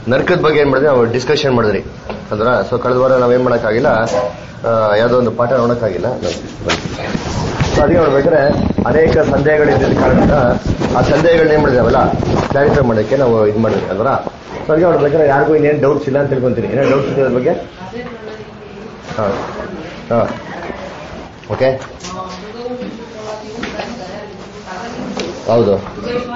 ನರ್ಕದ ಬಗ್ಗೆ ಏನ್ ಮಾಡಿದ್ರಿ ನಾವು ಡಿಸ್ಕಷನ್ ಮಾಡಿದ್ರಿ ಅಂದ್ರ ಸೊ ಕಳೆದ ವಾರ ನಾವೇನ್ ಮಾಡಕ್ಕಾಗಿಲ್ಲ ಆ, ಯಾವ್ದೋ ಒಂದು ಪಾಠ ನೋಡಕ್ಕಾಗಿಲ್ಲ ಸೊ ಅದಕ್ಕೆ ನೋಡ್ಬೇಕಾದ್ರೆ ಅನೇಕ ಸಂದೇಹಗಳಿದ್ದ ಕಾರಣದಿಂದ ಆ ಸಂದೇಹಗಳನ್ನ ಏನ್ ಮಾಡಿದಾವಲ್ಲ ಕ್ಲಾರಿಫೈ ಮಾಡೋಕ್ಕೆ ನಾವು ಇದು ಮಾಡಿದ್ವಿ ಅಲ್ವರ ಸೊ ಅದಕ್ಕೆ ನೋಡ್ಬೇಕಾದ್ರೆ ಯಾರಿಗೂ ಇನ್ನೇನು ಡೌಟ್ಸ್ ಇಲ್ಲ ಅಂತ ತಿಳ್ಕೊಂತೀನಿ ಏನೋ ಡೌಟ್ಸ್ ಇದೆ ಅದ್ರ ಬಗ್ಗೆ ಹಾ ಹಾ ಓಕೆ ಹೌದು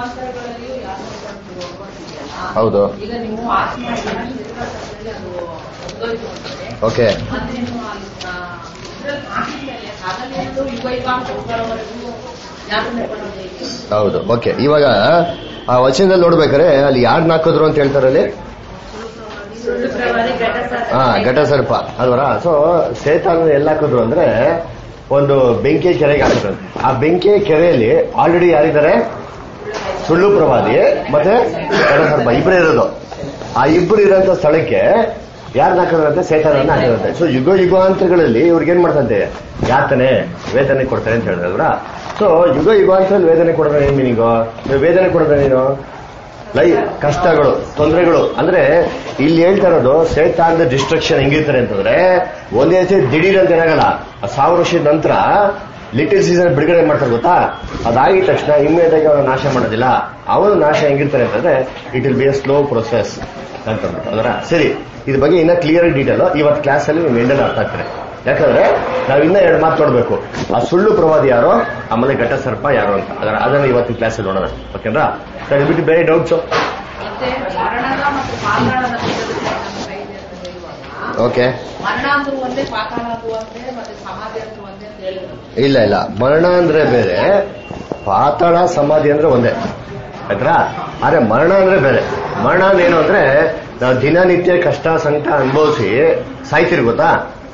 ಹೌದು ಈಗ ನೀವು ಆಸೆ ಮಾಡಿದ್ರೆ ತಿರುಗಾಟದಲ್ಲಿ ಅದು ಮುಗ್ದೋಯ್ತು ಅಂದ್ರೆ ಓಕೆ ಮತ್ತೆ ನೀವು ಇದ್ರಲ್ಲಿ ಹಾಕಿದ್ಮೇಲೆ ಹಗಲೇನು ಯುಗ ಯುಗ ಅಂತ ಹೋಗೋವರೆಗೂ ಯಾರನ್ನ ಕೊಡೋದು ಹೇಗೆ? ಹೌದು ಓಕೆ ಇವಾಗ ಆ ವಚನದಲ್ಲಿ ನೋಡ್ಬೇಕಾದ್ರೆ ಅಲ್ಲಿ ಯಾರು ಹಾಕಿದ್ರು ಅಂತ ಹೇಳ್ತಾರೆ ಅಲ್ಲಿ ಸುಳ್ಳು ಪ್ರವಾದಿ ಘಟ ಸರ್ಪ. ಹಾ ಘಟ ಸರ್ಪ ಅಲ್ವರ ಸೊ ಸೇತಾನ ಎಲ್ಲ ಹಾಕಿದ್ರು ಅಂದ್ರೆ ಒಂದು ಬೆಂಕಿ ಕೆರೆಗೆ ಹಾಕಿದ್ರು ಆ ಬೆಂಕಿ ಕೆರೆಯಲ್ಲಿ ಆಲ್ರೆಡಿ ಯಾರಿದ್ದಾರೆ ಸುಳ್ಳು ಪ್ರವಾದಿ ಮತ್ತೆ ಘಟ ಸರ್ಪ ಇಬ್ಬರೇ ಇರೋದು ಆ ಇಬ್ಬರು ಇರೋಂಥ ಸ್ಥಳಕ್ಕೆ ಯಾರನ್ನ ಹಾಕಿದ್ರಂತೆ ಸೇತಾನನ್ನ ಹಾಕಿದ್ರಂತೆ ಸೊ ಯುಗ ಯುಗಾಂತರಗಳಲ್ಲಿ ಇವ್ರಿಗೆ ಏನ್ ಮಾಡ್ತಂತೆ ಯಾತನೆ ವೇದನೆ ಕೊಡ್ತಾರೆ ಅಂತ ಹೇಳಿದ್ರಲ್ರ ಸೊ ಯುಗ ಯುಗಾಂತರಲ್ಲಿ ವೇದನೆ ಕೊಡೋದು ಏನ್ ಮೀನಿಂಗು ನೀವು ವೇದನೆ ಕೊಡೋದು ನೀನು ಲೈ ಕಷ್ಟಗಳು ತೊಂದರೆಗಳು ಅಂದ್ರೆ ಇಲ್ಲಿ ಹೇಳ್ತಾ ಇರೋದು ಸೇತಾನದ ಡಿಸ್ಟ್ರಕ್ಷನ್ ಹೆಂಗಿರ್ತಾರೆ ಅಂತಂದ್ರೆ ಒಂದೇ ಸತಿ ದಿಢೀರ್ ಅಂತ ಏನಾಗಲ್ಲ ಆ ಸಾವಿರ ವರ್ಷದ ನಂತರ ಲಿಟಲ್ ಸೀಸನ್ ಬಿಡುಗಡೆ ಮಾಡ್ತಾರೆ ಗೊತ್ತಾ ಅದಾಗಿದ ತಕ್ಷಣ ಇಮ್ಮಿಡಿಯೇಟ್ ಆಗಿ ಅವನು ನಾಶ ಮಾಡೋದಿಲ್ಲ ಅವನು ನಾಶ ಹೆಂಗಿರ್ತಾರೆ ಅಂತಂದ್ರೆ it will be a slow process ಅಂತ ಅಂದ್ಬಿಟ್ಟು ಅದರ ಸರಿ ಇದ್ರ ಬಗ್ಗೆ ಇನ್ನ ಕ್ಲಿಯರ್ ಡೀಟೇಲ್ ಇವತ್ತು ಕ್ಲಾಸಲ್ಲಿ ನೀವು ಎಂಡಲ್ಲಿ ಅರ್ಥ ಆಗ್ತಾರೆ ಯಾಕಂದ್ರೆ ನಾವ್ ಇನ್ನ ಎರಡು ಮಾತು ನೋಡ್ಬೇಕು ಆ ಸುಳ್ಳು ಪ್ರವಾದಿ ಯಾರೋ ಆಮೇಲೆ ಘಟ ಸರ್ಪ ಯಾರು ಅಂತ ಅದರ ಅದನ್ನ ಇವತ್ತಿನ ಕ್ಲಾಸಲ್ಲಿ ನೋಡೋಣ ಓಕೆನಾ ಸರಿ ಬಿಟ್ಟು ಬೇರೆ ಡೌಟ್ಸ್ ಮತ್ತೆ ಮರಣದ ಮತ್ತು ಪಾತಾಳದ ವಿಷಯದಲ್ಲಿ ನಮ್ಮ ಕೈ ಇರ್ತದೆ ಇವಾಗ. ಓಕೆ ಮರಣ ಅಂದ್ರೂ ಒಂದೇ ಪಾತಾಳ ಅಂದ್ರೂ ಒಂದೇ ಮತ್ತೆ ಸಮಾಧಿ ಅಂದ್ರೂ ಒಂದೇ ಅಂತ ಹೇಳಿದ್ರು ಇಲ್ಲ ಇಲ್ಲ ಮರಣ ಅಂದ್ರೆ ಬೇರೆ ಪಾತಾಳ ಸಮಾಧಿ ಅಂದ್ರೆ ಒಂದೇ ಆಯ್ತಾ ಆದ್ರೆ ಮರಣ ಅಂದ್ರೆ ಬೇರೆ ಮರಣ ಅಂದ್ರೆ ಏನು ಅಂದ್ರೆ ನಾವು ದಿನನಿತ್ಯ ಕಷ್ಟ ಸಂಕಟ ಅನುಭವಿಸಿ ಸಾಯ್ತಿರಿ ಗೊತ್ತಾ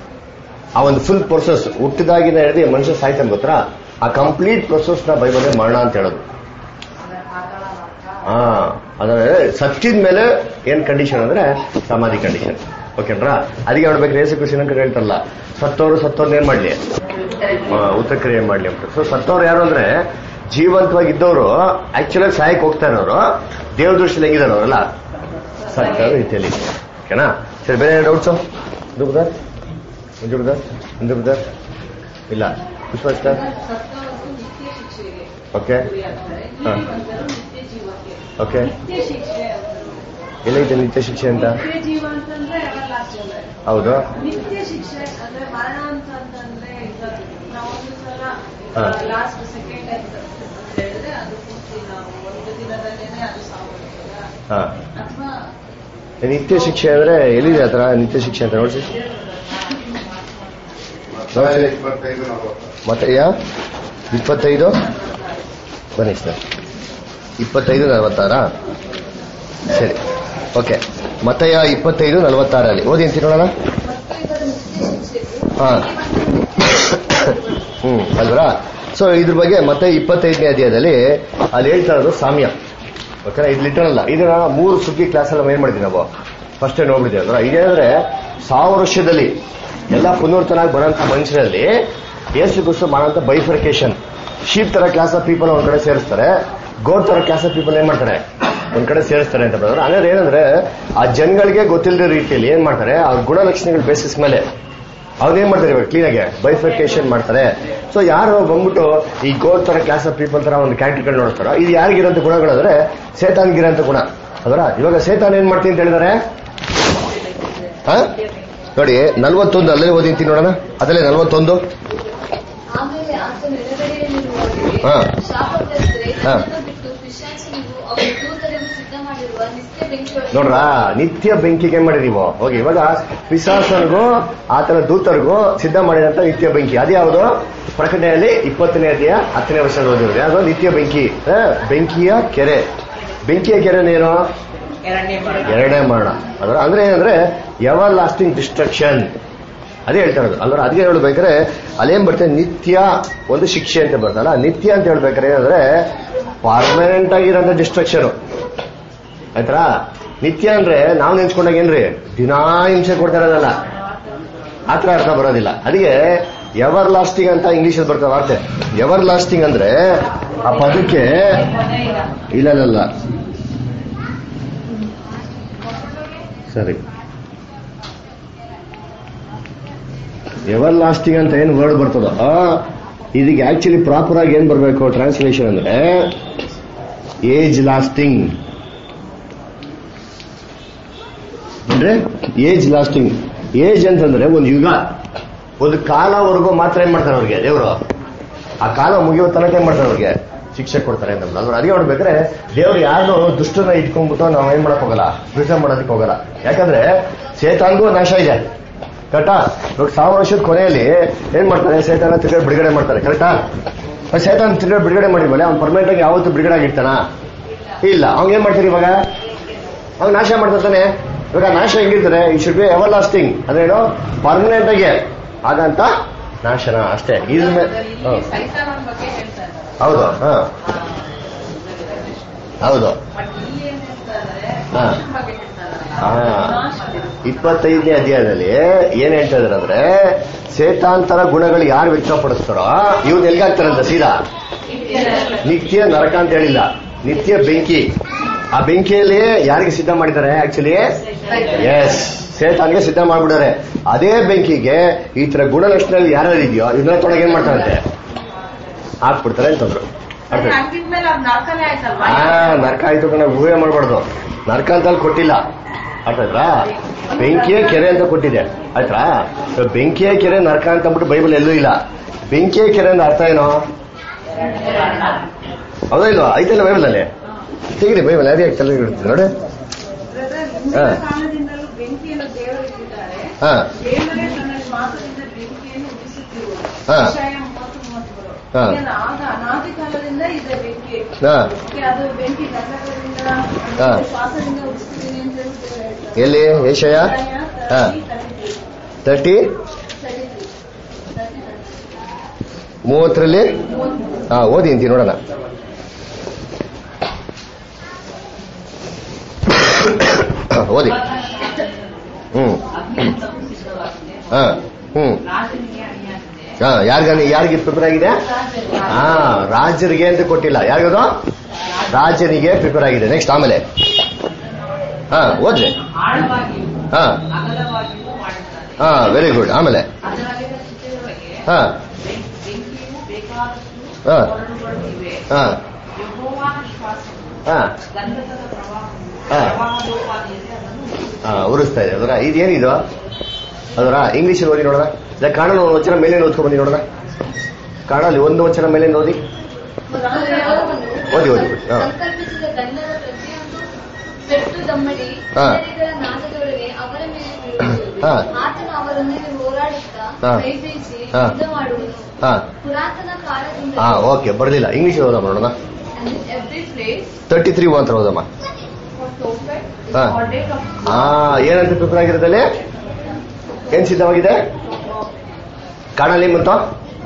ಆ ಒಂದು ಫುಲ್ ಪ್ರೊಸೆಸ್ ಹುಟ್ಟಿದಾಗಿನ ಹಿಡಿದು ಮನುಷ್ಯ ಸಾಯ್ತಾನೆ ಗೊತ್ತಾ ಆ ಕಂಪ್ಲೀಟ್ ಪ್ರೊಸೆಸ್ ನ ಬೈಬಲ್ ಮರಣ ಅಂತ ಹೇಳೋದು ಅಂದ್ರೆ ಪಾತಾಳ ಮಾತ್ರ ಹಾ ಅಂದ್ರೆ ಸತ್ತಿದ ಮೇಲೆ ಏನ್ ಕಂಡೀಷನ್ ಅಂದ್ರೆ ಸಮಾಧಿ ಕಂಡೀಷನ್ ಓಕೆನ್ರಾ ಅದಕ್ಕೆ ನೋಡ್ಬೇಕು ರೇಸು ಕೃಷಿ ಅಂತ ಹೇಳ್ತಾರಲ್ಲ ಸತ್ತವರು ಸತ್ತವ್ರನ್ನ ಏನ್ ಮಾಡ್ಲಿ ಆ, ಉತ್ತರ ಕ್ರಿಯೆ ಮಾಡ್ಲಿ ಅಂತ ಸೊ ಸತ್ತವ್ರು ಯಾರು ಅಂದ್ರೆ ಜೀವಂತವಾಗಿದ್ದವರು ಆಕ್ಚುಲಿ ಸಾಯಕ್ ಹೋಗ್ತಾ ಇರೋರು ದೇವ್ರ ದೃಷ್ಟಿಯಲ್ಲಿ ಹೆಂಗಿದಾರೆ ಅವರಲ್ಲ ಸತ್ತ ರೀತಿಯಲ್ಲಿ ಓಕೆನಾ ಸರಿ ಬೇರೆ ಡೌಟ್ಸ್ ದುಬ್ದರ್ ದುಬ್ದರ್ ದುಬ್ದರ್ ಇಲ್ಲ ವಿಶ್ವಾಸ ಸತ್ತವರಿಗೂ ನಿತ್ಯ ಶಿಕ್ಷೆಗೆ ಓಕೆ ಗುರಿಯಾಗ್ತಾರೆ ಹಾ. ಜೀವಂತರು ನಿತ್ಯ ಜೀವಕ್ಕೆ ಓಕೆ ನಿತ್ಯ ಶಿಕ್ಷೆ ಎಲ್ಲೈತೆ ನಿತ್ಯ ಶಿಕ್ಷೆ ಅಂತ ನಿತ್ಯ ಜೀವ ಅಂತಂದ್ರೆ everlasting life. ಹೌದು ನಿತ್ಯ ಶಿಕ್ಷೆ ಅಂದ್ರೆ ಮರಣ ಅಂತ ಅಂತಂದ್ರೆ ಈಗ ನಾವೊಂದು ಸಲ ಹಾ. ಲಾಸ್ಟ್ ಸೆಕೆಂಡ್ ಅಂತ ಹೇಳಿದ್ರೆ ಅದು ಪೂರ್ತಿ ನಾವು ಒಂದು ದಿನದಲ್ಲೇನೆ ಅದು ಸಾವು ಹಾ ಅಥವಾ ನಿತ್ಯ ಶಿಕ್ಷೆ ಅಂದ್ರೆ ಎಲ್ಲಿದೆ ಆತರ ನಿತ್ಯ ಶಿಕ್ಷೆ ಅಂತ ನೋಡ್ಸಿ ನೋಡ್ಸಿ ಇಪ್ಪತ್ತೈದು ನಲವತ್ತು ಮತ್ತೆ ಯಾ ಇಪ್ಪತ್ತೈದು ಬನ್ನಿ ಸರ್ ಇಪ್ಪತ್ತೈದು ನಲವತ್ತಾರಾ ಸರಿ ಓಕೆ ಮತಯ ಇಪ್ಪತ್ತೈದು ನಲವತ್ತಾರಲ್ಲಿ ಓದಿ ಅಂತೀನಿ ನೋಡೋಣ ಹಾ ಹ್ಮ್ ಅಲ್ವರಾ ಸೊ ಇದ್ರ ಬಗ್ಗೆ ಮತ್ತೆ ಇಪ್ಪತ್ತೈದನೇ ಅಧ್ಯಾಯದಲ್ಲಿ ಅಲ್ಲಿ ಹೇಳ್ತಾ ಇರೋದು ಸಾಮ್ಯ ಓಕೆನಾ ಇದು ಲಿಟರ್ ಅಲ್ಲ ಇದನ್ನ ಮೂರು ಸುಗ್ಗಿ ಕ್ಲಾಸ್ ಎಲ್ಲ ಏನ್ ಮಾಡಿದ್ವಿ ನಾವು ಫಸ್ಟ್ ನೋಡ್ಬಿಟ್ಟಿವಿ ಅಲ್ವಾ ಇದೇನಂದ್ರೆ ಸಾವಿರ ವರ್ಷದಲ್ಲಿ ಎಲ್ಲ ಪುನರ್ತನಾಗಿ ಬರೋಂಥ ಮನುಷ್ಯರಲ್ಲಿ ಏಸು ಕ್ರಿಸ್ತು ಮಾಡೋಂಥ ಬೈಫರ್ಕೇಶನ್ ಶೀಪ್ ತರ ಕ್ಲಾಸ್ ಆಫ್ ಪೀಪಲ್ ಒಂದ್ ಕಡೆ ಸೇರಿಸ್ತಾರೆ ಗೋಡ್ ತರ ಕ್ಲಾಸ್ ಆಫ್ ಪೀಪಲ್ ಏನ್ ಮಾಡ್ತಾರೆ ಒಂದ್ ಕಡೆ ಸೇರಿಸ್ತಾರೆ ಅಂತ ಹೇಳಿದ್ರೆ ಅಂದ್ರೆ ಏನಂದ್ರೆ ಆ ಜನಗಳಿಗೆ ಗೊತ್ತಿಲ್ಲದ ರೀತಿಯಲ್ಲಿ ಏನ್ ಮಾಡ್ತಾರೆ ಆ ಗುಣಲಕ್ಷಣಗಳ ಬೇಸಿಸ್ ಮೇಲೆ ಅವ್ರೇನ್ ಮಾಡ್ತಾರೆ ಇವಾಗ ಕ್ಲೀನಾಗೆ ಬೈಫರ್ಕೇಶನ್ ಮಾಡ್ತಾರೆ ಸೊ ಯಾರು ಬಂದ್ಬಿಟ್ಟು ಈ ಗೋಡ್ ತರ ಕ್ಲಾಸ್ ಆಫ್ ಪೀಪಲ್ ತರ ಒಂದು ಕ್ಯಾರೆಕ್ಟರ್ಗಳು ನೋಡ್ತಾರೋ ಇದು ಯಾರಿಗಿರೋಂಥ ಗುಣಗಳಂದ್ರೆ ಸೇತಾನ್ಗಿರೋಂಥ ಗುಣ ಅದರ ಇವಾಗ ಸೇತಾನ್ ಏನ್ ಮಾಡ್ತೀನಿ ಅಂತ ಹೇಳಿದಾರೆ ಹಾ ನೋಡಿ ನಲ್ವತ್ತೊಂದು ಅಲ್ಲೇ ಓದಿಂತೀನಿ ನೋಡೋಣ ಅದಲ್ಲೇ ನಲ್ವತ್ತೊಂದು ಆಮೇಲೆ ಆತನ ಎಡಗಡೆಯಲ್ಲಿರುವವರಿಗೆ ಹಾ. ಶಾಪಗ್ರಸ್ತರೇ, ಹಾ. ನನ್ನನ್ನು ಬಿಟ್ಟು ಪಿಶಾಚಿನಿಗೂ ಅವನ ದೂತರಿಗೂ ಸಿದ್ಧ ಮಾಡಿರುವ ನಿತ್ಯ ಬೆಂಕಿಯೊಳಗೆ ನೋಡ್ರಾ ನಿತ್ಯ ಬೆಂಕಿಗೆ ಏನ್ ಮಾಡಿರಿ ನೀವು ಹೋಗಿ ಇವಾಗ ಪಿಸಾಸನಿಗೂ ಆತನ ದೂತರಿಗೂ ಸಿದ್ಧ ಮಾಡಿದಂತ ನಿತ್ಯ ಬೆಂಕಿ ಅದ್ಯಾವುದು ಪ್ರಕಟಣೆಯಲ್ಲಿ ಇಪ್ಪತ್ತನೇ ಅಧ್ಯಾಯ ಹತ್ತನೇ ವರ್ಷದ ಓದಿರೋದು ಯಾವುದು ನಿತ್ಯ ಬೆಂಕಿ ಆ, ಬೆಂಕಿಯ ಕೆರೆ ಬೆಂಕಿಯ ಕೆರೆನೇನು ಎರಡನೇ ಮರಣ ಎರಡನೇ ಮರಣ ಅದರ ಅಂದ್ರೆ ಏನಂದ್ರೆ ಎವರ್ ಲಾಸ್ಟಿಂಗ್ ಡಿಸ್ಟ್ರಕ್ಷನ್ ಅದೇ ಹೇಳ್ತಾ ಇರೋದು ಅಲ್ವರ ಅದಕ್ಕೆ ಹೇಳ್ಬೇಕಾದ್ರೆ ಅಲ್ಲೇನ್ ಬರ್ತದೆ ನಿತ್ಯ ಒಂದು ಶಿಕ್ಷೆ ಅಂತ ಬರ್ತಲ್ಲ ನಿತ್ಯ ಅಂತ ಹೇಳ್ಬೇಕಾದ್ರೆ ಏನಂದ್ರೆ ಪರ್ಮನೆಂಟ್ ಆಗಿರೋಂಥ ಡಿಸ್ಟ್ರಕ್ಷನ್ ಆಯ್ತಾ ನಿತ್ಯ ಅಂದ್ರೆ ನಾವು ನೆನ್ಸ್ಕೊಂಡಾಗ ಏನ್ರಿ ದಿನಾ ಹಿಂಸೆ ಕೊಡ್ತಾ ಇರೋದಲ್ಲ ಆತರ ಅರ್ಥ ಬರೋದಿಲ್ಲ ಅದಕ್ಕೆ ಎವರ್ ಲಾಸ್ಟಿಂಗ್ ಅಂತ ಇಂಗ್ಲಿಷ್ ಅಲ್ಲಿ ಬರ್ತದೆ ವಾರ್ತೆ ಎವರ್ ಲಾಸ್ಟಿಂಗ್ ಅಂದ್ರೆ ಆ ಪದಕ್ಕೆ ಇಲ್ಲ ಇಲ್ಲ ಇಲ್ಲ ಸರಿ ಎವರ್ ಲಾಸ್ಟಿಂಗ್ ಅಂತ ಏನು ವರ್ಡ್ ಬರ್ತದೋ ಆ, ಇದಕ್ಕೆ ಆಕ್ಚುಲಿ ಪ್ರಾಪರ್ ಆಗಿ ಏನ್ ಬರಬೇಕು ಟ್ರಾನ್ಸ್ಲೇಷನ್ ಅಂದ್ರೆ ಏಜ್ ಲಾಸ್ಟಿಂಗ್ ಅಂದ್ರೆ ಏಜ್ ಲಾಸ್ಟಿಂಗ್ ಏಜ್ ಅಂತಂದ್ರೆ ಒಂದು ಯುಗ ಒಂದು ಕಾಲವರೆಗೂ ಮಾತ್ರ ಏನ್ ಮಾಡ್ತಾರೆ ಅವ್ರಿಗೆ ದೇವರು ಆ ಕಾಲ ಮುಗಿಯೋ ತನಕ ಏನ್ ಮಾಡ್ತಾರೆ ಅವ್ರಿಗೆ ಶಿಕ್ಷೆ ಕೊಡ್ತಾರೆ ಅಂತ ಅಂದ್ರೆ ಅದಕ್ಕೆ ನೋಡ್ಬೇಕಾದ್ರೆ ದೇವ್ರು ಯಾರು ದುಷ್ಟನ ಇಟ್ಕೊಂಡ್ಬಿಟ್ಟು ನಾವು ಏನ್ ಮಾಡಕ್ ಹೋಗಲ್ಲ ಬಿಡುಗಡೆ ಮಾಡೋದಕ್ಕೆ ಹೋಗಲ್ಲ ಯಾಕಂದ್ರೆ ಸೇತಾನ್ಗೂ ನಾಶ ಇದೆ ಕರೆಕ್ಟಾ ಇವಾಗ ಸಾವಿರ ವರ್ಷದ ಕೊನೆಯಲ್ಲಿ ಏನ್ ಮಾಡ್ತಾರೆ ಸೇತಾನ ತಿರ್ಗಡೆ ಬಿಡುಗಡೆ ಮಾಡ್ತಾರೆ ಕರೆಕ್ಟಾ ಸೇತಾನ್ ತಿರ್ಗಡೆ ಬಿಡುಗಡೆ ಮಾಡಿದ್ಮೇಲೆ ಅವ್ನು ಪರ್ಮನೆಂಟ್ ಆಗಿ ಯಾವತ್ತೂ ಬಿಡುಗಡೆ ಆಗಿರ್ತಾನ ಇಲ್ಲ ಅವ್ನ್ ಏನ್ ಮಾಡ್ತೀರಿ ಇವಾಗ ಅವ್ನು ನಾಶ ಮಾಡ್ತಾನೆ ಇವಾಗ ನಾಶ ಹೆಂಗಿರ್ತಾರೆ ಈ ಶುಡ್ ಬಿ ಎವರ್ ಲಾಸ್ಟಿಂಗ್ ಅದೇನು ಪರ್ಮನೆಂಟ್ ಆಗಿ ಆಗಂತ ನಾಶನ ಅಷ್ಟೇ ಇದ್ರ ಮೇಲೆ ಇಲ್ಲಿ ಸೈತಾನನ ಬಗ್ಗೆ ಹೇಳ್ತಾ ಇದ್ದಾರೆ ಹೌದು ಹಾ ಹೌದು ಬಟ್ ಇಲ್ಲಿ ಏನ್ ಹೇಳ್ತಾ ಇದ್ದಾರೆ ಹಾ. ಮನುಷ್ಯನ ಬಗ್ಗೆ ಹೇಳ್ತಾ ಹಾ. ಇದ್ದಾರೆ ಇಪ್ಪತ್ತೈದನೇ ಅಧ್ಯಾಯದಲ್ಲಿ ಏನ್ ಹೇಳ್ತಾ ಇದಾರೆ ಅಂದ್ರೆ ಸೇತಾಂತರ ಗುಣಗಳು ಯಾರು ವ್ಯಕ್ತಪಡಿಸ್ತಾರೋ ಇವ್ನು ಎಲ್ಗಾಗ್ತಾರಂತ ಸೀದಾ ನಿತ್ಯ ನರಕ ಅಂತ ಹೇಳಿಲ್ಲ ನಿತ್ಯ ಬೆಂಕಿ ಆ ಬೆಂಕಿಯಲ್ಲಿ ಯಾರಿಗೆ ಸಿದ್ಧ ಮಾಡಿದ್ದಾರೆ ಆಕ್ಚುಲಿ ಎಸ್ ಸೇತಾನ್ಗೆ ಸಿದ್ಧ ಮಾಡ್ಬಿಡಾರೆ ಅದೇ ಬೆಂಕಿಗೆ ಈ ತರ ಗುಣಲಕ್ಷಣಗಳು ಯಾರ್ಯಾರು ಇದೆಯೋ ಇದನ್ನ ತೊಳಗೆ ಏನ್ ಮಾಡ್ತಾರಂತೆ ಹಾಕ್ಬಿಡ್ತಾರೆ ಅಂತಂದ್ರು ಅರ್ಥ ಆಯ್ತಾ? ಹಂಗಿದ್ಮೇಲೆ ಅದು ನರ್ಕನೇ ಆಯ್ತಲ್ವಾ ಆ ನರಕ ಆಯ್ತು ಕಣ ಊಹೆ ಮಾಡಬಾರ್ದು ನರಕ ಅಂತ ಅಲ್ಲಿ ಕೊಟ್ಟಿಲ್ಲ ಅರ್ಥ ಆಯ್ತಾ ಬೆಂಕಿಯ ಕೆರೆ ಅಂತ ಕೊಟ್ಟಿದೆ ಆಯ್ತಾ ಇವಾಗ ಬೆಂಕಿಯ ಕೆರೆ ನರಕ ಅಂತ ಅಂದ್ಬಿಟ್ಟು ಬೈಬಲ್ ಎಲ್ಲೂ ಇಲ್ಲ ಬೆಂಕಿಯ ಕೆರೆ ಅಂತ ಅರ್ಥ ಏನೋ ಹೌದಾ ಇಲ್ವಾ ಐತಲ್ಲ ಬೈಬಲ್ ಅಲ್ಲಿ ತೆಗಿರಿ ಬೈಬಲ್ ಯಾರು ಯಾಕೆ ತಲೆ ಇಡ್ತೀನಿ ನೋಡಿ ಹಾ. ಕಾಲದಿಂದಲೂ ಬೆಂಕಿಯನ್ನು ದೇವರು ಇಟ್ಟಿದ್ದಾರೆ ಹಾ ದೇವರೇ ತನ್ನ ಮಾತದಿಂದ ಬೆಂಕಿಯನ್ನು ಉಳಿಸುತ್ತಿರುವರು ಹಾ. ವಿಷಯ ಮೂವತ್ತು ಮೂವತ್ತೇಳು. ಹಾ. ಇದನ್ನು ಆಗ ಅನಾದಿ ಕಾಲದಿಂದ ಇದೆ ಬೆಂಕಿ ಹಾ ಅದಕ್ಕೆ ಅದು ಬೆಂಕಿ ಗಂಧಕದಿಂದ ಹಾ. ಶ್ವಾಸದಿಂದ ಉಳಿಸ್ತೀನಿ ಅಂತ ಹೇಳಿ ದೇವರು ಹೇಳ್ತಾರೆ. ಎಲ್ಲಿ ಏಷಯ ವಿಷಯ ಹಾ 30, 33, ತರ್ಟಿ 33, 33. ಮೂವತ್ತರಲ್ಲಿ ಹಾ ಓದಿ ಅಂತೀನಿ ನೋಡೋಣ ಓದಿ ಹ್ಮ್ ಹಾ ಹ್ಮ್ ರಾಜನಿಗೆ ಅಣಿಯಾಗಿದೆ ಹಾ ಯಾರಿಗ ಯಾರಿಗೆ ಪ್ರಿಪೇರ್ ಆಗಿದೆ ಹಾ ರಾಜರಿಗೆ ಅಂತ ಕೊಟ್ಟಿಲ್ಲ ಯಾರಿಗದು ರಾಜನಿಗೆ ಪ್ರಿಪೇರ್ ಆಗಿದೆ ನೆಕ್ಸ್ಟ್ ಆಮೇಲೆ ಹಾ ಓದ್ರಿ ಆಳವಾಗಿಯೂ ಹಾ ಅಗಲವಾಗಿಯೂ ಮಾಡುತ್ತಾರೆ ಹಾ ವೆರಿ ಗುಡ್ ಆಮೇಲೆ ಅದರಲ್ಲಿನ ಚಿತ್ರಗಳಿಗೆ ಹಾ ಬೆಂ- ಬೆಂಕಿಯು ಬೇಕಾದಷ್ಟು ಹಾ. ಹೊರಡುಗಳು ಇವೆ ಹಾ ಯೆಹೋವನ ಶ್ವಾಸವು ಹಾ ಗಂಧಕದ ಪ್ರವಾಹವು ಹಾ. ಪ್ರವಾಹದೋಪಾದಿಯಲ್ಲಿ ಅದನ್ನು ಹಾ ಉರಿಸ್ತಾ ಇದೆ ಅದರ ಇದೇನಿದು ಅದರ ಇಂಗ್ಲಿಷ್ ಓದಿ ನೋಡೋಣ ಇಲ್ಲ ಕನ್ನಡ ಒಂದು ವಚನ ಮೇಲೆ ಓದ್ಕೊಂಡ್ ಬಂದಿ ನೋಡೋಣ ಕನ್ನಡಲ್ಲಿ ಒಂದು ವಚನ ಮೇಲೆ ಓದಿ ಓದಿ ಓದಿ ಹಾ ಸಂಕಲ್ಪಿಸಿದ ಗಂಧದ ಪ್ರತಿಯೊಂದು ಪೆಟ್ಟು ದಮ್ಮಡಿ ಹಾ. ಇತರಿಗಳ ನಾದದೊಳಗೆ ಅವರ ಮೇಲೆ ಬೀಳುವುದು. ಹಾ. ಆತನು ಅವರೊಂದಿಗೆ ಹೋರಾಡುತ್ತಾ ಹಾ. ಕೈಬೀಸಿ ಹಾ. ಯುದ್ಧ ಮಾಡುವನು ಹಾ ಪುರಾತನ ಕಾಲದಿಂದ ಹಾ ಓಕೆ ಬರ್ಲಿಲ್ಲ ಇಂಗ್ಲಿಷ್ ಓದಮ್ಮ ನೋಡೋಣ ಎವ್ರಿ ಪ್ಲೇಸ್ ತರ್ಟಿ ತ್ರೀ ಅಂತ ಓದಮ್ಮ ಫಾರ್ ಟೋಫೆಟ್ ಹಾ. ಆರ್ಡೇಟ್ ಆಫ್ ಹಾ ಏನಂತ ಪ್ರಿಪೇರ್ ಆಗಿರೋದಲ್ಲಿ ಏನ್ ಸಿದ್ಧವಾಗಿದೆ ಕನ್ನಡಲ್ಲಿ ಬಂತು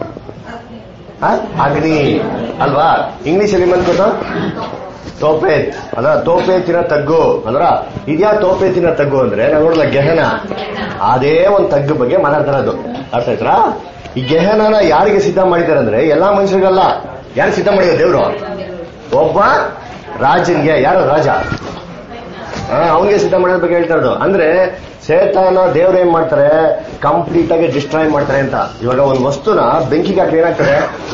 ಹಾ? ಅಗ್ನಿ ಅಲ್ವಾ ಇಂಗ್ಲಿಷ್ ಅಲ್ಲಿ ಬಂತು ಗೊತ್ತಾ? ತೋಪೇತ್ ಅಲ್ಲ ತೋಪೇತಿನ ತಗ್ಗು ಅಂದ್ರ ಇದ್ಯಾ ತೋಪೇತಿನ ತಗ್ಗು ಅಂದ್ರೆ ನಾವು ನೋಡಲ್ಲ ಗೆಹನ ಅದೇ ಒಂದು ತಗ್ಗು ಬಗ್ಗೆ ಮಾತಾಡ್ತಾರದು ಅರ್ಥ ಆಯ್ತಾ ಈ ಗೆಹನನ ಯಾರಿಗೆ ಸಿದ್ಧ ಮಾಡಿದ್ದಾರೆ ಅಂದ್ರೆ ಎಲ್ಲಾ ಮನುಷ್ಯರಿಗಲ್ಲ ಯಾರು ಸಿದ್ಧ ಮಾಡಿದ್ರು ದೇವ್ರು ಒಬ್ಬ ರಾಜನಿಗೆ ಯಾರು ರಾಜ ಅವನಿಗೆ ಸಿದ್ಧ ಮಾಡೋದ್ರ ಬಗ್ಗೆ ಹೇಳ್ತಾ ಇರೋದು ಅಂದ್ರೆ ಸೇತಾನ ದೇವ್ರು ಏನ್ ಮಾಡ್ತಾರೆ ಕಂಪ್ಲೀಟ್ ಆಗಿ ಡಿಸ್ಟ್ರಾಯ್ ಮಾಡ್ತಾರೆ ಅಂತ ಇವಾಗ ಒಂದು ವಸ್ತುನ ಬೆಂಕಿಗೆ ಹಾಕಿ ಏನಾಗ್ತದೆ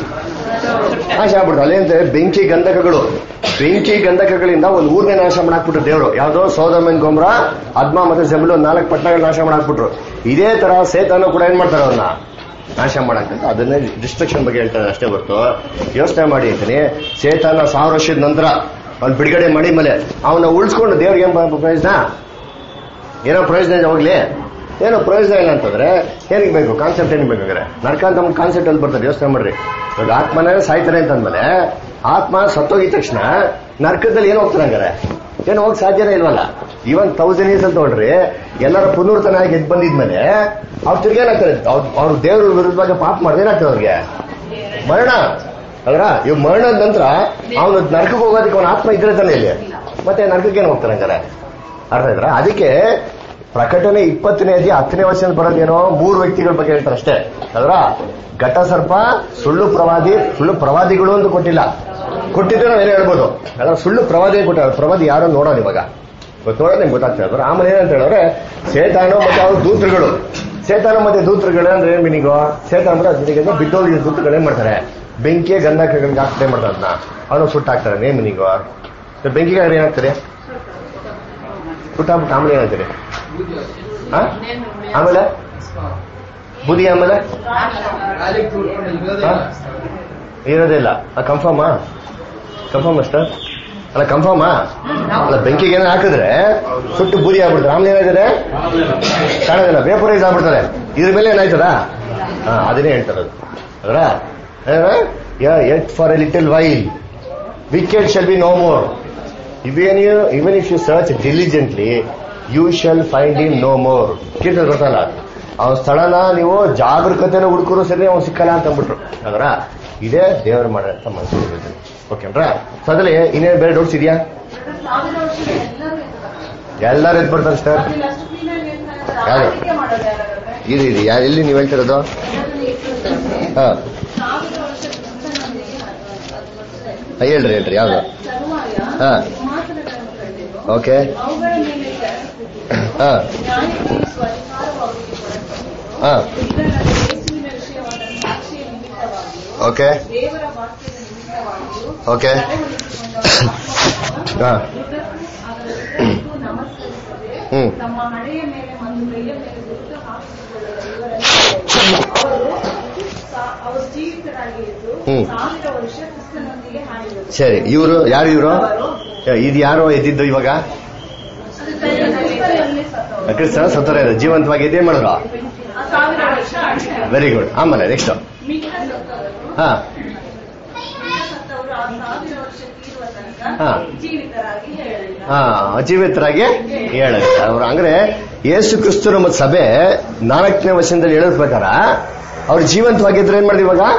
ನಾಶ ಆಗ್ಬಿಡ್ತು ಅಲ್ಲೇಂದ್ರೆ ಬೆಂಕಿ ಗಂಧಕಗಳು ಬೆಂಕಿ ಗಂಧಕಗಳಿಂದ ಒಂದು ಊರ್ನೇ ನಾಶ ಮಾಡಾಕ್ಬಿಟ್ರು ದೇವರು ಯಾವ್ದೋ ಸೋದಮನ್ ಗೊಮ್ರ ಅದ್ಮ ಮತ್ತೆ ಜಮಲು ನಾಲ್ಕು ಪಟ್ಟಣಗಳು ನಾಶ ಮಾಡಾಕ್ಬಿಟ್ರು ಇದೇ ತರ ಸೇತಾನು ಕೂಡ ಏನ್ ಮಾಡ್ತಾರೆ ಅವನ್ನ ನಾಶ ಮಾಡಕ್ಕಂತ ಅದನ್ನೇ ಡಿಸ್ಟ್ರಕ್ಷನ್ ಬಗ್ಗೆ ಹೇಳ್ತಾರೆ ಅಷ್ಟೇ ಹೊರತು ಯೋಚನೆ ಮಾಡಿ ಅಂತೀನಿ ಸೇತಾನ ಸಾವಿರ ವರ್ಷದ ನಂತರ ಅವ್ನು ಬಿಡುಗಡೆ ಮಾಡಿ ಮೇಲೆ ಅವನ್ನ ಉಳಿಸ್ಕೊಂಡು ದೇವ್ರಿಗೆ ಏನ್ ಬ- ಪ್ರಯೋಜನ ಏನೋ ಪ್ರಯೋಜನ ಇದೆ ಹೋಗ್ಲಿ ಏನೋ ಪ್ರಯೋಜನ ಇಲ್ಲ ಅಂತಂದ್ರೆ ಏನಿಗೆ ಬೇಕು ಕಾನ್ಸೆಪ್ಟ್ ಏನಿಗೆ ಬೇಕಾದ್ರೆ ನರ್ಕ ಅಂತ ಒಂದು ಕಾನ್ಸೆಪ್ಟ್ ಅಲ್ಲಿ ಬರ್ತದೆ ಯೋಚನೆ ಮಾಡ್ರಿ ಇವಾಗ ಆತ್ಮನೇ ಸಾಯ್ತಾರೆ ಅಂತಂದ್ಮೇಲೆ ಆತ್ಮ ಸತ್ತೋಗಿದ ತಕ್ಷಣ ನರ್ಕದಲ್ಲಿ ಏನು ಹೋಗ್ತಾರೆ ಹಂಗಾರೆ ಏನು ಹೋಗಕ್ ಸಾಧ್ಯನೇ ಇಲ್ವಲ್ಲ ಇವನ್ ತೌಸಂಡ್ ಇಯರ್ಸ್ ಅಂತ ನೋಡ್ರಿ ಎಲ್ಲರ ಪುನರ್ತನ ಆಗಿ ಎದ್ದು ಬಂದಿದ್ಮೇಲೆ ಅವ್ರು ತಿರ್ಗೇನಾಗ್ತಾರೆ ಅವ್ರ ದೇವ್ರ ವಿರುದ್ಧವಾಗಿ ಪಾಪ ಮಾಡಿದ್ರೆ ಏನಾಗ್ತದೆ ಅವ್ರಿಗೆ ಮರಣ ಅದ್ರ ಇವ್ ಮರಣದ ನಂತರ ಅವನು ನರಕಕ್ಕೆ ಹೋಗೋದಕ್ಕೆ ಅವನ ಆತ್ಮ ಇದ್ರೆ ತಾನೇ ಇಲ್ಲಿ ಮತ್ತೆ ನರಕಕ್ಕೆ ಏನು ಹೋಗ್ತಾನೆ ಹಂಗಾರೆ ಅರ್ಥ ಆಯ್ತಾ ಅದಕ್ಕೆ ಪ್ರಕಟಣೆ ಇಪ್ಪತ್ತನೇ ಅಧ್ಯಾಯ ಹತ್ತನೇ ವರ್ಷದಲ್ಲಿ ಬರೋದೇನೋ ಮೂರು ವ್ಯಕ್ತಿಗಳ ಬಗ್ಗೆ ಹೇಳ್ತಾರೆ ಅಷ್ಟೇ ಅದ್ರ ಘಟ ಸರ್ಪ ಸುಳ್ಳು ಪ್ರವಾದಿ ಸುಳ್ಳು ಪ್ರವಾದಿಗಳು ಅಂತ ಕೊಟ್ಟಿಲ್ಲ ಕೊಟ್ಟಿದ್ರೆ ನಾವೇನು ಹೇಳ್ಬೋದು ಅದ್ರ ಸುಳ್ಳು ಪ್ರವಾದಿ ಕೊಟ್ಟ ಪ್ರವಾದಿ ಯಾರೋ ನೋಡೋಣ ಇವಾಗ ಇವತ್ತು ನೋಡೋದು ನಿಮ್ಗೆ ಗೊತ್ತಾಗ್ತಾ ಇದ್ರು ಆಮೇಲೆ ಏನಂತ ಹೇಳಿದ್ರೆ ಸೇತಾನು ಮತ್ತೆ ಅವ್ರ ದೂತರುಗಳು ಸೇತಾನು ಮತ್ತೆ ದೂತರುಗಳು ಅಂದ್ರೆ ಏನ್ ಮೀನಿಂಗು ಸೇತಾನ ಅಂದ್ರೆ ಅದ್ರ ಜೊತೆಗೆ ಬಿದ್ದೋಗಿ ದೂತರುಗಳು ಏನ್ ಮಾಡ್ತಾರೆ ಬೆಂಕಿಯ ಗಂಧಕಗಳಿಗೆ ಹಾಕ್ತೇ ಮಾಡ್ತಾರೆ ಅದನ್ನ ಅವನು ಸುಟ್ಟಾಕ್ತಾರೆ ನೇಮ್ ಮೀನಿಂಗು ಬೆಂಕಿಗೆ ಹಾಕಿದ್ರೆ ಏನಾಗ್ತದೆ ಸುಟ್ಟಾಕ್ಬಿಟ್ಟು ಆಮೇಲೆ ಏನಾಗ್ತದೆ ಹಾ ಆಮೇಲೆ ಬುದಿ ಆಮೇಲೆ ಹಾ? ಇರೋದೇ ಇಲ್ಲ ಕನ್ಫರ್ಮಾ ಕನ್ಫರ್ಮ್ ಅಷ್ಟರ್ ಅಲ್ಲ ಕನ್ಫರ್ಮಾ ಅಲ್ಲ ಬೆಂಕಿಗೆ ಏನೋ ಹಾಕಿದ್ರೆ ಸುಟ್ಟು ಬೂದಿ ಆಗ್ಬಿಡ್ತಾರೆ ಆಮೇಲೆ ಏನಾಯ್ತದೆ ಕಾಣೋದಿಲ್ಲ ವೇಪರೈಸ್ ಆಗ್ಬಿಡ್ತಾರೆ ಇದ್ರ ಮೇಲೆ ಏನಾಯ್ತದ ಹಾ ಅದನ್ನೇ ಹೇಳ್ತಾರದು ಅದರ yet for a little while wicked shall be no more even you even if you search diligently you shall find in no more ಕೀರ್ತನೆ ಗೊತ್ತಲ್ಲ ಅವನ ಸ್ಥಳನ ನೀವು ಜಾಗರೂಕತೆನ ಹುಡುಕರು ಸರಿ ಅವ್ನು ಸಿಕ್ಕಲ್ಲ ಅಂತ ಅಂದ್ಬಿಟ್ರು ಅದರ ಇದೇ ದೇವರು ಮಾಡಂತ ಮನಸ್ಸು ಇರುತ್ತೆ ಓಕೆನ್ರಾ ಸೊ ಅದ್ರಲ್ಲಿ ಇನ್ನೇನು ಬೇರೆ ಡೌಟ್ಸ್ ಇದೆಯಾ ಸಾವಿರ ವರ್ಷ ಎಲ್ಲರೂ ಇರ್ತಾರೆ. ಎಲ್ಲರೂ ಎದ್ದು ಬರ್ತಾರೆ ಸರ್ ಅದ್ರಲ್ಲಿ ಅಷ್ಟು clean ಆಗಿ ಇರ್ತಾರೆ. ಯಾರು? ಆಳ್ವಿಕೆ ಮಾಡೋದು ಯಾರಾಗುತ್ತೆ? ಇದು ಇದು ಯಾ- ಎಲ್ಲಿ ನೀವು ಹೇಳ್ತಿರೋದು ಹಾ ಸಾವಿರ ವರ್ಷ ಕ್ರಿಸ್ತನೊಂದಿಗೆ ಅದು- ಅದು ಬರ್ತದೆ. ಹಾ, ಹೇಳ್ರಿ ಹೇಳ್ರಿ ಯಾವ್ದು ತರುವಾಯ ಹಾ ಸಿಂಹಾಸನಗಳನ್ನು ಕಂಡೆನು. ಓಕೆ ಅವುಗಳ ಮೇಲೆ ಜನ ಹಾ ನ್ಯಾಯ ತೀರಿಸುವ ಅಧಿಕಾರವು ಅವರಿಗೆ ಕೊಡಲ್ಪಟ್ಟಿತು. ಹಾ ಇದಲ್ಲದೆ ಯೇಸುವಿನ ವಿಷಯವಾದ ಸಾಕ್ಷಿಯ ನಿಮಿತ್ತವಾಗಿಯೂ ಓಕೆ ದೇವರ ವಾಕ್ಯದ ನಿಮಿತ್ತವಾಗಿಯೂ ಓಕೆ ತಲೆಮರೆಸಿಕೊಂಡ ಹಾ ಮೃಗಕ್ಕೂ ಅದರ ಚಿತ್ರಕ್ಕೂ ನಮಸ್ಕರಿಸದೆ ಹ್ಮ್. ತಮ್ಮ ಹಣೆಯ ಮೇಲೆ ಮತ್ತು ಕೈಯ ಮೇಲೆ ಗುರುತು ಹಾಕಿಕೊಳ್ಳುವ ಇವರನ್ನು ಅವರು ಸಾ- ಅವರು ಜೀವಿತರಾಗಿ ಇದ್ದು ಹ್ಮ್. ಸಾವಿರ ವರ್ಷ ಕ್ರಿಸ್ತನೊಂದಿಗೆ ಹಾಡಿದರು ಸರಿ ಇವರು ಯಾರು ಇವರು ಇದು ಯಾರು ಎದ್ದಿದ್ದು ಇವಾಗ ಕ್ರಿಸ್ತನಲ್ಲಿ ಸತ್ತವರು. ಕ್ರಿಸ್ತನ ಸತ್ತರ ಇದೆ ಜೀವಂತವಾಗಿ ಇದೇ ಮಾಡಿದ್ರು ಆ ಸಾವಿರ ವರ್ಷ ಆಳ್ವಿಕೆ. ವೆರಿ ಗುಡ್ ಆಮೇಲೆ ನೆಕ್ಸ್ಟ್ ಮಿಕ್ಕ ಸತ್ತವರು ಹಾ ಮಿಕ್ಕ ಸತ್ತವರು ಆ ಸಾವಿರ ವರ್ಷ ತೀರುವ ತನಕ ಹಾ. ಜೀವಿತರಾಗಿ ಹೇಳಲಿಲ್ಲ ಹಾ ಅಜೀವಿತರಾಗಿ ಹೇಳುತ್ತೆ ಅವ್ರು ಅಂದ್ರೆ ಯೇಸು ಕ್ರಿಸ್ತರು ಮತ್ತು ಸಭೆ ನಾಲ್ಕನೇ ವರ್ಷದಲ್ಲಿ ಹೇಳೋದ್ ಪ್ರಕಾರ ಅವ್ರು ಜೀವಂತವಾಗಿದ್ರೆ ಏನ್ ಮಾಡಿದ್ರು ಇವಾಗ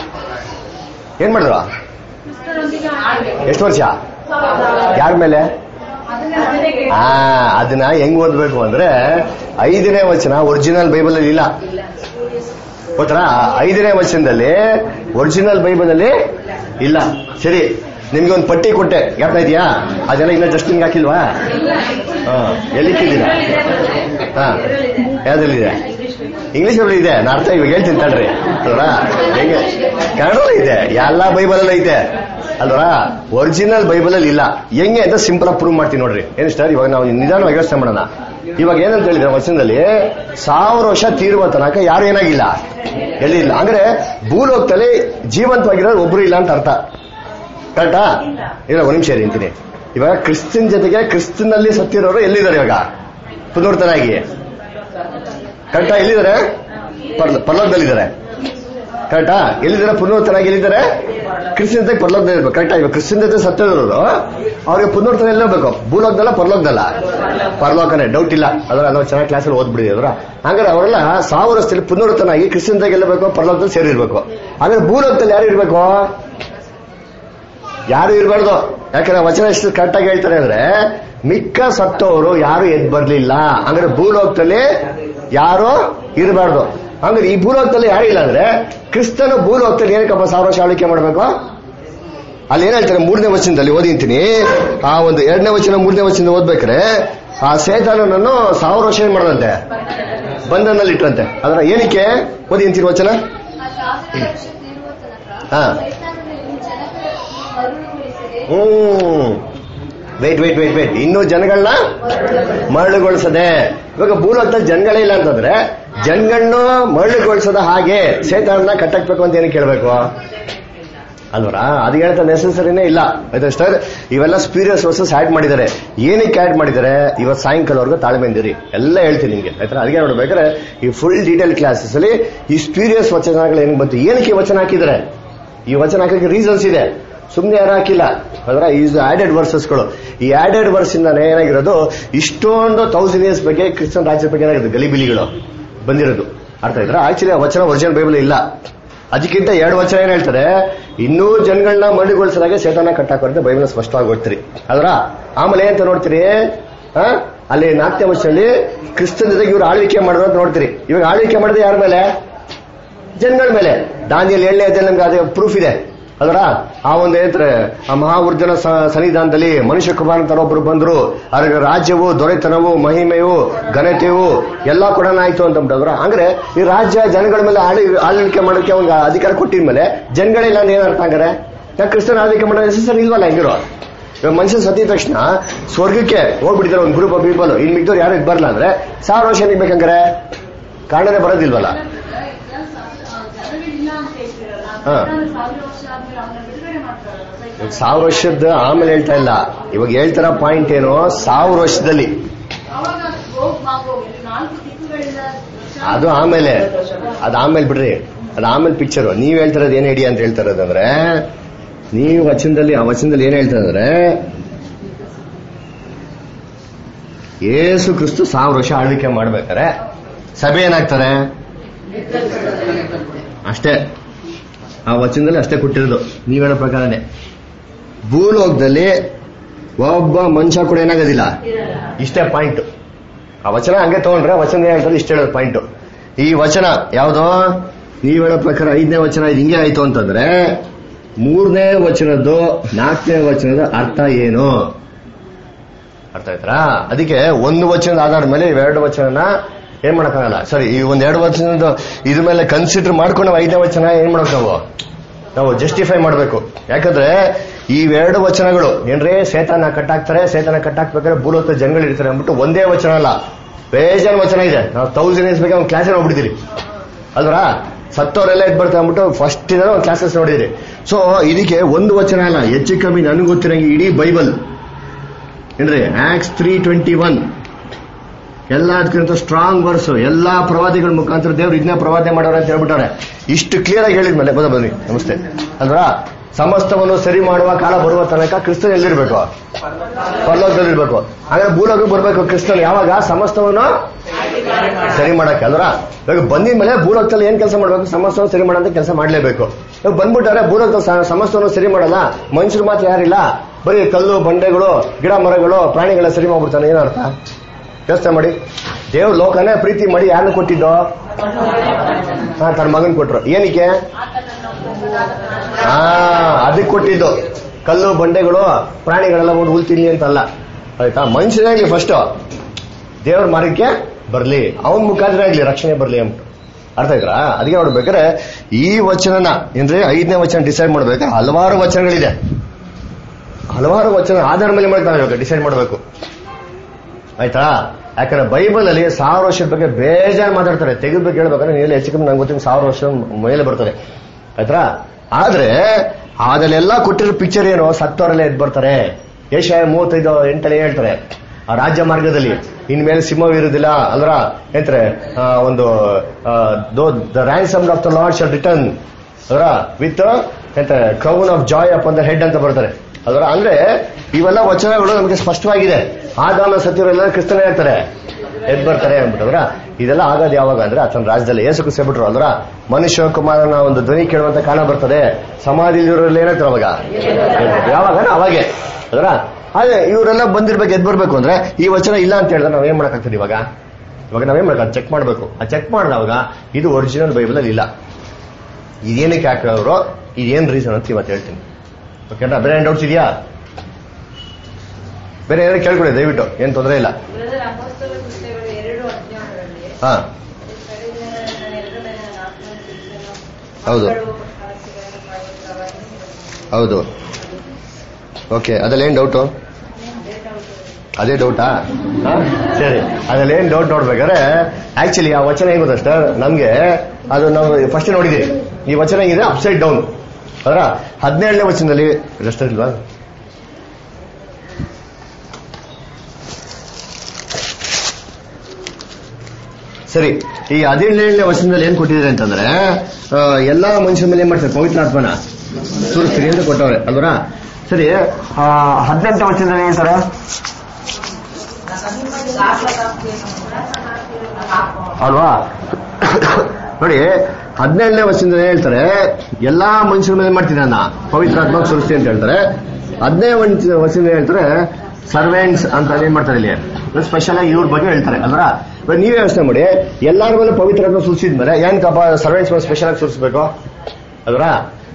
ಏನ್ ಮಾಡಿದ್ರು ಕ್ರಿಸ್ತನೊಂದಿಗೆ ಆಳ್ವಿಕೆ. ಎಷ್ಟು ವರ್ಷ ಸಾವಿರ. ಯಾರ ಮೇಲೆ ಅದನ್ನ ಅದನ್ನೇ ಕೇಳಿ. ಆ ಅದನ್ನ ಹೆಂಗ್ ಓದ್ಬೇಕು ಅಂದ್ರೆ ಐದನೇ ವಚನ ಒರಿಜಿನಲ್ ಬೈಬಲ್ ಅಲ್ಲಿ ಇಲ್ಲ ಗೊತ್ತಾ ಐದನೇ ವಚನದಲ್ಲಿ ಒರಿಜಿನಲ್ ಬೈಬಲ್ ಅಲ್ಲಿ ಇಲ್ಲ ಸರಿ ನಿಮ್ಗೆ ಒಂದು ಪಟ್ಟಿ ಕೊಟ್ಟೆ ಯಾಕ ಇದೆಯಾ ಅದೆಲ್ಲ ಇನ್ನ ಜಸ್ಟಿಂಗ್ ಹಾಕಿಲ್ವಾ ಹಾ ಎಲ್ಲಿಕ್ಕಿದ್ದೀರಾ ಹಾ ಯಾವ್ದ್ರಲ್ಲಿದೆ ಇಂಗ್ಲಿಷ್ ಅಲ್ಲಿ ಇದೆ ನಾ ಅರ್ಥ ಇವಾಗ ಹೇಳ್ತೀನಿ ತಡ್ರಿ ಅಲ್ವಾ ಹೆಂಗೆ ಕನ್ನಡದಲ್ಲೂ ಇದೆ ಎಲ್ಲ ಬೈಬಲ್ ಅಲ್ಲ ಐತೆ ಅಲ್ವಾ ಒರಿಜಿನಲ್ ಬೈಬಲ್ ಅಲ್ಲಿ ಇಲ್ಲ ಹೆಂಗೆ ಅಂತ ಸಿಂಪಲ್ ಆಗಿ ಪ್ರೂವ್ ಮಾಡ್ತೀನಿ ನೋಡ್ರಿ ಏನು ಸರ್ ಇವಾಗ ನಾವು ನಿಧಾನವಾಗಿ ಯೋಚನೆ ಮಾಡೋಣ ಇವಾಗ ಏನಂತ ಹೇಳಿದ್ರೆ ವಚನದಲ್ಲಿ ಸಾವಿರ ವರ್ಷ ತೀರುವ ತನಕ ಯಾರು ಏನಾಗಿಲ್ಲ ಎಲ್ಲಿ ಇಲ್ಲ ಅಂದ್ರೆ ಭೂಲೋಕದಲ್ಲಿ ಜೀವಂತವಾಗಿರೋದು ಒಬ್ರು ಇಲ್ಲ ಅಂತ ಅರ್ಥ ಕರೆಕ್ಟಾ ಇಲ್ಲ ಒಂದು ನಿಮಿಷ ಅಂತೀನಿ ಇವಾಗ ಕ್ರಿಸ್ತನ್ ಜೊತೆಗೆ ಕ್ರಿಸ್ತನಲ್ಲಿ ಸತ್ತಿರೋರು ಎಲ್ಲಿದ್ದಾರೆ ಇವಾಗ ಪುನರ್ತನಾಗಿ ಕರೆಕ್ಟಾ ಎಲ್ಲಿದ್ದಾರೆ ಪರ್ಲ- ಪರಲೋಕದಲ್ಲಿದ್ದಾರೆ ಕರೆಕ್ಟಾ ಎಲ್ಲಿದ್ದಾರೆ ಪುನರ್ತನಾಗಿ ಎಲ್ಲಿದ್ದಾರೆ ಕ್ರಿಸ್ತನ್ ಜೊತೆಗೆ ಪರಲೋಕದಲ್ಲಿ ಇರ್ಬೇಕು ಕರೆಕ್ಟಾ ಇವಾಗ ಕ್ರಿಸ್ತನ್ ಜೊತೆ ಸತ್ತಿರೋರು ಅವ್ರಿಗೆ ಪುನರ್ತನ ಎಲ್ಲಿ ಹೋಗ್ಬೇಕು ಭೂಲೋಕದಲ್ಲ ಪರಲೋಕದಲ್ಲ ಪರಲೋಕನೇ ಡೌಟ್ ಇಲ್ಲ ಅದರ ನಾವು ಚೆನ್ನಾಗಿ ಕ್ಲಾಸಲ್ಲಿ ಓದ್ಬಿಡಿದ್ರು ಹಂಗಾರೆ ಅವರೆಲ್ಲ ಸಾವಿರ ವರ್ಷದಲ್ಲಿ ಪುನರ್ತನಾಗಿ ಕ್ರಿಸ್ತನ್ ಜೊತೆಗೆ ಎಲ್ಲಬೇಕು ಪರಲೋಕದಲ್ಲಿ ಸೇರಿರ್ಬೇಕು ಹಾಗಾದ್ರೆ ಭೂಲೋಕದಲ್ಲಿ ಯಾರು ಇರ್ಬೇಕು ಯಾರು ಇರಬಾರ್ದು ಯಾಕಂದ್ರೆ ವಚನ ಎಷ್ಟು ಕರೆಕ್ಟ್ ಆಗಿ ಹೇಳ್ತಾರೆ ಅಂದ್ರೆ ಮಿಕ್ಕ ಸತ್ತವರು ಯಾರು ಎದ್ ಬರ್ಲಿಲ್ಲ ಅಂದ್ರೆ ಭೂಲೋಕದಲ್ಲಿ ಯಾರು ಇರಬಾರ್ದು ಅಂದ್ರೆ ಈ ಭೂಲೋಕದಲ್ಲಿ ಯಾರು ಇಲ್ಲ ಅಂದ್ರೆ ಕ್ರಿಸ್ತನು ಭೂಲೋಕದಲ್ಲಿ ಏನಕ್ಕಪ್ಪ ಸಾವಿರ ವರ್ಷ ಆಳ್ವಿಕೆ ಮಾಡಬೇಕು ಅಲ್ಲಿ ಏನ್ ಹೇಳ್ತಾರೆ ಮೂರನೇ ವಚನದಲ್ಲಿ ಓದಿಂತೀನಿ ಆ ಒಂದು ಎರಡನೇ ವಚನ ಮೂರನೇ ವಚನ ಓದ್ಬೇಕಾರೆ ಆ ಸೇತಾನನನ್ನು ಸಾವಿರ ವರ್ಷ ಏನ್ ಮಾಡದಂತೆ ಬಂಧನಲ್ಲಿ ಇಟ್ಟರಂತೆ ಅದರ ಏನಕ್ಕೆ ಓದಿಂತೀನಿ ವಚನ ಆ ಸಾವಿರ ವರ್ಷ ತೀರುವ ತನಕ ಹಾ. ಸೈತಾನನು ಜನಗಳನ್ನು ಮರುಳುಗೊಳಿಸದೆ ಹ್ಮ್ ವೇಟ್ ವೇಟ್ ವೇಟ್ ವೇಟ್ ಇನ್ನು ಜನಗಳನ್ನ ಮರಳುಗೊಳಿಸದೆ ಇವಾಗ ಭೂಲೋಕದಲ್ಲಿ ಜನಗಳೇ ಇಲ್ಲ ಅಂತಂದ್ರೆ ಜನಗಳನ್ನ ಮರಳುಗೊಳಿಸದ ಹಾಗೆ ಸೇತಾನನ್ನ ಕಟ್ಟಾಕ್ಬೇಕು ಅಂತ ಏನಕ್ಕೆ ಕೇಳಬೇಕು ಅಲ್ವರಾ ಅದು ಹೇಳ್ತಾ ನೆಸೆಸರಿನೇ ಇಲ್ಲ ಆಯ್ತಾ ಸರ್ ಇವೆಲ್ಲ ಸ್ಪೀರಿಯಸ್ ವರ್ಸಸ್ ಆಡ್ ಮಾಡಿದ್ದಾರೆ ಏನಕ್ಕೆ ಆಡ್ ಮಾಡಿದ್ದಾರೆ ಇವತ್ತು ಸಾಯಂಕಾಲವರೆಗೂ ತಾಳ್ಮೆಂದಿರಿ ಎಲ್ಲ ಹೇಳ್ತೀನಿ ನಿಮ್ಗೆ ಆಯ್ತಾ ಅದಕ್ಕೆ ನೋಡ್ಬೇಕಾದ್ರೆ ಈ ಫುಲ್ ಡೀಟೇಲ್ ಕ್ಲಾಸಸ್ ಅಲ್ಲಿ ಈ ಸ್ಪೀರಿಯಸ್ ವಚನಗಳು ಹೆಂಗ್ ಬಂತು ಏನಕ್ಕೆ ಈ ವಚನ ಹಾಕಿದ್ದಾರೆ ಈ ವಚನ ಹಾಕಕ್ಕೆ ರೀಸನ್ಸ್ ಇದೆ ಸುಮ್ಮನೆ ಯಾರು ಹಾಕಿಲ್ಲ ಅದರ ಈಸ್ ಆಡೆಡ್ ವರ್ಸಸ್ಗಳು ಈ ಆಡೆಡ್ ವರ್ಸ್ ಇಂದಾನೆ ಏನಾಗಿರೋದು ಇಷ್ಟೊಂದು ತೌಸಂಡ್ ಇಯರ್ಸ್ ಬಗ್ಗೆ ಕ್ರಿಶ್ಚಿಯನ್ ರಾಜ್ಯದ ಬಗ್ಗೆ ಏನಾಗಿದೆ ಗಲಿಬಿಲಿಗಳು ಬಂದಿರೋದು ಅರ್ಥ ಆಯ್ತಾ ಆಕ್ಚುಲಿ ಆ ವಚನ ಒರಿಜಿನಲ್ ಬೈಬಲ್ ಇಲ್ಲ ಅದಕ್ಕಿಂತ ಎರಡು ವಚನ ಏನ್ ಹೇಳ್ತಾರೆ ಇನ್ನೂ ಜನಗಳನ್ನ ಮರಳುಗೊಳಿಸಿದಾಗೆ ಸೇತಾನ ಕಟ್ಟಾಕೋಂತ ಬೈಬಲ್ ಸ್ಪಷ್ಟವಾಗಿ ಓದ್ತೀರಿ ಅದರ ಆಮೇಲೆ ಏನಂತ ನೋಡ್ತೀರಿ ಆ? ಅಲ್ಲಿ ನಾಟ್ಯ ವಚನಲ್ಲಿ ಕ್ರಿಸ್ತನ ಜೊತೆಗೆ ಇವ್ರು ಆಳ್ವಿಕೆ ಮಾಡಿದ್ರು ಅಂತ ನೋಡ್ತೀರಿ ಇವಾಗ ಆಳ್ವಿಕೆ ಮಾಡಿದ್ರೆ ಯಾರ ಮೇಲೆ ಜನಗಳ ಮೇಲೆ ದಾನಿಯಲ್ಲಿ ಏಳನೇ ಅಧ್ಯಾಯ ನಮ್ಗೆ ಅದೇ ಪ್ರೂಫ್ ಇದೆ ಅದರ ಆ ಒಂದು ಹೇಳ್ತಾರೆ ಆ ಮಹಾವರ್ಜನ ಸ- ಸನ್ನಿಧಾನದಲ್ಲಿ ಮನುಷ್ಯ ಕುಮಾರ ಒಬ್ರು ಬಂದ್ರು ಅವ್ರಿಗೆ ರಾಜ್ಯವು ದೊರೆತನವು ಮಹಿಮೆಯು ಘನತೆಯು ಎಲ್ಲ ಕೊಡೋಣ ಆಯ್ತು ಅಂತ ಅಂದ್ಬಿಟ್ಟವ್ರ ಅಂದ್ರೆ ಈ ರಾಜ್ಯ ಜನಗಳ ಮೇಲೆ ಆಳಿ ಆಳ್ವಿಕೆ ಮಾಡೋಕೆ ಒಂದು ಅಧಿಕಾರ ಕೊಟ್ಟಿದ್ಮೇಲೆ ಜನಗಳಿಲ್ಲ ಅಂದ್ರೆ ಏನರ್ಥ ಹಂಗಾರೆ ಯಾಕೆ ಕ್ರಿಸ್ತನ ಆಳ್ವಿಕೆ ಮಾಡೋ ಹೆಸರು ಇಲ್ವಲ್ಲ ಹೆಂಗಿರೋ ಇವಾಗ ಮನುಷ್ಯ ಸತ್ತಿದ ತಕ್ಷಣ ಸ್ವರ್ಗಕ್ಕೆ ಹೋಗ್ಬಿಟ್ಟಿದ್ದಾರೆ ಒಂದು ಗ್ರೂಪ್ ಆಫ್ ಪೀಪಲ್ ಇನ್ ಮಿಕ್ದವ್ರು ಯಾರು ಬರಲ್ಲ ಅಂದ್ರೆ ಸಾವಿರ ವರ್ಷ ನಿಗ್ಬೇಕಂಗಾರೆ ಕಾರಣನೇ ಬರೋದಿಲ್ವಲ್ಲ ಜನಗಳಿಲ್ಲ ಅಂತ ಹೇಳ್ತಿರಲ್ಲ ಹಾ. ಸಾವಿರ ವರ್ಷ ಆದ್ಮೇಲೆ ಅವನ್ನ ಬಿಡುಗಡೆ ಮಾಡ್ತಾರಲ್ಲ ಇವಾಗ ಸಾವಿರ ವರ್ಷದ ಆಮೇಲೆ ಹೇಳ್ತಾ ಇಲ್ಲ ಇವಾಗ ಹೇಳ್ತಾರ ಪಾಯಿಂಟ್ ಏನು ಸಾವಿರ ವರ್ಷದಲ್ಲಿ ಅವಾಗ ಹೋಗ್ ಹೋಗಿ ನಾಲ್ಕು ದಿಕ್ಕುಗಳಿಂದ ವರ್ಷ ಅದು ಆಮೇಲೆ ಅದು ಆಮೇಲೆ ಬಿಡ್ರಿ ಅದು ಆಮೇಲೆ ಪಿಕ್ಚರ್ ನೀವ್ ಹೇಳ್ತಿರೋದು ಏನ್ ಐಡಿಯಾ ಅಂತ ಹೇಳ್ತಾ ಇರೋದಂದ್ರೆ ನೀವು ವಚನದಲ್ಲಿ ಆ ವಚನದಲ್ಲಿ ಏನ್ ಹೇಳ್ತಾ ಇದ್ರೆ ಏಸು ಕ್ರಿಸ್ತು ಸಾವಿರ ವರ್ಷ ಆಳ್ವಿಕೆ ಮಾಡ್ಬೇಕಾರೆ ಸಭೆ ಏನಾಗ್ತಾರೆ ಅಷ್ಟೇ ಆ ವಚನದಲ್ಲಿ ಅಷ್ಟೇ ಕೊಟ್ಟಿರೋದು ನೀವ್ ಹೇಳೋ ಪ್ರಕಾರನೇ ಭೂಲೋಕದಲ್ಲಿ ಒಬ್ಬ ಮನುಷ್ಯ ಕೂಡ ಏನಾಗೋದಿಲ್ಲ ಇಷ್ಟೇ ಪಾಯಿಂಟ್ ಆ ವಚನ ಹಂಗೆ ತಗೊಂಡ್ರೆ ವಚನ ಏನ್ ಹೇಳ್ತಾರೆ ಇಷ್ಟ ಹೇಳೋದು ಪಾಯಿಂಟ್ ಈ ವಚನ ಯಾವ್ದು ನೀವ್ ಹೇಳೋ ಪ್ರಕಾರ ಐದನೇ ವಚನ ಇದು ಹಿಂಗೆ ಆಯ್ತು ಅಂತಂದ್ರೆ ಮೂರನೇ ವಚನದ್ದು ನಾಲ್ಕನೇ ವಚನದ ಅರ್ಥ ಏನು ಅರ್ಥ ಆಯ್ತಾ ಅದಕ್ಕೆ ಒಂದು ವಚನದ ಆಧಾರದ ಮೇಲೆ ಇವೆರಡು ವಚನನ ಏನ್ ಮಾಡಕ್ಕಾಗಲ್ಲ ಸರಿ ಈ ಒಂದ್ ಎರಡು ವಚನದ ಇದ್ರ ಮೇಲೆ ಕನ್ಸಿಡರ್ ಮಾಡ್ಕೊಂಡು ನಾವು ಐದನೇ ವಚನ ಏನ್ ಮಾಡಕ್ ನಾವು ನಾವು ಜಸ್ಟಿಫೈ ಮಾಡಬೇಕು ಯಾಕಂದ್ರೆ ಇವೆರಡು ವಚನಗಳು ಏನ್ರಿ ಸೇತನ ಕಟ್ಟಾಕ್ತಾರೆ ಸೇತನ ಕಟ್ಟಾಕ್ಬೇಕಾದ್ರೆ ಭೂಲೋಕ ಜನಗಳು ಇರ್ತಾರೆ ಅಂದ್ಬಿಟ್ಟು ಒಂದೇ ವಚನ ಅಲ್ಲ ಬೇಜಾನ್ ವಚನ ಇದೆ ನಾವು ತೌಸಂಡ್ ಇಯರ್ಸ್ ಬೇಕಾದ್ರೆ ಒಂದು ಕ್ಲಾಸ್ ಹೋಗ್ಬಿಡ್ತೀರಿ ಅಲ್ವರಾ ಸತ್ತವರೆಲ್ಲ ಎದ್ ಬರ್ತಾ ಅಂದ್ಬಿಟ್ಟು ಫಸ್ಟ್ ಇದ್ರೆ ಒಂದು ಕ್ಲಾಸಸ್ ನೋಡಿದಿರಿ ಸೊ ಇದಕ್ಕೆ ಒಂದು ವಚನ ಅಲ್ಲ ಹೆಚ್ಚು ಕಮ್ಮಿ ನನಗೆ ಗೊತ್ತಿರಂಗೆ ಇಡೀ ಬೈಬಲ್ ಏನ್ರಿ ಆಕ್ಸ್ ತ್ರೀ ಟ್ವೆಂಟಿ ಒನ್ ಎಲ್ಲದಕ್ಕಿಂತ ಸ್ಟ್ರಾಂಗ್ ವರ್ಸ್ ಎಲ್ಲಾ ಪ್ರವಾದಿಗಳ ಮುಖಾಂತರ ದೇವ್ರು ಇದನ್ನ ಪ್ರವಾದನೆ ಮಾಡೋರು ಅಂತ ಹೇಳ್ಬಿಟ್ಟವ್ರೆ ಇಷ್ಟು ಕ್ಲಿಯರ್ ಆಗಿ ಹೇಳಿದ್ಮೇಲೆ ಬದ ಬನ್ನಿ ನಮಸ್ತೆ ಅಲ್ವಾ ಸಮಸ್ತವನ್ನು ಸರಿ ಮಾಡುವ ಕಾಲ ಬರುವ ತನಕ ಕ್ರಿಸ್ತನ್ ಎಲ್ಲಿರ್ಬೇಕು ಪರಲೋಕದಲ್ಲಿರ್ಬೇಕು ಹಾಗಾದ್ರೆ ಭೂಲೋಕ ಬರ್ಬೇಕು ಕ್ರಿಸ್ತನ್ ಯಾವಾಗ ಸಮಸ್ತವನ್ನು ಸರಿ ಮಾಡಕ್ಕೆ ಅಲ್ರ ಇವಾಗ ಬಂದಿದ ಮೇಲೆ ಭೂಲೋಕದಲ್ಲಿ ಏನ್ ಕೆಲಸ ಮಾಡ್ಬೇಕು ಸಮಸ್ತವನ್ನು ಸರಿ ಮಾಡೋಂತ ಕೆಲಸ ಮಾಡ್ಲೇಬೇಕು ಇವಾಗ ಬಂದ್ಬಿಟ್ಟಾರೆ ಭೂಲೋಕ ಸಮಸ್ತವನ್ನು ಸರಿ ಮಾಡಲ್ಲ ಮನುಷ್ಯರು ಮಾತ್ರ ಯಾರಿಲ್ಲ ಬರೀ ಕಲ್ಲು ಬಂಡೆಗಳು ಗಿಡ ಮರಗಳು ಪ್ರಾಣಿಗಳ ಸರಿ ಮಾಡ್ಬಿಡ್ತಾನೆ ಏನರ್ಥ ಯೋಚನೆ ಮಾಡಿ ದೇವ್ ಲೋಕನೇ ಪ್ರೀತಿ ಮಾಡಿ ಯಾರನ್ನು ಕೊಟ್ಟಿದ್ದೋ ಹಾ ತನ್ನ ಮಗನ್ ಕೊಟ್ರು ಏನಕ್ಕೆ ಹಾ ಅದಕ್ಕೆ ಕೊಟ್ಟಿದ್ದು ಕಲ್ಲು ಬಂಡೆಗಳು ಪ್ರಾಣಿಗಳೆಲ್ಲ ಒಂದು ಹುಲ್ ತಿನ್ನಿ ಅಂತಲ್ಲ ಆಯ್ತಾ ಮನುಷ್ಯನಾಗ್ಲಿ ಫಸ್ಟ್ ದೇವ್ರ ಮಾರ್ಗಕ್ಕೆ ಬರ್ಲಿ ಅವನ್ ಮುಖಾಂತರ ಆಗ್ಲಿ ರಕ್ಷಣೆ ಬರ್ಲಿ ಅಂತ ಅರ್ಥ ಆಯ್ತಾ ಅದಕ್ಕೆ ನೋಡ್ಬೇಕಾದ್ರೆ ಈ ವಚನನ ಏನ್ರಿ ಐದನೇ ವಚನ ಡಿಸೈಡ್ ಮಾಡ್ಬೇಕಾದ್ರೆ ಹಲವಾರು ವಚನಗಳಿದೆ ಹಲವಾರು ವಚನ ಆಧಾರ ಮೇಲೆ ಮಾಡ್ತಾ ಡಿಸೈಡ್ ಮಾಡಬೇಕು ಆಯ್ತಾ ಯಾಕಂದ್ರೆ ಬೈಬಲ್ ಅಲ್ಲಿ ಸಾವಿರ ವರ್ಷದ ಬಗ್ಗೆ ಬೇಜಾರು ಮಾತಾಡ್ತಾರೆ ತೆಗೆದ್ಬೇಕು ಹೇಳ್ಬೇಕಾದ್ರೆ ನೀವೆಲ್ಲ ಹೆಚ್ಚು ಕಮ್ಮಿ ನಂಗೆ ಗೊತ್ತಿನ ಸಾವಿರ ವರ್ಷ ಮೇಲೆ ಬರ್ತದೆ ಆಯ್ತಾ ಆದ್ರೆ ಅದಲ್ಲೆಲ್ಲ ಕೊಟ್ಟಿರೋ ಪಿಕ್ಚರ್ ಏನು ಸತ್ತವರೆಲ್ಲ ಎದ್ ಬರ್ತಾರೆ ಏಷ್ಯಾ ಮೂವತ್ತೈದು ಎಂಟನೇ ಹೇಳ್ತಾರೆ ಆ ರಾಜ್ಯ ಮಾರ್ಗದಲ್ಲಿ ಇನ್ಮೇಲೆ ಸಿಂಹ ಇರುದಿಲ್ಲ ಅಲ್ರ ಹೇಳ್ತಾರೆ ಆ, ಒಂದು the ransom of the Lord shall return ಅದರ ವಿತ್ ಎಂತ ಕ್ರೌನ್ ಆಫ್ ಜಾಯ್ ಅಪ್ ಅಂತ ಹೆಡ್ ಅಂತ ಬರ್ತಾರೆ ಅದರ ಅಂದ್ರೆ ಇವೆಲ್ಲ ವಚನಗಳು ನಮಗೆ ಸ್ಪಷ್ಟವಾಗಿದೆ ಆದಾಮ ಸತ್ಯರೆಲ್ಲ ಕ್ರಿಸ್ತನೇ ಆಗ್ತಾರೆ ಎದ್ ಬರ್ತಾರೆ ಅಂದ್ಬಿಟ್ಟವ್ರ ಇದೆಲ್ಲ ಆಗೋದು ಯಾವಾಗ ಅಂದ್ರೆ ಆತನ ರಾಜ್ಯದಲ್ಲಿ ಏಸು ಕ್ರಿಸ್ತ ಬಿಟ್ರು ಅಲ್ರ ಮನುಷ್ಯ ಕುಮಾರನ ಒಂದು ಧ್ವನಿ ಕೇಳುವಂತ ಕಾಣ ಬರ್ತದೆ ಸಮಾಧಿಲಿರೋರೆಲ್ಲ ಏನಾಗ್ತಾರೆ ಅವಾಗ ಯಾವಾಗ ಅವಾಗೆ ಅದರ ಅದೇ ಇವರೆಲ್ಲ ಬಂದಿರ್ಬೇಕು ಎದ್ ಬರ್ಬೇಕು ಅಂದ್ರೆ ಈ ವಚನ ಇಲ್ಲ ಅಂತ ಹೇಳಿದ್ರೆ ನಾವ್ ಏನ್ ಮಾಡಕ್ಕಾಗ್ತದೆ ಇವಾಗ ಇವಾಗ ನಾವೇನ್ ಮಾಡಕ್ ಚೆಕ್ ಮಾಡ್ಬೇಕು ಆ ಚೆಕ್ ಮಾಡಿದವಾಗ ಇದು ಒರಿಜಿನಲ್ ಬೈಬಲ್ ಅಲ್ಲಿ ಇಲ್ಲ ಇದೇನಕ್ಕೆ ಹಾಕಿದ್ರು ಇದೇನ್ ರೀಸನ್ ಅಂತ ಇವತ್ತು ಹೇಳ್ತೀನಿ ಓಕೆನಾ ಬೇರೆ ಏನ್ ಡೌಟ್ಸ್ ಇದೆಯಾ ಬೇರೆ ಏನಾದ್ರು ಕೇಳ್ಕೊಳ್ಳಿ ದಯವಿಟ್ಟು ಏನ್ ತೊಂದರೆ ಇಲ್ಲ ಬ್ರದರ್ ಅಪೋಸ್ತಲ ಕೃತ್ಯಗಳು ಎರಡು ಅಧ್ಯಾಯಗಳಲ್ಲಿ ಹಾ ಹೌದು. ಹೌದು ಓಕೆ ಅದ್ರಲ್ಲಿ ಏನ್ ಡೌಟು ಅದೇ ಡೌಟಾ ಸರಿ ಅದ್ರಲ್ಲಿ ಏನ್ ಡೌಟ್ ನೋಡ್ಬೇಕಾದ್ರೆ ಆಕ್ಚುಲಿ ಆ ವಚನ ಹೆಂಗ್ ಗೊತ್ತಾ ಸರ್ ನಮ್ಗೆ ಅದು ನಾವು ಫಸ್ಟ್ ನೋಡಿದೀವಿ ಈ ವಚನ ಹೆಂಗಿದೆ ಅಪ್ಸೈಡ್ ಡೌನ್ ಅದರ ಹದಿನೇಳನೇ ವಚನದಲ್ಲಿ ರೆಸ್ಟ್ ಇಲ್ವಾ ಸರಿ ಈ ಹದಿನೇಳನೇ ವಚನದಲ್ಲಿ ಏನ್ ಕೊಟ್ಟಿದ್ದಾರೆ ಅಂತಂದ್ರೆ ಆ, ಎಲ್ಲಾ ಮನುಷ್ಯರ ಮೇಲೆ ಏನ್ ಮಾಡ್ತಾರೆ ಪವಿತ್ರಾತ್ಮನ ಸುರಿಸ್ತೀರಿ ಅಂತ ಕೊಟ್ಟವ್ರೆ ಅಲ್ವರ ಸರಿ ಆ, ಹದಿನೆಂಟನೇ ವಚನದಲ್ಲಿ ಏನ್ ಹೇಳ್ತಾರೆ ಅಲ್ವಾ ನೋಡಿ ಹದಿನೇಳನೇ ವರ್ಷದಿಂದ ಹೇಳ್ತಾರೆ ಎಲ್ಲಾ ಮನುಷ್ಯರ ಮೇಲೆ ಮಾಡ್ತೀನಿ ನನ್ನ ಪವಿತ್ರಾತ್ಮ ಸುರಿಸ್ತಿ ಅಂತ ಹೇಳ್ತಾರೆ ಹದಿನೈದು ವರ್ಷದಿಂದ ಹೇಳ್ತಾರೆ ಸರ್ವೆಂಟ್ಸ್ ಅಂತ ಏನ್ ಮಾಡ್ತಾರೆ ಇಲ್ಲಿ ಸ್ಪೆಷಲ್ ಆಗಿ ಇವ್ರ ಬಗ್ಗೆ ಹೇಳ್ತಾರೆ ಅಲ್ವಾ ಇವಾಗ ನೀವೇ ಯೋಚನೆ ಮಾಡಿ ಎಲ್ಲಾರ ಮೇಲೆ ಪವಿತ್ರಾತ್ಮ ಸುರಿಸಿದ್ಮೇಲೆ ಏನ್ ಕಪ್ಪ ಸರ್ವೆಂಟ್ಸ್ ಮೇಲೆ ಸ್ಪೆಷಲ್ ಆಗಿ ಸುರಿಸ್ಬೇಕು ಅಲ್ವಾ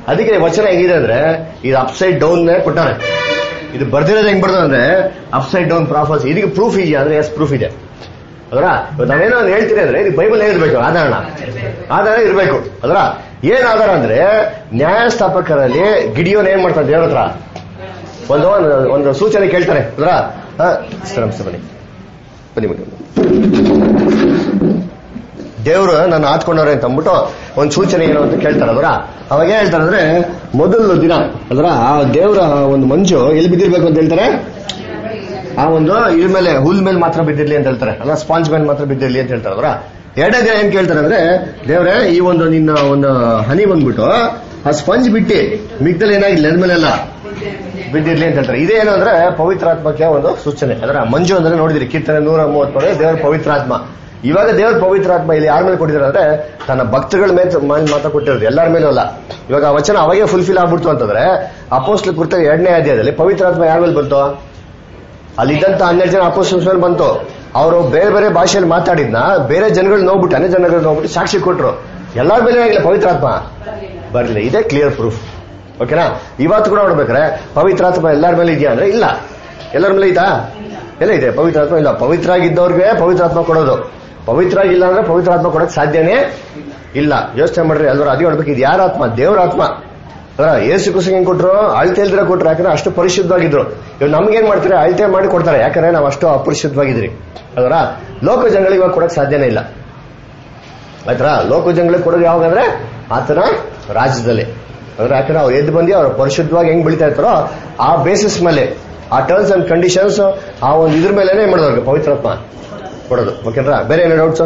ಅದಕ್ಕೆ ವಚನ ಹೆಂಗಿದೆ ಅಂದ್ರೆ ಇದು ಅಪ್ಸೈಡ್ ಡೌನ್ ಕೊಟ್ಟಾರೆ ಇದು ಬರ್ದಿರೋದು ಹೆಂಗ್ ಬರ್ತದೆ ಅಂದ್ರೆ ಅಪ್ಸೈಡ್ ಡೌನ್ ಪ್ರಾಫಸ್ ಇದಕ್ಕೆ ಪ್ರೂಫ್ ಇದೆಯಾ ಅಂದ್ರೆ ಎಸ್ ಪ್ರೂಫ್ ಇದೆ ಅದರ ನಾವೇನೋ ಒಂದು ಹೇಳ್ತೀರಿ ಅಂದ್ರೆ ಇದು ಬೈಬಲ್ ಇರಬೇಕು ಆಧಾರ ಆಧಾರ ಇರಬೇಕು ಅದರ ಏನ್ ಆಧಾರ ಅಂದ್ರೆ ನ್ಯಾಯಸ್ಥಾಪಕರಲ್ಲಿ ಗಿಡಿಯೋನ್ ಏನ್ ಮಾಡ್ತಾನೆ ದೇವ್ರ ಹತ್ರ ಒಂದು ಒಂದು- ಒಂದು ಸೂಚನೆ ಕೇಳ್ತಾರೆ ಅದರ ನಮಸ್ತೆ ಬನ್ನಿ ಬನ್ನಿ ಬನ್ನಿ ದೇವರು ನನ್ನ ಆತ್ಕೊಂಡವ್ರೆ ಅಂತ ಅಂದ್ಬಿಟ್ಟು ಒಂದು ಸೂಚನೆ ಏನು ಅಂತ ಕೇಳ್ತಾರೆ ಅದರ ಅವಾಗ ಏನ್ ಹೇಳ್ತಾರೆ ಅಂದ್ರೆ ಮೊದಲು ದಿನ ಅದರ ಆ ದೇವರ ಒಂದು ಮಂಜು ಎಲ್ಲಿ ಬಿದ್ದಿರ್ಬೇಕು ಅಂತ ಹೇಳ್ತಾರೆ ಆ ಒಂದು ಇದ್ರ ಮೇಲೆ ಹುಲ್ ಮೇಲೆ ಮಾತ್ರ ಬಿದ್ದಿರ್ಲಿ ಅಂತ ಹೇಳ್ತಾರೆ ಅಲ್ಲ ಸ್ಪಾಂಜ್ ಮೇಲೆ ಮಾತ್ರ ಬಿದ್ದಿರ್ಲಿ ಅಂತ ಹೇಳ್ತಾರೆ ಅದರ ಎರಡನೇ ದಿನ ಏನ್ ಕೇಳ್ತಾರೆ ಅಂದ್ರೆ ದೇವ್ರೆ ಈ ಒಂದು ನಿನ್ನ ಒಂದು ಹನಿ ಬಂದ್ಬಿಟ್ಟು ಆ ಸ್ಪಂಜ್ ಬಿಟ್ಟು ಮಿಗ್ದಲ್ಲಿ ಏನಾಗಿಲ್ಲ ಅದ್ರ ಮೇಲೆಲ್ಲ ಬಿದ್ದಿರ್ಲಿ ಅಂತ ಹೇಳ್ತಾರೆ ಇದೇನು ಅಂದ್ರೆ ಪವಿತ್ರಾತ್ಮಕ್ಕೆ ಒಂದು ಸೂಚನೆ ಅದರ ಮಂಜು ಅಂದ್ರೆ ನೋಡಿದಿರಿ ಕೀರ್ತನೆ ನೂರ ಮೂವತ್ತೊಳಗೆ ದೇವರ ಪವಿತ್ರಾತ್ಮ ಇವಾಗ ದೇವರ ಪವಿತ್ರಾತ್ಮ ಇಲ್ಲಿ ಯಾರ ಮೇಲೆ ಕೊಟ್ಟಿದ್ದಾರೆ ಅಂದ್ರೆ ತನ್ನ ಭಕ್ತಗಳ ಮೇಲೆ ಮೇಲೆ ಮಾತ್ರ ಕೊಟ್ಟಿರೋದು ಎಲ್ಲರ ಮೇಲೂ ಅಲ್ಲ ಇವಾಗ ಆ ವಚನ ಅವಾಗೇ ಫುಲ್ಫಿಲ್ ಆಗ್ಬಿಡ್ತು ಅಂತಂದ್ರೆ ಅಪೋಸ್ಟ್ಲ ಕುರಿತ ಎರಡನೇ ಅಧ್ಯಾಯದಲ್ಲಿ ಪವಿತ್ರಾತ್ಮ ಯಾರ ಮೇಲೆ ಬಂತು ಅಲ್ಲಿದ್ದಂತ ಹನ್ನೆರಡು ಜನ ಅಪೋಸ್ಟಲ್ಸ್ ಮೇಲೆ ಬಂತು ಅವರು ಬೇರೆ ಬೇರೆ ಭಾಷೆಯಲ್ಲಿ ಮಾತಾಡಿದ್ನ ಬೇರೆ ಜನಗಳು ನೋಡ್ಬಿಟ್ಟು ಅನ್ಯ ಜನಗಳು ನೋಡ್ಬಿಟ್ಟು ಸಾಕ್ಷಿ ಕೊಟ್ರು ಎಲ್ಲರ ಮೇಲೆ ಆಗಿಲ್ಲ ಪವಿತ್ರಾತ್ಮ ಬರಲಿಲ್ಲ ಇದೇ ಕ್ಲಿಯರ್ ಪ್ರೂಫ್ ಓಕೆನಾ ಇವತ್ತು ಕೂಡ ನೋಡ್ಬೇಕಾರೆ ಪವಿತ್ರಾತ್ಮ ಎಲ್ಲರ ಮೇಲೆ ಇದೆಯಾ ಅಂದ್ರೆ ಇಲ್ಲ ಎಲ್ಲರ ಮೇಲೆ ಇದಾ ಎಲ್ಲ ಇದೆ ಪವಿತ್ರಾತ್ಮ ಇಲ್ಲ ಪವಿತ್ರ ಆಗಿದ್ದವ್ರಿಗೆ ಪವಿತ್ರಾತ್ಮ ಕೊಡೋದು ಪವಿತ್ರ ಆಗಿಲ್ಲ ಅಂದ್ರೆ ಪವಿತ್ರಾತ್ಮ ಕೊಡಕ್ ಸಾಧ್ಯನೇ ಇಲ್ಲ ಯೋಚನೆ ಮಾಡ್ರಿ ಎಲ್ಲರೂ ಅದೇ ನೋಡ್ಬೇಕು ಇದು ಯಾರ ಆತ್ಮ ದೇವ್ರ ಆತ್ಮ ಅದರ ಏಸು ಕುಸಿಗೆ ಹೆಂಗ್ ಕೊಟ್ರು ಅಳತೆ ಇಲ್ದಿರ ಕೊಟ್ರು ಯಾಕಂದ್ರೆ ಅಷ್ಟು ಪರಿಶುದ್ಧವಾಗಿದ್ರು ಇವ್ ನಮ್ಗೇನ್ ಮಾಡ್ತಾರೆ ಅಳತೆ ಮಾಡಿ ಕೊಡ್ತಾರೆ ಯಾಕಂದ್ರೆ ನಾವು ಅಷ್ಟು ಅಪರಿಶುದ್ಧವಾಗಿದ್ರಿ ಅದರ ಲೋಕ ಜನಗಳಿಗೆ ಇವಾಗ ಕೊಡಕ್ ಸಾಧ್ಯನೇ ಇಲ್ಲ ಆಯ್ತಾ ಲೋಕ ಜನಗಳಿಗೆ ಕೊಡೋದು ಯಾವಾಗ ಅಂದ್ರೆ ಆತನ ರಾಜ್ಯದಲ್ಲಿ ಅಂದ್ರೆ ಯಾಕಂದ್ರೆ ಅವ್ರು ಎದ್ದು ಬಂದು ಅವ್ರು ಪರಿಶುದ್ಧವಾಗಿ ಹೆಂಗ್ ಬೆಳಿತಾ ಇರ್ತಾರೋ ಆ ಬೇಸಿಸ್ ಮೇಲೆ ಆ ಟರ್ಮ್ಸ್ ಅಂಡ್ ಕಂಡೀಷನ್ಸ್ ಆ ಒಂದು ಇದ್ರ ಮೇಲೆ ಏನ್ ಮಾಡೋದು ಅವ್ರಿಗೆ ಪವಿತ್ರಾತ್ಮ ಕೊಡೋದು ಓಕೆನಾ ಬೇರೆ ಏನೋ ಡೌಟ್ಸ್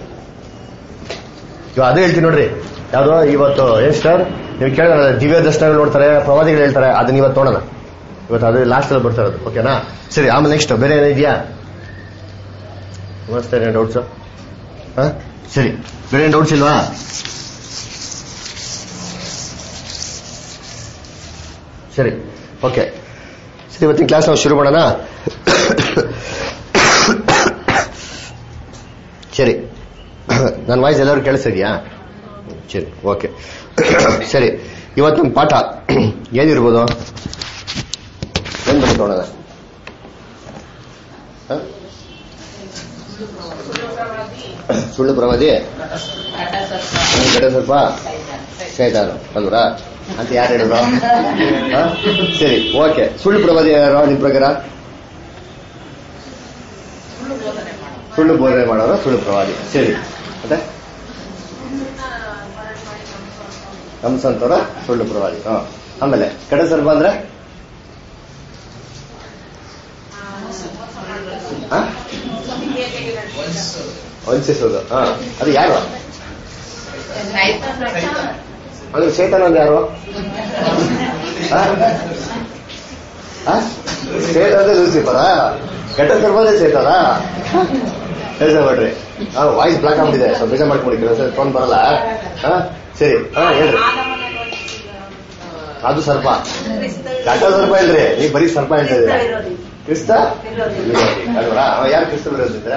ಇವಾಗ ಅದೇ ಹೇಳ್ತೀನಿ ನೋಡ್ರಿ ಯಾವ್ದೋ ಇವತ್ತು ಏನ್ ಸರ್ ನೀವು ಕೇಳಿದ್ರೆ ದಿವ್ಯ ದರ್ಶನಗಳು ನೋಡ್ತಾರೆ ಪ್ರವಾದಿಗಳು ಹೇಳ್ತಾರೆ ಅದನ್ನ ಇವತ್ತು ನೋಡೋಣ ಇವತ್ತು ಅದು ಲಾಸ್ಟ್ ಅಲ್ಲಿ ಬರ್ತಾ ಇರೋದು ಓಕೆನಾ ಸರಿ ಆಮೇಲೆ ನೆಕ್ಸ್ಟ್ ಬೇರೆ ಏನೋ ಇದೆಯಾ ನಮಸ್ತೆ ಏನು ಡೌಟ್ಸ್ ಸರಿ ಬೇರೆ ಏನು ಡೌಟ್ಸ್ ಇಲ್ವಾ ಸರಿ ಓಕೆ ಸರಿ ಇವತ್ತಿನ ಕ್ಲಾಸ್ ನಾವು ಶುರು ಮಾಡೋಣ ಸರಿ ನನ್ನ ವಾಯ್ಸ್ ಎಲ್ಲರೂ ಕೇಳಿಸ್ತಿದ್ಯಾ ಸರಿ ಓಕೆ ಸರಿ ಇವತ್ತು ನಮ್ಮ ಪಾಠ ಏನಿರ್ಬೋದು ಏನ್ ಬರುತ್ತೆ ನೋಡೋಣ ಹ? ಸುಳ್ಳು ಪ್ರವಾದಿ ಗಡ ಸ್ವಲ್ಪ ಸೈತಾನು ಅಲ್ವರಾ ಅಂತ ಯಾರು ಹೇಳಿದ್ರು ಹ? ಸರಿ ಓಕೆ ಸುಳ್ಳು ಪ್ರವಾದಿ ಯಾರು ನಿಮ್ ಪ್ರಕಾರ ಸುಳ್ಳು ಬೋಧನೆ ಮಾಡೋರು ಸುಳ್ಳು ಪ್ರವಾದಿ ಸರಿ ಮತ್ತೆ ಹಂಸಂತವರ ಸುಳ್ಳು ಪ್ರವಾದಿ ಹ ಆಮೇಲೆ ಕಡೆ ಸರ್ಪ ಅಂದ್ರೆ ಹ? ವಂಚಿಸೋದು ಹ ಅದು ಯಾರು ಅಂದ್ರೆ ಚೇತನ ಅಂದ್ರೆ ಯಾರು ಹ? ಹ? ಚೇತನ ಅಂದ್ರೆ ಲೂಸಿಫರ ಕೆಟ್ಟ ಸರ್ಪದೇ ಚೇತನ ಕೆಲಸ ಮಾಡ್ರಿ ಹಾ ವಾಯ್ಸ್ ಬ್ಲಾಕ್ ಆಗ್ಬಿಟ್ಟಿದೆ ಸ್ವಲ್ಪ ಬೇಜ ಮಾಡ್ಕೊಡಿ ಕೆಲಸ ಫೋನ್ ಬರಲ್ಲ ಹಾ ಸರಿ ಹಾ ಹೇಳ್ರಿ ಅದು ಸರ್ಪ ಕಟ್ಟ ಸರ್ಪ ಇಲ್ರಿ ನೀವು ಬರೀ ಸರ್ಪ ಹೇಳ್ತಾ ಇದ್ದೀರಾ ಕ್ರಿಸ್ತ ವಿರೋಧಿ ಅಲ್ವರಾ ಅವ ಯಾರು ಕ್ರಿಸ್ತ ವಿರೋಧಿ ಇದ್ರೆ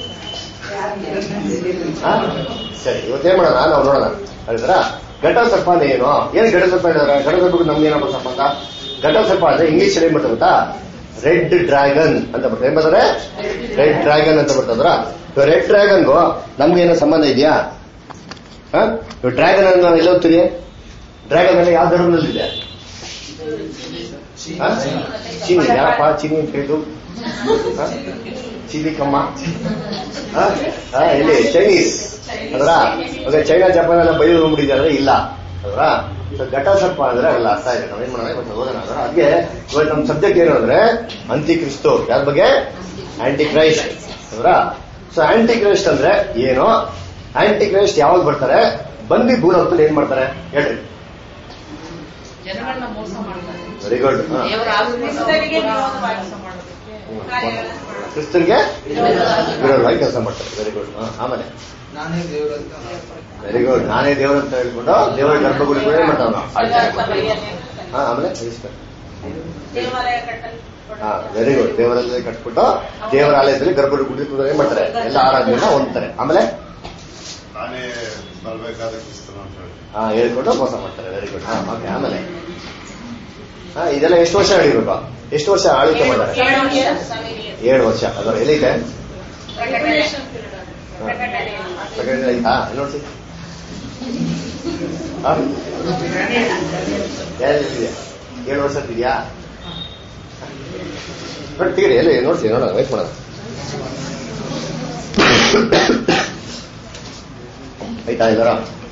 ಹಾ? ಸರಿ ಇವತ್ತೇನ್ ಮಾಡೋಣ ನಾವು ನೋಡೋಣ ಹೇಳಿದ್ರ ಘಟ ಸರ್ಪ ಅಂದ್ರೆ ಏನು ಏನ್ ಘಟ ಸರ್ಪ ಹೇಳಿದಾರೆ ಘಟ ಸರ್ಪಕ್ಕೆ ನಮ್ಗೆ ಏನಪ್ಪ ಸಂಬಂಧ ಘಟ ಸರ್ಪ ಅಂದ್ರೆ ಇಂಗ್ಲಿಷ್ ಏನ್ ಬರ್ತದೆ ಗೊತ್ತಾ ರೆಡ್ ಡ್ರ್ಯಾಗನ್ ಅಂತ ಬರ್ತದೆ ಏನ್ ಬರ್ತಾರೆ ರೆಡ್ ಡ್ರ್ಯಾಗನ್ ಅಂತ ಬರ್ತದ್ರ ರೆಡ್ ಡ್ರ್ಯಾಗನ್ಗೂ ನಮ್ಗೆ ಏನೋ ಸಂಬಂಧ ಇದೆಯಾ ಡ್ರ್ಯಾಗನ್ ಅನ್ನು ಎಲ್ಲ ಹೋಗ್ತೀರಿ ಡ್ರ್ಯಾಗನ್ ಎಲ್ಲ ಯಾವ ಧರ್ಮದಲ್ಲಿದೆ ಹ? ಚೀನಿ ಯಾರಪ್ಪ ಚೀನಿ ಅಂತ ಹೇಳಿದ್ದು ಹ? ಚೀನಿ ಕಮ್ಮ ಹ? ಹ, ಎಲ್ಲಿ ಚೈನೀಸ್ ಅದರ ಅದೇ ಚೈನಾ ಜಪಾನ್ ಎಲ್ಲ ಬೈದು ಹೋಗ್ಬಿಟ್ಟಿದೆ ಅಂದ್ರೆ ಇಲ್ಲ ಅದರ ಸೊ ಘಟ ಸರ್ಪ ಅಂದ್ರೆ ಅವೆಲ್ಲ ಅರ್ಥ ಇದೆ ನಾವೇನ್ ಮಾಡೋಣ ಇವತ್ತು ಓದೋಣ ಅದರ ಹಾಗೆ ಇವತ್ತು ನಮ್ಮ ಸಬ್ಜೆಕ್ಟ್ ಏನು ಅಂದ್ರೆ ಅಂತಿ ಕ್ರಿಸ್ತು ಯಾರ ಬಗ್ಗೆ ಆಂಟಿ ಕ್ರೈಸ್ಟ್ ಅದರ ಸೊ ಆಂಟಿ ಕ್ರೈಸ್ಟ್ ಅಂದ್ರೆ ಏನು ಆಂಟಿ ಕ್ರೈಸ್ಟ್ ಯಾವಾಗ ಬರ್ತಾರೆ ಬಂದು ಭೂಲೋಕದಲ್ಲಿ ಏನ್ ಮಾಡ್ತಾರೆ ಹೇಳ್ರಿ ಜನಗಳನ್ನ ಮೋಸ ಮಾಡ್ತಾರೆ ವೆರಿ ಗುಡ್ ದೇವರ ಕ್ರಿಸ್ತರಿಗೆ ಆತ್ಮನ ವಿರೋಧವಾಗಿ. ಮೋಸ ಮಾಡೋದಕ್ಕೆ ಕ್ರಿಸ್ತನ್ಗೆ ವಿರೋಧವಾಗಿ ಕೆಲಸ ಮಾಡ್ತಾರೆ ವೆರಿ ಗುಡ್ ಆಮೇಲೆ ನಾನೇ ದೇವರಂತ ವೆರಿ ಗುಡ್ ನಾನೇ ದೇವರು ಅಂತ ಹೇಳ್ಕೊಂಡು ದೇವರ ಗರ್ಭಗುಡಿ ಕೂಡ ಏನ್ ಮಾಡ್ತಾವ ಹಾ ಆಮೇಲೆ ಇಷ್ಟ. ದೇವಾಲಯ ಕಟ್ಟಲ್ ಹಾ ವೆರಿ ಗುಡ್ ದೇವರಲ್ಲಿ ಕಟ್ಬಿಟ್ಟು ದೇವರ ಆಲಯದಲ್ಲಿ ಗರ್ಭಗುಡಿ ಗುಡಿ ಕೂಡ ಏನ್ ಮಾಡ್ತಾರೆ ಎಲ್ಲ ಆರಾಧನೆಯನ್ನ ಹೊಂದ್ತಾರೆ ಆಮೇಲೆ ನಾನೇ ಬರ್ಬೇಕಾದ ಕ್ರಿಸ್ತನ ಅಂತ ಹೇಳಿ ಹಾ ಹೇಳ್ಕೊಟ್ಟು ಮೋಸ ಮಾಡ್ತಾರೆ ವೆರಿ ಗುಡ್ ಹಾ ಓಕೆ ಆಮೇಲೆ ಹಾ ಇದೆಲ್ಲ ಎಷ್ಟು ವರ್ಷ ನಡೀಬೇಕು ಎಷ್ಟು ವರ್ಷ ಆಳ್ವಿಕೆ ಮಾಡ್ತಾರೆ ಏಳು ವರ್ಷ ಸಮೀರಿ. ಏಳು ವರ್ಷ ಅದರ ಎಲ್ಲಿದೆ ಪ್ರಕಟಣೆ. ಹಾ. ಪ್ರಕಟಣೆ. ಸೆಕೆಂಡ್ ಐತಾ ನೋಡ್ಸಿ ಹಾ? ಎಲ್ಲಿದೆ ಏಳು ವರ್ಷ ಇದೆಯಾ ನೋಡಿ ತೆಗೀರಿ ಎಲ್ಲಿ ನೋಡ್ಸಿ ನೋಡೋಣ ವೈಟ್ ಮಾಡೋಣ ಆಯ್ತಾ ಇದರ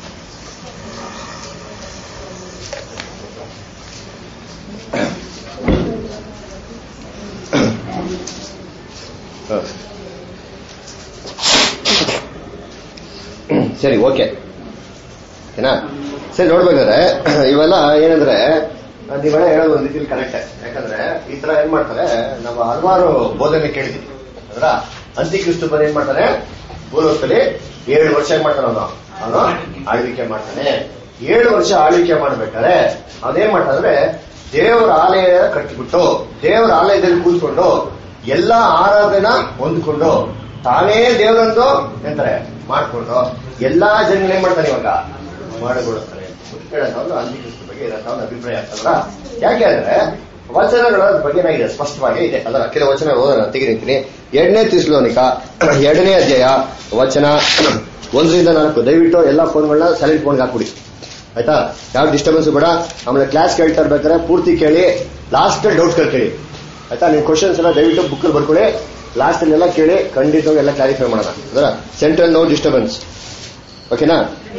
ಸರಿ ಓಕೆ ಓಕೆನಾ ಸರಿ ನೋಡ್ಬೇಕಾದ್ರೆ ಇವೆಲ್ಲ ಏನಂದ್ರೆ ನೀವೆಲ್ಲ ಹೇಳೋದು ಒಂದು ರೀತಿಲಿ ಕರೆಕ್ಟ್ ಯಾಕಂದ್ರೆ ಈ ತರ ಏನ್ ಮಾಡ್ತಾರೆ ನಮ್ಮ ಹಲವಾರು ಬೋಧನೆ ಕೇಳಿದ್ವಿ ಅಂದ್ರ ಅಂತಿಕ್ರಿಸ್ತು ಬಂದು ಏನ್ ಮಾಡ್ತಾನೆ ಭೂಲೋಕದಲ್ಲಿ ಏಳು ವರ್ಷ ಏನ್ ಮಾಡ್ತಾನೆ ಅವನು ಅವನು ಆಳ್ವಿಕೆ ಮಾಡ್ತಾನೆ ಏಳು ವರ್ಷ ಆಳ್ವಿಕೆ ಮಾಡ್ಬೇಕಾದ್ರೆ ಅವನೇನ್ ಮಾಡ್ತಾನೆ ದೇವರ ಆಲಯ ಕಟ್ಟಿಬಿಟ್ಟು ದೇವರ ಆಲಯದಲ್ಲಿ ಕೂತ್ಕೊಂಡು ಎಲ್ಲಾ ಆರಾಧನೆ ಹೊಂದ್ಕೊಂಡು ತಾನೇ ದೇವರಂದು ಎಂತಾರೆ ಮಾಡ್ಕೊಂಡು ಎಲ್ಲಾ ಜನಗಳು ಏನ್ ಮಾಡ್ತಾನೆ ಇವಾಗ ಮಾಡಿಕೊಡುತ್ತಾರೆ ಹೇಳೋದು ಅಂತಿಕ್ರಿಸ್ತು ಬಗ್ಗೆ ಇರೋಂಥ ಒಂದು ಅಭಿಪ್ರಾಯ ಆಗ್ತದಲ್ಲ ಯಾಕೆ ಅಂದ್ರೆ ವಚನಗಳ ಬಗ್ಗೆ ಏನಾಗಿದೆ ಸ್ಪಷ್ಟವಾಗಿ ಇದೆ ಅದರ ಕೆಲವು ವಚನ ಓದೋಣ ತೆಗೆದಿರ್ತೀನಿ ಎರಡನೇ ತಿಸ್ಲೋನಿಕ ಎರಡನೇ ಅಧ್ಯಾಯ ವಚನ ಒಂದರಿಂದ ನಾಲ್ಕು ದಯವಿಟ್ಟು ಎಲ್ಲ ಫೋನ್ಗಳನ್ನ ಸೈಲೆಂಟ್ ಫೋನ್ಗೆ ಹಾಕ್ಬಿಡಿ ಆಯ್ತಾ ಯಾವ ಡಿಸ್ಟರ್ಬೆನ್ಸ್ ಬೇಡ ಆಮೇಲೆ ಕ್ಲಾಸ್ ಕೇಳ್ತಾ ಇರ್ಬೇಕಾದ್ರೆ ಪೂರ್ತಿ ಕೇಳಿ ಲಾಸ್ಟ್ ಡೌಟ್ ಕೇಳಿ ಆಯ್ತಾ ನೀವು ಕ್ವಶನ್ಸ್ ಎಲ್ಲ ದಯವಿಟ್ಟು ಬುಕ್ ಬರ್ಕೊಳ್ಳಿ ಲಾಸ್ಟ್ ಎಲ್ಲ ಕೇಳಿ ಖಂಡಿತವಾಗಿ ಎಲ್ಲ ಕ್ಲಾರಿಫೈ ಮಾಡೋಣ ಅದರ ಸೆಂಟ್ರಲ್ ನೋ ಡಿಸ್ಟರ್ಬೆನ್ಸ್ ಓಕೆನಾ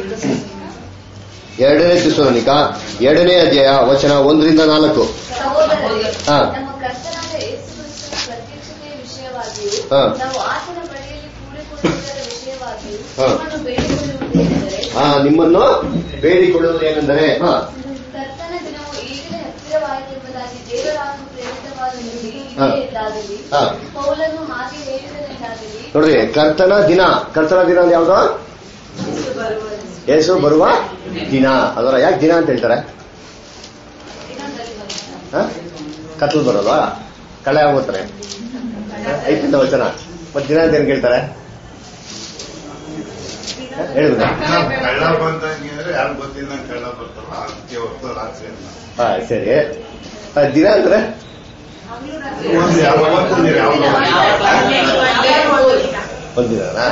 ಎರಡನೇ ತಿಸ್ಲೋನಿಕ ಎರಡನೇ ಅಧ್ಯಾಯ ವಚನ ಒಂದರಿಂದ ನಾಲ್ಕು ಸಹೋದರರೇ ಹಾ. ನಮ್ಮ ಕರ್ತನಾದ ಯೇಸು ಕ್ರಿಸ್ತನ ಪ್ರತ್ಯಕ್ಷತೆಯ ವಿಷಯವಾಗಿಯೂ ಹಾ. ನಾವು ಆತನ ಬಳಿಯಲ್ಲಿ ಕೂಡಿಕೊಳ್ಳುವುದರ ವಿಷಯವಾಗಿಯೂ ಹಾ. ನಿಮ್ಮನ್ನು ಬೇಡಿಕೊಳ್ಳುವುದೇನೆಂದರೆ ಆ ನಿಮ್ಮನ್ನು ಬೇಡಿಕೊಳ್ಳುವುದು ಏನೆಂದರೆ ಹಾ ಕರ್ತನ ದಿನವು ಈಗಲೇ ಹತ್ತಿರವಾಯಿತೆಂಬುದಾಗಿ ದೇವರಾತ್ಮ ಪ್ರೇರಿತವಾದ ನುಡಿ ಹಾ. ಇದೇ ಇದ್ದಾಗಲಿ ಹಾ. ಪೌಲನು ಹಾಗೆ ಹೇಳಿದನೆಂದಾಗಲಿ ನೋಡ್ರಿ ಕರ್ತನ ದಿನ ಕರ್ತನ ದಿನ ಅಂದ್ರೆ ಯಾವ್ದು ಯೇಸು ಬರುವ ದಿನ ಅದರ ಯಾಕೆ ದಿನ ಅಂತ ಹೇಳ್ತಾರೆ ಹ? ಕತ್ಲು ಬರೋಲ್ವಾ ಕಳೆ ಆಗೋತಾರೆ ಐತಿಂದ ವಚನ ಮತ್ ದಿನ ಅಂತ ಏನ್ ಕೇಳ್ತಾರೆ ಹೇಳಿದ್ರ ಕಳ್ಳ ಬಂದಂಗೆ ಯಾರು ಗೊತ್ತಿಲ್ಲ ಕಳ್ಳ ಬರ್ತಾರಲ್ಲ ಅದಕ್ಕೆ ಹೊತ್ತು ರಾತ್ರಿ ಅಲ್ಲ ಹಾ ಸರಿ ಆ, ದಿನ ಅಂದ್ರೆ ಒಂದು ಯಾವ ಒಂದು ಯಾವ್ದೋ ಒಂದು. ಒಂದ್ ದಿನನಾ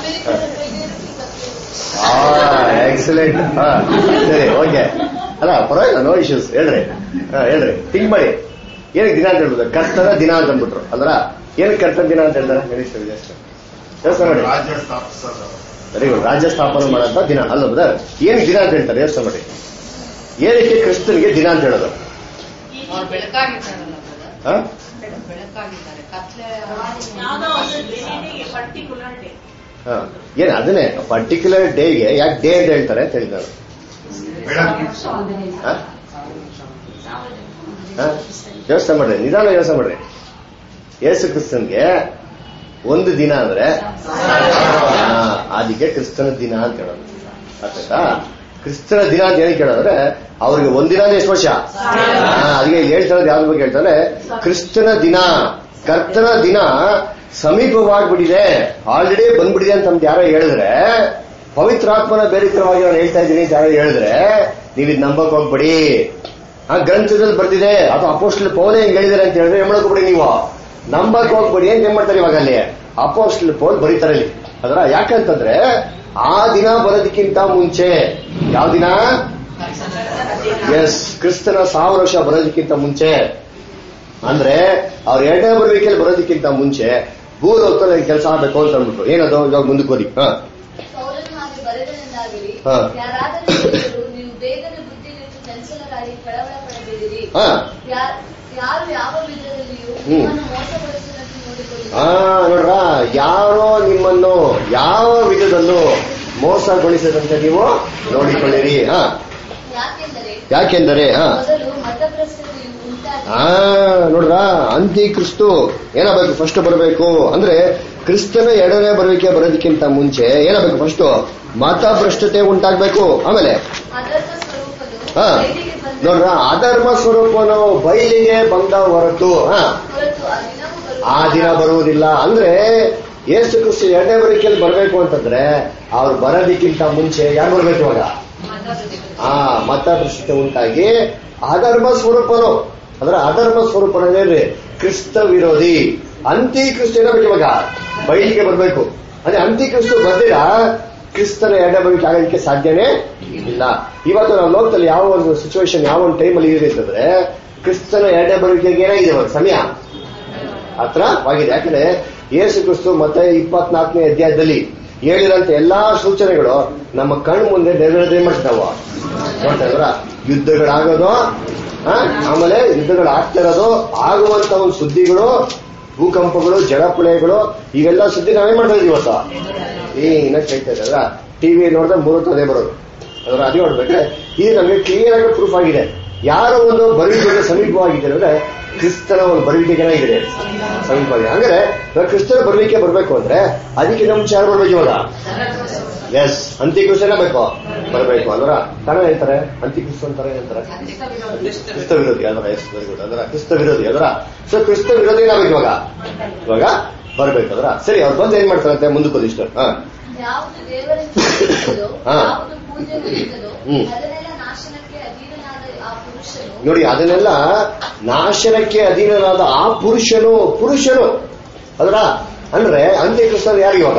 ಎಕ್ಸಲೆಂಟ್ ಹಾ ಸರಿ ಓಕೆ ಅಲ್ಲ ಪರವಾಗಿಲ್ಲ ನೋ ಇಶ್ಯೂಸ್ ಹೇಳ್ರಿ ಹಾ ಹೇಳ್ರಿ ಥಿಂಕ್ ಮಾಡಿ ಏನಕ್ಕೆ ದಿನ ಅಂತ ಹೇಳ್ಬೋದು ಕರ್ತನ ದಿನ ಅಂತ ಅಂದ್ಬಿಟ್ರು ಅಲ್ರ ಏನಕ್ಕೆ ಕರ್ತನ ದಿನ ಅಂತ ಹೇಳ್ತಾರೆ ಗಣೇಶ ವಿಜಯಷ್ಟು ಯೋಚನೆ ಮಾಡಿ ರಾಜ್ಯ ಸ್ಥಾಪಿಸೋದು ವೆರಿ ಗುಡ್ ರಾಜ್ಯ ಸ್ಥಾಪನೆ ಮಾಡೋಂಥ ದಿನ ಅಲ್ಲ ಬ್ರದರ್ ಏನಕ್ಕೆ ದಿನ ಅಂತ ಹೇಳ್ತಾರೆ ಯೋಚನೆ ಮಾಡಿ ಏನಕ್ಕೆ ಕ್ರಿಸ್ತನಿಗೆ ದಿನ ಅಂತ ಹೇಳೋದು ಅವ್ರು ಬೆಳಕಾಗಿದ್ದಾರಲ್ಲ brother? ಹಾ ಬೆಳಕಾಗಿದ್ದಾರೆ ಕತ್ಲೆ ಯಾವ್ದೋ ಒಂದು ಪರ್ಟಿಕ್ಯುಲರ್ ಡೇ ಹಾ ಏನ್ ಅದನ್ನೇ ಪರ್ಟಿಕ್ಯುಲರ್ ಡೇಗೆ ಯಾಕೆ ಡೇ ಅಂತ ಹೇಳ್ತಾರೆ ಅಂತ ಹೇಳಿದ್ದಾರೆ ಬೆಳಕು ಹಾ? ಹಾ? ಯೋಚನೆ ಮಾಡ್ರಿ ನಿಧಾನ ಯೋಚನೆ ಮಾಡ್ರಿ ಯೇಸು ಕ್ರಿಸ್ತನ್ಗೆ ಒಂದು ದಿನ ಅಂದ್ರೆ ಹಾ, ಅದಕ್ಕೆ ಕ್ರಿಸ್ತನ ದಿನ ಅಂತ ಹೇಳೋದು ಅರ್ಥಾಯ್ತಾ ಕ್ರಿಸ್ತನ ದಿನ ಅಂತ ಏನಕ್ಕೆ ಹೇಳೋದ್ರೆ ಅವ್ರಿಗೆ ಒಂದಿನ ಅಂದ್ರೆ ಎಷ್ಟು ವರ್ಷ ಹಾ, ಅದಕ್ಕೆ ಇಲ್ಲಿ ಹೇಳ್ತಾ ಇರೋದು ಯಾವ್ದ್ರ ಬಗ್ಗೆ ಹೇಳ್ತಾರೆ ಕ್ರಿಸ್ತನ ದಿನ ಕರ್ತನ ದಿನ ಸಮೀಪವಾಗ್ಬಿಟ್ಟಿದೆ ಆಲ್ರೆಡಿ ಬಂದ್ಬಿಟ್ಟಿದೆ ಅಂತ ನಮ್ಗೆ ಯಾರೋ ಹೇಳಿದ್ರೆ ಪವಿತ್ರಾತ್ಮನ ಬೇರಿತರವಾಗಿ ನಾನು ಹೇಳ್ತಾ ಇದ್ದೀನಿ ಅಂತ ಯಾರೋ ಹೇಳಿದ್ರೆ ನೀವು ಇದು ನಂಬಕ್ ಹೋಗ್ಬಿಡಿ ಆ ಗ್ರಂಥದಲ್ಲಿ ಬರ್ತಿದೆ ಅದು ಅಪೋಸ್ಟಲ್ ಪೌಲೆ ಹಿಂಗ್ ಹೇಳಿದಾರೆ ಅಂತ ಹೇಳಿದ್ರೆ ಏನ್ ಹೋಗ್ಬಿಡಿ ನೀವು ನಂಬಕ್ ಹೋಗ್ಬಿಡಿ ಅಂತ ಏನ್ ಮಾಡ್ತಾರೆ ಇವಾಗ ಅಲ್ಲಿ ಅಪೋಸ್ಟಲ್ ಪೌಲ್ ಬರೀತಾರೆ ಇಲ್ಲಿ ಅದರ ಯಾಕಂತಂದ್ರೆ ಆ ದಿನ ಬರೋದಕ್ಕಿಂತ ಮುಂಚೆ ಯಾವ ದಿನ ಎಸ್ ಕ್ರಿಸ್ತನ ಸಾವಿರ ವರ್ಷ ಬರೋದಕ್ಕಿಂತ ಮುಂಚೆ ಅಂದ್ರೆ ಅವ್ರ ಎರಡನೇ ಬರುವಿಕೆಯಲ್ಲಿ ಬರೋದಕ್ಕಿಂತ ಮುಂಚೆ ಭೂಲೋಕದಲ್ಲಿ ಕೆಲಸ ಆಗ್ಬೇಕು ಅಂತ ಅಂದ್ಬಿಟ್ಟು ಏನದು ಇವಾಗ ಮುಂದಕ್ಕೆ ಓದಿ ಹಾ ಪೌಲನು ಹಾಗೆ ಬರೆದನೆಂದಾಗಲಿ ಹಾ. ಯಾರಾದರೂ ಹೇಳಿದರೂ ನೀವು ಬೇಗನೆ ಬುದ್ಧಿಗಿಟ್ಟು ಚಂಚಲರಾಗಿ ಕಳವಳ ಪಡಬೇಡಿರಿ ಹಾ ಯಾ- ಯಾರು ಯಾವ ವಿಧದಲ್ಲಿಯೂ ಹ್ಮ್. ನಿಮ್ಮನ್ನು ಮೋಸಗೊಳಿಸುವುದಕ್ಕೆ ನೋಡಿಕೊಳ್ಳಿ ಆ ನೋಡ್ರ ಯಾರೋ ನಿಮ್ಮನ್ನು ಯಾವ ವಿಧದಲ್ಲೂ ಮೋಸಗೊಳಿಸದಂತೆ ನೀವು ನೋಡಿಕೊಳ್ಳಿರಿ ಹಾ ಯಾಕೆಂದರೆ ಯಾಕೆಂದರೆ ಹಾ ಮೊದಲು ಮತಭ್ರಷ್ಟತೆಯು ಉಂಟಾಗಿ ಆ ನೋಡ್ರ ಅಂತಿ ಕ್ರಿಸ್ತು ಏನಾಗಬೇಕು ಫಸ್ಟ್ ಬರಬೇಕು ಅಂದ್ರೆ ಕ್ರಿಸ್ತನ ಎರಡನೇ ಬರುವಿಕೆ ಬರೋದಕ್ಕಿಂತ ಮುಂಚೆ ಏನಾಗಬೇಕು ಫಸ್ಟ್ ಮತಭ್ರಷ್ಟತೆ ಉಂಟಾಗ್ಬೇಕು ಆಮೇಲೆ ಅದರ್ಥ ಸ್ವರೂಪನು ಹಾ ಬಯಲಿಗೆ ಬಂದ ನೋಡ್ರ ಅಧರ್ಮ ಸ್ವರೂಪನು ಬಯಲಿಗೆ ಬಂದ ಹೊರತು ಹಾ ಹೊರತು ಆ ದಿನವೂ ಬರುವುದಿಲ್ಲ. ಆ ದಿನ ಬರುವುದಿಲ್ಲ ಅಂದ್ರೆ ಯೇಸು ಕ್ರಿಸ್ತು ಎರಡನೇ ಬರಿಕೆಯಲ್ಲಿ ಬರಬೇಕು ಅಂತಂದ್ರೆ ಅವ್ರು ಬರೋದಕ್ಕಿಂತ ಮುಂಚೆ ಯಾರು ಬರ್ಬೇಕು ಇವಾಗ ಆ ಮತ ಪ್ರಸಿದ್ಧ ಉಂಟಾಗಿ ಅಧರ್ಮ ಸ್ವರೂಪನು ಅಂದ್ರೆ ಅಧರ್ಮ ಸ್ವರೂಪನೇನ್ರಿ ಕ್ರಿಸ್ತ ವಿರೋಧಿ ಅಂತಿ ಕ್ರಿಸ್ತ ಏನಾಗಬೇಕು ಇವಾಗ ಬಯಲಿಗೆ ಬರಬೇಕು ಅಂದ್ರೆ ಅಂತಿ ಕ್ರಿಸ್ತು ಬರ್ದಿರ ಕ್ರಿಸ್ತನ ಎರಡನೇ ಬರಲಿಕ್ಕೆ ಆಗೋದಕ್ಕೆ ಸಾಧ್ಯನೇ ಇಲ್ಲ ಇವತ್ತು ನಾವು ಲೋಕದಲ್ಲಿ ಯಾವ ಒಂದು ಸಿಚುವೇಶನ್ ಯಾವ ಒಂದು ಟೈಮಲ್ಲಿ ಇದೆ ಅಂತಂದ್ರೆ ಕ್ರಿಸ್ತನ ಎರಡನೇ ಬರುವಿಕೆಗೆ ಏನಾಗಿದೆ ಇವಾಗ ಸಮಯ ಹತ್ರವಾಗಿದೆ ಯಾಕಂದ್ರೆ ಯೇಸು ಕ್ರಿಸ್ತು ಮತ್ತೆ ಇಪ್ಪತ್ನಾಲ್ಕನೇ ಅಧ್ಯಾಯದಲ್ಲಿ ಹೇಳಿರಂತ ಎಲ್ಲಾ ಸೂಚನೆಗಳು ನಮ್ಮ ಕಣ್ಣು ಮುಂದೆ ನೆರವೇರದೆ ಮಾಡ್ತಾವ ನೋಡ್ತಾ ಇದ್ರ ಯುದ್ಧಗಳಾಗೋದು ಆ, ಆಮೇಲೆ ಯುದ್ಧಗಳು ಆಗ್ತಾ ಇರೋದು ಆಗುವಂತ ಒಂದು ಸುದ್ದಿಗಳು ಭೂಕಂಪಗಳು ಜಲಪ್ರಳಯಗಳು ಇವೆಲ್ಲ ಸುದ್ದಿ ನಾವೇ ಮಾಡ್ತಾ ಇದೀವಿ ಇವತ್ತು ಏನ ಕೇಳ್ತಾ ಇದ್ರ ಟಿವಿ ನೋಡಿದ್ರೆ ಮೂರು ಅದೇ ಬರೋದು ಅದರ ಅದೇ ನೋಡ್ಬೇಕ್ರೆ ಇದು ನಮಗೆ ಕ್ಲಿಯರ್ ಆಗಿ ಪ್ರೂಫ್ ಆಗಿದೆ ಯಾರ ಒಂದು ಬರುವಿಕೆಗೆ ಸಮೀಪವಾಗಿದೆ ಅಂದ್ರೆ ಕ್ರಿಸ್ತನ ಒಂದು ಬರುವಿಕೆಗೆ ಏನಾಗಿದೆ ಸಮೀಪವಾಗಿದೆ ಅಂದ್ರೆ ಇವಾಗ ಕ್ರಿಸ್ತನ ಬರುವಿಕೆ ಬರಬೇಕು ಅಂದ್ರೆ ಅದಕ್ಕೆ ಮುಂಚೆ ಯಾರು ಬರ್ಬೇಕು ಇವಾಗ ಎಸ್ ಅಂತ್ಯಕ್ರಿಸ್ತನೇ ಬೇಕು ಬರಬೇಕು ಅಲ್ವರ ಕಾರಣ ಹೇಳ್ತಾರೆ ಅಂತ್ಯಕ್ರಿಸ್ತ ಅಂತಾರೆ ಏನಂತಾರೆ ಕ್ರಿಸ್ತ ವಿರೋಧಿ ಅದರ ಎಸ್ ವೆರಿ ಗುಡ್ ಅದರ ಕ್ರಿಸ್ತ ವಿರೋಧಿ ಅದರ ಸೊ ಕ್ರಿಸ್ತ ವಿರೋಧಿ ಏನಾಗಬೇಕು ಇವಾಗ ಇವಾಗ ಬರ್ಬೇಕು ಅದರ ಸರಿ ಅವ್ರು ಬಂದು ಏನ್ ಮಾಡ್ತಾರಂತೆ ಮುಂದಕ್ಕೆ ಹೋದ ಇಷ್ಟು ಹಾ ಯಾವುದು ದೇವರನ್ನು ಪೂಜಿಸುವುದೋ, ಹಾ. ಯಾವುದು ಪೂಜೆಗೊಳಿಸದೋ, ಹ್ಮ್. ಅದನ್ನೆಲ್ಲ ನಾಶನಕ್ಕೆ ಅಧೀನನಾದ ಆ ಪುರುಷನು ನೋಡಿ ಅದನ್ನೆಲ್ಲ ನಾಶನಕ್ಕೆ ಅಧೀನನಾದ ಆ ಪುರುಷನು ಪುರುಷನು ಅದರ ಅಂದ್ರೆ ಅಂತ್ಯಕ್ರಿಸ್ತರು ಯಾರು ಇವಾಗ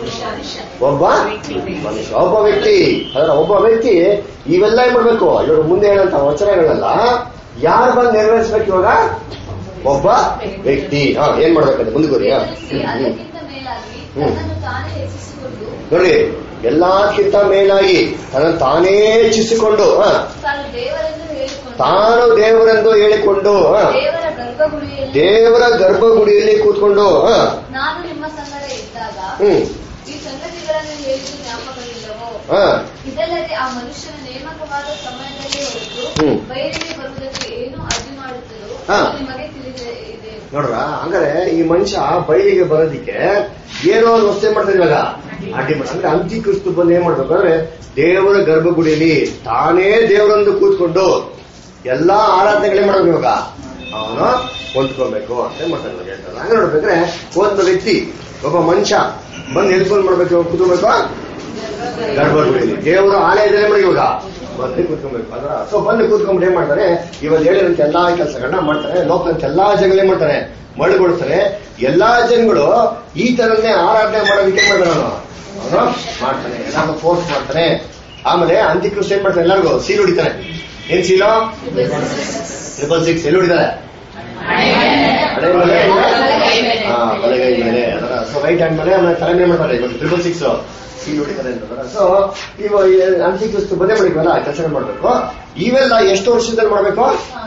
ಒಬ್ಬ ಮನುಷ್ಯ ಒಬ್ಬ ವ್ಯಕ್ತಿ ಅದರ ಒಬ್ಬ ವ್ಯಕ್ತಿ ಇವೆಲ್ಲ ಏನ್ ಮಾಡ್ಬೇಕು ಇವರು ಮುಂದೆ ಹೇಳಂತ ವಚನಗಳೆಲ್ಲ ಯಾರು ಬಂದು ನೆರವೇರಿಸ್ಬೇಕು ಇವಾಗ ಒಬ್ಬ ವ್ಯಕ್ತಿ ಹಾ ಏನ್ ಮಾಡ್ಬೇಕಂತ ಮುಂದುವರಿ ಹಾ. ದೇವರಿಸಿ ಅದಕ್ಕಿಂತ ಮೇಲಾಗಿ ಹ್ಮ್. ತನ್ನನ್ನು ತಾನೇ ಹೆಚ್ಚಿಸಿಕೊಂಡು ನೋಡಿ ಎಲ್ಲಕ್ಕಿಂತ ಮೇಲಾಗಿ ತನ್ನ ತಾನೇ ಹೆಚ್ಚಿಸಿಕೊಂಡು ಹಾ, ತಾನು ದೇವರೆಂದು ಹೇಳಿಕೊಂಡು ತಾನು ದೇವರೆಂದು ಹೇಳಿಕೊಂಡು ಹಾ, ದೇವರ ಗರ್ಭಗುಡಿಯಲ್ಲಿ ದೇವರ ಗರ್ಭಗುಡಿಯಲ್ಲಿ ಕೂತ್ಕೊಂಡು ಹಾ, ನಾನು ನಿಮ್ಮ ಸಂಗಡ ಇದ್ದಾಗ ಹ್ಮ್ ಈ ಸಂಗತಿಗಳನ್ನು ಹೇಳಿದ್ದು ಜ್ಞಾಪಕವಿಲ್ಲವೋ ಹಾ, ಇದಲ್ಲದೆ ಆ ಮನುಷ್ಯನ ನೇಮಕವಾದ ಸಮಯದಲ್ಲಿ ಹೊರತು ಹ್ಮ್. ಬಯಲಿಗೆ ಬರುವುದಕ್ಕೆ ಏನು ಅಡ್ಡಿ ಮಾಡುತ್ತದೋ ಹಾ. ಅದು ನಿಮಗೆ ತಿಳಿದೇ ಇದೆ ನೋಡ್ರ ಹಂಗಾರೆ ಈ ಮನುಷ್ಯ ಬಯಲಿಗೆ ಬರೋದಿಕ್ಕೆ ಏನೋ ಒಂದು ವಸ್ತು ಏನ್ ಮಾಡ್ತಾರೆ ಇವಾಗ ಅಡ್ಡಿ ಮಾಡಿ ಅಂದ್ರೆ ಅಂತ್ಯಕ್ರಿಸ್ತು ಬಂದು ಏನ್ ಮಾಡ್ಬೇಕು ಅಂದ್ರೆ ದೇವರ ಗರ್ಭಗುಡಿಯಲ್ಲಿ ತಾನೇ ದೇವರೊಂದು ಕೂತ್ಕೊಂಡು ಎಲ್ಲಾ ಆರಾಧನೆಗಳೇ ಮಾಡ್ಬೇಕು ಇವಾಗ ಅವನು ಹೊಂದ್ಕೊಬೇಕು ಅಂತ ಮಾಡ್ತಾರೆ ಇವಾಗ ಹೇಳ್ತಾರೆ ಹಂಗ ನೋಡ್ಬೇಕ್ರೆ ಒಂದು ವ್ಯಕ್ತಿ ಒಬ್ಬ ಮನುಷ್ಯ ಬಂದು ಎಲ್ಕೊಂಡು ಮಾಡ್ಬೇಕು ಇವಾಗ ಕೂತ್ಕೊಬೇಕು ಗರ್ಭಗುಡಿಯಲ್ಲಿ ದೇವರ ಆಲಯದಲ್ಲೇ ಮಾಡಿ ಇವಾಗ ಬಂದು ಕೂತ್ಕೊಬೇಕು ಅದರ ಸೊ ಬಂದು ಕೂತ್ಕೊಂಡ್ಬಿಟ್ಟು ಏನ್ ಮಾಡ್ತಾರೆ ಇವಾಗ ಹೇಳಿದಂತ ಎಲ್ಲಾ ಕೆಲಸಗಳನ್ನ ಮಾಡ್ತಾರೆ ಲೋಕದಂತ ಎಲ್ಲಾ ಜನಗಳೇ ಮಾಡ್ತಾರೆ ಮಳುಗೊಳ್ತಾರೆ ಎಲ್ಲಾ ಜನಗಳು ಈ ತರನೇ ಆರಾಧನೆ ಮಾಡೋದಕ್ಕೆ ಮಾಡ್ತಾರೆ ಅವನು ಅವನು ಮಾಡ್ತಾನೆ ಎಲ್ಲಾನು ಫೋರ್ಸ್ ಮಾಡ್ತಾನೆ ಆಮೇಲೆ ಅಂತ್ಯಕ್ರಿಸ್ತ ಏನ್ ಮಾಡ್ತಾನೆ ಎಲ್ಲರಿಗೂ ಸೀಲ್ ಹೊಡಿತಾನೆ ಏನ್ ಸೀಲು ಟ್ರಿಪಲ್ ಸಿಕ್ಸ್ ಎಲ್ಲಿ ಹೊಡಿತಾರೆ ಹಳೆ ಮೇಲೆ ಹಾ ಬಲಗೈ ಮೇಲೆ ಅದರ ಸೊ ರೈಟ್ ಹ್ಯಾಂಡ್ ಮೇಲೆ ಆಮೇಲೆ ತಲೆ ಮೇಲೆ ಮಾಡ್ತಾರೆ ಇವಾಗ ಟ್ರಿಪಲ್ ಸಿಕ್ಸ್ ಸೀಲ್ ಹೊಡಿತಾರೆ ಅಂತಂದ್ರೆ ಸೊ ಇವಾಗ ಅಂತ್ಯಕ್ರಿಸ್ತು ಬಂದೇ ಮಾಡಿದ್ವಲ್ಲ ಕೆಲಸ ಮಾಡ್ಬೇಕು ಇವೆಲ್ಲ ಎಷ್ಟು ವರ್ಷದಲ್ಲಿ ಮಾಡ್ಬೇಕು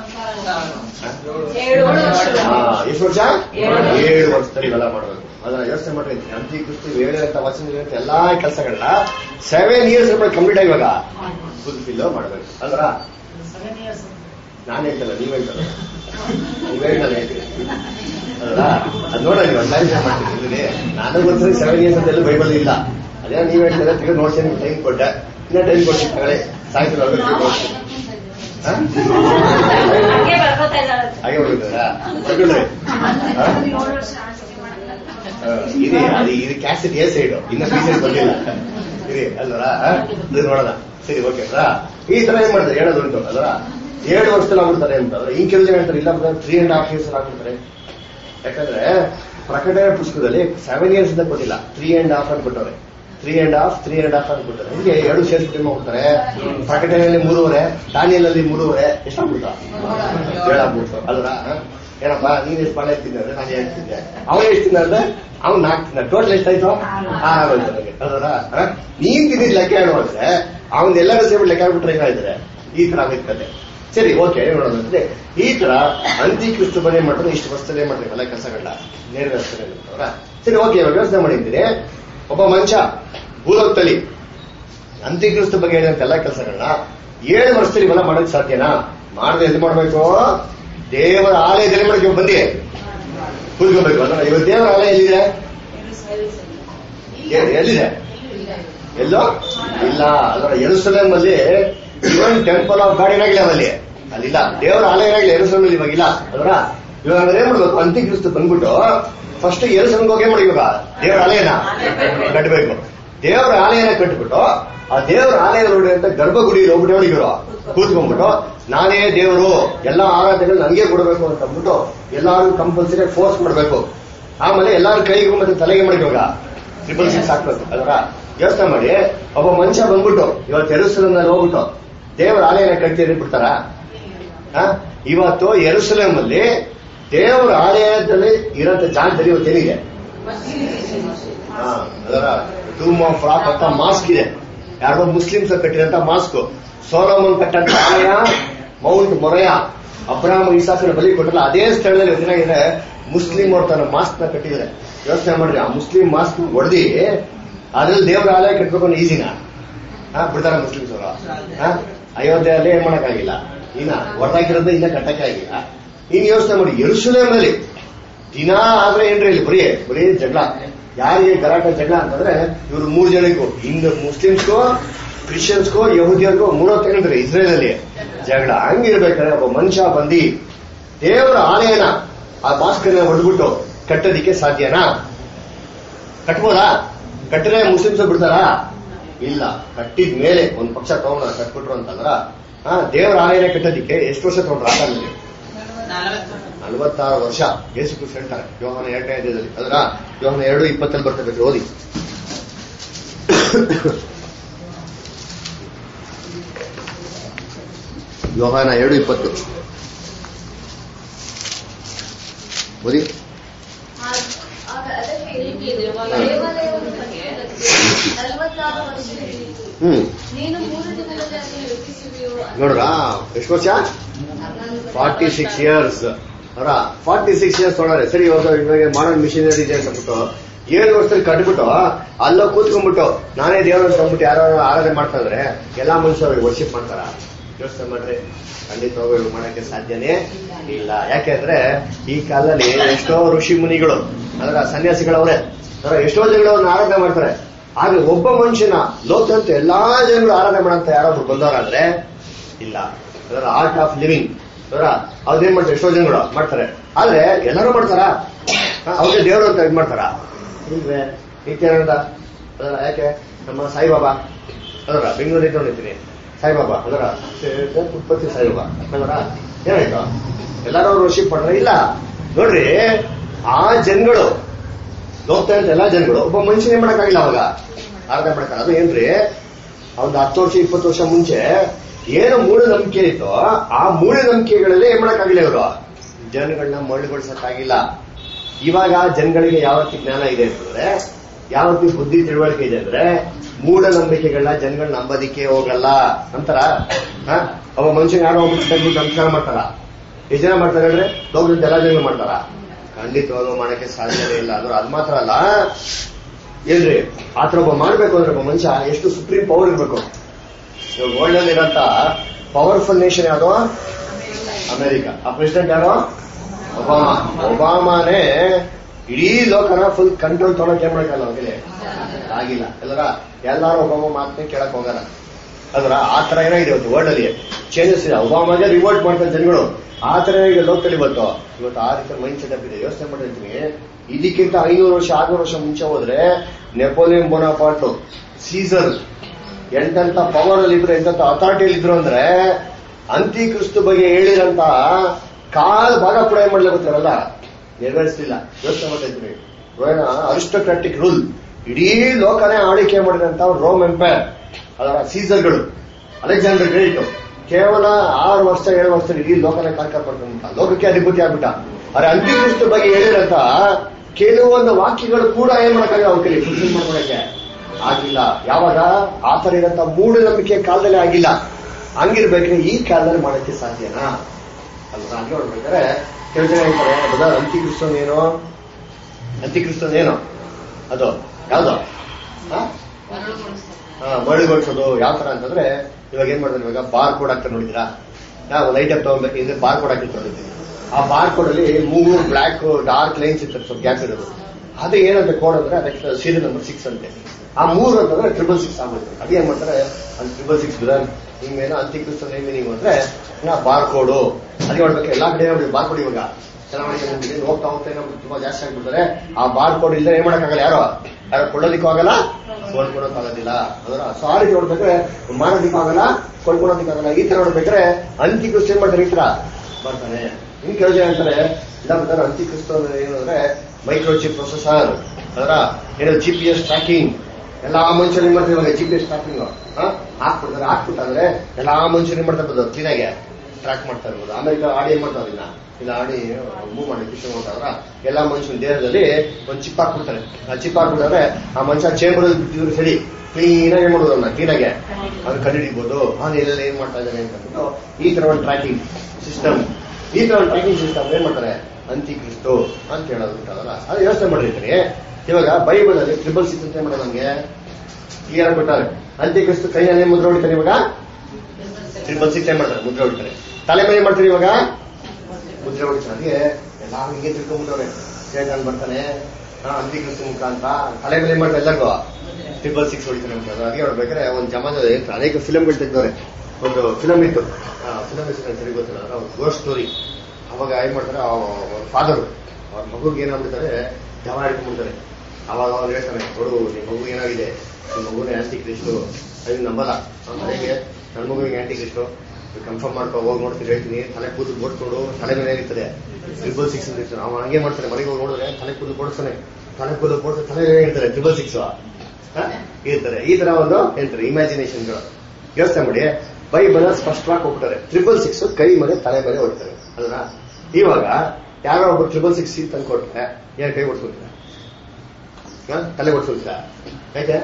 ಹಾ, ಎಷ್ಟು ವರ್ಷ ಏಳು ವರ್ಷದಲ್ಲಿ ಇವೆಲ್ಲ ಮಾಡಬೇಕು ಅದನ್ನ ಯೋಚನೆ ಮಾಡ್ರಿ ಅಂತ್ಯಕ್ರಿಸ್ತು ಹೇಳಿದಂತ ವಚನ ಎಲ್ಲಾ ಕೆಲಸಗಳನ್ನ ಸೆವೆನ್ ಇಯರ್ಸ್ ಕಂಪ್ಲೀಟ್ ಆಗಿ ಇವಾಗ ಫುಲ್ಫಿಲ್ ಮಾಡ್ಬೇಕು ಅಲ್ರ ನಾನು ಹೇಳ್ತಲ್ಲ ನೀವ್ ಹೇಳ್ತಲ್ಲ ನೀವ್ ಹೇಳ್ತಲ್ಲ ಹೇಳ್ತೀರಿ ಅಲ್ಲ ಅದ್ ನೋಡ ನೀವು ಅನ್ಲೈನ್ ಮಾಡ್ತೀನಿ ನಾನು ಗೊತ್ತಿರೋ ಸೆವೆನ್ ಇಯರ್ಸ್ ಅಂತ ಎಲ್ಲೂ ಬೈಬಲ್ ಇಲ್ಲ ಅದೇ ನೀವ್ ಹೇಳ್ತಾರೆ ತಿರ್ಗಿ ನೋಡ್ತೀನಿ ಟೈಮ್ ಕೊಟ್ಟೆ ಇನ್ನ ಟೈಮ್ ಕೊಡ್ತೀನಿ ತಗೊಳ್ಳಿ ಸಾಯಂಕಾಲ ನೋಡ್ತೀನಿ ಹಾ? ಹಾಗೆ ಹೋಗಿದ್ದಾರಾ ತಗೊಳ್ರಿ ಹಾ? ಆ, ಇದೆ ಅದು ಇದು ಕ್ಯಾಸೆಟ್ ಎ ಸೈಡ್ ಇನ್ನ ಬಿ ಸೈಡ್ ಬಂದಿಲ್ಲ ಇದೆ ಅಲ್ವರ ಇದು ನೋಡೋಣ ಸರಿ ಓಕೆ ಸರ ಈ ತರ ಏನ್ ಮಾಡ್ತಾರೆ ಹೇಳೋದು ಉಂಟು ಅಲ್ವರ ಏಳು ವರ್ಷದಲ್ಲಿ ಆಗ್ಬಿಡ್ತಾರೆ ಅಂತ ಅಂದ್ರೆ ಇನ್ ಕೆಲವು ಜನ ಹೇಳ್ತಾರೆ ಇಲ್ಲ ತ್ರೀ ಅಂಡ್ ಹಾಫ್ ಇಯರ್ಸ್ ಆಗ್ಬಿಡ್ತಾರೆ ಯಾಕಂದ್ರೆ ಪ್ರಕಟಣೆ ಪುಸ್ತಕದಲ್ಲಿ ಸೆವೆನ್ ಇಯರ್ಸ್ ಇಂದ ಕೊಟ್ಟಿಲ್ಲ ತ್ರೀ ಅಂಡ್ ಹಾಫ್ ಅಂತ ಕೊಟ್ಟವ್ರೆ three and half three and half ಅಂತ ಕೊಡ್ತಾರೆ ಹೀಗೆ ಎರಡು ಸೇರಿಸ್ಬಿಟ್ಟು ಮಾಡ್ತಾರೆ ಪ್ರಕಟಣೆಯಲ್ಲಿ ಮೂರುವರೆ ದಾನಿಯಲ್ಲಿ ಮೂರುವರೆ ಎಷ್ಟಾಗ್ಬಿಡ್ತಾ ಹೇಳಾಗ್ಬಿಡ್ತು ಅಲ್ವರ ಏನಪ್ಪ ನೀನ್ ಎಷ್ಟು ಬಾಳೆ ತಿಂದೆ ಅಂದ್ರೆ ನಾನು ಎಷ್ಟು ತಿಂದೆ ಅವನು ಎಷ್ಟು ತಿಂದ ಅಂದ್ರೆ ಅವ್ನು ನಾಲ್ಕು ತಿಂದ ಟೋಟಲ್ ಎಷ್ಟಾಯ್ತು ಆಗೋಯ್ತು ನನಗೆ ಅಲ್ವರ ನೀನ್ ತಿಂದಿದ್ ಲೆಕ್ಕ ಹೇಳುವಂದ್ರೆ ಅವ್ನ ಎಲ್ಲರೂ ಸೇರಿ ಲೆಕ್ಕ ಆಗ್ಬಿಟ್ರೆ ಏನಾಯ್ತಾರೆ ಈ ತರ ಆಗೈತೆ ಕತೆ ಸರಿ ಓಕೆ ನೋಡೋಣ ಅಂದ್ರೆ ಈ ತರ ಅಂತ್ಯಕ್ರಿಸ್ತು ಬನ್ನಿ ಮಾಡ್ತಾರೆ ಇಷ್ಟು ವರ್ಷದಲ್ಲಿ ಏನ್ ಮಾಡ್ತಾರೆ ಎಲ್ಲ ಕೆಲಸಗಳನ್ನ ನೆರವೇರಿಸ್ತಾರೆ ಅಂತವ್ರ ಸರಿ ಓಕೆ ಇವಾಗ ಯೋಚನೆ ಮಾಡಿದ್ದೀನಿ ಒಬ್ಬ ಮನುಷ್ಯ ಭೂಲೋಕದಲ್ಲಿ ಅಂತ್ಯಕ್ರಿಸ್ತು ಬಗ್ಗೆ ಹೇಳಿದಂತ ಎಲ್ಲ ಕೆಲಸಗಳನ್ನ ಏಳು ವರ್ಷದಲ್ಲಿ ಇವೆಲ್ಲ ಮಾಡೋಕ್ ಸಾಧ್ಯನಾ ಮಾಡದೆ ಎಲ್ಲಿ ಮಾಡ್ಬೇಕು ದೇವರ ಆಲಯದಲ್ಲಿ ಮಾಡಕ್ಕೆ ಬಂದಿ ಕೂತ್ಕೋಬೇಕು ಅಲ್ಲ ಇವಾಗ ದೇವರ ಆಲಯ ಎಲ್ಲಿದೆ ಎ- ಎಲ್ಲಿದೆ ಎಲ್ಲೋ ಇಲ್ಲ ಅದರ ಎರುಸಲೇಮ್ ಅಲ್ಲಿ ಇವನ್ ಟೆಂಪಲ್ ಆಫ್ ಗಾಡ್ ಏನಾಗಿಲ್ಲ ಅಲ್ಲಿ ಅಲ್ಲಿಲ್ಲ ದೇವರ ಆಲಯ ಏನಾಗಿಲ್ಲ ಎರುಸಲೇಮ್ ಅಲ್ಲಿ ಇವಾಗಿಲ್ಲ ಅದರ ಇವಾಗ ಅಂದ್ರೆ ಏನ್ ಮಾಡ್ಬೇಕು ಅಂತ್ಯಕ್ರಿಸ್ತು ಬಂದ್ಬಿಟ್ಟು ಫಸ್ಟ್ ಎಲ್ಸನ್ಗೆ ಹೋಗಿ ಮಾಡಿ ಇವಾಗ ದೇವರ ಆಲಯನ ಕಟ್ಟಬೇಕು ದೇವರ ಆಲಯನ ಕಟ್ಬಿಟ್ಟು ಆ ದೇವರ ಆಲಯ ನೋಡಿ ಅಂತ ಗರ್ಭಗುಡಿ ಹೋಗ್ಬಿಟ್ಟು ಹೇಳಿದ್ರು ಕೂತ್ಕೊಂಡ್ಬಿಟ್ಟು ನಾನೇ ದೇವರು ಎಲ್ಲ ಆರಾಧನೆ ನನಗೆ ಕೊಡಬೇಕು ಅಂತ ಅಂದ್ಬಿಟ್ಟು ಎಲ್ಲಾರು ಕಂಪಲ್ಸರಿ ಫೋರ್ಸ್ ಮಾಡಬೇಕು ಆಮೇಲೆ ಎಲ್ಲಾರ ಕೈಗೂ ಮತ್ತೆ ತಲೆಗೆ ಮಾಡಿವಾಗ ಟ್ರಿಪಲ್ ಸಿಕ್ಸ್ ಹಾಕ್ಬೇಕು ಅದರ ಯೋಚನೆ ಮಾಡಿ ಒಬ್ಬ ಮನುಷ್ಯ ಬಂದ್ಬಿಟ್ಟು ಇವತ್ತು ಎರುಸಲಂನಲ್ಲಿ ಹೋಗ್ಬಿಟ್ಟು ದೇವರ ಆಲಯನ ಕಟ್ಟಿ ಬಿಡ್ತಾರ ಇವತ್ತು ಎರುಸಲೇಮ್ ಅಲ್ಲಿ ದೇವರ ಆಲಯದಲ್ಲಿ ಇರೋಂಥ ಜಾಗದಲ್ಲಿ ಇವತ್ತೇನಿದೆ ಹಾ, ಅದರ ಟೂಮ್ ಆಫ್ ರಾಕ್ ಅಂತ ಮಾಸ್ಕ್ ಇದೆ ಯಾರೋ ಮುಸ್ಲಿಮ್ಸ್ ಕಟ್ಟಿದಂತ ಮಾಸ್ಕ್ ಸೋಲೋಮನ್ ಕಟ್ಟಂತ ಆಲಯ ಮೌಂಟ್ ಮೊರೆಯ ಅಬ್ರಾಹ್ಮ ಇಸಾಕನ ಬಲಿ ಕೊಟ್ಟಲ್ಲ ಅದೇ ಸ್ಥಳದಲ್ಲಿ ಏನಾಗಿದೆ ಮುಸ್ಲಿಂ ಅವ್ರು ತನ್ನ ಮಾಸ್ಕ್ ನ ಕಟ್ಟಿದ್ದಾರೆ ಯೋಚನೆ ಮಾಡ್ರಿ ಆ ಮುಸ್ಲಿಂ ಮಾಸ್ಕ್ ಹೊಡೆದಿ ಅದ್ರಲ್ಲಿ ದೇವರ ಆಲಯ ಕಟ್ಬೇಕು ಅನ್ನೋ ಈಸಿನ ಬಿಡ್ತಾರ ಮುಸ್ಲಿಮ್ಸ್ ಅವರು ಅಯೋಧ್ಯೆಯಲ್ಲಿ ಏನ್ ಮಾಡಕ್ಕಾಗಿಲ್ಲ ಇನ್ನ ಹೊಡೆದಾಕಿರೋದು ಇನ್ನ ಕಟ್ಟಕ್ಕೆ ಆಗಿಲ್ಲ ಇನ್ ಯೋಚನೆ ಮಾಡಿ ಎರುಸಲೇಮಲ್ಲಿ ದಿನಾ ಆದ್ರೆ ಏನ್ರಿ ಇಲ್ಲಿ ಬರೀ ಬರೀ ಜಗಳ ಯಾರಿಗೆ ಗಲಾಟೆ ಜಗಳ ಅಂತಂದ್ರೆ ಇವ್ರು ಮೂರ್ ಜನಕ್ಕೂ ಹಿಂದೂ ಮುಸ್ಲಿಮ್ಸ್ಗೂ ಕ್ರಿಶ್ಚಿಯನ್ಸ್ಗೂ ಯಹೂದಿಯರ್ಗೂ ಮೂರೋ ತಗೊಂಡ್ರಿ ಇಸ್ರೇಲ್ ಅಲ್ಲಿ ಜಗಳ ಹಂಗಿರ್ಬೇಕಾದ್ರೆ ಒಬ್ಬ ಮನುಷ್ಯ ಬಂದಿ ದೇವರ ಆಲಯನ ಆ ಮಾಸ್ಕನ್ನ ಹೊಡೆದ್ಬಿಟ್ಟು ಕಟ್ಟೋದಿಕ್ಕೆ ಸಾಧ್ಯನಾ ಕಟ್ಬೋದಾ ಕಟ್ಟರೆ ಮುಸ್ಲಿಮ್ಸ್ ಬಿಡ್ತಾರಾ ಇಲ್ಲ ಕಟ್ಟಿದ ಮೇಲೆ ಒಂದ್ ಪಕ್ಷ ತಗೊಂಡ ಕಟ್ಬಿಟ್ರು ಅಂತಂದ್ರ ಆ ದೇವರ ಆಲಯನ ಕಟ್ಟೋದಿಕ್ಕೆ ಎಷ್ಟು ವರ್ಷ ತಗೊಂಡ್ರು ಆ ಕಾಲದಲ್ಲಿ ನಲವತ್ತು ನಲವತ್ತಾರು ವರ್ಷ ಯೇಸು ಕ್ರಿಸ್ತ ಹೇಳ್ತಾರೆ ಯೋಹನ ಎರಡನೇ ಅಧ್ಯಾಯದಲ್ಲಿ ಅದರ ಯೋಹನ ಎರಡು ಇಪ್ಪತ್ತಲ್ಲಿ ಬರ್ತದೆ ಓದಿ ಯೋಹಾನ ಎರಡು ಇಪ್ಪತ್ತು ಓದಿ ಆಗ ಅದಕ್ಕೆ ದೇವಾಲಯವನ್ನು ಕಟ್ಟುವುದಕ್ಕೆ ನಲವತ್ತಾರು ವರ್ಷ ಹಿಡಿಯಿತು ಹ್ಮ್ ನೀನು ಮೂರು ದಿನದಲ್ಲಿ ಅದನ್ನು ವೆಚ್ಚಿಸುವೆಯೋ ಅಂತ ನೋಡ್ರಾ ಎಷ್ಟು ವರ್ಷ ಫಾರ್ಟಿ ಸಿಕ್ಸ್ ಇಯರ್ಸ್ ಅವರ ಫಾರ್ಟಿ ಸಿಕ್ಸ್ ಇಯರ್ಸ್ ತೊಗೊಂಡ್ರೆ ಸರಿ ಇವಾಗ ಇವಾಗ ಮಾಡರ್ನ್ ಮಿಷಿನರಿ ಇದೆ ಅಂದ್ಬಿಟ್ಟು ಏಳು ವರ್ಷದಲ್ಲಿ ಕಟ್ಬಿಟ್ಟು ಅಲ್ಲ ಕೂತ್ಕೊಂಡ್ಬಿಟ್ಟು ನಾನೇ ದೇವರು ಅಂತ ಅಂದ್ಬಿಟ್ಟು ಯಾರು ಆರಾಧನೆ ಮಾಡ್ತಾ ಇದ್ರೆ ಎಲ್ಲಾ ಮನುಷ್ಯರು ವರ್ಷಿಪ್ ಮಾಡ್ತಾರ ಯೋಚನೆ ಮಾಡ್ರಿ ಖಂಡಿತವಾಗ್ಲೂ ಮಾಡಕ್ಕೆ ಸಾಧ್ಯನೇ ಇಲ್ಲ ಯಾಕೆಂದ್ರೆ ಈ ಕಾಲದಲ್ಲಿ ಎಷ್ಟೋ ಋಷಿ ಮುನಿಗಳು ಅದರ ಸನ್ಯಾಸಿಗಳವ್ರೆ ಅದರ ಎಷ್ಟೋ ಜನಗಳು ಅವ್ರನ್ನ ಆರಾಧನೆ ಮಾಡ್ತಾರೆ ಆದ್ರೆ ಒಬ್ಬ ಮನುಷ್ಯನ ಲೋಕದಂತ ಎಲ್ಲಾ ಜನಗಳು ಆರಾಧನೆ ಮಾಡಂತ ಯಾರಾದ್ರೂ ಬಂದವರಾದ್ರೆ ಇಲ್ಲ ಅದರ ಆರ್ಟ್ ಆಫ್ ಲಿವಿಂಗ್ ಅದರ ಅದೇನ್ ಮಾಡ್ತಾರೆ ಎಷ್ಟೋ ಜನಗಳು ಮಾಡ್ತಾರೆ ಆದ್ರೆ ಎಲ್ಲರೂ ಮಾಡ್ತಾರ ಅವ್ರಿಗೆ ದೇವರು ಅಂತ ಇದ್ ಮಾಡ್ತಾರ ಇಲ್ವೇ ನಿತ್ಯಾನಂದ ಅದರ ಯಾಕೆ ನಮ್ಮ ಸಾಯಿಬಾಬಾ ಅದರ ಬೆಂಗಳೂರಿಗೆ ನೋಡಿದ್ದೀನಿ ಸಾಯಿಬಾಬಾ ಅದರ ಉತ್ಪತ್ತಿ ಸಾಯಿಬಾಬಾ ಅದರ ಏನಾಯ್ತು ಎಲ್ಲರೂ ಅವ್ರು ವರ್ಷಿಪ್ ಮಾಡ್ತಾರೆ ಇಲ್ಲ ನೋಡ್ರಿ ಆ ಜನಗಳು ಹೋಗ್ತಾ ಇದ್ದ ಎಲ್ಲಾ ಜನಗಳು ಒಬ್ಬ ಮನುಷ್ಯನ ಏನ್ ಮಾಡಕ್ಕಾಗಿಲ್ಲ ಅವಾಗ ಆರಾಧನೆ ಮಾಡಕ್ಕಾಗ ಅದು ಏನ್ರಿ ಒಂದು ಹತ್ತು ವರ್ಷ ಇಪ್ಪತ್ತು ವರ್ಷ ಮುಂಚೆ ಏನು ಮೂಢನಂಬಿಕೆ ಇತ್ತೋ ಆ ಮೂಢನಂಬಿಕೆಗಳಲ್ಲಿ ಏನ್ ಮಾಡಕ್ಕಾಗಿಲ್ಲ ಇವರು ಜನಗಳನ್ನ ಮರಳುಗೊಳಿಸಕ್ಕಾಗಿಲ್ಲ ಇವಾಗ ಜನಗಳಿಗೆ ಯಾವ ರೀತಿ ಜ್ಞಾನ ಇದೆ ಅಂತಂದ್ರೆ ಯಾವ ರೀತಿ ಬುದ್ಧಿ ತಿಳುವಳಿಕೆ ಇದೆ ಅಂದ್ರೆ ಮೂಢನಂಬಿಕೆಗಳನ್ನ ಜನಗಳು ನಂಬೋದಿಕ್ಕೆ ಹೋಗಲ್ಲ ಅಂತಾರ ಹ? ಒಬ್ಬ ಮನುಷ್ಯನ ಯಾರೋ ಒಬ್ಬ ತಂದ್ಬಿಟ್ಟು ನಮಸ್ಕಾರ ಮಾಡ್ತಾರ ಎಷ್ಟು ಜನ ಮಾಡ್ತಾರೆ ಹೇಳ್ರಿ ಲೋಕದಿಂದ ಎಲ್ಲ ಜನಗಳು ಮಾಡ್ತಾರ ಖಂಡಿತವಾಗ್ಲೂ ಮಾಡಕ್ಕೆ ಸಾಧ್ಯನೇ ಇಲ್ಲ ಅಂದ್ರೆ ಅದ್ ಮಾತ್ರ ಅಲ್ಲ ಏನ್ರಿ ಆತರ ಒಬ್ಬ ಮಾಡ್ಬೇಕು ಅಂದ್ರೆ ಒಬ್ಬ ಮನುಷ್ಯ ಎಷ್ಟು ಸುಪ್ರೀಂ ಪವರ್ ಇರ್ಬೇಕು ಇವಾಗ ವರ್ಲ್ಡ್ ಇರೋಂತ ಪವರ್ಫುಲ್ ನೇಷನ್ ಯಾವುದು ಅಮೆರಿಕ ಆ ಪ್ರೆಸಿಡೆಂಟ್ ಯಾರು ಒಬಾಮಾ ಒಬಾಮಾನೇ ಇಡೀ ಲೋಕನ ಫುಲ್ ಕಂಟ್ರೋಲ್ ತೊಗೊಳಕ್ ಏನ್ ಮಾಡಕ್ಕಲ್ಲ ಅವ್ರಿಗೆ ಆಗಿಲ್ಲ ಎಲ್ಲರ ಎಲ್ಲಾರು ಒಬಾಮ ಮಾತನ್ನೇ ಕೇಳಕ್ ಹೋಗಲ್ಲ ಅದ್ರ ಆ ತರ ಏನೋ ಇದೆ ಇವತ್ತು ವರ್ಲ್ಡ್ ಅಲ್ಲಿ ಚೇಂಜಸ್ ಇದೆ ಒಬಾಮಾಗೆ ರಿವೋಲ್ಟ್ ಮಾಡ್ತಾರೆ ಜನಗಳು ಆ ತರ ಈಗ ಲೋಕದಲ್ಲಿ ಇವತ್ತು ಇವತ್ತು ಆ ರೀತಿ ಮೈಂಡ್ ಸೆಟಪ್ ಇದೆ ಯೋಚನೆ ಮಾಡಿರ್ತೀನಿ ಇದಕ್ಕಿಂತ ಐನೂರು ವರ್ಷ ಆರ್ನೂರು ವರ್ಷ ಮುಂಚೆ ಹೋದ್ರೆ ನೆಪೋಲಿಯನ್ ಬೋನಾಪಾರ್ಟ್ ಸೀಸರ್ ಎಂತೆಂತ ಪವರ್ ಅಲ್ಲಿ ಇದ್ರು ಎಂತೆಂತ ಅಥಾರಿಟಿಯಲ್ಲಿ ಇದ್ರು ಅಂದ್ರೆ ಅಂತಿಕ್ರಿಸ್ತು ಬಗ್ಗೆ ಹೇಳಿರಂತ ಕಾಲ್ ಭಾಗ ಕೂಡ ಏನ್ ಮಾಡ್ಲಿಕ್ಕೆ ಗೊತ್ತಿರಲ್ಲ ನೆರವೇರಿಸಲಿಲ್ಲ ಯೋಚನೆ ಮಾಡ್ತಾ ಇದ್ರಿ ಅರಿಸ್ಟೋಕ್ರಾಟಿಕ್ ರೂಲ್ ಇಡೀ ಲೋಕನೇ ಆಳ್ವಿಕೆ ಮಾಡಿದಂತ ರೋಮ್ ಎಂಪೈರ್ ಅದರ ಸೀಸರ್ಗಳು ಅಲೆಕ್ಸಾಂಡರ್ ಗ್ರೇಟ್ ಕೇವಲ ಆರು ವರ್ಷ ಏಳು ವರ್ಷ ಇಡೀ ಲೋಕನೇ ಕಾಲ್ಕರ್ಪಡ್ತಂತ ಲೋಕಕ್ಕೆ ಅಧಿಪತಿ ಆಗ್ಬಿಟ್ಟ ಆದ್ರೆ ಅಂತಿಕ್ರಿಸ್ತು ಬಗ್ಗೆ ಹೇಳಿರಂತ ಕೆಲವೊಂದು ವಾಕ್ಯಗಳು ಕೂಡ ಏನ್ ಮಾಡಕ್ಕಾಗಿಲ್ಲ ಅವ್ರ ಕೈಲಿ ಫುಲ್ಫಿಲ್ ಮಾಡ್ಕೊಳಕ್ಕೆ ಆಗಿಲ್ಲ ಯಾವಾಗ ಆ ತರ ಇರಂತ ಮೂಢನಂಬಿಕೆ ಕಾಲದಲ್ಲಿ ಆಗಿಲ್ಲ ಹಂಗಿರ್ಬೇಕ್ರೆ ಈ ಕಾಲದಲ್ಲಿ ಮಾಡಕ್ಕೆ ಸಾಧ್ಯನಾ ಅಲ್ವಾ ಹಂಗೆ ನೋಡ್ಬೇಕಾದ್ರೆ ಕೆಲವು ಜನ ಹೇಳ್ತಾರೆ ಬದ ಅಂತಿಕ್ರಿಸ್ತನೇನೋ ಅಂತಿಕ್ರಿಸ್ತನೇನೋ ಅದು ಯಾವ್ದು ಹಾ ಮರಳುಗೊಳಿಸ್ತಾರೆ ಹಾ, ಮರಳುಗೊಳಿಸೋದು ಯಾವ ತರ ಅಂತಂದ್ರೆ ಇವಾಗ ಏನ್ ಮಾಡ್ತಾರೆ ಇವಾಗ ಬಾರ್ ಕೋಡ್ ಹಾಕ್ತಾರೆ ನೋಡಿದ್ರಾ ನಾವು ಲೈಟ್ ಅಪ್ ತಗೊಂಡ್ಬೇಕು ಇದ್ರೆ ಬಾರ್ ಕೋಡ್ ಹಾಕಿ ತಗೊಂಡಿದ್ದೀವಿ ಆ ಬಾರ್ ಕೋಡ್ ಅಲ್ಲಿ ಮೂರು ಬ್ಲಾಕ್ ಡಾರ್ಕ್ ಲೈನ್ಸ್ ಇರ್ತಾರೆ ಸ್ವಲ್ಪ ಗ್ಯಾಪ್ ಇರೋದು ಅದು ಏನಂತ ಕೋಡ್ ಅಂದ್ರೆ ಅದಕ್ಕೆ ಸೀರಿಯಲ್ ನಂಬರ್ ಸಿಕ್ಸ್ ಅಂತೆ ಆ ಮೂರು ಅಂತಂದ್ರೆ ಟ್ರಿಬಲ್ ಸಿಕ್ಸ್ ಆಗ್ಬಿಡ್ತಾರೆ ಅದೇ ಏನ್ ಮಾಡ್ತಾರೆ ಅಲ್ಲಿ ಟ್ರಿಬಲ್ ಸಿಕ್ಸ್ ಬಿಡನ್ ಹಿಂಗೇನೋ ಅಂತಿಕ್ರಿಸ್ತ ನೇಮಿನಿಂಗ್ ಅಂದ್ರೆ ನಾ ಬಾರ್ ಕೋಡು ಅದೇ ಮಾಡ್ಬೇಕು ಎಲ್ಲಾ ಕಡೆ ಬಾರ್ ಕೋಡ್ ಇವಾಗ ಚಲಾವಣೆ ಬಂದಿದೆ ಹೋಗ್ತಾ ಹೋಗ್ತಾ ನಮ್ಗೆ ತುಂಬಾ ಜಾಸ್ತಿ ಆಗ್ಬಿಡ್ತಾರೆ ಆ ಬಾರ್ ಕೋಡ್ ಇಲ್ಲದೆ ಏನ್ ಮಾಡಕ್ಕಾಗಲ್ಲ ಯಾರೋ ಯಾರು ಕೊಳ್ಳೋದಿಕ್ಕೂ ಆಗಲ್ಲ ಕೊಂಡ್ಕೊಳಕ್ಕಾಗೋದಿಲ್ಲ ಅದರ ಸೊ ಆ ರೀತಿ ನೋಡ್ಬೇಕಾದ್ರೆ ಮಾರೋದಿಕ್ಕೂ ಆಗಲ್ಲ ಕೊಂಡ್ಕೊಳೋದಿಕ್ಕಾಗಲ್ಲ ಈ ತರ ನೋಡ್ಬೇಕಾದ್ರೆ ಅಂತಿಕ್ರಿಸ್ತ ಏನ್ ಮಾಡ್ತಾರೆ ಈ ತರ ಬರ್ತಾನೆ ಇನ್ ಕೆಲವು ಜನ ಹೇಳ್ತಾರೆ ಇಲ್ಲ ಬರ್ತಾರೆ ಅಂತಿಕ್ರಿಸ್ತ ಅಂದ್ರೆ ಏನು ಅಂದ್ರೆ ಮೈಕ್ರೋಚಿಪ್ ಪ್ರೊಸೆಸರ್ ಅದರ ಏನು ಜಿ ಪಿ ಎಸ್ ಟ್ರ್ಯಾಕಿಂಗ್ ಎಲ್ಲಾ ಮನುಷ್ಯರು ಏನ್ ಮಾಡ್ತಾರೆ ಇವಾಗ ಜಿ ಪಿ ಎಸ್ ಟ್ರ್ಯಾಕಿಂಗ್ ಹಾಕ್ಬಿಡ್ತಾರೆ ಹಾಕ್ಬಿಟ್ಟಾದ್ರೆ ಎಲ್ಲಾ ಮನುಷ್ಯರು ಏನ್ ಮಾಡ್ತಾ ಇರ್ಬೋದು ಕ್ಲೀನಾಗೆ ಟ್ರ್ಯಾಕ್ ಮಾಡ್ತಾ ಇರ್ಬೋದು ಆಮೇಲೆ ಈಗ ಆಡಿ ಏನ್ ಮಾಡ್ತಾರೆ ಇಲ್ಲ ಇಲ್ಲ ಆಡಿ ಮೂವ್ ಮಾಡಿ ಕೃಷ್ಣ ಮಾಡ್ತಾರ ಎಲ್ಲಾ ಮನುಷ್ಯನ ದೇಹದಲ್ಲಿ ಒಂದು ಚಿಪ್ ಹಾಕ್ಬಿಡ್ತಾರೆ ಆ ಚಿಪ್ ಹಾಕ್ಬಿಟ್ಟಾದ್ರೆ ಆ ಮನುಷ್ಯ ಚೇಂಬರ್ ಬಿದ್ದಿದ್ರು ಸರಿ ಕ್ಲೀನ್ ಆಗಿ ಮಾಡೋದು ಅವ್ನ ಕ್ಲೀನಾಗೆ ಅದು ಕಂಡುಹಿಡಿಬೋದು ಅವನು ಎಲ್ಲೆಲ್ಲ ಏನ್ ಮಾಡ್ತಾ ಇದ್ದಾನೆ ಅಂತ ಅಂದ್ಬಿಟ್ಟು ಈ ತರ ಒಂದು ಟ್ರ್ಯಾಕಿಂಗ್ ಸಿಸ್ಟಮ್ ಈ ತರ ಒಂದು ಟ್ರ್ಯಾಕಿಂಗ್ ಸಿಸ್ಟಮ್ ಏನ್ ಮಾಡ್ತಾರೆ ಅಂತಿ ಕ್ರಿಸ್ತು ಅಂತ ಹೇಳೋದು ಉಂಟಲ್ಲ ಅದು ಯೋಚನೆ ಮಾಡಿರ್ತೀನಿ ಇವಾಗ ಬೈಬಲ್ ಅಲ್ಲಿ ಟ್ರಿಬಲ್ ಸಿಕ್ಸ್ ಅಂತ ಏನ್ ಮಾಡೋದು ನಮ್ಗೆ ಕ್ಲಿಯರ್ ಆಗಿ ಕೊಟ್ಟಾರೆ ಅಂತಿ ಕ್ರಿಸ್ತು ಕೈಯಲ್ಲಿ ಮುದ್ರೆ ಹೊಡಿತಾರೆ ಇವಾಗ ಟ್ರಿಬಲ್ ಸಿಕ್ಸ್ ಏನ್ ಮಾಡ್ತಾರೆ ಮುದ್ರೆ ಹೊಡಿತಾರೆ ತಲೆ ಮೇಲೆ ಏನ್ ಮಾಡ್ತಾರೆ ಇವಾಗ ಮುದ್ರೆ ಹೊಡಿತಾರೆ ಅದಕ್ಕೆ ಎಲ್ಲ ಹಿಂಗೆ ತಿಳ್ಕೊಂಡ್ಬಿಟ್ಟವ್ರೆ ಸೇತಾನ್ ಬರ್ತಾನೆ ಹಾ, ಅಂತಿಕ್ರಿಸ್ತು ಮುಖ ಅಂತ ತಲೆ ಮೇಲೆ ಏನ್ ಮಾಡ್ತಾರೆ ಎಲ್ಲರಿಗೂ ಟ್ರಿಬಲ್ ಸಿಕ್ಸ್ ಹೊಡಿತಾರೆ ಅಂತ ಅದಕ್ಕೆ ನೋಡ್ಬೇಕಾದ್ರೆ ಒಂದು ಜಮಾನದ ಅನೇಕ ಫಿಲಮ್ಗಳು ತೆಗ್ದವ್ರೆ ಒಂದು ಫಿಲಮ್ ಇತ್ತು ಫಿಲಮ್ ಹೆಸರು ಸರಿ ಗೊತ್ತಿಲ್ಲ ಗೋಸ್ಟ್ ಸ್ಟೋರಿ ಅವಾಗ ಏನ್ ಮಾಡ್ತಾರೆ ಫಾದರ್ ಅವ್ರ ಮಗುಗೆ ಏನಾಗ್ಬಿಡ್ತಾರೆ ಜವ ಹಿಡ್ಕೊಂಡ್ಬಿಡ್ತಾರೆ ಅವಾಗ ಅವ್ರು ಹೇಳ್ತಾನೆ ನೋಡು ನಿಮ್ ಮಗು ಏನಾಗಿದೆ ನಿಮ್ ಮಗುನೇ ಆಂಟಿ ಕ್ರಿಸ್ಟು ಅದನ್ನ ನಂಬಲ್ಲ ಅವ್ನ್ ಮನೆಗೆ ನನ್ನ ಮಗುವಿಗೆ ಆಂಟಿ ಕ್ರಿಸ್ಟು ಕನ್ಫರ್ಮ್ ಮಾಡ್ಕೊ ಹೋಗಿ ನೋಡ್ತೀನಿ ಹೇಳ್ತೀನಿ ತಲೆ ಕೂದಲು ಬೋಡ್ಸ್ಕೊಂಡು ತಲೆ ಮೇಲೆ ಏನಿರ್ತದೆ ಟ್ರಿಬಲ್ ಸಿಕ್ಸ್ ಅಂತ ಇರ್ತಾನೆ ಅವ್ನು ಹಂಗೆ ಮಾಡ್ತಾನೆ ಮನೆಗೆ ಹೋಗಿ ನೋಡಿದ್ರೆ ತಲೆ ಕೂದಲು ಬೋಡಿಸ್ತಾನೆ ತಲೆ ಕೂದಲು ಬೋಡಿಸ್ ತಲೆ ಮೇಲೆ ಇರ್ತಾರೆ ಟ್ರಿಬಲ್ ಸಿಕ್ಸ್ ಇರ್ತಾರೆ ಈ ತರ ಒಂದು ಹೇಳ್ತಾರೆ ಇಮ್ಯಾಜಿನೇಷನ್ಗಳು ಯೋಚನೆ ಮಾಡಿ ಬೈಬಲ್ ಸ್ಪಷ್ಟವಾಗಿ ಹೋಗ್ತಾರೆ ಟ್ರಿಬಲ್ ಸಿಕ್ಸ್ ಕೈ ಮೇಲೆ ತಲೆ ಮೇಲೆ ಹೊಡ್ತಾರೆ ಅಲ್ವಾ ಇವಾಗ ಯಾರೋ ಒಬ್ರು ಟ್ರಿಬಲ್ ಸಿಕ್ಸ್ ಸೀಟ್ ತಂದು ಕೊಟ್ರೆ ಏನ್ ಕೈ ಹೊಡ್ಸ್ಕೊತೀರ ಹ? ತಲೆ ಹೊಡ್ಸ್ಕೊತೀರ ಯಾಕೆ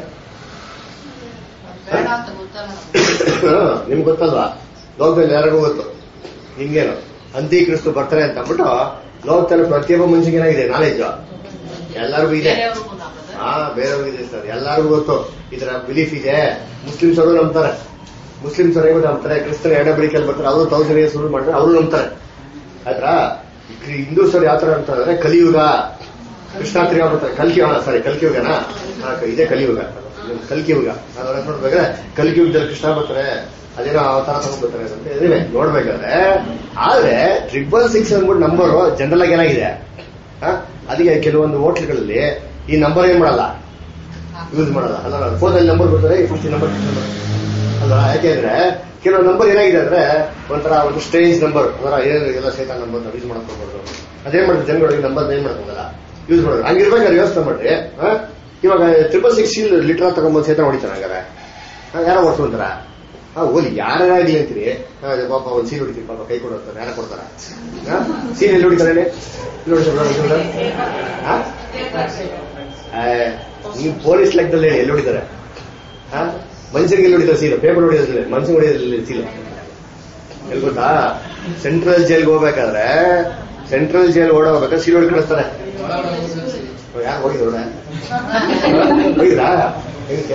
ಬೇಡ ಅಂತ ಗೊತ್ತಲ್ಲ ನಮ್ಗೆ. ನಿಮ್ಗೆ ಗೊತ್ತಲ್ವಾ ಲೋಕದಲ್ಲಿ ಯಾರಿಗೂ ಗೊತ್ತು ನಿಮ್ಗೇನು ಅಂತಿಕ್ರಿಸ್ತು ಬರ್ತಾರೆ ಅಂತ ಅಂದ್ಬಿಟ್ಟು ಲೋಕದಲ್ಲಿ ಪ್ರತಿಯೊಬ್ಬ ಮನುಷ್ಯಗೆ ಏನಾಗಿದೆ ನಾಲೆಜ್ ಎಲ್ಲರಿಗೂ ಇದೆ ಬೇರೆಯವ್ರಿಗೂ ನಾವು brother. ಹಾ ಬೇರೆಯವ್ರಿಗೆ ಇದೆ ಸರ್ ಎಲ್ಲರಿಗೂ ಗೊತ್ತು ಇದರ ಬಿಲೀಫ್ ಇದೆ ಮುಸ್ಲಿಮ್ಸ್ ಅವರು ನಂಬ್ತಾರೆ ಮುಸ್ಲಿಮ್ಸ್ ಅವರು ಹೇಗೆ ನಂಬ್ತಾರೆ ಕ್ರಿಸ್ತರು ಎಡೆ ಬಳಿಕಲ್ಲಿ ಬರ್ತಾರೆ ಅವರು ತೌಸಂಡ್ ಇಯರ್ಸ್ ಶುರು ಮಾಡ್ತಾರೆ ಅವರು ನಂಬ್ತಾರೆ ಆಯ್ತಾ ಹಿಂದೂಸ್ ಅವ್ರು ಯಾವ ತರ ಅಂತಂದ್ರೆ ಕಲಿಯುಗ ಕೃಷ್ಣಾತ್ರಿ ಯಾವ ಬರ್ತಾರೆ ಕಲ್ಕಿ ಸಾರಿ ಕಲ್ಕಿಯುಗನಾ ಹಾ, ಇದೇ ಕಲಿಯುಗ ಕಲ್ಕಿಯುಗ ಅದನ್ನ ನೋಡ್ಬೇಕಾದ್ರೆ ಕಲ್ಕಿಯುಗದಲ್ಲಿ ಕೃಷ್ಣ ಬರ್ತಾರೆ ಅದೇನೋ ಅವತಾರ ತಗೊಂಡ್ಬರ್ತಾರೆ ಅಂತ ಇದಿವೆ ನೋಡ್ಬೇಕಾದ್ರೆ ಆದ್ರೆ ಟ್ರಿಬಲ್ ಸಿಕ್ಸ್ ಅಂದ್ಬಿಟ್ಟು ನಂಬರ್ ಜನರಲ್ ಆಗಿ ಏನಾಗಿದೆ ಹಾ? ಅದಕ್ಕೆ ಕೆಲವೊಂದು ಹೋಟ್ಲ್ಗಳಲ್ಲಿ ಈ ನಂಬರ್ ಏನ್ ಮಾಡಲ್ಲ ಯೂಸ್ ಮಾಡಲ್ಲ ಅಲ್ಲ ಫೋನಲ್ಲಿ ನಂಬರ್ ಬರ್ತಾರೆ ಫಸ್ಟ್ ನಂಬರ್ ಅಲ್ವಾ ಯಾಕೆಂದ್ರೆ ಕೆಲವು ನಂಬರ್ ಏನಾಗಿದೆ ಅಂದ್ರೆ ಒಂಥರ ಒಂದು ಸ್ಟ್ರೇಂಜ್ ನಂಬರ್ ಅದರ ಏನು ಎಲ್ಲ ಸೈತ ನಂಬರ್ ಯೂಸ್ ಮಾಡಕ್ ಹೋಗ್ಬಾರ್ದು ಅದೇನ್ ಮಾಡ್ತಾರೆ ಜನಗಳಿಗೆ ನಂಬರ್ ಏನ್ ಮಾಡಕ್ಕಾಗಲ್ಲ ಯೂಸ್ ಮಾಡೋದು ಹಂಗಿರ್ಬೇಕಾದ್ರೆ ಯೋಚನೆ ಮಾಡ್ರಿ ಆ? ಇವಾಗ ಟ್ರಿಪಲ್ ಸಿಕ್ಸ್ ಸೀಲ್ ಲಿಟರ್ ತಗೊಂಬಂದು ಸೈತ ಹೊಡಿತಾನೆ ಹಂಗಾರೆ ಆ, ಯಾರೋ ಓಡಿಸ್ಕೊಂತಾರ ಹಾ ಓಲಿ ಯಾರಾಗ್ಲಿ ಅಂತೀರಿ ಆ, ಅದೇ ಪಾಪ ಒಂದು ಸೀಲ್ ಹೊಡಿತೀರಿ ಪಾಪ ಕೈ ಕೊಡೋತಾರೆ ಯಾರ ಕೊಡ್ತಾರ ಸೀಲ್ ಎಲ್ಲಿ ಹೊಡಿತಾರೆ ಹೇಳಿ? ಇಲ್ಲಿ ಹೊಡಿತಾರೆ ಹಾ ಆ, ನೀವು ಪೊಲೀಸ್ ಲೆಕ್ಕದಲ್ಲಿ ಹೇಳಿ ಎಲ್ಲಿ ಹೊಡಿತಾರೆ ಹಾ? ಮನುಷ್ಯರಿಗೆ ಎಲ್ಲಿ ಹೊಡಿತಾರೆ ಸೀಲು ಪೇಪರ್ ಹೊಡಿಯೋದಿಲ್ಲ ಮನುಷ್ಯ ಹೊಡಿಯೋದಿಲ್ಲ ಸೀಲು ಎಲ್ಲಿ ಗೊತ್ತಾ ಸೆಂಟ್ರಲ್ ಜೈಲ್ಗೆ ಹೋಗ್ಬೇಕಾದ್ರೆ ಸೆಂಟ್ರಲ್ ಜೈಲ್ ಓಡೋಗ್ಬೇಕಾದ್ರೆ ಸೀಲ್ ಹೊಡಿ ಕಳಿಸ್ತಾರೆ ಯಾರು ಹೋಗಿದ್ರು ಹೋಗಿದ್ರಾ ಹೆಂಗೆ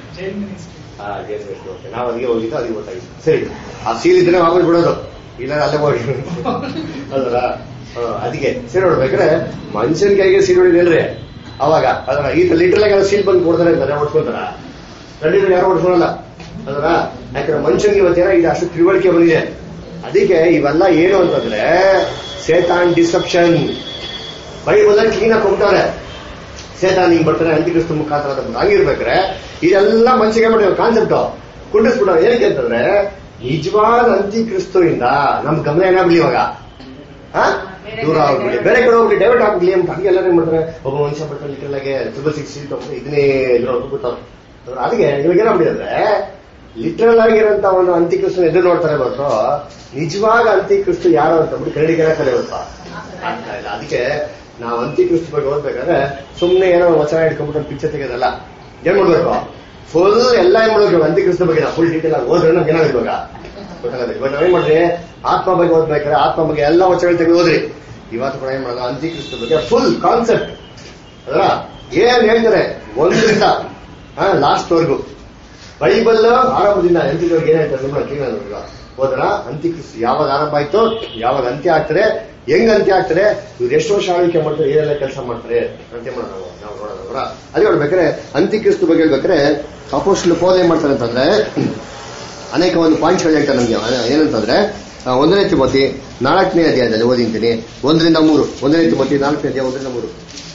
ಹಾ ಜೈಲ್ ಮಿನಿಸ್ಟರ್ ಓಕೆ ನಾವು ಅಲ್ಲಿಗೆ ಹೋಗಿದ್ದು ಅಲ್ಲಿಗೆ ಗೊತ್ತಾಗಿತ್ತು ಸರಿ ಆ ಸೀಲ್ ಇದ್ರೆ ವಾಪಸ್ ಬಿಡೋದು ಇಲ್ಲ ಅಲ್ಲೇ ಹೋಗಿ ಅಲ್ವರ ಅದಕ್ಕೆ ಸೀಲ್ ಹೊಡ್ಬೇಕಾದ್ರೆ ಮನುಷ್ಯನ ಕೈಗೆ ಸೀಲ್ ಹೊಡಿದೇನ್ರಿ ಅವಾಗ ಅದರ ಈ ಲೀಟರ್ ಆಗಿ ಸೀಲ್ ಬಂದು ಕೊಡ್ತಾರೆ ಅಂತಾರೆ ಹೊಡ್ಸ್ಕೊಂತಾರ ಖಂಡಿತ ಯಾರು ಹೊಡ್ಸ್ಕೊಳಲ್ಲ ಅದರ ಯಾಕಂದ್ರೆ ಮನುಷ್ಯನಿಗೆ ಇವತ್ತೇನ ಇದು ಅಷ್ಟು ತಿಳುವಳಿಕೆ ಬಂದಿದೆ ಅದಕ್ಕೆ ಇವೆಲ್ಲ ಏನು ಅಂತಂದ್ರೆ ಸೇತಾನ್ ಡಿಸೆಪ್ಷನ್ ಬೈಬಲ್ ಕ್ಲೀನ್ ಆಗಿ ಕೊಡ್ತಾರೆ ಸೇತಾನ್ ಹಿಂಗ್ ಬರ್ತಾರೆ ಅಂತಿಕ್ರಿಸ್ತು ಮುಖಾಂತರ ಅಂತ ಹಂಗಿರ್ಬೇಕಾರೆ ಇದೆಲ್ಲ ಮನುಷ್ಯಗೆ ಮಾಡಿರೋ ಕಾನ್ಸೆಪ್ಟ್ ಕುಂಡಿಸ್ಬಿಡೋ ಏನಕ್ಕೆ ಅಂತಂದ್ರೆ ನಿಜವಾದ ಅಂತಿಕ್ರಿಸ್ತು ಇಂದ ನಮ್ ಗಮನ ಏನಾಗ್ಲಿ ಇವಾಗ ಆ? ದೂರ ಆಗ್ಬಿಡಿ ಬೇರೆ ಕಡೆ ಹೋಗ್ಲಿ ಡೈವರ್ಟ್ ಆಗ್ಲಿ ಅಂತ ಹಂಗೆ ಎಲ್ಲರೂ ಏನ್ ಮಾಡ್ತಾರೆ ಒಬ್ಬ ಮನುಷ್ಯ ಬರ್ತಾರೆ ಲಿಟರಲ್ಲಾಗೆ ಟ್ರಿಬಲ್ ಸಿಕ್ಸ್ ಸೀಟ್ ತಗೊಂಡು ಇದನ್ನೇ ಇದ್ರೊಳಗೆ ಗೊತ್ತಾವ ಅದಕ್ಕೆ ಇವಾಗ ಏನಾಗ್ಬಿಟ್ಟಿದ್ರೆ ಲಿಟ್ರಲ್ ಆಗಿರೋಂತ ಒಂದು ಅಂತಿಕ್ರಿಸ್ತು ಎದುರು ನೋಡ್ತಾರೆ ಹೊರತು ನಿಜವಾಗ ಅಂತಿಕ್ರಿಸ್ತು ಯಾರು ಅಂತ ಬಿಟ್ಟು ಕನ್ನಡಿಗರ ಕಲೆ ಗೊತ್ತಾ ಆಗ್ತಾ ಇಲ್ಲ ಅದಕ್ಕೆ ನಾವು ಅಂತಿಕ್ರಿಸ್ತು ಬಗ್ಗೆ ಓದ್ಬೇಕಾದ್ರೆ ಸುಮ್ಮನೆ ಏನೋ ವಚನ ಇಟ್ಕೊಂಡ್ಬಿಟ್ಟು ಪಿಕ್ಚರ್ ತೆಗೆದಲ್ಲ ಏನ್ ಮಾಡ್ಬೇಕು ಫುಲ್ ಎಲ್ಲ ಏನ್ ಮಾಡ್ಬೇಕು ಅಂತಿಕ್ರಿಸ್ತು ಬಗ್ಗೆ ನಾವು ಫುಲ್ ಡೀಟೇಲ್ ಆಗಿ ಓದ್ರೆ ನಮ್ಗೆ ಏನಾಗುತ್ತೆ ಇವಾಗ ಗೊತ್ತಾಗತ್ತೆ ಇವಾಗ ನಾವೇನ್ ಮಾಡ್ರಿ ಆತ್ಮ ಬಗ್ಗೆ ಓದ್ಬೇಕಾದ್ರೆ ಆತ್ಮ ಬಗ್ಗೆ ಎಲ್ಲ ವಚನಗಳು ತೆಗೆದು ಓದ್ರಿ ಇವತ್ತು ಕೂಡ ಏನ್ ಮಾಡೋದು ಅಂತಿಕ್ರಿಸ್ತು ಬಗ್ಗೆ ಫುಲ್ ಕಾನ್ಸೆಪ್ಟ್ ಅದರ ಏನ್ ಹೇಳ್ತಾರೆ ಒಂದರಿಂದ ಲಾಸ್ಟ್ ವರ್ಗು ಬೈಬಲ್ ಆರಂಭದಿಂದ ಅಂತ್ಯದವರೆಗೆ ಏನ್ ಹೇಳ್ತಾರೆ ನಿಮ್ಮ ಕ್ಲೀನ್ ಹೋದ್ರ ಅಂತ್ಯಕ್ರಿಸ್ತು ಯಾವಾಗ ಆರಂಭ ಆಯ್ತು ಯಾವಾಗ ಅಂತ್ಯ ಆಗ್ತದೆ ಹೆಂಗ್ ಅಂತ್ಯ ಆಗ್ತದೆ ಇವ್ರು ಎಷ್ಟು ವರ್ಷ ಆಳ್ವಿಕೆ ಮಾಡ್ತಾರೆ ಏನೆಲ್ಲ ಕೆಲಸ ಮಾಡ್ತಾರೆ ಅಂತ್ಯ ಮಾಡೋಣ ನಾವು ನಾವು ನೋಡೋದವ್ರ ಅದೇ ಹೇಳ್ಬೇಕಾದ್ರೆ ಅಂತ್ಯಕ್ರಿಸ್ತು ಬಗ್ಗೆ ಹೇಳ್ಬೇಕಾದ್ರೆ ಅಪೋಸ್ಟ್ಲು ಪೋಲ್ ಏನ್ ಮಾಡ್ತಾರೆ ಅಂತಂದ್ರೆ ಅನೇಕ ಒಂದು ಪಾಯಿಂಟ್ಸ್ಗಳು ಹೇಳ್ತಾರೆ ನಮ್ಗೆ ಅದೇ ಏನಂತಂದ್ರೆ ಆ, ಒಂದನೇ ತಿಮೋತಿ ನಾಲ್ಕನೇ ಅಧ್ಯಾಯದಲ್ಲಿ ಓದಿಂತೀನಿ ಒಂದರಿಂದ ಮೂರು ಒಂದನೇ ತಿಮೋತಿ ನಾಲ್ಕನೇ ಅಧ್ಯಾಯ ಒಂದರಿಂದ ಮೂರು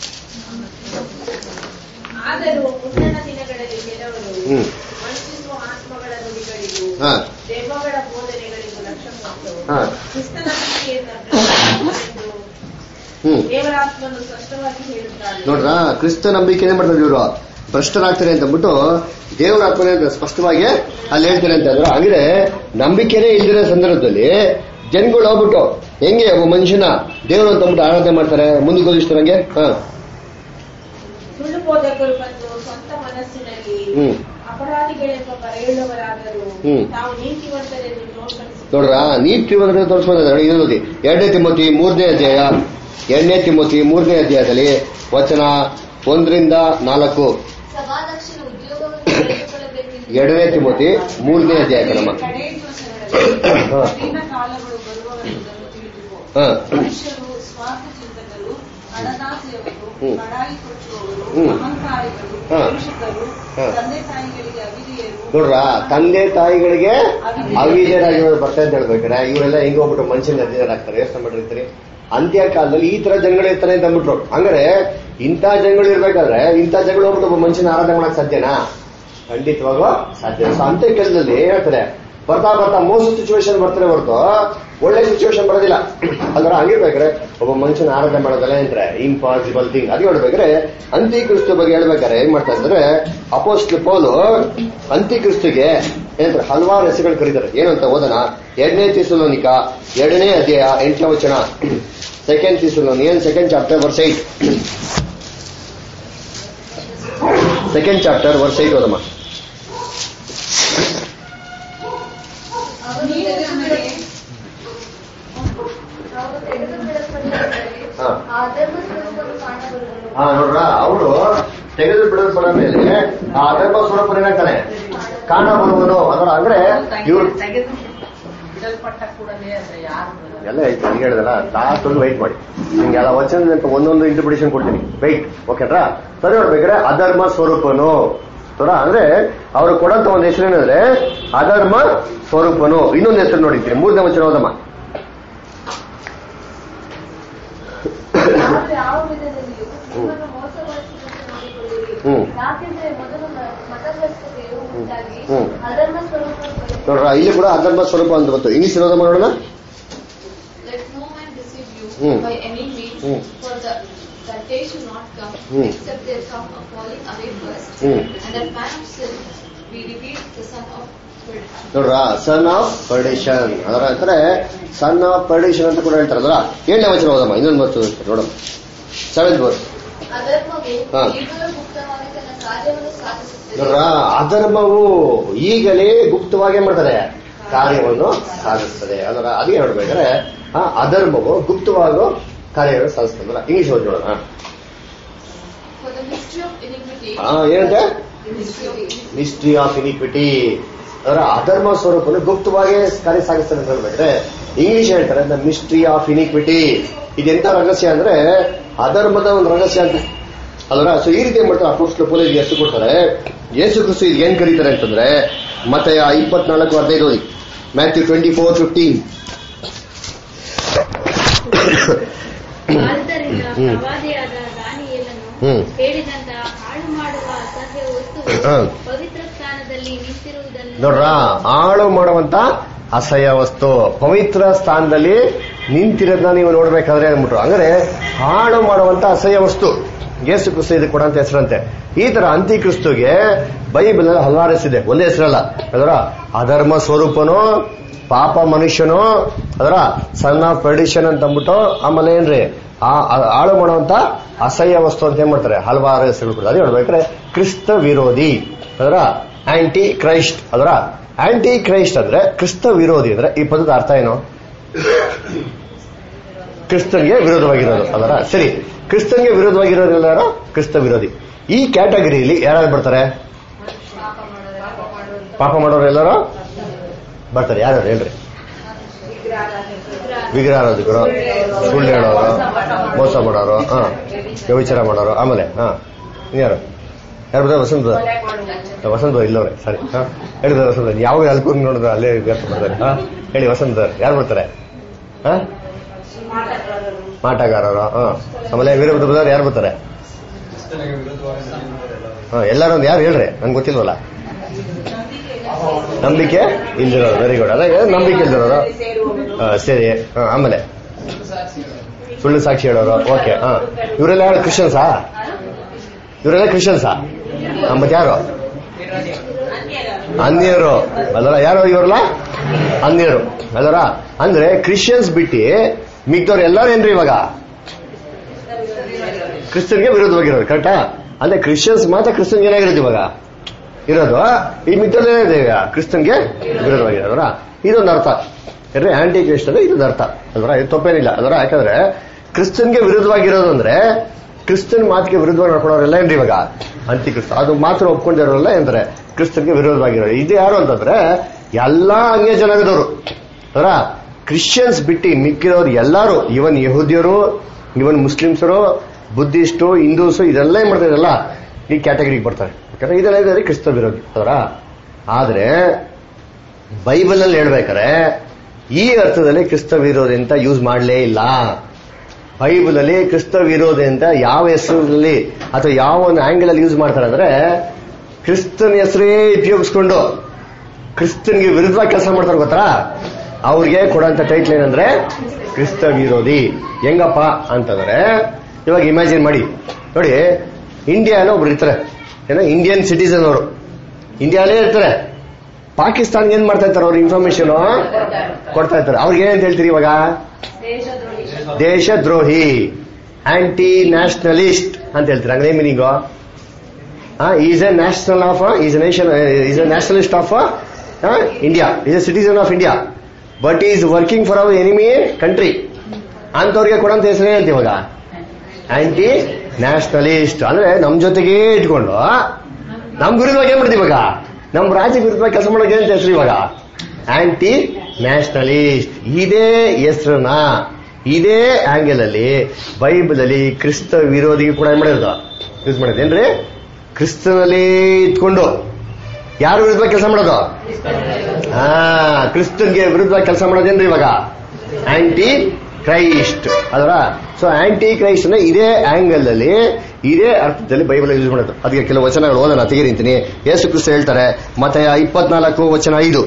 ಆದರೂ ಮುಂದಿನ ದಿನಗಳಲ್ಲಿ ಕೆಲವರು ಹ್ಮ್. ವಂಚಿಸುವ ಆತ್ಮಗಳ ನುಡಿಗಳಿಗೂ ಹಾ ದೆವ್ವಗಳ ಬೋಧನೆಗಳಿಗೂ ಲಕ್ಷ್ಯ ಕೊಟ್ಟು ಹಾ ಕ್ರಿಸ್ತನ ನಂಬಿಕೆಯಿಂದ ಭ್ರಷ್ಟರಾದರೆಂದು ಹ್ಮ್ ದೇವರಾತ್ಮನು ಸ್ಪಷ್ಟವಾಗಿ ಹೇಳುತ್ತಾನೆ ನೋಡ್ರ ಕ್ರಿಸ್ತ ನಂಬಿಕೆನೇ ಮಾಡ್ತಾರೆ ಇವರು ಭ್ರಷ್ಟರಾಗ್ತಾರೆ ಅಂತ ಅಂದ್ಬಿಟ್ಟು ದೇವರ ಆತ್ಮನೇ ಅಂತ ಸ್ಪಷ್ಟವಾಗಿ ಅಲ್ಲಿ ಹೇಳ್ತಾರೆ ಅಂತ ಅಂದ್ರೆ ಹಂಗಿದೆ ನಂಬಿಕೆನೇ ಇಲ್ದಿರೋ ಸಂದರ್ಭದಲ್ಲಿ ಜನಗಳು ಹೋಗ್ಬಿಟ್ಟು ಹೆಂಗೆ ಒಬ್ಬ ಮನುಷ್ಯನ ದೇವರು ಅಂತ ಅಂದ್ಬಿಟ್ಟು ಆರಾಧನೆ ಮಾಡ್ತಾರೆ ಮುಂದಕ್ಕೆ ಹೋಗಿಸ್ತಾರೆ ಹಂಗೆ ಹಾ ಸುಳ್ಳು ಬೋಧಕರು ಬಂದು ಸ್ವಂತ ಮನಸ್ಸಿನಲ್ಲಿ ಹ್ಮ್ ಅಪರಾಧಿಗಳೆಂಬ ಕರೆಯುಳ್ಳವರಾದರೂ ಹ್ಮ್. ತಾವು ನೀತಿವಂತರೆಂದು ತೋರ್ಪಡಿಸುತ್ತಾರೆ ನೋಡ್ರ ನೀತಿ ತೋರಿಸ್ಬೋದು ಇದು ನೋಡಿ ಎರಡನೇ ತಿಮ್ಮತಿ ಮೂರನೇ ಅಧ್ಯಾಯ ಎರಡನೇ ತಿಮ್ಮತಿ ಮೂರನೇ ಅಧ್ಯಾಯದಲ್ಲಿ ವಚನ ಒಂದರಿಂದ ನಾಲ್ಕು ಸಭಾಧ್ಯಕ್ಷನ ಉದ್ಯೋಗವನ್ನು ಪಡೆದುಕೊಳ್ಳಬೇಕೆಂದು ಎರಡನೇ ತಿಮ್ಮತಿ ಮೂರನೇ ಅಧ್ಯಾಯ ಕಣಮ್ಮ ಕಡೆ ದಿವಸಗಳಲ್ಲಿ ಹಾ. ಕಠಿಣ ಕಾಲಗಳು ಬರುವವರೆಂದನ್ನು ತಿಳಿದುಕೋ ಹಾ ಮನುಷ್ಯರು ಸ್ವಾರ್ಥ ಚಿಂತಕರು ಹಣದಾಸೆಯವರು ಹ್ಮ್. ಬಡಾಯಿ ಕೊಚ್ಚುವವರು ಹ್ಮ್. ಅಹಂಕಾರಿಗಳು ಹಾ. ಕಲುಷಿತರು ಹಾ. ತಂದೆ ತಾಯಿಗಳಿಗೆ ಅವಿಧೇಯರು ನೋಡ್ರ ತಂದೆ ತಾಯಿಗಳಿಗೆ ಅವಿಧೇಯರಾಗಿರೋರು ಬರ್ತಾರೆ ಅಂತ ಹೇಳ್ಬೇಕಾರೆ ಇವರೆಲ್ಲ ಹೆಂಗ್ ಹೋಗ್ಬಿಟ್ಟು ಮನುಷ್ಯನ ಅಧೀನರಾಗ್ತಾರೆ ಯೋಚನೆ ಮಾಡಿರ್ತೀರಿ ಅಂತ್ಯ ಕಾಲದಲ್ಲಿ ಈ ತರ ಜನಗಳು ಇರ್ತಾರೆ ಅಂತ ಅಂದ್ಬಿಟ್ರು ಹಂಗಾರೆ ಇಂಥ ಜನಗಳು ಇರ್ಬೇಕಾದ್ರೆ ಇಂಥ ಜನಗಳು ಹೋಗ್ಬಿಟ್ಟು ಒಬ್ಬ ಮನುಷ್ಯನ ಆರಾಧನೆ ಮಾಡಕ್ ಸಾಧ್ಯನಾ ಖಂಡಿತವಾಗೂ ಸಾಧ್ಯ ಸೊ ಅಂತ್ಯ ಕಾಲದಲ್ಲಿ ಹೇಳ್ತಾರೆ ಬರ್ತಾ ಬರ್ತಾ ಮೋಸ ಸಿಚುವೇಶನ್ ಬರ್ತಾರೆ ಹೊರತು ಒಳ್ಳೆ ಸಿಚುವೇಶನ್ ಬರೋದಿಲ್ಲ ಅಲ್ವರ ಹಂಗಿರ್ಬೇಕಾದ್ರೆ ಒಬ್ಬ ಮನುಷ್ಯನ ಆರಾಧನೆ ಮಾಡೋದಲ್ಲ ಅಂದ್ರೆ ಇಂಪಾಸಿಬಲ್ ಥಿಂಗ್ ಅದು ಹೇಳ್ಬೇಕಾದ್ರೆ ಅಂತ್ಯಕ್ರಿಸ್ತು ಬಗ್ಗೆ ಹೇಳ್ಬೇಕಾದ್ರೆ ಏನ್ ಮಾಡ್ತಾ ಇದ್ದಾರೆ ಅಪೋಸ್ಟ್ ಪೌಲು ಅಂತ್ಯಕ್ರಿಸ್ತುಗೆ ಏನಂತಾರೆ ಹಲವಾರು ಹೆಸರುಗಳು ಕರೀತಾರೆ ಏನು ಅಂತ ಓದೋಣ ಎರಡನೇ ತಿಸುಲೋನಿಕ ಎರಡನೇ ಅಧ್ಯಾಯ ಎಂಟನೇ ವಚನ second Thessalonian second chapter verse eight second chapter verse eight ಓದಮ್ಮ ಅವನು ತೆಗೆದುಬಿಡ- ಅವರು ತೆಗೆದುಬಿಡಲ್ಪಟ್ಟಿದ್ದಾರೆ. ಹಾ. ಆ ಧರ್ಮ ಸ್ವರೂಪವನ್ನು ಕಾಣಬರುವರು ಹಾ ನೋಡ್ರ ಅವರು ತೆಗೆದು ಬಿಡಲ್ಪಡ ಮೇಲೆ ಆ ಅಧರ್ಮ ಸ್ವರೂಪ ಏನಾಗ್ತಾನೆ ಕಾಣ ಬರುವನು ಅದರ ಅಂದ್ರೆ ಇವ್ರು ತೆಗೆದು ಬಿಡಲ್ಪಟ್ಟ ಕೂಡಲೇ ಅಂದ್ರೆ ಯಾರು ಎಲ್ಲ ಐತೆ ಈಗ ಹೇಳಿದಲ್ಲ ಲಾಸ್ಟ್ ಒಂದು ವೈಟ್ ಮಾಡಿ ನಿಮ್ಗೆ ಎಲ್ಲ ವಚನ ಅಂತ ಒಂದೊಂದು ಇಂಟರ್ಪ್ರಿಟೇಷನ್ ಕೊಡ್ತೀನಿ ವೈಟ್ ಓಕೆನ್ರಾ ಸರಿ ನೋಡ್ಬೇಕಾದ್ರೆ ಅಧರ್ಮ ಸ್ವರೂಪನು ಸರ ಅಂದ್ರೆ ಅವ್ರು ಕೊಡಂತ ಒಂದು ಹೆಸರು ಏನಂದ್ರೆ ಅಧರ್ಮ ಸ್ವರೂಪನು ಇನ್ನೊಂದು ಹೆಸರು ನೋಡಿದ್ದೀನಿ ಮೂರನೇ ವಚನ ಹೋದಮ್ಮ ಯಾರು ಯಾವ ವಿಧದಲ್ಲಿಯೂ ನಿಮ್ಮನ್ನು ಮೋಸಗೊಳಿಸಿದಂತೆ ನೋಡಿಕೊಳ್ಳಿರಿ ಹ್ಮ್. ಯಾಕೆಂದ್ರೆ ಮೊದಲು ಮ- ಮತಗ್ರಸ್ತತೆಯು ಉಂಟಾಗಿ ಹ್ಮ್. ಅಧರ್ಮ ಸ್ವರೂಪವನ್ನು ಬಯಸಿ- ನೋಡ್ರ ಇಲ್ಲಿ ಕೂಡ ಅಧರ್ಮ ಸ್ವರೂಪ ಅಂತ ಬಂತು ಇಂಗ್ಲಿಷ್ ಇರೋದಮ್ಮ ನೋಡೋಣ Let no man deceive you Hmm. by any means, Hmm. for the, that day should not come, Hmm. except there come a falling away first, Hmm. and that man of sin be revealed the son of perdition. ನೋಡ್ರ son of ಪರ್ಡಿಷನ್ ಅದರ ಹತ್ರ son of ಪರ್ಡಿಷನ್ ಅಂತ ಕೂಡ ಹೇಳ್ತಾರಲ್ಲ ಏಳನೇ ವಚನ ಹೋದಮ್ಮ ಇನ್ನೊಂದು ವರ್ಷ ನೋಡಮ್ಮ ಸೆವೆಂತ್ ವರ್ಸ್ ಅಧರ್ಮವು ಹಾ. ಈಗಲೂ ಗುಪ್ತವಾಗಿ ತನ್ನ ಕಾರ್ಯವನ್ನು ಸಾಧಿಸುತ್ತದೆ ನೋಡ್ರ ಅಧರ್ಮವು ಈಗಲೇ ಗುಪ್ತವಾಗಿ ಏನ್ ಮಾಡ್ತಾರೆ ಕಾರ್ಯವನ್ನು ಸಾಧಿಸ್ತದೆ ಅದರ ಅದೇ ನೋಡ್ಬೇಕಾದ್ರೆ ಆ ಅಧರ್ಮವು ಗುಪ್ತವಾಗೋ ಕಾರ್ಯವನ್ನು ಸಾಧಿಸ್ತದಲ್ಲ ಇಂಗ್ಲಿಷ್ ಓದಿ ನೋಡೋಣ For the mystery of iniquity, ಆ, ಏನಂತೆ the mystery of iniquity, mystery of iniquity ಅದರ ಅಧರ್ಮ ಸ್ವರೂಪನು ಗುಪ್ತವಾಗಿ ಕಾರ್ಯ ಸಾಗಿಸ್ತಾರೆ ಅಂತ ಹೇಳ್ಬೇಕಾದ್ರೆ ಇಂಗ್ಲಿಷ್ ಹೇಳ್ತಾರೆ ದ ಮಿಸ್ಟ್ರಿ ಆಫ್ ಇನಿಕ್ವಿಟಿ ಇದೆಂತ ರಹಸ್ಯ ಅಂದ್ರೆ ಅಧರ್ಮದ ಒಂದು ರಹಸ್ಯ ಅಂತ ಅಲ್ವರ ಸೊ ಈ ರೀತಿ ಏನ್ ಮಾಡ್ತಾರೆ ಅಪೋಸ್ಟ್ಲ ಪೋಲಿಸ್ ಹೆಸರು ಕೊಡ್ತಾರೆ ಯೇಸು ಕ್ರಿಸ್ತು ಇದು ಏನ್ ಕರೀತಾರೆ ಅಂತಂದ್ರೆ ಮತ್ತೆ ಇಪ್ಪತ್ನಾಲ್ಕು ಹದಿನೈದು ಓದಿ ಮ್ಯಾಥ್ಯೂ ಟ್ವೆಂಟಿ ಫೋರ್ ಫಿಫ್ಟೀನ್ ಆದ್ದರಿಂದ ಹ್ಮ್. ಪ್ರವಾದಿಯಾದ ದಾನಿಯೇಲನು ಹ್ಮ್. ಹೇಳಿದಂತಹ ಹಾಳು ಮಾಡುವ ಅಸಹ್ಯ ವಸ್ತುವು ಹಾ. ಪವಿತ್ರ ಸ್ಥಾನದಲ್ಲಿ ನಿಂತಿರುವುದನ್ನು ನೋಡ್ರ ಹಾಳು ಮಾಡುವಂತ ಅಸಹ್ಯ ವಸ್ತು ಪವಿತ್ರ ಸ್ಥಾನದಲ್ಲಿ ನಿಂತಿರೋದನ್ನ ನೀವು ನೋಡ್ಬೇಕಾದ್ರೆ ಅಂದ್ಬಿಟ್ರು ಅಂದ್ರೆ ಹಾಳು ಮಾಡುವಂತ ಅಸಹ್ಯ ವಸ್ತು ಯೇಸು ಕ್ರಿಸ್ತು ಇದಕ್ಕೆ ಕೊಡಂತ ಹೆಸರಂತೆ ಈ ತರ ಅಂತ್ಯಕ್ರಿಸ್ತುಗೆ ಬೈಬಲ್ ಹಲವಾರು ಹೆಸರಿದೆ ಒಂದೇ ಹೆಸರಲ್ಲ ಅದರ ಅಧರ್ಮ ಸ್ವರೂಪನು ಪಾಪ ಮನುಷ್ಯನು ಅದರ ಸನ್ ಆಫ್ ಪರ್ಡಿಷನ್ ಅಂತ ಅಂದ್ಬಿಟ್ಟು ಆಮೇಲೆ ಏನ್ರಿ ಆ ಆ- ಹಾಳು ಮಾಡುವಂತ ಅಸಹ್ಯ ವಸ್ತು ಅಂತ ಏನ್ ಮಾಡ್ತಾರೆ ಹಲವಾರು ಹೆಸರುಗಳು ಕೊಡ್ತಾರೆ. ಅದೇ ಹೇಳ್ಬೇಕಾದ್ರೆ ಕ್ರಿಸ್ತ ವಿರೋಧಿ ಅದರ ಆಂಟಿ ಕ್ರೈಸ್ಟ್ ಅದರ ಆಂಟಿ ಕ್ರೈಸ್ಟ್ ಅಂದ್ರೆ ಕ್ರಿಸ್ತ ವಿರೋಧಿ ಅಂದ್ರೆ ಈ ಪದದ ಅರ್ಥ ಏನು ಕ್ರಿಸ್ತನ್ಗೆ ವಿರೋಧವಾಗಿರೋದು ಅದರ ಸರಿ ಕ್ರಿಸ್ತನ್ಗೆ ವಿರೋಧವಾಗಿರೋರು ಎಲ್ಲಾರು ಕ್ರಿಸ್ತ ವಿರೋಧಿ ಈ ಕ್ಯಾಟಗರಿಯಲ್ಲಿ ಯಾರು ಬರ್ತಾರೆ ಪಾಪ ಮಾಡೋರು ಎಲ್ಲರೂ ಬರ್ತಾರೆ ಯಾರು ಹೇಳ್ರಿ ವಿಗ್ರಹಾರಾಧಿಕರು ಸುಳ್ಳು ಹೇಳೋರು ಮೋಸ ಮಾಡೋರು ಹಾ ವ್ಯವಿಚಾರ ಮಾಡೋರು ಆಮೇಲೆ ಹಾ ಇನ್ಯಾರು ಯಾರು ಬರ್ತಾರೆ ವಸಂತ ವಸಂತ ಇಲ್ಲವ್ರೆ ಸರಿ ಹಾ ಹೇಳಿದ್ರೆ ವಸಂತ ಯಾವಾಗ ಅಲ್ಪ ನೋಡಿದ್ರೆ ಅಲ್ಲೇ ವ್ಯರ್ಥ ಬರ್ತಾರೆ ಹಾ ಹೇಳಿ ವಸಂತ ಯಾರು ಬರ್ತಾರೆ ಹಾ ಮಾಟಗಾರರು ಹಾ ಆಮೇಲೆ ವೀರಭದ್ರ ಬದರ್ ಯಾರು ಬರ್ತಾರೆ ಹಾ ಎಲ್ಲರೂ ಒಂದು ಯಾರು ಹೇಳ್ರಿ ನಂಗೆ ಗೊತ್ತಿಲ್ವಲ್ಲ ನಂಬಿಕೆ ಇಲ್ದಿರೋರು ವೆರಿ ಗುಡ್ ಅದಾಗ ನಂಬಿಕೆ ಇಲ್ದಿರೋರು ಹಾ, ಸರಿ ಹಾ, ಆಮೇಲೆ ಸುಳ್ಳು ಸಾಕ್ಷಿ ಹೇಳೋರು ಓಕೆ ಹಾ ಇವರೆಲ್ಲ ಯಾರು ಕ್ರಿಶ್ಚಿಯನ್ಸಾ ಇವರೆಲ್ಲ ಕ್ರಿಶ್ಚಿಯನ್ಸಾ ಹಾ, ಮತ್ತೆ ಯಾರು ಅನ್ಯರು ಅಲ್ಲರ ಯಾರು ಇವರಲ್ಲ ಅನ್ಯರು ಅಲ್ಲರ ಅಂದ್ರೆ ಕ್ರಿಶ್ಚಿಯನ್ಸ್ ಬಿಟ್ಟು ಮಿಗ್ದವ್ರು ಎಲ್ಲರೂ ಏನ್ರಿ ಇವಾಗ ಕ್ರಿಶ್ಚಿಯನ್ಗೆ ವಿರೋಧವಾಗಿರೋರು ಕರೆಕ್ಟಾ ಅಂದ್ರೆ ಕ್ರಿಶ್ಚಿಯನ್ಸ್ ಮಾತ್ರ ಕ್ರಿಶ್ಚಿಯನ್ಗೆ ಏನಾಗಿರೋದು ಇವಾಗ ಇರೋದು ಈ ಮಿಗ್ದಲ್ಲೇ ಇದೆ ಈಗ ಕ್ರಿಸ್ತನ್ಗೆ ವಿರೋಧವಾಗಿರೋದ್ರ ಇದೊಂದು ಅರ್ಥ ಯಾದ್ರೆ ಆಂಟಿ ಕ್ರಿಸ್ಟ್ ಅಂದ್ರೆ ಇದೊಂದು ಅರ್ಥ ಅಲ್ವರ ಇದು ತಪ್ಪೇನಿಲ್ಲ ಅಲ್ವರ ಯಾಕಂದ್ರೆ ಕ್ರಿಸ್ತನ್ಗೆ ವಿರುದ್ಧವಾಗಿರೋದು ಅಂದ್ರೆ ಕ್ರಿಸ್ತನ್ ಮಾತಿಗೆ ವಿರುದ್ಧವಾಗಿ ನಡ್ಕೊಳ್ಳೋರೆಲ್ಲ ಏನ್ರಿ ಇವಾಗ ಅಂತಿ ಕ್ರಿಸ್ತ ಅದು ಮಾತ್ರ ಒಪ್ಕೊಂಡಿರೋರೆಲ್ಲ ಅಂದ್ರೆ ಕ್ರಿಸ್ತನ್ಗೆ ವಿರೋಧವಾಗಿರೋರು ಇದು ಯಾರು ಅಂತಂದ್ರೆ ಎಲ್ಲಾ ಅನ್ಯ ಜನಾಂಗದವರು ಅದರ ಕ್ರಿಶ್ಚಿಯನ್ಸ್ ಬಿಟ್ಟು ಮಿಕ್ಕಿರೋರು ಎಲ್ಲರೂ ಇವನ್ ಯಹೂದ್ಯರು ಇವನ್ ಮುಸ್ಲಿಮ್ಸರು ಬುದ್ಧಿಸ್ಟು ಹಿಂದೂಸು ಇದೆಲ್ಲ ಏನ್ ಮಾಡ್ತಾರೆ ಇದೆಲ್ಲ ಈ ಕ್ಯಾಟಗರಿಗೆ ಬರ್ತಾರೆ ಯಾಕಂದ್ರೆ ಇದೆಲ್ಲ ಇದೆ ಕ್ರಿಸ್ತ ವಿರೋಧಿ ಅದರ ಆದ್ರೆ ಬೈಬಲ್ ಅಲ್ಲಿ ಹೇಳ್ಬೇಕಾರೆ ಈ ಅರ್ಥದಲ್ಲಿ ಕ್ರಿಸ್ತ ವಿರೋಧಿ ಅಂತ ಯೂಸ್ ಮಾಡಲೇ ಇಲ್ಲ ಬೈಬಲ್ ಅಲ್ಲಿ ಕ್ರಿಸ್ತ ವಿರೋಧಿ ಅಂತ ಯಾವ ಹೆಸರಲ್ಲಿ ಅಥವಾ ಯಾವ ಒಂದು ಆಂಗಲ್ ಅಲ್ಲಿ ಯೂಸ್ ಮಾಡ್ತಾರೆ ಅಂದ್ರೆ ಕ್ರಿಸ್ತನ ಹೆಸರೇ ಉಪಯೋಗಿಸ್ಕೊಂಡು ಕ್ರಿಸ್ತನ್ಗೆ ವಿರುದ್ಧವಾಗಿ ಕೆಲಸ ಮಾಡ್ತಾರೆ ಗೊತ್ತಾ ಅವ್ರಿಗೆ ಕೊಡೋಂತ ಟೈಟ್ಲ್ ಏನಂದ್ರೆ ಕ್ರಿಸ್ತ ವಿರೋಧಿ ಹೆಂಗಪ್ಪ ಅಂತಂದ್ರೆ ಇವಾಗ ಇಮ್ಯಾಜಿನ್ ಮಾಡಿ ನೋಡಿ ಇಂಡಿಯಾలో ಒಬ್ರು ಇರ್ತಾರೆ ಏನೋ ಇಂಡಿಯನ್ ಸಿಟಿಸನ್ ಅವರು ಇಂಡಿಯಾಲೇ ಇರ್ತಾರೆ ಪಾಕಿಸ್ತಾನ್ಗೆ ಏನ್ ಮಾಡ್ತಾ ಇರ್ತಾರೆ ಅವ್ರ ಇನ್ಫಾರ್ಮೇಶನ್ ಕೊಡ್ತಾ ಇರ್ತಾರೆ ಅವ್ರಿಗೆ ಏನಂತ ಹೇಳ್ತೀರಿ ಇವಾಗ ದೇಶದ್ರೋಹಿ ಆಂಟಿ ನ್ಯಾಷನಲಿಸ್ಟ್ ಅಂತ ಹೇಳ್ತಾರೆ ಹಂಗೇ meaning is a national of is nation is a nationalist of India is a citizen of India but is working for our enemy country ಅಂತವ್ರಿಗೆ ಕೊಡಂತ ಹೆಸರು ಏನಂತ ಇವಾಗ ಆಂಟಿ ನ್ಯಾಷನಲಿಸ್ಟ್ ಅಂದ್ರೆ ನಮ್ ಜೊತೆಗೇ ಇಟ್ಕೊಂಡು ನಮ್ ವಿರುದ್ಧವಾಗಿ ಏನ್ ಮಾಡ್ತೀವಿ ಇವಾಗ ನಮ್ ರಾಜ್ಯ ವಿರುದ್ಧವಾಗಿ ಕೆಲಸ ಮಾಡೋಕೆ ಏನಂತ ಹೆಸರು ಇವಾಗ ಆಂಟಿ ನ್ಯಾಷನಲಿಸ್ಟ್ ಇದೇ ಹೆಸರನ್ನ ಇದೇ ಆಂಗಲ್ ಅಲ್ಲಿ ಬೈಬಲ್ ಅಲ್ಲಿ ಕ್ರಿಸ್ತ ವಿರೋಧಿಗೆ ಕೂಡ ಏನ್ ಮಾಡಿರೋದು ಯೂಸ್ ಮಾಡಿದೆ ಏನ್ರಿ ಕ್ರಿಸ್ತನಲ್ಲಿ ಇಟ್ಕೊಂಡು ಯಾರು ವಿರುದ್ಧವಾಗಿ ಕೆಲಸ ಮಾಡೋದು ಹಾ ಕ್ರಿಸ್ತನ್ಗೆ ವಿರುದ್ಧವಾಗಿ ಕೆಲಸ ಮಾಡೋದೇನ್ರಿ ಇವಾಗ ಆಂಟಿ ಕ್ರೈಸ್ಟ್ ಅದರ ಸೊ ಆಂಟಿ ಕ್ರೈಸ್ಟ್ ನ ಇದೇ ಆಂಗಲ್ ಅಲ್ಲಿ ಇದೇ ಅರ್ಥದಲ್ಲಿ ಬೈಬಲ್ ಯೂಸ್ ಮಾಡೋದು ಅದಕ್ಕೆ ಕೆಲವು ವಚನಗಳು ಓದೋಣ ತೆಗೆರಿಂತೀನಿ ಯೇಸು ಕ್ರಿಸ್ತ ಹೇಳ್ತಾರೆ ಮತ್ತೆ ಇಪ್ಪತ್ನಾಲ್ಕು ವಚನ ಐದು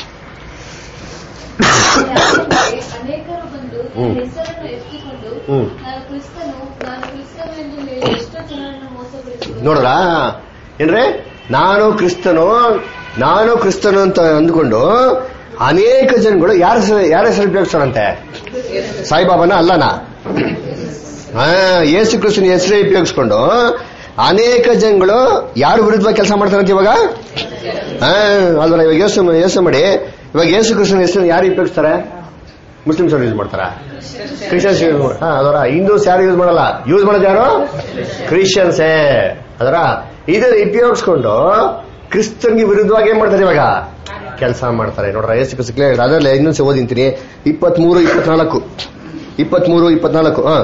ಅನೇಕರು ಬಂದು ಹ್ಮ್. ಹೆಸರನ್ನು ಎತ್ತಿಕೊಂಡು ಹ್ಮ್. ನಾನು ಕ್ರಿಸ್ತನು ನಾನು ಕ್ರಿಸ್ತನು ಎಂದು ಹೇಳಿ ಎಷ್ಟೋ ಜನರನ್ನು ಮೋಸಗೊಳಿಸಿದರು ನೋಡ್ರ ಏನ್ರಿ ನಾನು ಕ್ರಿಸ್ತನು ನಾನು ಕ್ರಿಸ್ತನು ಅಂತ ಅಂದ್ಕೊಂಡು ಅನೇಕ ಜನಗಳು ಯಾರ ಹೆಸರು ಯಾರ ಹೆಸರು ಉಪಯೋಗಿಸ್ತಾರಂತೆ ಸಾಯಿಬಾಬಾನ ಅಲ್ಲನಾ ಹಾ ಯೇಸು ಕ್ರಿಸ್ತನ ಹೆಸರೇ ಉಪಯೋಗಿಸ್ಕೊಂಡು ಅನೇಕ ಜನಗಳು ಯಾರು ವಿರುದ್ಧವಾಗಿ ಕೆಲಸ ಮಾಡ್ತಾರಂತೆ ಇವಾಗ ಹಾ ಅಲ್ವರ ಇವಾಗ ಯೋಚನೆ ಯೋಚನೆ ಮಾಡಿ ಇವಾಗ ಯೇಸು ಕ್ರಿಸ್ತನ ಹೆಸರು ಯಾರು ಉಪಯೋಗಿಸ್ತಾರೆ ಮುಸ್ಲಿಮ್ಸ್ ಅವ್ರು ಯೂಸ್ ಮಾಡ್ತಾರ ಕ್ರಿಶ್ಚಿಯನ್ಸ್ ಯೂಸ್ ಮಾಡ ಹಾ ಅದರ ಹಿಂದೂಸ್ ಯಾರು ಯೂಸ್ ಮಾಡಲ್ಲ ಯೂಸ್ ಮಾಡೋದು ಯಾರು ಕ್ರಿಶ್ಚಿಯನ್ಸೇ ಅದರ ಇದನ್ನ ಉಪಯೋಗಿಸ್ಕೊಂಡು ಕ್ರಿಸ್ತನ್ಗೆ ವಿರುದ್ಧವಾಗಿ ಏನ್ ಮಾಡ್ತಾರೆ ಇವಾಗ ಕೆಲಸ ಮಾಡ್ತಾರೆ ನೋಡ್ರ ಯೇಸು ಕ್ರಿಸ್ತ ಕ್ಲಿಯರ್ ಅದರಲ್ಲೇ ಇನ್ನೊಂದ್ಸಲ ಓದಿಂತೀನಿ ಇಪ್ಪತ್ಮೂರು ಇಪ್ಪತ್ನಾಲ್ಕು ಇಪ್ಪತ್ಮೂರು ಇಪ್ಪತ್ನಾಲ್ಕು ಹಾ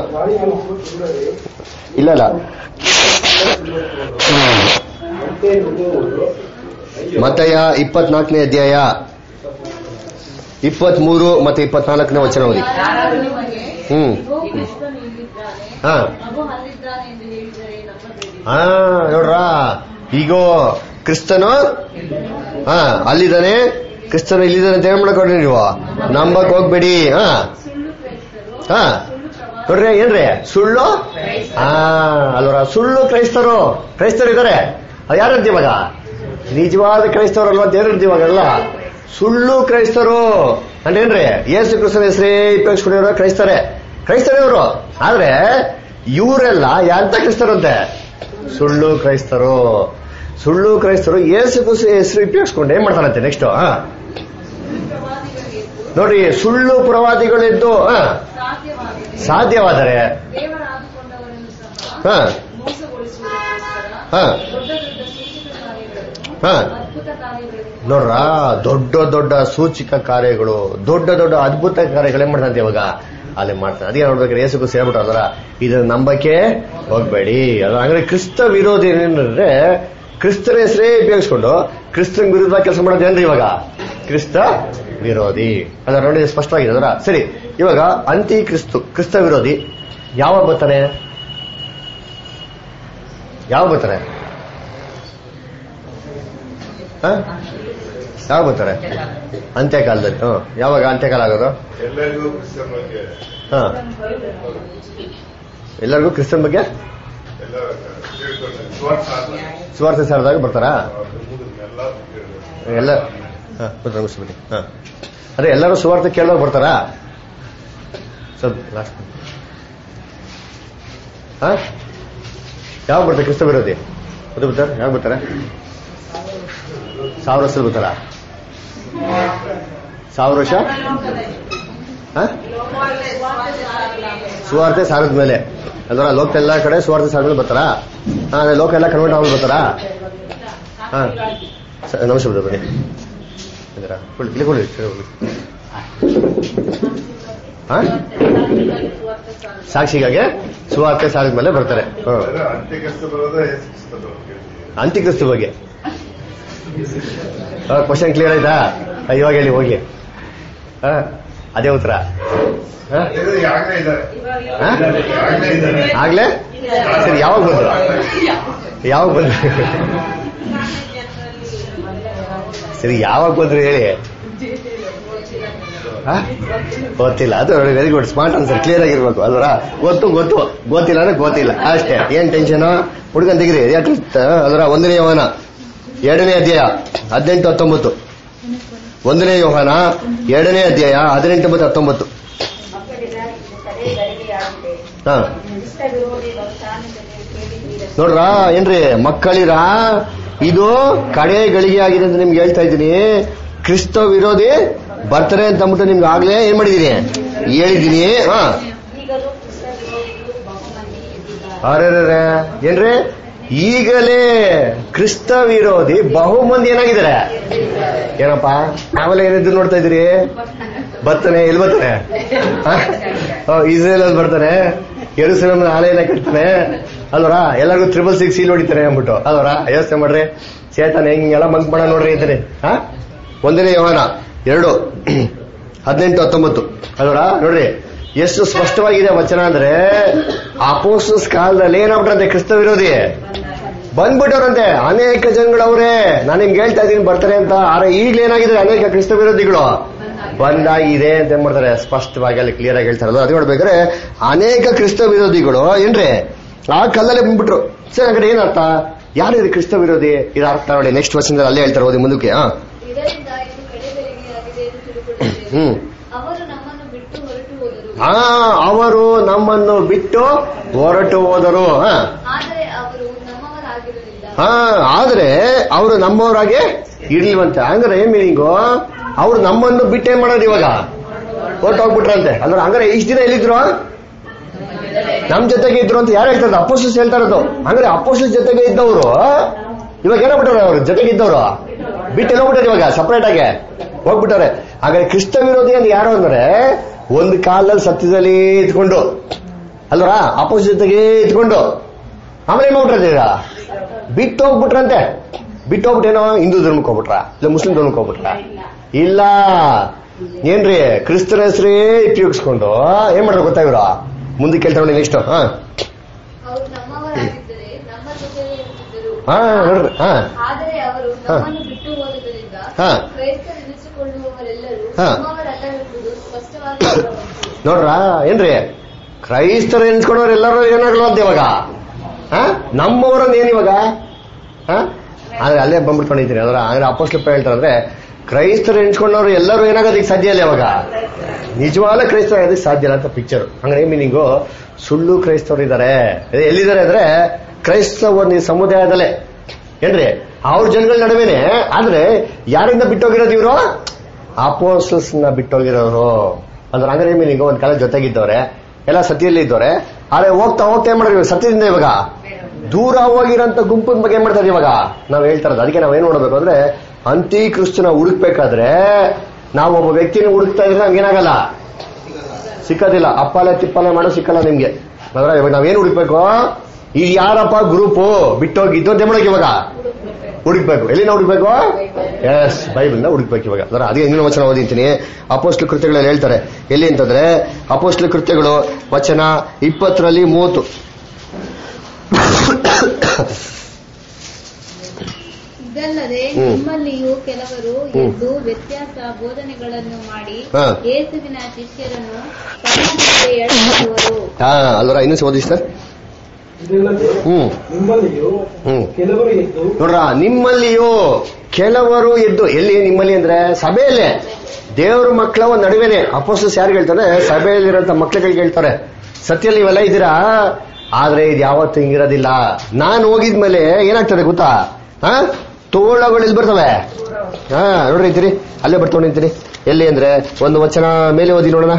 ಇಲ್ಲ ಇಲ್ಲ ಮತಯ ಇಪ್ಪತ್ನಾಲ್ಕನೇ ಅಧ್ಯಾಯ ಇಪ್ಪತ್ಮೂರು ಮತ್ತೆ ಇಪ್ಪತ್ನಾಲ್ಕನೇ ವಚನ ಓದಿ ಯಾರಾದ್ರೂ ನಿಮಗೆ ಹ್ಮ್ ಇಗೋ ಕ್ರಿಸ್ತನು ಇಲ್ಲಿದ್ದಾನೆ ಹಾ ಮಗು ಅಲ್ಲಿದ್ದಾನೆ ಎಂದು ಹೇಳಿದರೆ ನಂಬಬೇಡಿ ಹಾ ನೋಡ್ರ ಈಗೋ ಕ್ರಿಸ್ತನು ಹಾ ಅಲ್ಲಿದ್ದಾನೆ ಕ್ರಿಸ್ತನು ಇಲ್ಲಿದ್ದಾನೆ ಅಂತ ಏನ್ ಮಾಡ್ಕೊಡ್ರಿ ನೀವು ನಂಬಕ್ ಹೋಗ್ಬೇಡಿ ಹಾ ಸುಳ್ಳು ಕ್ರೈಸ್ತರು ಹಾ ಸುಳ್ಳು ಪ್ರವಾದಿ ನೋಡ್ರಿ ಏನ್ರಿ ಸುಳ್ಳು ಹಾ ಅಲ್ವರ ಸುಳ್ಳು ಕ್ರೈಸ್ತರು ಕ್ರೈಸ್ತರು ಇದಾರೆ ಅದು ಯಾರಂತ ಇವಾಗ ನಿಜವಾದ ಕ್ರೈಸ್ತರು ಅಲ್ವಾ ಅಂತ ಯಾರಂತ ಇವಾಗಲ್ಲ ಸುಳ್ಳು ಕ್ರೈಸ್ತರು ಅಂದ್ರೆ ಏನ್ರಿ ಯೇಸು ಕ್ರಿಸ್ತನ ಹೆಸರೇ ಉಪಯೋಗಿಸ್ಕೊಂಡಿರೋ ಕ್ರೈಸ್ತರೇ ಕ್ರೈಸ್ತರೇ ಇವರು ಆದ್ರೆ ಇವರೆಲ್ಲ ಯಾಂತ ಕ್ರೈಸ್ತರಂತೆ ಸುಳ್ಳು ಕ್ರೈಸ್ತರು ಸುಳ್ಳು ಕ್ರೈಸ್ತರು ಯೇಸು ಕ್ರಿಸ್ತ ಹೆಸರು ಉಪಯೋಗಿಸ್ಕೊಂಡು ಏನ್ ಮಾಡ್ತಾರಂತೆ ನೆಕ್ಸ್ಟ್ ಹಾ ನೋಡ್ರಿ ಸುಳ್ಳು ಪ್ರವಾದಿಗಳಿದ್ದು ಹಾ ಸಾಧ್ಯವಾದರೆ ಸಾಧ್ಯವಾದರೆ ದೇವರ ಆದುಕೊಂಡವರನ್ನು ಸಹ ಹಾ ಮೋಸಗೊಳಿಸುವುದಕ್ಕೋಸ್ಕರ ಹಾ ದೊಡ್ಡ ದೊಡ್ಡ ಸೂಚಕ ಕಾರ್ಯಗಳನ್ನು ಹಾ ಅದ್ಭುತ ಕಾರ್ಯಗಳನ್ನು ನೋಡ್ರ ದೊಡ್ಡ ದೊಡ್ಡ ಸೂಚಿಕ ಕಾರ್ಯಗಳು ದೊಡ್ಡ ದೊಡ್ಡ ಅದ್ಭುತ ಕಾರ್ಯಗಳು ಏನ್ ಮಾಡ್ತಂತೆ ಇವಾಗ ಅಲ್ಲಿ ಮಾಡ್ತಾರೆ ಅದೇ ನೋಡ್ಬೇಕಾದ್ರೆ ಯೇಸುಗೂ ಸೇರ್ಬಿಟ್ಟು ಅದರ ಇದನ್ನ ನಂಬಕ್ಕೆ ಹೋಗ್ಬೇಡಿ ಅದು ಅಂದ್ರೆ ಕ್ರಿಸ್ತ ವಿರೋಧಿ ಏನಂದ್ರೆ ಕ್ರಿಸ್ತನ ಹೆಸರೇ ಉಪಯೋಗಿಸ್ಕೊಂಡು ಕ್ರಿಸ್ತನ ವಿರುದ್ಧ ಕೆಲಸ ಮಾಡೋದು ಏನ್ರಿ ಇವಾಗ ಕ್ರಿಸ್ತ ವಿರೋಧಿ ಅದರ ನೋಡಿ ಸ್ಪಷ್ಟವಾಗಿದೆ ಅದರ ಸರಿ ಇವಾಗ ಅಂತಿ ಕ್ರಿಸ್ತು ಕ್ರಿಸ್ತ ವಿರೋಧಿ ಯಾವಾಗ ಬರ್ತಾನೆ ಯಾವಾಗ ಬರ್ತಾರೆ ಹ? ಯಾವಾಗ ಬರ್ತಾರೆ ಅಂತ್ಯಕಾಲದಲ್ಲಿ ಹ್ಮ್ ಯಾವಾಗ ಅಂತ್ಯಕಾಲ ಆಗೋದು ಎಲ್ಲರಿಗೂ ಕ್ರಿಸ್ತನ್ ಬಗ್ಗೆ ಹ ಎಲ್ಲರಿಗೂ ಕ್ರಿಸ್ತನ್ ಬಗ್ಗೆ ಎಲ್ಲ ತಿಳ್ಕೊಂಡು ಸ್ವಾರ್ಥ ಆದ್ಮೇಲೆ ಸುವಾರ್ತೆ ಸಾರದಾಗ ಬರ್ತಾರಾ ಅದು ಮುಗಿದ್ಮೇಲೆ ಎಲ್ಲ ಕೇಳ್ಬೇಕು. ಎಲ್ಲ ಹ, ಬರ್ತಾರೆ ಮುಗಿಸ್ಬಿಡಿ ಹ ಅದೇ ಎಲ್ಲರೂ ಸುವಾರ್ತೆ ಕೇಳೋಕೆ ಬರ್ತಾರಾ ಸ್ವಲ್ಪ ಲಾಸ್ಟ್ ಹ ಯಾವಾಗ ಬರ್ತಾರೆ ಕ್ರಿಸ್ತ ವಿರೋಧಿ ಅದು ಬರ್ತಾರೆ ಯಾವಾಗ ಬರ್ತಾರೆ ಸಾವಿರ ವರ್ಷ ಬರ್ತಾರಾ ಸಾವಿರ ವರ್ಷ ಹ ಸುವಾರ್ತೆ ಸಾರದ ಮೇಲೆ ಅಲ್ವಾ ಲೋಕ ಎಲ್ಲ ಕಡೆ ಸುವಾರ್ತೆ ಸಾರದ ಮೇಲೆ ಬರ್ತಾರಾ ಹಾ ಅದೇ ಲೋಕ ಎಲ್ಲ ಕನ್ವರ್ಟ್ ಆಗಿ ಬರ್ತಾರಾ ಹಾ ಸ- ನಮಸ್ತೆ ಬಿಡು ಬನ್ನಿ ಇದರ ಕೊಡಿ ಇಲ್ಲಿ ಕೊಡಿ ಸರಿ, ಹೋಗಿ. ಹಾ ಸಾಕ್ಷಿಗಾಗಿ ಸುವಾರ್ತೆ ಸಾರದ ಮೇಲೆ ಬರ್ತಾರೆ ಹ್ಮ್. ಅಂದ್ರೆ ಅಂತ್ಯಕ್ರಿಸ್ತ ಬರೋದೇ ಯೇಸು ಕ್ರಿಸ್ತ ಬರೋದು ಅಂತ್ಯಕ್ರಿಸ್ತು ಬಗ್ಗೆ ಕ್ವಶನ್ ಕ್ಲಿಯರ್ ಆಯ್ತಾ ಆ, ಇವಾಗ ಹೇಳಿ ಹೋಗಿ ಹಾ ಅದೇ ಉತ್ತರ ಹಾ? ಇದು ಯಾಗಲೇ ಇದ್ದಾರೆ ಹಾ? ಯಾಗಲೇ ಇದ್ದಾರೆ ಆಗ್ಲೇ ಸರಿ ಯಾವಾಗ ಬಂದ್ರು ಯಾವಾಗ ಬಂದ್ರು ಸರಿ ಯಾವಾಗ ಬಂದ್ರು ಹೇಳಿ ಹಾ? ಗೊತ್ತಿಲ್ಲ ಅದು very good smart answer clear ಆಗಿರ್ಬೇಕು ಅಲ್ವರ ಗೊತ್ತು ಗೊತ್ತು ಗೊತ್ತಿಲ್ಲ ಅಂದ್ರೆ ಗೊತ್ತಿಲ್ಲ ಅಷ್ಟೇ ಏನ್ ಟೆನ್ಷನ್ ಹುಡುಗನ್ ತೆಗಿರಿ ಯಾಕೆ ಅದರ ಒಂದನೇ ಯೋಹನ ಎರಡನೇ ಅಧ್ಯಾಯ ಹದಿನೆಂಟು ಹತ್ತೊಂಬತ್ತು ಒಂದನೇ ಯೋಹನ ಎರಡನೇ ಅಧ್ಯಾಯ ಹದಿನೆಂಟು ಮತ್ತು ಹತ್ತೊಂಬತ್ತು ಹಾ ನೋಡ್ರ ಏನ್ರಿ ಮಕ್ಕಳಿರ ಇದು ಕಡೆ ಗಳಿಗೆ ಆಗಿದೆ ಅಂತ ನಿಮ್ಗೆ ಹೇಳ್ತಾ ಇದ್ದೀನಿ ಕ್ರಿಸ್ತ ವಿರೋಧಿ ಬರ್ತಾರೆ ಅಂತ ಅಂದ್ಬಿಟ್ಟು ನಿಮ್ಗೆ ಆಗ್ಲೇ ಏನ್ ಮಾಡಿದೀನಿ ಹೇಳಿದೀನಿ ಹಾ ಈಗಲೂ ಕ್ರಿಸ್ತ ವಿರೋಧಿಗಳು ಬಹುಮಂದಿ ಇದ್ದಿದ್ದಾರೆ ಅರೆ ಏನ್ರಿ ಈಗಲೇ ಕ್ರಿಸ್ತ ವಿರೋಧಿ ಬಹುಮಂದಿ ಏನಾಗಿದ್ದಾರೆ ಏನಪ್ಪ ಆಮೇಲೆ ಏನಿದ್ದು ನೋಡ್ತಾ ಇದ್ದೀರಿ ಬರ್ತಾನೆ ಎಲ್ಲಿ ಬರ್ತಾನೆ ಇಸ್ರೇಲ್ ಅಲ್ಲಿ ಬರ್ತಾನೆ ಎರುಸಲೇಮ್ ಆಲಯನ ಕಟ್ತಾನೆ ಅಲ್ವರ ಎಲ್ಲರಿಗೂ ತ್ರಿಬಲ್ ಸಿಕ್ಸ್ ಸೀಲ್ ಹೊಡಿತಾನೆ ಅಂದ್ಬಿಟ್ಟು ಅಲ್ವರ ಯೋಚನೆ ಮಾಡ್ರಿ ಸೇತಾನೆ ಹಿಂಗೆಲ್ಲ ಮಂಕ್ ಮಾಡ ನೋಡ್ರಿ ಅಂತಾನೆ ಹಾ ಒಂದನೇ ಯೋಹಾನ ಎರಡು ಹದಿನೆಂಟು ಹತ್ತೊಂಬತ್ತು ಅಲ್ವರ ನೋಡ್ರಿ ಎಷ್ಟು ಸ್ಪಷ್ಟವಾಗಿದೆ ವಚನ ಅಂದ್ರೆ ಅಪೋಸ್ಟಸ್ ಕಾಲದಲ್ಲಿ ಏನಾಗ್ಬಿಟ್ರಂತೆ ಕ್ರಿಸ್ತ ವಿರೋಧಿ ಬಂದ್ಬಿಟ್ಟವ್ರಂತೆ ಅನೇಕ ಜನಗಳವ್ರೆ ನಾನು ನಿಮ್ಗೆ ಹೇಳ್ತಾ ಇದ್ದೀನಿ ಬರ್ತಾರೆ ಅಂತ ಆದ್ರೆ ಈಗಲೇ ಏನಾಗಿದೆ ಅನೇಕ ಕ್ರಿಸ್ತ ವಿರೋಧಿಗಳು ಬಂದಾಗಿದೆ ಅಂತ ಏನ್ ಮಾಡ್ತಾರೆ ಸ್ಪಷ್ಟವಾಗಿ ಅಲ್ಲಿ ಕ್ಲಿಯರ್ ಆಗಿ ಹೇಳ್ತಾರಲ್ಲ ಅದು ನೋಡ್ಬೇಕಾದ್ರೆ ಅನೇಕ ಕ್ರಿಸ್ತ ವಿರೋಧಿಗಳು ಏನ್ರಿ ಆ ಕಲ್ಲಲ್ಲೇ ಬಂದ್ಬಿಟ್ರು ಸರಿ ಹಾಗಾದ್ರೆ ಏನರ್ಥ ಯಾರು ಇದು ಕ್ರಿಸ್ತ ವಿರೋಧಿ ಇದು ಅರ್ಥ ನೋಡಿ ನೆಕ್ಸ್ಟ್ ವರ್ಷದಿಂದ ಅಲ್ಲೇ ಹೇಳ್ತಾರೆ ಓದಿ ಮುಂದಕ್ಕೆ ಹಾ ಇದರಿಂದ ಇದು ಕಡೆಗಳಿಗೆ ಆಗಿದೆ ಎಂದು ತಿಳುಕೊಳ್ಳುತ್ತೇವೆ ಹ್ಮ್ ಅವರು ನಮ್ಮನ್ನು ಬಿಟ್ಟು ಹೊರಟು ಹೋದರು ಆ ಅವರು ನಮ್ಮನ್ನು ಬಿಟ್ಟು ಹೊರಟು ಹೋದರು ಹಾ ಆದರೆ ಅವರು ನಮ್ಮವರಾಗಿರಲಿಲ್ಲ ಹಾ ಆದ್ರೆ ಅವರು ನಮ್ಮವರಾಗೆ ಇರ್ಲಿವಂತೆ ಹಂಗಾರೆ ಏನ್ ಮೀನಿಂಗು ಅವ್ರು ನಮ್ಮನ್ನು ಬಿಟ್ಟು ಏನ್ ಮಾಡೋದು ಇವಾಗ ಹೊರಟು ಹೋಗ್ಬಿಟ್ರಂತೆ ಅಂದ್ರೆ ಹಂಗಾರೆ ಇಷ್ಟು ದಿನ ಎಲ್ಲಿದ್ರು ನಮ್ ಜೊತೆಗೆ ಇದ್ರು ಅಂತ ಯಾರು ಹೇಳ್ತಾರೆ ಅಪೋಸಿಸ್ ಹೇಳ್ತಾ ಇರೋದು ಹಂಗಾರೆ ಅಪೋಸಿಸ್ ಜೊತೆಗೆ ಇದ್ದವರು ಇವಾಗ ಏನಾಗ್ಬಿಟ್ಟಾರೆ ಅವ್ರು ಜೊತೆಗೆ ಇದ್ದವರು ಬಿಟ್ಟು ಹೋಗ್ಬಿಟ್ಟಾರೆ ಇವಾಗ ಸಪರೇಟ್ ಆಗಿ ಹೋಗ್ಬಿಟ್ಟಾರೆ ಹಾಗಾದ್ರೆ ಕ್ರಿಸ್ತ ವಿರೋಧಿ ಅಂತ ಯಾರು ಅಂದ್ರೆ ಒಂದು ಕಾಲದಲ್ಲಿ ಸತ್ಯದಲ್ಲಿ ಇದ್ಕೊಂಡು ಅಲ್ವರ ಅಪೋಸಿಟ್ ಜೊತೆಗೆ ಇದ್ಕೊಂಡು ಆಮೇಲೆ ಏನ್ ಮಾಡ್ಬಿಟ್ರೆ ಈಗ ಬಿಟ್ಟು ಹೋಗ್ಬಿಟ್ರಂತೆ ಬಿಟ್ಟು ಹೋಗ್ಬಿಟ್ಟೇನೋ ಹಿಂದೂ ಧರ್ಮಕ್ಕೆ ಹೋಗ್ಬಿಟ್ರ ಇಲ್ಲ ಮುಸ್ಲಿಂ ಧರ್ಮಕ್ಕೆ ಹೋಗ್ಬಿಟ್ರ ಇಲ್ಲ ಏನ್ರಿ ಕ್ರಿಸ್ತನ ಹೆಸರೇ ಉಪಯೋಗಿಸ್ಕೊಂಡು ಏನ್ ಮಾಡ್ತಾರೆ ಗೊತ್ತಾ ಇವ್ರು ಮುಂದಕ್ಕೆ ಕೇಳ್ತಾ ನೋಡಿ ನೆಕ್ಸ್ಟ್ ಹಾ ಅವರು ನಮ್ಮವರಾಗಿದ್ದರೆ ನಮ್ಮ ಜೊತೆ ಇರುತ್ತಿದ್ದರು ಹಾ ನೋಡ್ರಿ ಹಾ ಆದರೆ ಅವರು ನಮ್ಮನ್ನು ಬಿಟ್ಟು ಹೋದುದರಿಂದ ಹಾ. ಕ್ರೈಸ್ತರೆನಿಸಿಕೊಳ್ಳುವವರೆಲ್ಲರೂ ಹಾ. ನಮ್ಮವರಲ್ಲವೆಂಬುದು ಸ್ಪಷ್ಟವಾಗಿ ಹೊರಬಂತು. ನೋಡ್ರ ಏನ್ರಿ ಕ್ರೈಸ್ತರು ಎನ್ಸ್ಕೊಂಡವ್ರು ಎಲ್ಲರೂ ಏನಾಗಲ್ಲ ಅಂತ ಇವಾಗ ಹಾ ನಮ್ಮವರನ್ನ ಏನ್ ಇವಾಗ ಹಾ ಆದ್ರೆ ಅಲ್ಲೇ ಬಂದ್ಬಿಟ್ಕೊಂಡಿದ್ದೀನಿ ಅದರ ಅಂದ್ರೆ ಅಪೋಸ್ಲಪ್ಪ ಹೇಳ್ತಾರೆ ಅಂದ್ರೆ ಕ್ರೈಸ್ತರು ಎನ್ಸ್ಕೊಂಡವ್ರು ಎಲ್ಲರೂ ಏನಾಗೋದಕ್ಕೆ ಸಾಧ್ಯ ಇಲ್ಲ ಇವಾಗ ನಿಜವಾದ ಕ್ರೈಸ್ತರು ಆಗೋದಕ್ಕೆ ಸಾಧ್ಯ ಇಲ್ಲ ಅಂತ ಪಿಕ್ಚರ್ ಹಂಗಾರೆ ಮೀನಿಂಗು ಸುಳ್ಳು ಕ್ರೈಸ್ತರು ಇದ್ದಾರೆ ಅದೇ ಎಲ್ಲಿದ್ದಾರೆ ಅಂದ್ರೆ ಕ್ರೈಸ್ತ ಒಂದು ಸಮುದಾಯದಲ್ಲೇ ಏನ್ರಿ ಅವ್ರ ಜನಗಳ ನಡುವೆನೆ ಆದ್ರೆ ಯಾರಿಂದ ಬಿಟ್ಟೋಗಿರೋದು ಇವರು ಅಪೋಸಲ್ಸ್ ನ ಬಿಟ್ಟೋಗಿರೋರು ಅಂದ್ರೆ ಹಂಗಾರೆ ಮೀನಿಂಗ್ ಒಂದ್ ಕಾಲ ಜೊತೆಗಿದ್ದವ್ರೆ ಎಲ್ಲ ಸತಿಯಲ್ಲಿ ಇದ್ದವ್ರೆ ಆದ್ರೆ ಹೋಗ್ತಾ ಹೋಗ್ತಾ ಏನ್ ಮಾಡಿದ್ವಿ ಸತ್ಯದಿಂದ ಇವಾಗ ದೂರ ಹೋಗಿರೋಂಥ ಗುಂಪಿನ ಬಗ್ಗೆ ಏನ್ ಮಾಡ್ತಾರೆ ಇವಾಗ ನಾವ್ ಹೇಳ್ತಾ ಇರೋದು ಅದಕ್ಕೆ ನಾವ್ ಏನ್ ನೋಡ್ಬೇಕು ಅಂದ್ರೆ ಅಂತಿ ಕ್ರಿಸ್ತನ ಹುಡುಕ್ಬೇಕಾದ್ರೆ ನಾವು ಒಬ್ಬ ವ್ಯಕ್ತಿನ ಹುಡುಕ್ತಾ ಇದ್ರೆ ನಮ್ಗೇನಾಗಲ್ಲ ಸಿಕ್ಕೋದಿಲ್ಲ ಅಪ್ಪಲೆ ತಿಪ್ಪಲೆ ಮಾಡೋ ಸಿಕ್ಕಲ್ಲ ನಿಮ್ಗೆ ಅದರ ಇವಾಗ ನಾವೇನ್ ಹುಡುಕ್ಬೇಕು ಈ ಯಾರಪ್ಪ ಗ್ರೂಪು ಬಿಟ್ಟೋಗಿದ್ದು ಅಂತ ಮಾಡಕ್ ಇವಾಗ ಹುಡುಕ್ಬೇಕು ಎಲ್ಲಿನ ಹುಡುಕ್ಬೇಕು ಎಸ್ ಬೈಬಲ್ನ ಹುಡುಕ್ಬೇಕು ಇವಾಗ ಅದರ ಅದೇ ಇಂಗ್ಲಿಷ್ ವಚನ ಓದಿಂತೀನಿ ಅಪೋಸ್ಟ್ಲ ಕೃತ್ಯಗಳಲ್ಲಿ ಹೇಳ್ತಾರೆ ಎಲ್ಲಿ ಅಂತಂದ್ರೆ ಅಪೋಸ್ಟ್ಲ ಕೃತ್ಯಗಳು ವಚನ ಇಪ್ಪತ್ತರಲ್ಲಿ ಮೂವತ್ತು ಇದಲ್ಲದೆ ಹ್ಮ್. ನಿಮ್ಮಲ್ಲಿಯೂ ಕೆಲವರು ಹ್ಮ್. ಎದ್ದು ವ್ಯತ್ಯಾಸ ಬೋಧನೆಗಳನ್ನು ಮಾಡಿ ಹಾ. ಯೇಸುವಿನ ಶಿಷ್ಯರನ್ನು ತಮ್ಮೊಂದಿಗೆ ಎಳೆಯುವರು ಹಾ ಅಲ್ವರ ಇನ್ನೂ ಓದಿ ಸರ್ ಇದಲ್ಲದೆ ಹ್ಮ್ ನಿಮ್ಮಲ್ಲಿಯೂ ಹ್ಮ್ ಕೆಲವರು ಎದ್ದು ನೋಡ್ರ ನಿಮ್ಮಲ್ಲಿಯೂ ಕೆಲವರು ಎದ್ದು ಎಲ್ಲಿ ನಿಮ್ಮಲ್ಲಿ ಅಂದ್ರೆ ಸಭೆಯಲ್ಲೇ ದೇವ್ರ ಮಕ್ಕಳ ಒಂದ್ ನಡುವೆನೆ ಅಪೋಸಸ್ ಯಾರು ಹೇಳ್ತಾರೆ ಸಭೆಯಲ್ಲಿರೋಂಥ ಮಕ್ಳುಗಳಿಗೆ ಹೇಳ್ತಾರೆ ಸತ್ಯಲ್ಲಿ ಇವೆಲ್ಲ ಇದ್ದೀರಾ ಆದ್ರೆ ಇದು ಯಾವತ್ತೂ ಹಿಂಗಿರೋದಿಲ್ಲ ನಾನು ಹೋಗಿದ್ಮೇಲೆ ಏನಾಗ್ತದೆ ಗೊತ್ತಾ ಹಾ ತೋಳಗಳು ಎಲ್ಲಿ ಬರ್ತವೆ ಹಾ ನೋಡ್ರಿ ಅಂತೀರಿ ಅಲ್ಲೇ ಬರ್ತಾವ್ ನಿಂತೀನಿ ಎಲ್ಲಿ ಅಂದ್ರೆ ಒಂದು ವಚನ ಮೇಲೆ ಓದಿ ನೋಡೋಣ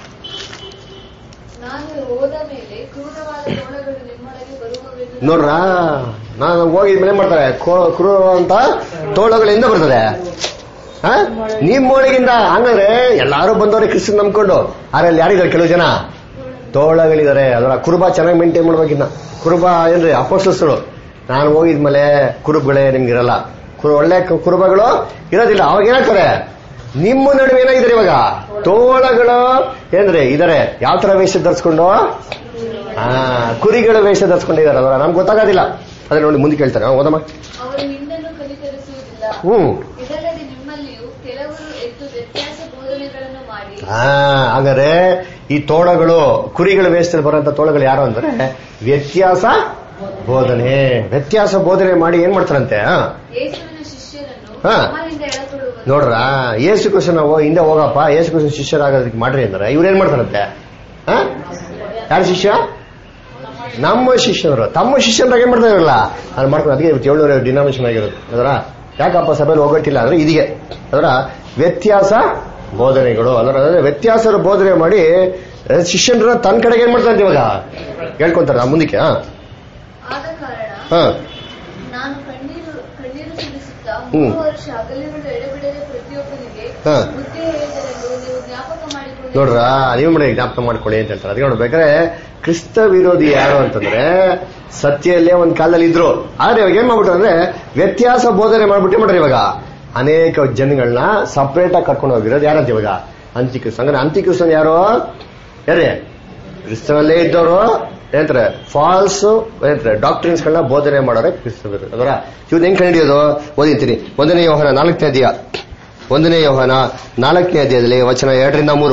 ನಾನು ಹೋದ ಮೇಲೆ ಕ್ರೂರವಾದ ತೋಳಗಳು ನಿಮ್ಮೊಳಗೆ ಬರುವವೆಂದು ನೋಡ್ರ ನಾನು ಹೋಗಿದ್ಮೇಲೆ ಏನ್ ಮಾಡ್ತಾರೆ ಕೋ- ಕ್ರೂರ ಅಂತ ತೋಳಗಳಿಂದ ಬರ್ತದೆ ಆ? ನಿಮ್ಮೊಳಗಿಂದ ಹಂಗಂದ್ರೆ ಎಲ್ಲಾರು ಬಂದವ್ರೆ ಕ್ರಿಸ್ತನ್ ನಂಬ್ಕೊಂಡು ಆರಲ್ಲಿ ಯಾರಿದ್ದಾರೆ ಕೆಲವು ಜನ ತೋಳಗಳಿದ್ದಾರೆ ಅದರ ಕುರುಬ ಚೆನ್ನಾಗಿ ಮೇಂಟೈನ್ ಮಾಡ್ಬೇಕಿನ್ನ ಕುರುಬ ಏನ್ರಿ ಅಪೋಸ್ಟಲ್ಸ್ಗಳು ನಾನು ಹೋಗಿದ್ಮೇಲೆ ಕುರುಬಗಳೇ ನಿಮ್ಗಿರಲ್ಲ ಕುರು ಒಳ್ಳೆ ಕು- ಕುರುಬಗಳು ಇರೋದಿಲ್ಲ ಅವಾಗ ಏನಾಗ್ತಾರೆ ನಿಮ್ಮ ನಡುವೆ ಏನಾಗಿದ್ದಾರೆ ಇವಾಗ ತೋಳಗಳು ಏನ್ರಿ ಇದಾರೆ ಯಾವ ತರ ವೇಷ ಧರಿಸ್ಕೊಂಡು ಆ ಕುರಿಗಳ ವೇಷ ಧರಿಸ್ಕೊಂಡಿದ್ದಾರೆ ಅದರ ನಮ್ಗೆ ಗೊತ್ತಾಗೋದಿಲ್ಲ ಅದೇ ನೋಡಿ ಮುಂದೆ ಕೇಳ್ತಾರೆ ಹಾ, ಓದಮ್ಮ ಅವರು ನಿನ್ನನ್ನು ಕನಿಕರಿಸುವುದಿಲ್ಲ ಹ್ಮ್ ಇದಲ್ಲದೆ ನಿಮ್ಮಲ್ಲಿಯೂ ಕೆಲವರು ಎದ್ದು ವ್ಯತ್ಯಾಸ ಬೋಧನೆಗಳನ್ನು ಮಾಡಿ ಆ ಹಾಗಾದ್ರೆ ಈ ತೋಳಗಳು ಕುರಿಗಳ ವೇಷದಲ್ಲಿ ಬರುವಂತ ತೋಳಗಳು ಯಾರು ಅಂದ್ರೆ ವ್ಯತ್ಯಾಸ ಬೋಧನೆ ವ್ಯತ್ಯಾಸ ಬೋಧನೆ ಮಾಡಿ ಏನ್ ಮಾಡ್ತಾರಂತೆ ಆ? ಯೇಸುವಿನ ಶಿಷ್ಯರನ್ನು ಹಾ. ತಮ್ಮರಿಂದ ಎಳಕೊಳ್ಳುವರು ನೋಡ್ರ ಯೇಸು ಕೃಷ್ಣ ನಾವು ಹಿಂದೆ ಹೋಗಪ್ಪ ಯೇಸು ಕೃಷ್ಣ ಶಿಷ್ಯರಾಗೋದಕ್ಕೆ ಮಾಡ್ರಿ ಅಂದ್ರೆ ಇವ್ರೇನ್ ಮಾಡ್ತಾರಂತೆ ಆ? ಯಾರ ಶಿಷ್ಯ ನಮ್ಮ ಶಿಷ್ಯರು ತಮ್ಮ ಶಿಷ್ಯರಾಗ ಏನ್ ಮಾಡ್ತಾ ಇರಲ್ಲ ಅದು ಮಾಡ್ಕೊಂಡು ಅದಕ್ಕೆ ಇವತ್ತು ಏಳ್ನೂರ ಡಿನಾಮಿನೇಷನ್ ಆಗಿರುತ್ತೆ ಅದರ ಯಾಕಪ್ಪ ಸಭೆಯಲ್ಲಿ ಹೋಗೋಟಿಲ್ಲ ಅಂದ್ರೆ ಇದಿಗೆ ಅದರ ವ್ಯತ್ಯಾಸ ಬೋಧನೆಗಳು ಅದರ ಅಂದ್ರೆ ವ್ಯತ್ಯಾಸರ ಬೋಧನೆ ಮಾಡಿ ಶಿಷ್ಯನ ತನ್ನ ಕಡೆಗೆ ಏನ್ ಮಾಡ್ತಾರೆ ಇವಾಗ ಹೇಳ್ಕೊಂತಾರೆ ಮುಂದಕ್ಕೆ ಹಾ ಆದ ಕಾರಣ ಹಾ ನಾನು ಕಣ್ಣೀರು ಕಣ್ಣೀರು ಸುರಿಸುತ್ತಾ ಹ್ಮ್. ಮೂರು ವರ್ಷ ಹಗಲಿರುಳು ಎಡೆಬಿಡದೆ ಪ್ರತಿಯೊಬ್ಬನಿಗೆ ಹಾ. ಬುದ್ಧಿ ಹೇಳಿದರೆಂದು ನೀವು ಜ್ಞಾಪಕ ಮಾಡಿಕೊಳ್ಳಿ ನೋಡ್ರ ನೀವು ಮಾಡಿ ಜ್ಞಾಪಕ ಮಾಡ್ಕೊಳ್ಳಿ ಅಂತ ಹೇಳ್ತಾರೆ ಅದಕ್ಕೆ ನೋಡ್ಬೇಕಾದ್ರೆ ಕ್ರಿಸ್ತ ವಿರೋಧಿ ಯಾರು ಅಂತಂದ್ರೆ ಸತ್ಯಲ್ಲೇ ಒಂದ್ ಕಾಲದಲ್ಲಿ ಇದ್ರು ಆದ್ರೆ ಇವಾಗ ಏನ್ ಮಾಡ್ಬಿಟ್ರು ಅಂದ್ರೆ ವ್ಯತ್ಯಾಸ ಬೋಧನೆ ಮಾಡ್ಬಿಟ್ಟು ಏನ್ ಮಾಡ್ರಿ ಇವಾಗ ಅನೇಕ ಜನಗಳನ್ನ ಸಪರೇಟ್ ಆಗಿ ಕರ್ಕೊಂಡು ಹೋಗಿರೋದು ಯಾರಂತ ಇವಾಗ ಅಂತಿಕ್ರಿಸ್ತ ಹಂಗಾರೆ ಅಂತಿಕ್ರಿಸ್ತನ್ ಯಾರು ಯಾರೇ ಕ್ರಿಸ್ತನಲ್ಲೇ ಇದ್ದವರು ಏನಂತಾರೆ ಫಾಲ್ಸ್ ಏನಂತಾರೆ ಡಾಕ್ಟ್ರಿನ್ಸ್ ಗಳನ್ನ ಬೋಧನೆ ಮಾಡೋರೆ ಕ್ರಿಸ್ತ ವಿರೋಧಿ ಅದರ ಇವ್ನ ಹೆಂಗ್ ಕಂಡಿಡಿಯೋದು ಓದಿರ್ತೀನಿ ಒಂದನೇ ಯೋಹನ ನಾಲ್ಕನೇ ಅಧ್ಯಾಯ ಒಂದನೇ ಯೋಹನ ನಾಲ್ಕನೇ ಅಧ್ಯಾಯದಲ್ಲಿ ವಚನ ಎರಡರಿಂದ ಮೂರು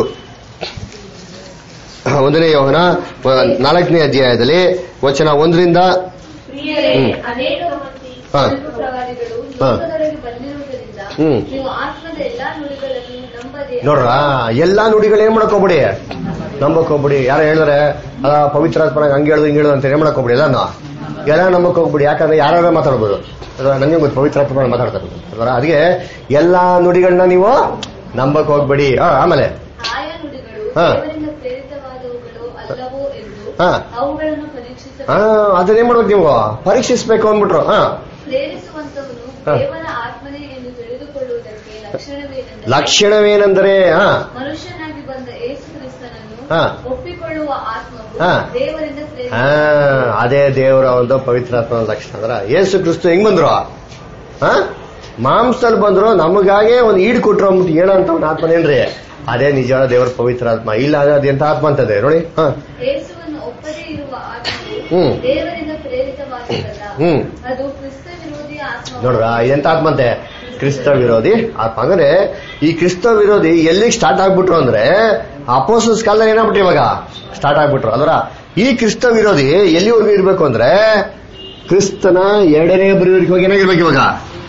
ಒಂದನೇ ಯೋಹನ ವ- ನಾಲ್ಕನೇ ಅಧ್ಯಾಯದಲ್ಲಿ ವಚನ ಒಂದರಿಂದ ಪ್ರಿಯರೇ ಹ್ಮ್. ಅನೇಕ ಮಂದಿ ಹಾ. ಸ್ವಲ್ಪ ಪ್ರವಾದಿಗಳು ಹಾ. ಲೋಕದೊಳಗೆ ಬಂದಿರುವುದರಿಂದ ಹ್ಮ್. ನೀವು ಆತ್ಮದ ಎಲ್ಲಾ ನುಡಿಗಳನ್ನು ನಂಬದೆ ನೋಡ್ರ ಎಲ್ಲಾ ನುಡಿಗಳು ಏನ್ ಮಾಡಕ್ ಹೋಗ್ಬಿಡಿ ನಂಬಕ್ ಹೋಗ್ಬಿಡಿ ಯಾರು ಹೇಳಿದ್ರೆ ಅದ ಪವಿತ್ರಾತ್ಮನಾಗ ಹಂಗೆ ಹೇಳುದು ಹಿಂಗೆ ಹೇಳುದು ಅಂತ ಏನ್ ಮಾಡಕ್ ಹೋಗ್ಬಿಡಿ ಎಲ್ಲಾನು ಎಲ್ಲ ನಂಬಕ್ ಹೋಗ್ಬಿಡಿ ಯಾಕಂದ್ರೆ ಯಾರು ಮಾತಾಡ್ಬೋದು ಅಲ್ವಾ ನಂಗೆ ಗೊತ್ತು ಪವಿತ್ರಾತ್ಮ ಮಾತಾಡ್ತಾರೆ ಅಲ್ವಾ ಅದಕ್ಕೆ ಎಲ್ಲಾ ನುಡಿಗಳನ್ನ ನೀವು ನಂಬಕ್ ಹೋಗ್ಬೇಡಿ ಆ, ಆಮೇಲೆ ಆಯಾ ನುಡಿಗಳು ಹಾ. ದೇವರಿಂದ ಪ್ರೇರಿತವಾದವುಗಳು ಅಲ್ಲವೋ ಎಂದು ಹಾ. ಅವುಗಳನ್ನು ಆ, ಪರೀಕ್ಷಿಸಬೇಕು ಅದನ್ನ ಏನ್ ಮಾಡ್ಬೇಕು ನೀವು ಪರೀಕ್ಷಿಸ್ಬೇಕು ಅಂದ್ಬಿಟ್ರು ಹಾ ಪ್ರೇರಿಸುವಂತವನು ಹಾ. ದೇವರ ಆತ್ಮನೇ ಎಂದು ತಿಳಿದುಕೊಳ್ಳುವುದಕ್ಕೆ ಲಕ್ಷಣವೇನೆಂದರೆ ಲಕ್ಷಣವೇನೆಂದರೆ ಹಾ ಮನುಷ್ಯನಾಗಿ ಬಂದ ಯೇಸು ಕ್ರಿಸ್ತನನ್ನು ಹಾ. ಒಪ್ಪಿಕೊಳ್ಳುವ ಆತ್ಮವು ಹಾ. ದೇವರಿಂದ ಆ, ಪ್ರೇರಿತ ಅದೇ ದೇವರ ಒಂದು ಪವಿತ್ರಾತ್ಮ ಲಕ್ಷಣ ಅಂದ್ರ ಯೇಸು ಕ್ರಿಸ್ತು ಹೆಂಗ್ ಬಂದ್ರು ಆ? ಮಾಂಸದಲ್ಲಿ ಬಂದ್ರು ನಮಗಾಗೆ ಒಂದು ಈಡ್ ಕೊಟ್ರು ಅಂದ್ಬಿಟ್ಟು ಹೇಳಂತ ಒಂದು ಆತ್ಮನೇನ್ರಿ ಅದೇ ನಿಜವಾದ ದೇವರ ಪವಿತ್ರಾತ್ಮ ಇಲ್ಲ ಅದೇ ಅದೆಂತ ಆತ್ಮ ಅಂತದೆ ನೋಡಿ ಹಾ ಯೇಸುವನ್ನು ಒಪ್ಪದೇ ಇರುವ ಆತ್ಮವು ಹ್ಮ್. ದೇವರಿಂದ ಪ್ರೇರಿತವಾದದಲ್ಲ ಹ್ಮ್. ಅದು ಕ್ರಿಸ್ತ ವಿರೋಧಿ ಆತ್ಮ ನೋಡ್ರ ಎಂತ ಆತ್ಮ ಅಂತೆ ಕ್ರಿಸ್ತ ವಿರೋಧಿ ಆತ್ಮ ಅಂದ್ರೆ ಈ ಕ್ರಿಸ್ತ ವಿರೋಧಿ ಎಲ್ಲಿಗೆ ಸ್ಟಾರ್ಟ್ ಆಗ್ಬಿಟ್ರು ಅಂದ್ರೆ ಅಪೋಸಸ್ ಕಾಲ ಏನಾಗ್ಬಿಟ್ರು ಇವಾಗ ಸ್ಟಾರ್ಟ್ ಆಗ್ಬಿಟ್ರು ಅದರ ಈ ಕ್ರಿಸ್ತ ವಿರೋಧಿ ಎಲ್ಲಿವರೆಗೂ ಇರ್ಬೇಕು ಅಂದ್ರೆ ಕ್ರಿಸ್ತನ ಎರಡನೇ ಬರುವವರೆಗೆ ಹೋಗಿ ಏನಾಗಿರ್ಬೇಕು ಇವಾಗ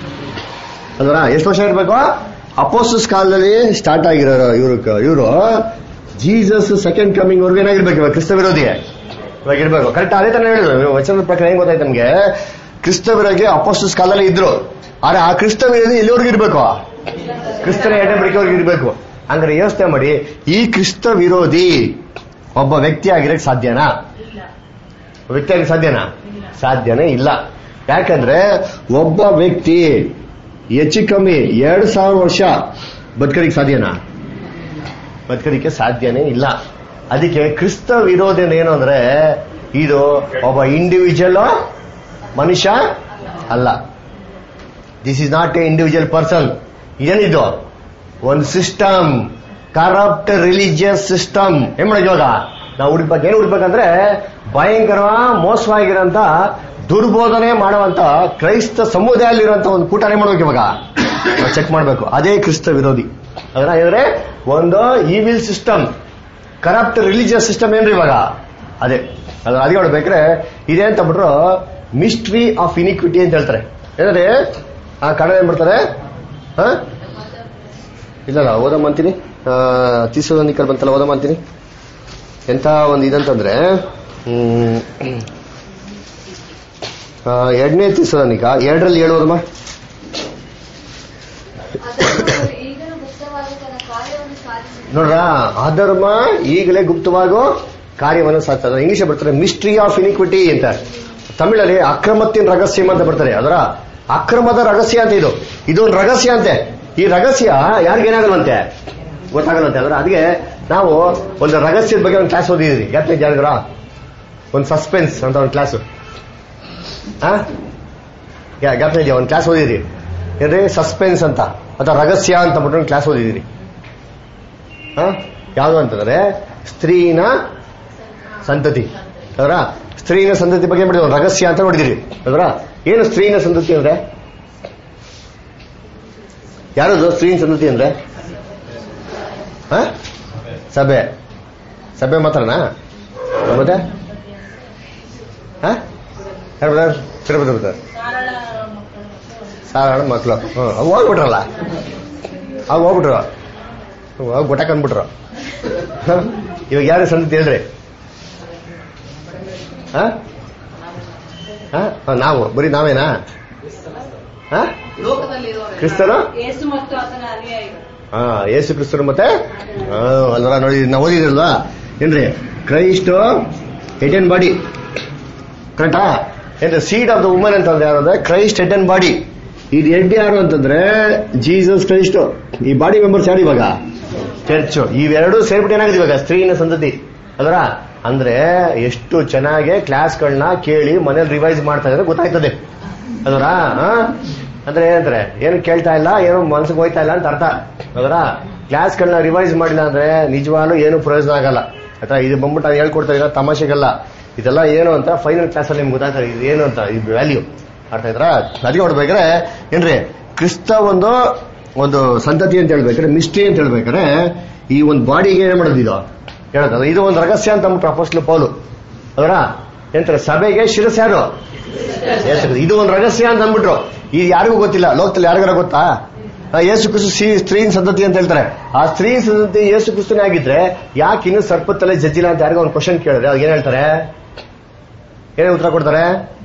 ಅಲ್ವರ ಎಷ್ಟು ವರ್ಷ ಇರ್ಬೇಕು ಅಪೋಸಸ್ ಕಾಲದಲ್ಲಿ ಸ್ಟಾರ್ಟ್ ಆಗಿರೋ ಇವರು ಇವರು ಜೀಸಸ್ ಸೆಕೆಂಡ್ ಕಮಿಂಗ್ ವರ್ಗು ಏನಾಗಿರ್ಬೇಕು ಇವಾಗ ಕ್ರಿಸ್ತ ವಿರೋಧಿ ಇವಾಗ ಇರ್ಬೇಕು ಕರೆಕ್ಟ್ ಅದೇ ತರ ಹೇಳಿದ್ರು ವಚನದ ಪ್ರಕಾರ ಹೆಂಗ್ ಗೊತ್ತಾಯ್ತು ನಮ್ಗೆ ಕ್ರಿಸ್ತ ವಿರೋಧಿ ಅಪೋಸಸ್ ಕಾಲದಲ್ಲಿ ಇದ್ರು ಆದ್ರೆ ಆ ಕ್ರಿಸ್ತ ವಿರೋಧಿ ಎಲ್ಲಿವರೆಗೂ ಇರ್ಬೇಕು ಕ್ರಿಸ್ತನ ಎರಡನೇ ಬರಿಕೆವರೆಗೂ ಇರ್ಬೇಕು ಹಂಗಾರೆ ಯೋಚನೆ ಮಾಡಿ ಈ ಕ್ರಿಸ್ತ ವಿರೋಧಿ ಒಬ್ಬ ವ್ಯಕ್ತಿ ಆಗಿರಕ್ ಸಾಧ್ಯನಾ ವ್ಯಕ್ತಿ ಆಗಿರಕ್ ಸಾಧ್ಯನಾ ಸಾಧ್ಯನೇ ಇಲ್ಲ ಯಾಕಂದ್ರೆ ಒಬ್ಬ ವ್ಯಕ್ತಿ ಹೆಚ್ಚು ಕಮ್ಮಿ ಎರಡು ಸಾವಿರ ವರ್ಷ ಬದುಕಲಿಕ್ಕೆ ಸಾಧ್ಯನಾ ಬದುಕಲಿಕ್ಕೆ ಸಾಧ್ಯನೇ ಇಲ್ಲ ಅದಕ್ಕೆ ಕ್ರಿಸ್ತ ವಿರೋಧ ಏನು ಅಂದ್ರೆ ಇದು ಒಬ್ಬ ಇಂಡಿವಿಜುವಲ್ ಮನುಷ್ಯ ಅಲ್ಲ this is not a individual person ಏನಿದು ಒಂದು ಸಿಸ್ಟಮ್ ಕರಪ್ಟ್ ರಿಲಿಜಿಯಸ್ ಸಿಸ್ಟಮ್ ಏನ್ ಮಾಡೋದು ಇವಾಗ ನಾವು ಹುಡುಕ್ಬೇಕು ಏನು ಹುಡುಕ್ಬೇಕಂದ್ರೆ ಭಯಂಕರ ಮೋಸವಾಗಿರೋಂತ ದುರ್ಬೋಧನೆ ಮಾಡುವಂತ ಕ್ರೈಸ್ತ ಸಮುದಾಯದಲ್ಲಿರುವಂತ ಒಂದು ಕೂಟನೆ ಮಾಡ್ಬೇಕು ಇವಾಗ ಚೆಕ್ ಮಾಡ್ಬೇಕು ಅದೇ ಕ್ರಿಸ್ತ ವಿರೋಧಿ ಅದನ್ನ ಏನಂದ್ರೆ ಒಂದು evil system corrupt religious system ಏನ್ರಿ ಇವಾಗ ಅದೇ ಅದು ಅದೇ ನೋಡ್ಬೇಕ್ರೆ ಇದೇ ಅಂತ ಬಿಟ್ರು ಮಿಸ್ಟ್ರಿ ಆಫ್ ಇನಿಕ್ವಿಟಿ ಅಂತ ಹೇಳ್ತಾರೆ ಏನಂದ್ರೆ ಆ ಕನ್ನಡ ಏನ್ ಮಾಡ್ತಾರೆ ಹ ಇಲ್ಲ ಇಲ್ಲ ಓದಮ್ಮ ಅಂತೀನಿ ತೀಸೋನಿಕಲ್ ಬಂತಲ್ಲ ಓದಮ್ಮ ಅಂತೀನಿ ಎಂತ ಒಂದು ಇದಂತಂದ್ರೆ ಹ್ಮ್, ಆ, ಎರಡನೇ ತೀಸೋನಿಕ ಎರಡರಲ್ಲಿ ಏಳು ಓದಮ್ಮ ಅದನ್ನು ಈಗಲೂ ಗುಪ್ತವಾಗಿ ತನ್ನ ಕಾರ್ಯವನ್ನು ಸಾಧಿಸಿ ನೋಡ್ರ ಅಧರ್ಮ ಈಗಲೇ ಗುಪ್ತವಾಗೋ ಕಾರ್ಯವನ್ನು ಸಾಧ್ತದೆ ಇಂಗ್ಲಿಷ್ ಬರ್ತಾರೆ ಮಿಸ್ಟ್ರಿ ಆಫ್ ಇನಿಕ್ವಿಟಿ ಅಂತ ತಮಿಳಲ್ಲಿ ಅಕ್ರಮತ್ತಿನ ರಹಸ್ಯಂ ಅಂತ ಬರ್ತಾರೆ ಅದರ ಅಕ್ರಮದ ರಹಸ್ಯ ಅಂತ ಇದು ಇದೊಂದು ರಹಸ್ಯ ಅಂತೆ ಈ ರಹಸ್ಯ ಯಾರಿಗೇನಾಗಲ್ವಂತೆ ಗೊತ್ತಾಗಲ್ವಂತೆ ಅಂದ್ರೆ ಅದಕ್ಕೆ ನಾವು ಒಂದು ರಹಸ್ಯದ ಬಗ್ಗೆ ಒಂದು ಕ್ಲಾಸ್ ಓದಿದ್ರಿ ಯಾಕೆ ಜಾರಿದ್ರ ಒಂದು ಸಸ್ಪೆನ್ಸ್ ಅಂತ ಒಂದು ಕ್ಲಾಸು ಜ್ಞಾಪನ ಇದೆಯಾ ಒಂದು ಕ್ಲಾಸ್ ಓದಿದ್ರಿ ಏನ್ರಿ ಸಸ್ಪೆನ್ಸ್ ಅಂತ ಅಥವಾ ರಹಸ್ಯ ಅಂತ ಬಿಟ್ಟು ಒಂದು ಕ್ಲಾಸ್ ಓದಿದಿರಿ ಹ? ಯಾವುದು ಅಂತಂದ್ರೆ ಸ್ತ್ರೀನ ಸಂತತಿ ಅದರ ಸ್ತ್ರೀನ ಸಂತತಿ ಬಗ್ಗೆ ಮಾಡಿದ ಒಂದು ರಹಸ್ಯ ಅಂತ ನೋಡಿದಿರಿ ಅದರ ಏನು ಸ್ತ್ರೀನ ಸಂತತಿ ಅಂದ್ರೆ ಯಾರದು ಸ್ತ್ರೀನ ಸಂತತಿ ಅಂದ್ರೆ ಹ? ಸಭೆ ಸಭೆ ಮಾತ್ರನಾ ಮತ್ತೆ ಹ? ಯಾರು ಬರ್ತಾರೆ? ಸರಿ ಬರ್ತಾರೆ ಬರ್ತಾರೆ ಸಾಧಾರಣ ಮಕ್ಕಳು ಹ್ಮ್ ಅವು ಹೋಗ್ಬಿಟ್ರಲ್ಲ ಅವು ಹೋಗ್ಬಿಟ್ರು ಅವು ಗೊಟ್ಟಕ್ಕೆ ಅಂದ್ಬಿಟ್ರು ಹ? ಇವಾಗ ಯಾರು ಸಂತತಿ ಹೇಳ್ರಿ ಹ? ಹ? ಹ, ನಾವು ಬರೀ ನಾವೇನಾ ಹ? ಲೋಕದಲ್ಲಿರೋರು ಕ್ರಿಸ್ತರು ಯೇಸು ಮತ್ತು ಆತನ ಅನುಯಾಯಿಗಳು ಹಾ ಯೇಸು ಕ್ರಿಸ್ತರು ಮತ್ತೆ ಹಾ, ಅಲ್ವರ ನೋಡಿ ನಾವು ಓದಿದ್ರಲ್ವಾ ಏನ್ರಿ ಕ್ರೈಸ್ಟ್ ಹೆಡ್ ಅಂಡ್ ಬಾಡಿ ಕರೆಕ್ಟಾ ಏನ್ರಿ ಸೀಡ್ ಆಫ್ ದ ವುಮನ್ ಅಂತಂದ್ರೆ ಯಾರು ಅಂದ್ರೆ ಕ್ರೈಸ್ಟ್ ಹೆಡ್ ಅಂಡ್ ಬಾಡಿ ಇದು ಹೆಡ್ ಯಾರು ಅಂತಂದ್ರೆ ಜೀಸಸ್ ಕ್ರೈಸ್ಟ್ ಈ ಬಾಡಿ ಮೆಂಬರ್ಸ್ ಯಾರು ಇವಾಗ ಚರ್ಚ್ ಇವೆರಡು ಸೇರ್ಬಿಟ್ಟು ಏನಾಗಿದೆ ಇವಾಗ ಸ್ತ್ರೀನ ಸಂತತಿ ಅಲ್ರ ಅಂದ್ರೆ ಎಷ್ಟು ಚೆನ್ನಾಗಿ ಕ್ಲಾಸ್ಗಳನ್ನ ಕೇಳಿ ಮನೇಲಿ ರಿವೈಸ್ ಮಾಡ್ತಾ ಇದ್ರೆ ಗೊತ್ತಾಯ್ತದೆ ಅದರ ಅಂದ್ರೆ ಏನಂತಾರೆ ಏನು ಕೇಳ್ತಾ ಇಲ್ಲ ಏನು ಮನ್ಸಿಗೆ ಹೋಯ್ತಾ ಇಲ್ಲ ಅಂತ ಅರ್ಥ ಅದರ ಕ್ಲಾಸ್ಗಳನ್ನ ರಿವೈಸ್ ಮಾಡಿಲ್ಲ ಅಂದ್ರೆ ನಿಜವಾಗ್ಲೂ ಏನು ಪ್ರಯೋಜನ ಆಗಲ್ಲ ಆಯ್ತಾ ಇದು ಬಂದ್ಬಿಟ್ಟು ಅದು ಹೇಳ್ಕೊಡ್ತಾ ಇಲ್ಲ ತಮಾಷೆಗಲ್ಲ ಇದೆಲ್ಲ ಏನು ಅಂತ ಫೈನಲ್ ಕ್ಲಾಸ್ ಅಲ್ಲಿ ನಿಮ್ಗೆ ಗೊತ್ತಾಗ್ತದೆ ಇದು ಏನು ಅಂತ ಇದು ವ್ಯಾಲ್ಯೂ ಅರ್ಥ ಆಯ್ತಾ ಅದಕ್ಕೆ ನೋಡ್ಬೇಕಾದ್ರೆ ಏನ್ರಿ ಕ್ರಿಸ್ತ ಒಂದು ಒಂದು ಸಂತತಿ ಅಂತ ಹೇಳ್ಬೇಕಾದ್ರೆ ಮಿಸ್ಟ್ರಿ ಅಂತ ಹೇಳ್ಬೇಕಾದ್ರೆ ಈ ಒಂದು ಬಾಡಿಗೆ ಏನ್ ಮಾಡೋದು ಇದು ಹೇಳೋದು ಇದು ಒಂದು ರಹಸ್ಯ ಅಂತ ಅಂದ್ಬಿಟ್ಟು ಅಪೋಸ್ಟ್ಲು ಪೌಲು ಅದರ ಎಂತಾರೆ ಸಭೆಗೆ ಶಿರಸ್ ಯಾರು ಯೇಸು ಕ್ರಿಸ್ತ. ಇದು ಒಂದು ರಹಸ್ಯ ಅಂತ ಅಂದ್ಬಿಟ್ರು ಇದು ಯಾರಿಗೂ ಗೊತ್ತಿಲ್ಲ ಲೋಕದಲ್ಲಿ ಯಾರಿಗಾರ ಗೊತ್ತಾ ಆ, ಯೇಸು ಕ್ರಿಸ್ತು ಸಿ ಸ್ತ್ರೀನ್ ಸಂತತಿ ಅಂತ ಹೇಳ್ತಾರೆ ಆ ಸ್ತ್ರೀ ಸಂತತಿ ಯೇಸು ಕ್ರಿಸ್ತನೇ ಆಗಿದ್ರೆ ಯಾಕೆ ಇನ್ನು ಸರ್ಪತ್ತಲೆ ಜಜ್ಜಿಲ್ಲ ಅಂತ ಯಾರಿಗೋ ಒಂದು ಕ್ವಶನ್ ಕೇಳಿದ್ರೆ ಅವ್ರು ಏನ್ ಹೇಳ್ತಾರೆ ಏನೇ ಉತ್ತರ ಕೊಡ್ತಾರೆ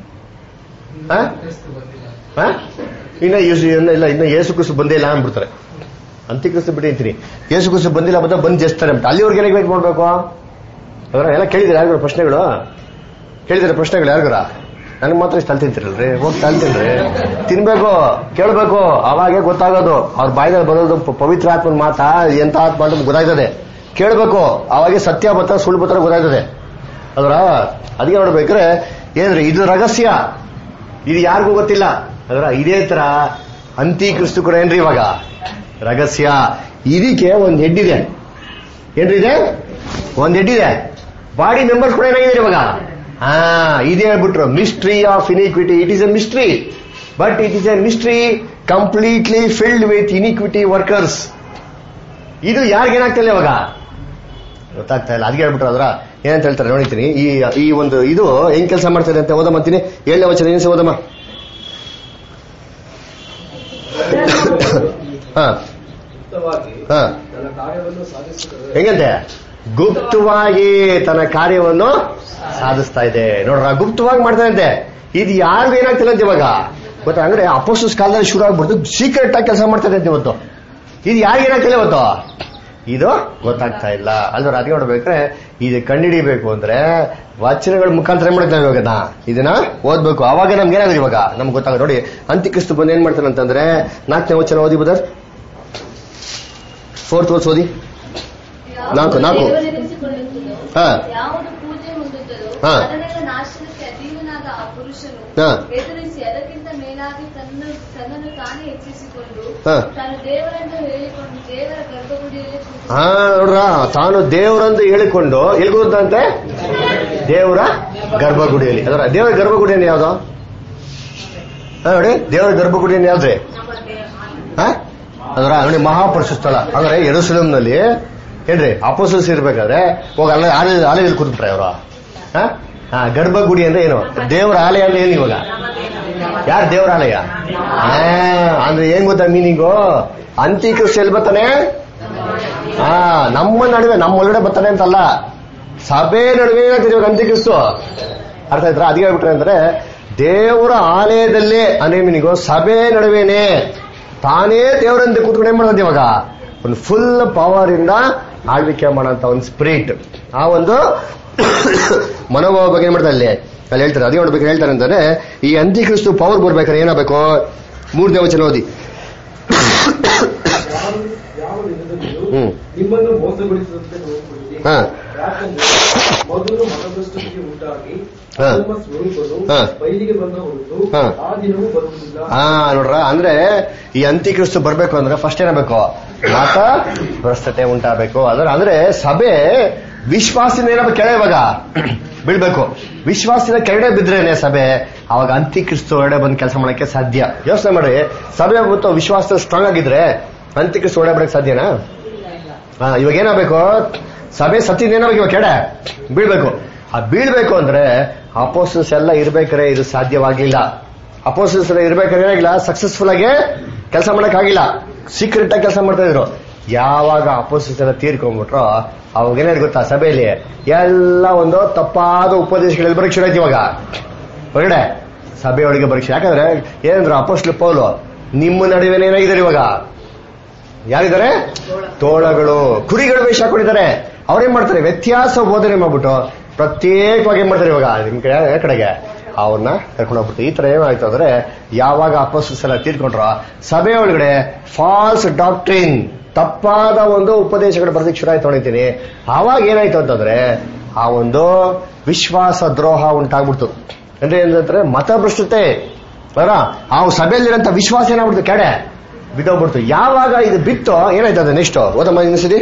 ಆ? ಆ? ಇನ್ನ ಯೇಸು ಇನ್ನ ಇಲ್ಲ ಇನ್ನ ಯೇಸು ಕ್ರಿಸ್ತು ಬಂದೇ ಇಲ್ಲ ಅಂದ್ಬಿಡ್ತಾರೆ ಅಂತ್ಯಕ್ರಿಸ್ತು ಬಿಡಿ ಅಂತೀನಿ ಯೇಸು ಕ್ರಿಸ್ತು ಬಂದಿಲ್ಲ ಬಂದ ಬಂದು ಜಸ್ತಾರೆ ಅಂತ ಅಲ್ಲಿವರೆಗೆ ಏನಾಗಿ ವೇಟ್ ಮಾಡ್ಬೇಕು ಅದರ ಎಲ್ಲ ಕೇಳಿದ್ರೆ ಯಾರಿಗಾರ ಪ್ರಶ್ನೆಗಳು ಕೇಳಿದ್ರೆ ಪ್ರಶ್ನೆಗಳು ಯಾರಿಗಾರ ನನಗೆ ಮಾತ್ರ ಇಷ್ಟು ಅಲ್ಲಿ ತಿಂತಿರಲ್ರಿ ಹೋಗಿ ತಲ್ ತಿನ್ರಿ ತಿನ್ಬೇಕು ಕೇಳಬೇಕು ಅವಾಗೆ ಗೊತ್ತಾಗೋದು ಅವ್ರ ಬಾಯಿದಲ್ಲಿ ಬರೋದು ಪ- ಪವಿತ್ರ ಆತ್ಮನ ಮಾತಾ ಎಂತ ಆತ್ಮ ಅಂತ ಗೊತ್ತಾಗ್ತದೆ ಕೇಳಬೇಕು ಅವಾಗೆ ಸತ್ಯ ಬತ್ತ ಸುಳ್ಳು ಬತ್ತ ಗೊತ್ತಾಗ್ತದೆ ಅದರ ಅದಕ್ಕೆ ನೋಡ್ಬೇಕ್ರೆ ಏನ್ರಿ ಇದು ರಹಸ್ಯ ಇದು ಯಾರಿಗೂ ಗೊತ್ತಿಲ್ಲ ಅದರ ಇದೇ ತರ ಅಂತಿ ಕ್ರಿಸ್ತು ಕೂಡ ಏನ್ರಿ ಇವಾಗ ರಹಸ್ಯ ಇದಕ್ಕೆ ಒಂದು ಹೆಡ್ಡಿದೆ ಏನ್ರಿ ಇದೆ ಒಂದ್ ಹೆಡ್ಡಿದೆ ಬಾಡಿ ಮೆಂಬರ್ಸ್ ಕೂಡ ಏನಾಗಿದೆ ಇವಾಗ ಹಾ ಇದೇ ಹೇಳ್ಬಿಟ್ರು mystery of iniquity it is a mystery but it is a mystery completely filled with iniquity workers ಇದು ಯಾರಿಗೇನಾಗ್ತಿಲ್ಲ ಇವಾಗ ಗೊತ್ತಾಗ್ತಾ ಇಲ್ಲ ಅದಕ್ಕೆ ಹೇಳ್ಬಿಟ್ರು ಅದ್ರ ಏನಂತ ಹೇಳ್ತಾರೆ ನೋಡಿತೀನಿ ಈ ಈ ಒಂದು ಇದು ಹೆಂಗ್ ಕೆಲಸ ಮಾಡ್ತಾರೆ ಅಂತ ಓದಮ್ಮ ಅಂತೀನಿ ಏಳನೇ ವಚನ ಏನಿಸ ಓದಮ್ಮ ಹಾ ಗುಪ್ತವಾಗಿ ಹಾ ತನ್ನ ಕಾರ್ಯವನ್ನು ಸಾಧಿಸುತ್ತದೆ ಹೆಂಗಂತೆ ಗುಪ್ತವಾಗಿ ತನ್ನ ಕಾರ್ಯವನ್ನು ಸಾಧಿಸ್ತಾ ಇದೆ ನೋಡ್ರ ಗುಪ್ತವಾಗಿ ಮಾಡ್ತಾನಂತೆ ಇದು ಯಾರಿಗೂ ಏನಾಗ್ತಿಲ್ಲ ಅಂತ ಇವಾಗ ಗೊತ್ತಾ ಅಂದ್ರೆ ಅಪೋಸ್ಟಸ್ ಕಾಲದಲ್ಲಿ ಶುರು ಆಗ್ಬಿಡ್ತು ಸೀಕ್ರೆಟ್ ಆಗಿ ಕೆಲಸ ಮಾಡ್ತಾ ಇದೆ ಅಂತ ಇವತ್ತು ಇದು ಯಾರಿಗೂ ಏನಾಗ್ತಿಲ್ಲ ಇವತ್ತು ಇದು ಗೊತ್ತಾಗ್ತಾ ಇಲ್ಲ ಅಲ್ವಾ ಅದಕ್ಕೆ ನೋಡ್ಬೇಕ್ರೆ ಇದು ಕಂಡಿಡಿಬೇಕು ಅಂದ್ರೆ ವಚನಗಳ ಮುಖಾಂತರ ಏನ್ ಮಾಡ್ತಾವೆ ಇವಾಗ ನಾ ಇದನ್ನ ಓದ್ಬೇಕು ಅವಾಗ ನಮ್ಗೆ ಏನಾಗುತ್ತೆ ಇವಾಗ ನಮ್ಗೆ ಗೊತ್ತಾಗ ನೋಡಿ ಅಂತ್ಯಕ್ರಿಸ್ತು ಬಂದು ಏನ್ ಮಾಡ್ತಾನೆ ಅಂತಂದ್ರೆ ನಾಲ್ಕನೇ ವಚನ ಓದಿ ಬದರ್ ಫೋರ್ತ್ ವರ್ಸ್ ಓದಿ ನಾಲ್ಕು, ನಾಲ್ಕು. ದೇವರೆನಿಸಿಕೊಳ್ಳುತ್ತದೋ ಹಾ. ಯಾವುದು ಪೂಜೆ ಹೊಂದುತ್ತದೋ ಹಾ. ಅದನ್ನೆಲ್ಲ ನಾಶನಕ್ಕೆ ಅಧೀನನಾದ ಆ ಪುರುಷನು ಹಾ. ಎದುರಿಸಿ ಅದಕ್ಕಿಂತ ಮೇಲಾಗಿ ತನ್ನ ತನ್ನನ್ನು ತಾನೇ ಹೆಚ್ಚಿಸಿಕೊಂಡು ಹಾ. ತಾನು ದೇವರನ್ನು ಹೇಳಿಕೊಂಡು ದೇವರ ಗರ್ಭಗುಡಿಯಲ್ಲಿ ಕೂತು ಹಾ ನೋಡ್ರ ತಾನು ದೇವರಂತ ಹೇಳಿಕೊಂಡು ಎಲ್ಲಿ ಕೂತಂತೆ ದೇವರ ಗರ್ಭಗುಡಿಯಲ್ಲಿ ಅದರ ದೇವರ ಗರ್ಭಗುಡಿಯನ್ನು ಯಾವ್ದು ಹಾ, ನೋಡಿ ದೇವರ ಗರ್ಭಗುಡಿಯನ್ನು ಯಾವ್ದ್ರಿ ಹಾ? ಅದರ ನೋಡಿ ಮಹಾಪುರುಷ ಸ್ಥಳ ಅಂದ್ರೆ ಯೆರೂಸಲೇಮ್ನಲ್ಲಿ ಏನ್ರಿ ಅಪೋಸಲ್ಸ್ ಇರ್ಬೇಕಾದ್ರೆ ಹೋಗಿ ಅಲ್ಲ ಆಲಯ ಆಲಯದಲ್ಲಿ ಕೂತ್ಬಿಟ್ರೆ ಅವರು ಹಾ ಗರ್ಭಗುಡಿ ಅಂದ್ರೆ ಏನು ದೇವರ ಆಲಯ ಅಂದ್ರೆ ಏನು ಇವಾಗ ಯಾರು ದೇವರ ಆಲಯ ಹಾ, ಅಂದ್ರೆ ಏನ್ ಗೊತ್ತಾ ಮೀನಿಂಗು ಅಂತಿಕೃಷ್ಣ ಎಲ್ಲಿ ಬರ್ತಾನೆ ಹಾ ನಮ್ಮ ನಡುವೆ ನಮ್ಮ ಒಳಗಡೆ ಬರ್ತಾನೆ ಅಂತಲ್ಲ ಸಭೆ ನಡುವೆ ಏನಾಗ್ತದೆ ಇವಾಗ ಅಂತ್ಯಕ್ರಿಸ್ತು ಅರ್ಥ ಆಯ್ತಾ ಅದಕ್ಕೆ ಹೇಳ್ಬಿಟ್ರೆ ಅಂದ್ರೆ ದೇವರ ಆಲಯದಲ್ಲೇ ಅನೇ ಮೀನಿಂಗು ಸಭೆ ನಡುವೆನೆ ತಾನೇ ದೇವರಂತೆ ಕೂತ್ಕೊಂಡು ಏನ್ ಮಾಡೋದು ಇವಾಗ ಒಂದು ಫುಲ್ ಪವರ್ ಇಂದ ಆಳ್ವಿಕೆ ಮಾಡೋಂತ ಒಂದು ಸ್ಪಿರಿಟ್ ಆ ಒಂದು ಮನೋಭಾವ ಬಗ್ಗೆ ಏನ್ ಮಾಡ್ತಾರೆ ಅಲ್ಲಿ ಅಲ್ಲಿ ಹೇಳ್ತಾರೆ ಅದೇ ನೋಡ್ಬೇಕು ಹೇಳ್ತಾರೆ ಅಂತಂದ್ರೆ ಈ ಅಂತ್ಯಕ್ರಿಸ್ತು ಪವರ್ ಬರ್ಬೇಕಾದ್ರೆ ಏನಾಗಬೇಕು ಮೂರನೇ ವಚನ ಓದಿ ಯಾವ ಯಾವ ದಿನದಲ್ಲಿಯೂ ಹ್ಮ್. ನಿಮ್ಮನ್ನು ಮೋಸಗೊಳಿಸದಂತೆ ನೋಡಿಕೊಳ್ಳಿರಿ ಹಾ. ಯಾಕಂದ್ರೆ ಮೊದಲು ಮತಭ್ರಷ್ಟತೆಗೆ ಉಂಟಾಗಿ ಹಾ. ನಮ್ಮ ಸ್ವರೂಪನು ಹಾ. ಬಯಲಿಗೆ ಬಂದ ಹೊರತು ಹಾ. ಆ ದಿನವೂ ಬರುವುದಿಲ್ಲ ಹಾ ನೋಡ್ರ ಅಂದ್ರೆ ಈ ಅಂತ್ಯಕ್ರಿಸ್ತು ಬರ್ಬೇಕು ಅಂದ್ರೆ ಫಸ್ಟ್ ಏನಾಗಬೇಕು ಮತ ಭ್ರಷ್ಟತೆ ಉಂಟಾಗಬೇಕು ಅದರ ಅಂದ್ರೆ ಸಭೆ ವಿಶ್ವಾಸದಿಂದ ಏನಾಗಬೇಕು ಕೆಳ ಇವಾಗ ಬೀಳ್ಬೇಕು ವಿಶ್ವಾಸದಿಂದ ಕೆಳಗಡೆ ಬಿದ್ರೇನೆ ಸಭೆ ಅವಾಗ ಅಂತ್ಯಕ್ರಿಸ್ತು ಒಳಗಡೆ ಬಂದು ಕೆಲಸ ಮಾಡಕ್ಕೆ ಸಾಧ್ಯ ಯೋಚನೆ ಮಾಡಿ ಸಭೆ ಮತ್ತು ವಿಶ್ವಾಸ ಸ್ಟ್ರಾಂಗ್ ಆಗಿದ್ರೆ ಅಂತ್ಯಕ್ರಿಸ್ತು ಒಳಗಡೆ ಬರಕ್ಕೆ ಸಾಧ್ಯನಾ ಹಾ ಇವಾಗ ಏನಾಗಬೇಕು ಸಭೆ ಸತ್ಯದ ಏನಾಗಬೇಕು ಇವಾಗ ಕೆಡೆ ಬೀಳ್ಬೇಕು ಆ ಬೀಳ್ಬೇಕು ಅಂದ್ರೆ ಅಪೋಸಸ್ ಎಲ್ಲ ಇರ್ಬೇಕಾದ್ರೆ ಇದು ಸಾಧ್ಯವಾಗಿಲ್ಲ ಅಪೋಸಸ್ ಎಲ್ಲ ಇರ್ಬೇಕಾದ್ರೆ ಏನಾಗಿಲ್ಲ ಸಕ್ಸಸ್ಫುಲ್ ಆಗಿ ಕೆಲಸ ಮಾಡಕ್ಕಾಗಿಲ್ಲ ಸೀಕ್ರೆಟ್ ಆಗಿ ಕೆಲಸ ಮಾಡ್ತಾ ಇದ್ರು ಯಾವಾಗ ಅಪೋಸಸ್ ಎಲ್ಲ ತೀರ್ಕೊಂಡ್ಬಿಟ್ರೋ ಅವಾಗ ಏನಾದ್ರು ಗೊತ್ತಾ ಸಭೆಯಲ್ಲಿ ಎಲ್ಲ ಒಂದು ತಪ್ಪಾದ ಉಪದೇಶಗಳಲ್ಲಿ ಬರಕ್ ಶುರು ಆಯ್ತು ಇವಾಗ ಹೊರಗಡೆ ಸಭೆಯೊಳಗೆ ಬರಕ್ ಶುರು ಯಾಕಂದ್ರೆ ಏನಂದ್ರು ಅಪೋಸ್ಲು ಪೌಲು ನಿಮ್ಮ ನಡುವೆ ಏನಾಗಿದ್ದಾರೆ ಇವಾಗ ಯಾರಿದ್ದಾರೆ ತೋಳಗಳು ಕುರಿಗಳು ವೇಷ ಹಾಕೊಂಡಿದ್ದಾರೆ ಅವ್ರೇನ್ ಮಾಡ್ತಾರೆ ವ್ಯತ್ಯಾಸ ಬೋಧನೆ ಮಾಡ್ಬಿಟ್ಟು ಪ್ರತ್ಯೇಕವಾಗಿ ಏನ್ ಮಾಡ್ತಾರೆ ಇವಾಗ ನಿಮ್ ಕಡೆ ಯಾವ ಕಡೆಗೆ ಅವ್ರನ್ನ ಕರ್ಕೊಂಡು ಹೋಗ್ಬಿಟ್ಟು ಈ ತರ ಏನಾಯ್ತು ಅಂದ್ರೆ ಯಾವಾಗ ಅಪೋಸಸ್ ಎಲ್ಲ ತೀರ್ಕೊಂಡ್ರ ಸಭೆ ಒಳಗಡೆ ಫಾಲ್ಸ್ ಡಾಕ್ಟ್ರಿನ್ ತಪ್ಪಾದ ಒಂದು ಉಪದೇಶಗಳು ಬರ್ದಕ್ಕೆ ಶುರು ಆಯ್ತು ಹೊಣಿತೀನಿ ಆವಾಗ ಏನಾಯ್ತು ಅಂತಂದ್ರೆ ಆ ಒಂದು ವಿಶ್ವಾಸ ದ್ರೋಹ ಉಂಟಾಗ್ಬಿಡ್ತು ಅಂದ್ರೆ ಏನಂದ್ರೆ ಮತಭ್ರಷ್ಟತೆ ಅವರ ಆ ಸಭೆಯಲ್ಲಿರೋಂಥ ವಿಶ್ವಾಸ ಏನಾಗ್ಬಿಡ್ತು ಕೆಡೆ ಬಿದ್ದೋಗ್ಬಿಡ್ತು ಯಾವಾಗ ಇದು ಬಿತ್ತು ಏನಾಯ್ತು ಅದು ನೆಕ್ಸ್ಟ್ ಓದಮ್ಮ ಇನ್ನೊಂದ್ಸತಿ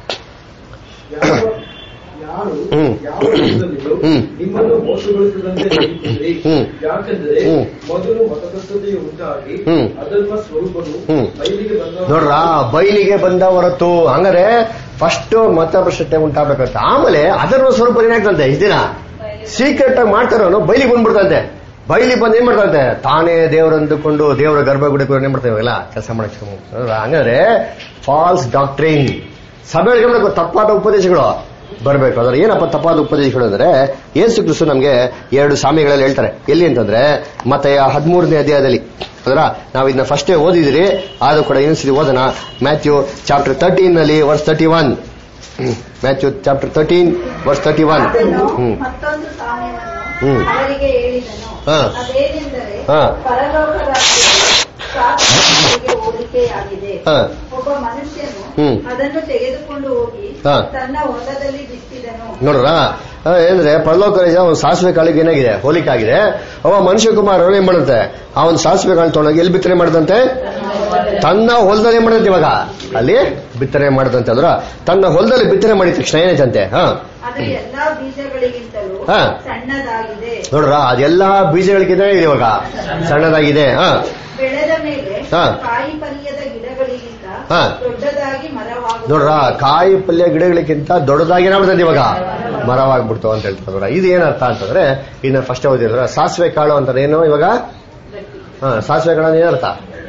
ಯಾವ ಯಾರು ಹ್ಮ್. ಯಾವ ದಿನದಲ್ಲಿಯೂ ಹ್ಮ್. ನಿಮ್ಮನ್ನು ಮೋಸಗೊಳಿಸದಂತೆ ನೋಡಿಕೊಳ್ಳಿರಿ ಹ್ಮ್. ಯಾಕಂದ್ರೆ ಹ್ಮ್. ಮೊದಲು ಮತಭ್ರಷ್ಟತೆಯು ಉಂಟಾಗಿ ಹ್ಮ್. ಅಧರ್ಮ ಸ್ವರೂಪನು ಹ್ಮ್. ಬಯಲಿಗೆ ಬಂದ ನೋಡ್ರ ಬಯಲಿಗೆ ಬಂದ ಹೊರತು ಹಂಗಾರೆ ಫಸ್ಟ್ ಮತಭ್ರಷ್ಟತೆ ಉಂಟಾಗಬೇಕಂತ ಆಮೇಲೆ ಅದರ ಸ್ವರೂಪ ಏನಾಗ್ತಂತೆ ಇಷ್ಟ ದಿನ ಸೀಕ್ರೆಟ್ ಆಗಿ ಮಾಡ್ತಾರೋ ಬಯಲಿಗೆ ಬಂದ್ಬಿಡ್ತಂತೆ ಬಯಲಿ ಬಂದು ಏನ್ ಮಾಡ್ತಂತೆ ತಾನೇ ದೇವರಂದುಕೊಂಡು ದೇವರ ಗರ್ಭಗುಡಿ ಏನ್ ಮಾಡ್ತೇವೆ ಎಲ್ಲ ಕೆಲಸ ಮಾಡಕ್ ಶುರು ಮಾಡ್ತಾರೆ. ಹೌದಾ? ಹಂಗಾದ್ರೆ ಫಾಲ್ಸ್ ಡಾಕ್ಟ್ರಿನ್ ಸಭೆಗಳಿಗೆ ಏನ್ ಮಾಡ್ಬೇಕು? ತಪ್ಪಾದ ಉಪದೇಶಗಳು ಬರಬೇಕು ಅದರ ಏನಪ್ಪ ತಪ್ಪಾದ ಉಪದೇಶಗಳು ಅಂದ್ರೆ ಯೇಸು ಕ್ರಿಸ್ತು ನಮ್ಗೆ ಎರಡು ಸಾಮಿಗಳಲ್ಲಿ ಹೇಳ್ತಾರೆ ಎಲ್ಲಿ ಅಂತಂದ್ರೆ ಮತ್ತೆ ಹದಿಮೂರನೇ ಅಧ್ಯಾಯದಲ್ಲಿ ಅದರ ನಾವು ಇದನ್ನ ಫಸ್ಟೇ ಓದಿದಿರಿ ಆದ್ರೂ ಕೂಡ ಇನ್ನೊಂದ್ಸತಿ ಓದೋಣ ಮ್ಯಾಥ್ಯೂ ಚಾಪ್ಟರ್ ತರ್ಟೀನ್ ನಲ್ಲಿ verse thirty one Matthew chapter thirteen verse thirty one ಆತನು ಹ್ಮ್ ಮತ್ತೊಂದು ಹ್ಮ್. ಸಾಮ್ಯವನ್ನು ಅವರಿಗೆ ಹೇಳಿದನು ಹಾ. ಅದೇನೆಂದರೆ ಹಾ. ಪರಲೋಕ ರಾಜ್ಯವು ಸಾಕ್ಷಿಗಳಿಗೆ ಹೋಲಿಕೆಯಾಗಿದೆ ಹಾ. ಒಬ್ಬ ಮನುಷ್ಯನು ಹ್ಮ್. ಅದನ್ನು ತೆಗೆದುಕೊಂಡು ಹೋಗಿ ಹಾ. ತನ್ನ ಹೊಲದಲ್ಲಿ ಬಿತ್ತಿದನು ನೋಡ್ರ ಏನಂದ್ರೆ ಪರಲೋಕ ರಾಜ್ಯ ಒಂದು ಸಾಸಿವೆ ಕಾಳಿಗೆ ಏನಾಗಿದೆ ಹೋಲಿಕೆ ಆಗಿದೆ ಅವ ಮನುಷ್ಯ ಕುಮಾರ್ ಅವ್ರು ಏನ್ ಮಾಡುತ್ತೆ ಆ ಒಂದು ಸಾಸಿವೆ ಕಾಳು ತೊಗೊಂಡೋಗಿ ಎಲ್ಲಿ ಬಿತ್ತನೆ ಮಾಡದಂತೆ ತನ್ನ ಹೊಲದಲ್ಲಿ ಏನ್ ಮಾಡದಂತೆ ಇವಾಗ ಅಲ್ಲಿ ಬಿತ್ತನೆ ಮಾಡದಂತೆ ಅಂದ್ರ ತನ್ನ ಹೊಲದಲ್ಲಿ ಬಿತ್ತನೆ ಮಾಡಿದ ತಕ್ಷಣ ಏನಾಯ್ತಂತೆ ಹಾ ಅದು ಎಲ್ಲಾ ಬೀಜಗಳಿಗಿಂತಲೂ ಹಾ. ಸಣ್ಣದಾಗಿದೆ ನೋಡ್ರ ಅದೆಲ್ಲಾ ಬೀಜಗಳಿಗಿಂತ ಇದೆ ಇವಾಗ ಸಣ್ಣದಾಗಿದೆ ಹಾ ಬೆಳೆದ ಮೇಲೆ ಹಾ. ಕಾಯಿ ಪಲ್ಯದ ಗಿಡಗಳಿಗಿಂತ ಹಾ. ದೊಡ್ಡದಾಗಿ ಮರವಾಗುತ್ತದೆ ನೋಡ್ರ ಕಾಯಿ ಪಲ್ಯ ಗಿಡಗಳಿಗಿಂತ ದೊಡ್ಡದಾಗಿ ಏನಾಗ್ಬಿಡ್ತದೆ ಇವಾಗ ಮರವಾಗ್ಬಿಡ್ತು ಅಂತ ಹೇಳ್ತಾರೆ ಇದು ಏನರ್ಥ ಅಂತಂದ್ರೆ ಇನ್ನ ಫಸ್ಟ್ ಓದಿದ್ರ ಸಾಸಿವೆ ಕಾಳು ಅಂತ ಏನು ಇವಾಗ ಹಾ ಸಾಸಿವೆ ಕಾಳು ಅಂದ್ರೆ ಏನರ್ಥ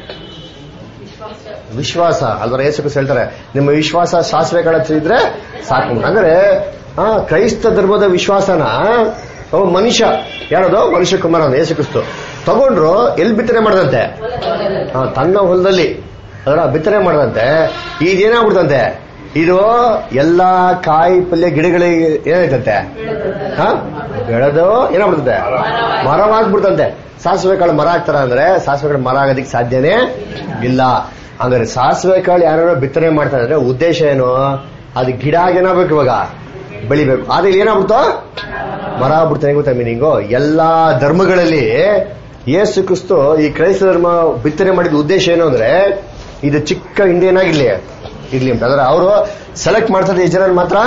ವಿಶ್ವಾಸ ಅಲ್ವರ ಯೇಸು ಕ್ರಿಸ್ತ ಹೇಳ್ತಾರೆ ನಿಮ್ಮ ವಿಶ್ವಾಸ ಸಾಸಿವೆ ಕಾಳು ಇದ್ರೆ ಸಾಕು ಅಂದ್ರೆ ಆ ಕ್ರೈಸ್ತ ಧರ್ಮದ ವಿಶ್ವಾಸನ ಅವ ಮನುಷ್ಯ ಯಾರದು ಮನುಷ್ಯ ಕುಮಾರ ಯೇಸು ಕ್ರಿಸ್ತು ತಗೊಂಡ್ರು ಎಲ್ಲಿ ಬಿತ್ತನೆ ಮಾಡದಂತೆ ಆ, ತನ್ನ ಹೊಲದಲ್ಲಿ ಅದರ ಬಿತ್ತನೆ ಮಾಡದಂತೆ ಇದೇನಾಗ್ಬಿಡ್ತಂತೆ ಇದು ಎಲ್ಲಾ ಕಾಯಿ ಪಲ್ಯ ಗಿಡಗಳಿಗೆ ಏನಾಯ್ತಂತೆ ಹಾ ಬೆಳೆದು ಏನಾಗ್ಬಿಡ್ತಂತೆ ಮರವಾಗ್ಬಿಡ್ತಂತೆ ಸಾಸಿವೆ ಕಾಳು ಮರ ಆಗ್ತಾರ ಅಂದ್ರೆ ಸಾಸಿವೆ ಕಾಳು ಮರ ಆಗೋದಕ್ಕೆ ಸಾಧ್ಯನೇ ಇಲ್ಲ ಹಂಗಾರೆ ಸಾಸಿವೆ ಕಾಳು ಯಾರು ಬಿತ್ತನೆ ಮಾಡ್ತಾ ಇದ್ರೆ ಉದ್ದೇಶ ಏನು ಅದು ಗಿಡ ಏನಾಗ್ಬೇಕು ಇವಾಗ ಬೆಳಿಬೇಕು ಆದ್ರೆ ಇಲ್ಲಿ ಏನಾಗ್ಬಿಡ್ತು ಮರ ಆಗ್ಬಿಡ್ತಾನೆ ಗೊತ್ತಾ ಮೀನಿಂಗು ಎಲ್ಲಾ ಧರ್ಮಗಳಲ್ಲಿ ಯೇಸು ಕ್ರಿಸ್ತು ಈ ಕ್ರೈಸ್ತ ಧರ್ಮ ಬಿತ್ತನೆ ಮಾಡಿದ ಉದ್ದೇಶ ಏನು ಅಂದ್ರೆ ಇದು ಚಿಕ್ಕ ಇಂಡಿಯನ್ ಆಗಿರ್ಲಿ ಇರ್ಲಿ ಅಂತ ಅಂದ್ರೆ ಅವರು ಸೆಲೆಕ್ಟ್ ಮಾಡ್ತಾರೆ ಎಷ್ಟು ಜನ ಮಾತ್ರ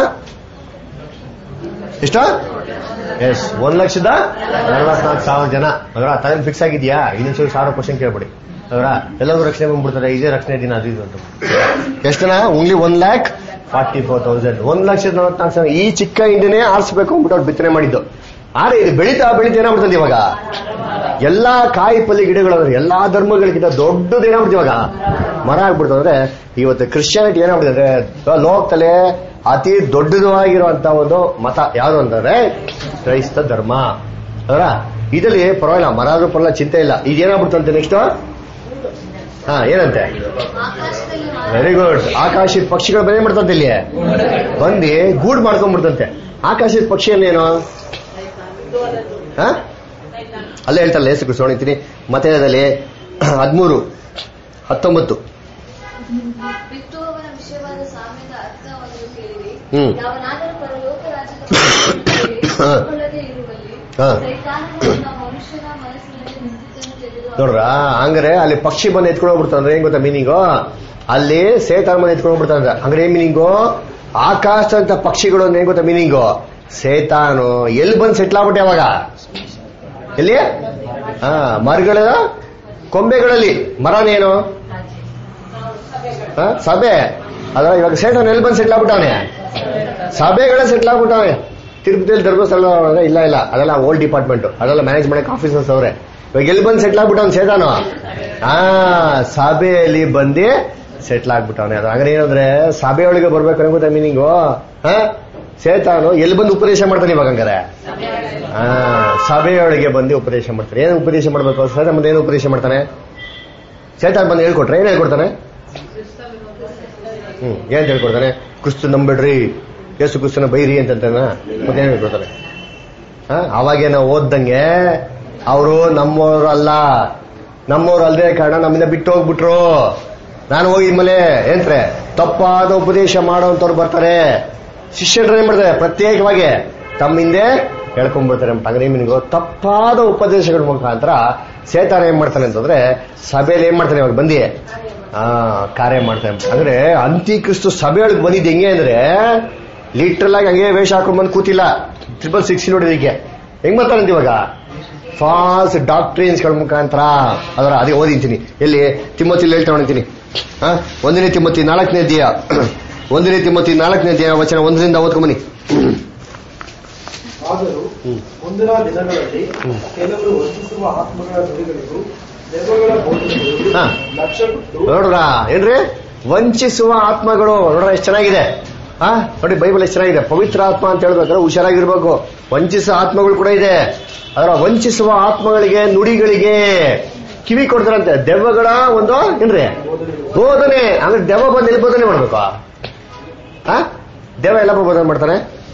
ಎಷ್ಟ ಎಸ್ ಒಂದ್ ಲಕ್ಷದ ನಲವತ್ನಾಲ್ಕು ಸಾವಿರ ಜನ ಅದರ ಟೈಮ್ ಫಿಕ್ಸ್ ಆಗಿದ್ಯಾ ಇನ್ನೊಂದ್ಸರಿ ಸಾವಿರ ಕ್ವಶನ್ ಕೇಳ್ಬಿಡಿ ಅದರ ಎಲ್ಲರೂ ರಕ್ಷಣೆ ಬಂದ್ಬಿಡ್ತಾರೆ ಇದೇ ರಕ್ಷಣೆ ದಿನ ಅದು ಇದು ಅಂತ ಎಷ್ಟು ಜನ only one lakh forty four thousand ಒಂದ್ ಲಕ್ಷದ ನಲವತ್ನಾಲ್ಕು ಸಾವಿರ ಈ ಚಿಕ್ಕ ಇಂಡಿಯನೇ ಆರಿಸ್ಬೇಕು ಅಂದ್ಬಿಟ್ಟು ಅವ್ರು ಬಿತ್ತನೆ ಮಾಡಿದ್ದು ಆದ್ರೆ ಇದು ಬೆಳೀತಾ ಬೆಳೀತಾ ಏನಾಗ್ಬಿಡ್ತದೆ ಇವಾಗ ಎಲ್ಲಾ ಕಾಯಿ ಪಲ್ಯ ಗಿಡಗಳು ಅಂದ್ರೆ ಎಲ್ಲಾ ಧರ್ಮಗಳಿಗಿಂತ ದೊಡ್ಡದು ಏನಾಗ್ಬಿಡ್ತು ಇವಾಗ ಮರ ಆಗ್ಬಿಡ್ತು ಅಂದ್ರೆ ಇವತ್ತು ಕ್ರಿಶ್ಚಿಯಾನಿಟಿ ಏನಾಗ್ಬಿಡುತ್ತೆ ಅಂದ್ರೆ ಲೋಕದಲ್ಲೇ ಅತಿ ದೊಡ್ಡದಾಗಿರುವಂತ ಒಂದು ಮತ ಯಾವುದು ಅಂತಂದ್ರೆ ಕ್ರೈಸ್ತ ಧರ್ಮ ಅದರ ಇದರಲ್ಲಿ ಪರವಾಗಿಲ್ಲ ಮರ ಆದ್ರೂ ಪರವಾಗಿಲ್ಲ ಚಿಂತೆ ಇಲ್ಲ ಇದೇನಾಗ್ಬಿಡ್ತಂತೆ ನೆಕ್ಸ್ಟ್ ಹಾ ಏನಂತೆ ಆಕಾಶದಲ್ಲಿ ವೆರಿ ಗುಡ್ ಆಕಾಶದ ಪಕ್ಷಿಗಳು ಬೇರೆ ಮಾಡ್ತಂತೆ ಇಲ್ಲಿ ಬಂದು ಗೂಡ್ ಮಾಡ್ಕೊಂಡ್ಬಿಡ್ತಂತೆ ಆಕಾಶದ ಪಕ್ಷಿ ಅಂದ್ರೇನು ಹಾ ಅಲ್ಲೇ ಹೇಳ್ತಾರಲ್ಲ ಹೆಸರು ಸೋಣಿತೀನಿ ಮತ್ತೆ ಹದಿಮೂರು ಹತ್ತೊಂಬತ್ತು ಬಿತ್ತುವವನ ವಿಷಯವಾದ ಸಾಮ್ಯದ ಅರ್ಥವನ್ನು ಕೇಳಿರಿ ಹ್ಮ್. ಯಾವನಾದರೂ ಪರಲೋಕ ರಾಜ್ಯದ ಬಗ್ಗೆ ಹಾ. ತಿಳ್ಕೊಳ್ಳದೆ ಇರುವಲ್ಲಿ ಹಾ. ಸೈತಾನನು ತನ್ನ ಮನುಷ್ಯನ ಮನಸ್ಸಿನಲ್ಲಿ ನಿಂತಿದ್ದನ್ನು ತೆಗೆದು ನೋಡ್ರ ಹಂಗಾರೆ ಅಲ್ಲಿ ಪಕ್ಷಿ ಬಂದು ಎತ್ಕೊಂಡು ಹೋಗ್ಬಿಡ್ತಾನೆ ಏನ್ ಗೊತ್ತಾ ಮೀನಿಂಗು ಅಲ್ಲಿ ಸೇತಾನ ಬಂದು ಎತ್ಕೊಂಡು ಹೋಗ್ಬಿಡ್ತಾನೆ ಹಂಗಾರೆ ಏನ್ ಮೀನಿಂಗು ಆಕಾಶ ಅಂತ ಪಕ್ಷಿಗಳು ಅಂದ್ರೆ ಏನ್ ಗೊತ್ತಾ ಮೀನಿಂಗು ಸೇತಾನು ಎಲ್ಲಿ ಬಂದು ಸೆಟ್ಲ್ ಆಗ್ಬಿಟ್ಟೆ ಅವಾಗ ಎಲ್ಲಿ ಹಾ ಮರಗಳ ಕೊಂಬೆಗಳಲ್ಲಿ ಮರನೇನು ಹಾ, ಸಭೆ ಅದ್ರ ಇವಾಗ ಸೇತಾನ್ ಎಲ್ಲಿ ಬಂದು ಸೆಟ್ಲ್ ಆಗ್ಬಿಟ್ಟವನೆ ಸಭೆಗಳೇ ಸೆಟ್ಲ್ ಆಗ್ಬಿಟ್ಟವನೆ ತಿರುಪತಿಯಲ್ಲಿ ಧರ್ಮಸ್ಥಳ ಒಳಗೆ ಇಲ್ಲ ಇಲ್ಲ ಅದೆಲ್ಲ ಓಲ್ಡ್ ಡಿಪಾರ್ಟ್ಮೆಂಟ್ ಅದೆಲ್ಲ ಮ್ಯಾನೇಜ್ ಮಾಡಕ್ ಆಫೀಸರ್ಸ್ ಅವ್ರೆ ಇವಾಗ ಎಲ್ಲಿ ಬಂದು ಸೆಟ್ಲ್ ಆಗ್ಬಿಟ್ಟವನ್ ಸೇತಾನು ಆ ಸಭೆಯಲ್ಲಿ ಬಂದು ಸೆಟ್ಲ್ ಆಗ್ಬಿಟ್ಟವನೆ ಅದು ಹಾಗಾದ್ರೆ ಏನಂದ್ರೆ ಸಭೆಯೊಳಗೆ ಬರ್ಬೇಕು ಗೊತ್ತಾ ಮೀನಿಂಗು ಹಾ ಸೇತಾನು ಎಲ್ಲಿ ಬಂದು ಉಪದೇಶ ಮಾಡ್ತಾನೆ ಇವಾಗ ಹಂಗಾರೆ ಆ ಸಭೆಯೊಳಗೆ ಬಂದು ಉಪದೇಶ ಮಾಡ್ತಾರೆ ಏನು ಉಪದೇಶ ಮಾಡ್ಬೇಕು ಸೇತಾನ್ ಬಂದು ಏನು ಉಪದೇಶ ಮಾಡ್ತಾನೆ ಸೇತಾನ್ ಬಂದು ಹೇಳ್ಕೊಟ್ರೆ ಏನ್ ಹೇಳ್ಕೊಡ್ತಾನೆ ಹ್ಮ್ ಏನ್ ಹೇಳ್ಕೊಡ್ತಾನೆ ಕ್ರಿಸ್ತು ನಂಬಿಡ್ರಿ ಯೇಸು ಕ್ರಿಸ್ತನ ಬೈರಿ ಅಂತಂತಾನ ಮತ್ತೆ ಏನ್ ಹೇಳ್ಕೊಡ್ತಾನೆ ಹಾ ಅವಾಗೇ ನಾವು ಓದ್ದಂಗೆ ಅವರು ನಮ್ಮವರು ಅಲ್ಲ ನಮ್ಮವ್ರು ಅಲ್ಲದೆ ಕಾರಣ ನಮ್ಮಿಂದ ಬಿಟ್ಟು ಹೋಗ್ಬಿಟ್ರು ನಾನು ಹೋಗಿ ಇನ್ಮೇಲೆ ಏನ್ರೆ ತಪ್ಪಾದ ಉಪದೇಶ ಮಾಡೋಂಥವ್ರು ಬರ್ತಾರೆ ಶಿಷ್ಯರು ಏನ್ ಮಾಡ್ತಾರೆ ಪ್ರತ್ಯೇಕವಾಗಿ ತಮ್ಮ ಹಿಂದೆ ಹೇಳ್ಕೊಂಡ್ಬಿಡ್ತಾರೆ ಹಾಗಾದ್ರೆ ನಿಮ್ಗೆ ತಪ್ಪಾದ ಉಪದೇಶಗಳ ಮುಖಾಂತರ ಸೇತಾನ ಏನ್ ಮಾಡ್ತಾನೆ ಅಂತಂದ್ರೆ ಸಭೆಯಲ್ಲಿ ಏನ್ ಮಾಡ್ತಾನೆ ಇವಾಗ ಬಂದಿ ಆ ಕಾರ್ಯ ಮಾಡ್ತಾನೆ ಅಂದ್ರೆ ಅಂತಿಕ್ರಿಸ್ತು ಸಭೆಯೊಳಗೆ ಬಂದಿದ್ದು ಹೆಂಗೆ ಅಂದ್ರೆ ಲಿಟ್ರಲ್ ಆಗಿ ಹಂಗೆ ವೇಷ ಹಾಕೊಂಡ್ ಬಂದು ಕೂತಿಲ್ಲ ಟ್ರಿಪಲ್ ಸಿಕ್ಸ್ ನೋಡಿದಕ್ಕೆ ಹೆಂಗ್ ಬರ್ತಾನಂತ ಇವಾಗ ಫಾಲ್ಸ್ ಡಾಕ್ಟ್ರಿನ್ಸ್ ಗಳ ಮುಖಾಂತರ ಅದರ ಅದೇ ಓದಿಂತೀನಿ ಎಲ್ಲಿ ತಿಮ್ಮತಿಲಿ ಹೇಳ್ತಾ ಹೊಣಿತೀನಿ ಹಾ ಒಂದನೇ ತಿಮ್ಮತಿ ನಾಲ್ಕನೇ ಅಧ್ಯಾಯ ಒಂದನೇ ತಿಮ್ಮತಿ ನಾಲ್ಕನೇ ಅಧ್ಯಾಯ ವಚನ ಒಂದರಿಂದ ಓದ್ಕೊಂಬನಿ ಆದರೂ ಮುಂದಿನ ದಿನಗಳಲ್ಲಿ ಕೆಲವರು ವಂಚಿಸುವ ಆತ್ಮಗಳ ನುಡಿಗಳಿಗೂ ದೆವ್ವಗಳ ಬೋಧನೆಗಳಿಗೂ ಹಾ. ಲಕ್ಷ್ಯ ಕೊಟ್ಟು ನೋಡ್ರ ಏನ್ರಿ ವಂಚಿಸುವ ಆತ್ಮಗಳು ನೋಡ್ರ ಎಷ್ಟು ಚೆನ್ನಾಗಿದೆ ಹಾ ನೋಡಿ ಬೈಬಲ್ ಎಷ್ಟು ಚೆನ್ನಾಗಿದೆ ಪವಿತ್ರ ಆತ್ಮ ಅಂತ ಹೇಳ್ಬೇಕಾದ್ರೆ ಹುಷಾರಾಗಿರ್ಬೇಕು ವಂಚಿಸುವ ಆತ್ಮಗಳು ಕೂಡ ಇದೆ ಅದರ ವಂಚಿಸುವ ಆತ್ಮಗಳಿಗೆ ನುಡಿಗಳಿಗೆ ಕಿವಿ ಕೊಡ್ತಾರಂತೆ ದೆವ್ವಗಳ ಒಂದು ಏನ್ರಿ ಬೋಧನೆ ಅಂದ್ರೆ ದೆವ್ವ ಬಂದು ಎಲ್ಲಿ ಬೋಧನೆ ಮಾಡ್ಬೇಕು ಹಾ ದೆವ್ವ ಎಲ್ಲ ಬೋಧನೆ ಮಾಡ್ತಾನೆ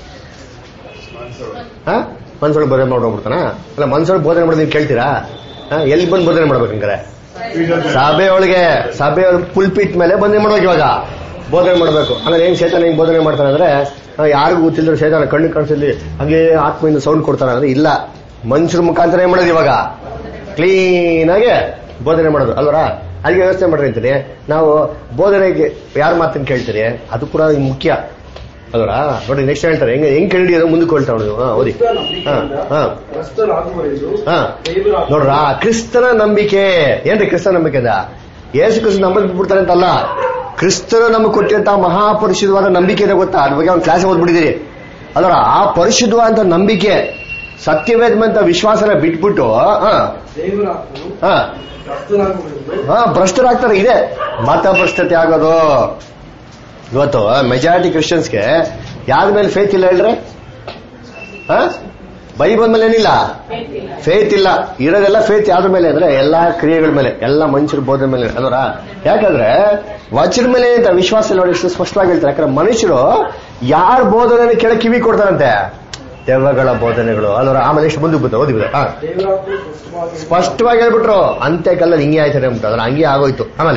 ಹಾ ಮನ್ಸೊಳಗೆ ಬೋಧನೆ ಮಾಡ್ಬಿಡ್ತಾನ ಅಲ್ಲ ಮನ್ಸೊಳಗೆ ಬೋಧನೆ ಮಾಡೋದು ನೀವು ಕೇಳ್ತೀರಾ ಹಾ ಎಲ್ಲಿ ಬಂದು ಬೋಧನೆ ಮಾಡ್ಬೇಕು ಹಂಗಾರೆ ಸಭೆ ಒಳಗೆ ಸಭೆ ಪುಲ್ಪಿಟ್ ಮೇಲೆ ಬಂದೇ ಮಾಡ್ಬೇಕು ಇವಾಗ ಬೋಧನೆ ಮಾಡ್ಬೇಕು ಆಮೇಲೆ ಹೆಂಗ್ ಶೇತಾನ ಹೆಂಗ್ ಬೋಧನೆ ಮಾಡ್ತಾನೆ ಅಂದ್ರೆ ಆ, ಯಾರಿಗೂ ಗೊತ್ತಿಲ್ಲದ್ರೆ ಶೇತಾನ ಕಣ್ಣು ಕಾಣಿಸಿಲ್ಲಿ ಹಂಗೆ ಆತ್ಮದಿಂದ ಸೌಂಡ್ ಕೊಡ್ತಾನೆ ಅಂದ್ರೆ ಇಲ್ಲ ಮನುಷ್ಯರ ಮುಖಾಂತರ ಏನ್ ಮಾಡೋದು ಇವಾಗ ಕ್ಲೀನ್ ಆಗಿ ಬೋಧನೆ ಮಾಡೋದು ಅಲ್ವರ ಅದಕ್ಕೆ ವ್ಯವಸ್ಥೆ ಮಾಡ್ರಿ ಅಂತೀನಿ ನಾವು ಬೋಧನೆಗೆ ಯಾರ ಮಾತನ್ನು ಕೇಳ್ತೀರಿ ಅದು ಕೂಡ ಮುಖ್ಯ ಅಲ್ವರ ನೋಡಿ ನೆಕ್ಸ್ಟ್ ಹೇಳ್ತಾರೆ ಹೆಂಗ್ ಹೆಂಗ್ ಕೇಳಿ ಅದು ಮುಂದಕ್ಕೆ ಹೇಳ್ತಾವ ನೀವು ಹಾ ಓದಿ ಕ್ರಿಸ್ತ ಹಾ ನಂಬಿಕೆಯಿಂದ ಹಾ ಭ್ರಷ್ಟರಾಗುವರೆಂದು ಹಾ ದೇವರ ನೋಡ್ರ ಕ್ರಿಸ್ತನ ನಂಬಿಕೆ ಏನ್ರಿ ಕ್ರಿಸ್ತನ ನಂಬಿಕೆ ಅದ ಯೇಸು ಕ್ರಿಸ್ತ ನಂಬಿಕೆ ಬಿಡ್ತಾರೆ ಅಂತಲ್ಲ ಕ್ರಿಸ್ತನ ನಮಗೆ ಕೊಟ್ಟಿರಂತ ಮಹಾಪರಿಶುದ್ಧವಾದ ನಂಬಿಕೆ ಇದೆ ಗೊತ್ತಾ ಅದ್ರ ಬಗ್ಗೆ ಒಂದು ಕ್ಲಾಸ್ ಓದ್ಬಿಟ್ಟಿದ್ದೀರಿ ಅದರ ಆ ಪರಿಶುದ್ಧವಾದ ನಂಬಿಕೆ ಸತ್ಯವೇದಮಂತ ವಿಶ್ವಾಸನ ಬಿಟ್ಬಿಟ್ಟು ಹಾ ದೇವರ ಆತ್ಮನು ಹಾ ಭ್ರಷ್ಟರಾಗುವರೆಂದು ಹಾ ಭ್ರಷ್ಟರಾಗ್ತಾರೆ ಇದೆ ಮತ ಭ್ರಷ್ಟತೆ ಆಗೋದು ಇವತ್ತು ಮೆಜಾರಿಟಿ ಕ್ರಿಶ್ಚಿಯನ್ಸ್ಗೆ ಯಾರ ಮೇಲೆ ಫೇತ್ ಇಲ್ಲ ಹೇಳ್ರಿ ಹಾ ಬೈಬಲ್ ಮೇಲೆ ಏನಿಲ್ಲ ಫೇತ್ ಇಲ್ಲ ಇರೋದೆಲ್ಲ ಫೇತ್ ಯಾವ್ದ್ರ ಮೇಲೆ ಅಂದ್ರೆ ಎಲ್ಲಾ ಕ್ರಿಯೆಗಳ ಮೇಲೆ ಎಲ್ಲ ಮನುಷ್ಯರ ಬೋಧನೆ ಮೇಲೆ ಅಲ್ವರ ಯಾಕಂದ್ರೆ ವಚನ ಮೇಲೆ ಅಂತ ವಿಶ್ವಾಸ ನೋಡಿ ಎಷ್ಟು ಸ್ಪಷ್ಟವಾಗಿ ಹೇಳ್ತಾರೆ ಯಾಕಂದ್ರೆ ಮನುಷ್ಯರು ಯಾರ ಬೋಧನೆ ಕೆಳ ಕಿವಿ ಕೊಡ್ತಾರಂತೆ ದೆವ್ವಗಳ ಬೋಧನೆಗಳು ಅಲ್ವರ ಆಮೇಲೆ ಎಷ್ಟು ಮುಂದಕ್ಕೆ ಬಂತು ಓದಿ ಹಾ ದೇವರಾತ್ಮ ಸ್ಪಷ್ಟವಾಗಿ ಸ್ಪಷ್ಟವಾಗಿ ಹೇಳ್ಬಿಟ್ರು ಅಂತ್ಯಕಾಲ ಹಿಂಗೆ ಆಯ್ತಾರೆ ಅಂತ ಅದ್ರ ಹಂಗೆ ಆಗೋಯ್ತು ಆಮೇಲೆ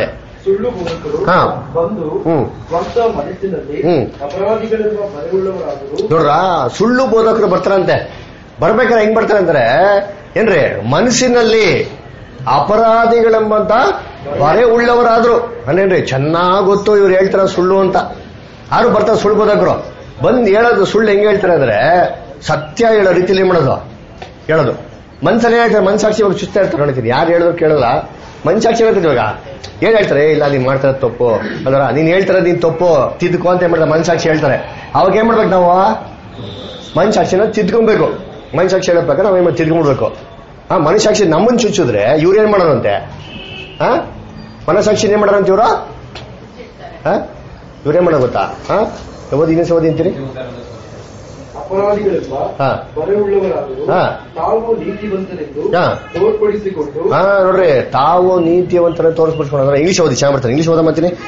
ಸುಳ್ಳು ಬೋಧಕರು ಹಾ. ಬಂದು ಹ್ಮ್. ಸ್ವಂತ ಮನಸ್ಸಿನಲ್ಲಿ ಹ್ಮ್. ಅಪರಾಧಿಗಳೆಂಬ ಭಯವುಳ್ಳವರಾದರು ನೋಡ್ರ ಸುಳ್ಳು ಬೋಧಕರು ಬರ್ತಾರಂತೆ ಬರ್ಬೇಕಾದ್ರೆ ಹೆಂಗ್ ಬರ್ತಾರೆ ಅಂದ್ರೆ ಏನ್ರಿ ಮನಸ್ಸಿನಲ್ಲಿ ಅಪರಾಧಿಗಳೆಂಬಂತ ಬರೆ ಉಳ್ಳವರಾದ್ರು ಅಲ್ಲೇನ್ರಿ ಚೆನ್ನಾಗ್ ಗೊತ್ತು ಇವ್ರು ಹೇಳ್ತಾರ ಸುಳ್ಳು ಅಂತ ಯಾರು ಬರ್ತಾರೆ ಸುಳ್ಳು ಬೋಧಕರು ಬಂದ್ ಹೇಳೋದು ಸುಳ್ಳು ಹೆಂಗ್ ಹೇಳ್ತಾರೆ ಅಂದ್ರೆ ಸತ್ಯ ಹೇಳೋ ರೀತಿಲಿ ಏನ್ ಮಾಡೋದು ಹೇಳೋದು ಮನ್ಸಲ್ಲಿ ಹೇಳ್ತಾರೆ ಮನ್ಸಾಕ್ಷಿ ಇವಾಗ ಚುಸ್ತಾ ಇರ್ತಾರೆ ನೋಡ್ತೀನಿ ಯಾರು ಹೇಳಿದ್ರು ಕೇಳಲ್ಲ ಮನ್ಸಾಕ್ಷಿ ಹೇಳ್ತದೆ ಇವಾಗ ಏನ್ ಹೇಳ್ತಾರೆ ಇಲ್ಲ ನೀನ್ ಮಾಡ್ತಾರ ತಪ್ಪು ಅಲ್ವರ ನೀನ್ ಹೇಳ್ತಾರ ನೀನ್ ತಪ್ಪು ತಿದ್ಕೋ ಅಂತ ಏನ್ ಮಾಡ್ತಾರೆ ಮನ್ಸಾಕ್ಷಿ ಹೇಳ್ತಾರೆ ಅವಾಗ ಏನ್ ಮಾಡ್ಬೇಕು ನಾವು ಮನಸಾಕ್ಷಿನ ತಿದ್ಕೊಬೇಕು ಮನಸಾಕ್ಷಿ ಹೇಳೋ ಪ್ರಕಾರ ನಾವು ತಿದ್ಕೊಂಡ್ಬಿಡ್ಬೇಕು ಆ ಮನಸಾಕ್ಷಿ ನಮ್ಮನ್ ಚುಚ್ಚಿದ್ರೆ ಇವ್ರು ಏನ್ ಮಾಡೋರಂತೆ ಆ ಮನಸಾಕ್ಷಿ ಏನ್ ಮಾಡೋರಂತ ಇವ್ರು ಆ ಇವ್ರೇನ್ ಮಾಡೋದು ಗೊತ್ತಾ ಹಾ ಓದಿ ಇನ್ನೊಂದ್ಸ ಓದಿ ಅಂತೀರಿ ಅಪರಾಧಿಗಳೆಂಬ ಹಾ. ಭಯವುಳ್ಳವರಾದರು ಹಾ. ತಾವು ನೀತಿವಂತರೆಂದು ಹಾ. ತೋರ್ಪಡಿಸಿಕೊಂಡು ಹಾ ನೋಡ್ರಿ ತಾವು ನೀತಿವಂತರ ತೋರಿಸ್ಬಿಡ್ಸ್ಕೊಂಡ್ರೆ ಇಂಗ್ಲಿಷ್ ಓದಿ ಚೆನ್ನಾಗಿ ಬರ್ತಾರೆ ಇಂಗ್ಲಿಷ್ ಓದಮ್ಮ ಅಂತೀನಿ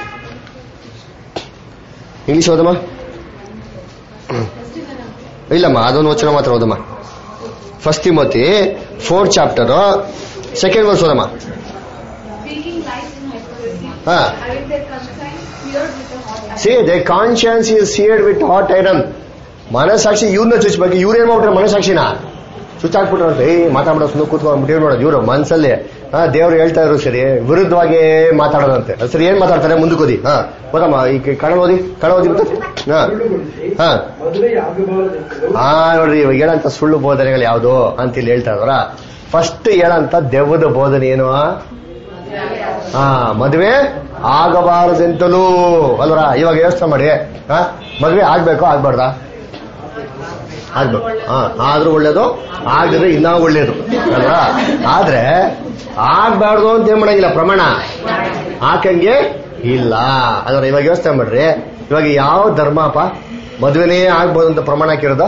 ಇಂಗ್ಲಿಷ್ ಓದಮ್ಮ ಹ್ಮ್. ಇಲ್ಲಮ್ಮ ಅದೊಂದು ವಚನ ಮಾತ್ರ ಓದಮ್ಮ first Timothy fourth chapter second verse ಓದಮ್ಮ Speaking lies in hypocrisy, ಹಾ having their conscience seared with a hot iron. See the conscience is seared with hot iron ಮನಸಾಕ್ಷಿ ಇವ್ರನ್ನ ಚುಚ್ಚಬೇಕು ಇವ್ರು ಏನ್ ಮಾಡ್ಬಿಟ್ರೆ ಮನಸಾಕ್ಷಿನ ಚುಚ್ಚಾಕ್ಬಿಟ್ರು ಅಂತ ಏ ಮಾತಾಡೋ ಸುಮ್ಮನೆ ಕೂತ್ಕೊಂಡು ಏನ್ ಮಾಡೋದು ಇವರು ಮನ್ಸಲ್ಲಿ ಹಾ ದೇವ್ರು ಹೇಳ್ತಾ ಇದ್ರು ಸರಿ ವಿರುದ್ಧವಾಗಿ ಮಾತಾಡೋದಂತೆ ಅದು ಸರಿ ಏನ್ ಮಾತಾಡ್ತಾರೆ ಮುಂದಕ್ಕೆ ಓದಿ ಹಾ ಓದಮ್ಮ ಈ ಕನ್ನಡ ಓದಿ ಕನ್ನಡ ಓದಿ ಬಿಟ್ಟು ಹಾ ಸುಳ್ಳುಗೊಳಿಸಿ ಹಾ ಮದುವೆಯಾಗಬಾರದೆಂದು ಹಾ ನೋಡ್ರಿ ಇವಾಗ ಹೇಳಂತ ಸುಳ್ಳು ಬೋಧನೆಗಳು ಯಾವುದು ಅಂತ ಇಲ್ಲಿ ಹೇಳ್ತಾ ಇದ್ರ ಫಸ್ಟ್ ಹೇಳಂತ ದೆವ್ವದ ಬೋಧನೆ ಏನು ಹಾ ಮದುವೆ ಆಗಬಾರದೆಂತಲೂ ಅಲ್ವರ ಇವಾಗ ಯೋಚನೆ ಮಾಡಿ ಹಾ ಮದುವೆ ಆಗ್ಬೇಕು ಆಗ್ಬಾರ್ದಾ ಆಗ್ಬೇಕು ಹಾ ಆದ್ರೂ ಒಳ್ಳೇದು ಆಗಿದ್ರೆ ಇನ್ನ ಒಳ್ಳೇದು ಅಲ್ವಾ ಆದ್ರೆ ಆಗ್ಬಾರ್ದು ಅಂತ ಏನ್ ಮಾಡಂಗಿಲ್ಲ ಪ್ರಮಾಣ ಹಾಕಂಗೆ ಇಲ್ಲ ಅದರ ಇವಾಗ ಯೋಚನೆ ಮಾಡ್ರಿ ಇವಾಗ ಯಾವ ಧರ್ಮಪ್ಪ ಮದುವೆನೇ ಆಗ್ಬೋದು ಅಂತ ಪ್ರಮಾಣ ಹಾಕಿರೋದ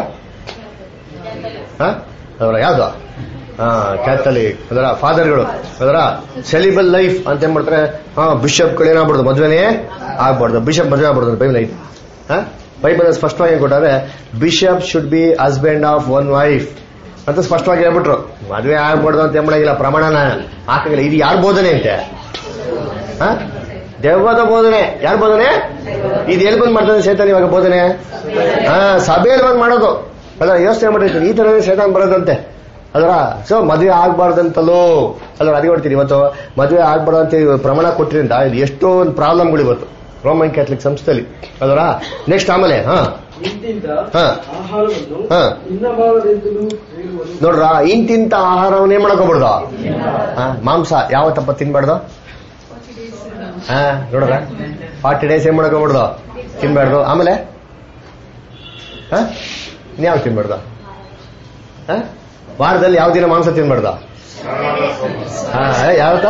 ಅದರ ಯಾವ್ದು ಕ್ಯಾಥಲಿಕ್ ಅದರ ಫಾದರ್ಗಳು ಅದರ ಸೆಲಿಬಲ್ ಲೈಫ್ ಅಂತ ಏನ್ ಮಾಡ್ತಾರೆ ಹಾ ಬಿಷಪ್ಗಳು ಏನಾಗ್ಬಾರ್ದು ಮದುವೆನೇ ಆಗ್ಬಾರ್ದು ಬಿಷಪ್ ಮದುವೆ ಆಗ್ಬಾರ್ದು ಬೈಬಲ್ ಐತಿ ಹಾ ಬೈಬಲ್ ಸ್ಪಷ್ಟವಾಗಿ ಕೊಟ್ಟಾರೆ bishop should be husband of one wife ಅಂತ ಸ್ಪಷ್ಟವಾಗಿ ಹೇಳ್ಬಿಟ್ರು ಮದುವೆ ಆಗ್ಬಾರ್ದು ಅಂತ ಏನ್ ಮಾಡಂಗಿಲ್ಲ ಪ್ರಮಾಣನ ಹಾಕಂಗಿಲ್ಲ ಇದು ಯಾರ ಬೋಧನೆ ಅಂತೆ ಹಾ ದೆವ್ವದ ಬೋಧನೆ ಯಾರ ಬೋಧನೆ ಇದು ಎಲ್ಲಿ ಬಂದ್ ಮಾಡ್ತಾನೆ ಸೇತಾನ್ ಇವಾಗ ಬೋಧನೆ ಹಾ ಸಭೆಯಲ್ಲಿ ಬಂದ್ ಮಾಡೋದು ಅಲ್ಲ ಯೋಚನೆ ಮಾಡಿರ್ತೀನಿ ಈ ತರ ಸೇತಾನ್ ಬರೋದಂತೆ ಅಲ್ರ ಸೊ ಮದುವೆ ಆಗ್ಬಾರ್ದಂತಲೂ ಅಲ್ರ ಅದೇ ಹೊಡ್ತೀನಿ ಇವತ್ತು ಮದುವೆ ಆಗ್ಬಾರ್ದಂತ ಇವ್ ಪ್ರಮಾಣ ಕೊಟ್ಟಿರಿಂದ ಇದು ಎಷ್ಟೋ ಒಂದು ಪ್ರಾಬ್ಲಮ್ಗಳು ಇವತ್ತು ರೋಮನ್ ಕ್ಯಾಥಲಿಕ್ ಸಂಸ್ಥೆಯಲ್ಲಿ ಅಲ್ರ ನೆಕ್ಸ್ಟ್ ಆಮೇಲೆ ಹಾ ಇಂತಿಂತ ಹಾ. ಆಹಾರವನ್ನು ಹಾ. ತಿನ್ನಬಾರದೆಂತಲೂ ಹೇಳುವುದು ನೋಡ್ರ ಇಂತಿಂತ ಆಹಾರವನ್ನೇ ಮಾಡ್ಕೋಬಾರ್ದು ಹಾ, ಮಾಂಸ ಯಾವತ್ತಪ್ಪ ತಿನ್ಬಾರ್ದು ಹಾ ನೋಡ್ರ ಫಾರ್ಟಿ ಡೇಸ್ ಏನ್ ಮಾಡ್ಕೋಬಾರ್ದು ತಿನ್ಬಾರ್ದು ಆಮೇಲೆ ಹಾ ಇನ್ಯಾವ ತಿನ್ಬಾರ್ದು ಹಾ ವಾರದಲ್ಲಿ ಯಾವ ದಿನ ಮಾಂಸ ತಿನ್ಬಾರ್ದು ಹಾ ಯಾವತ್ತು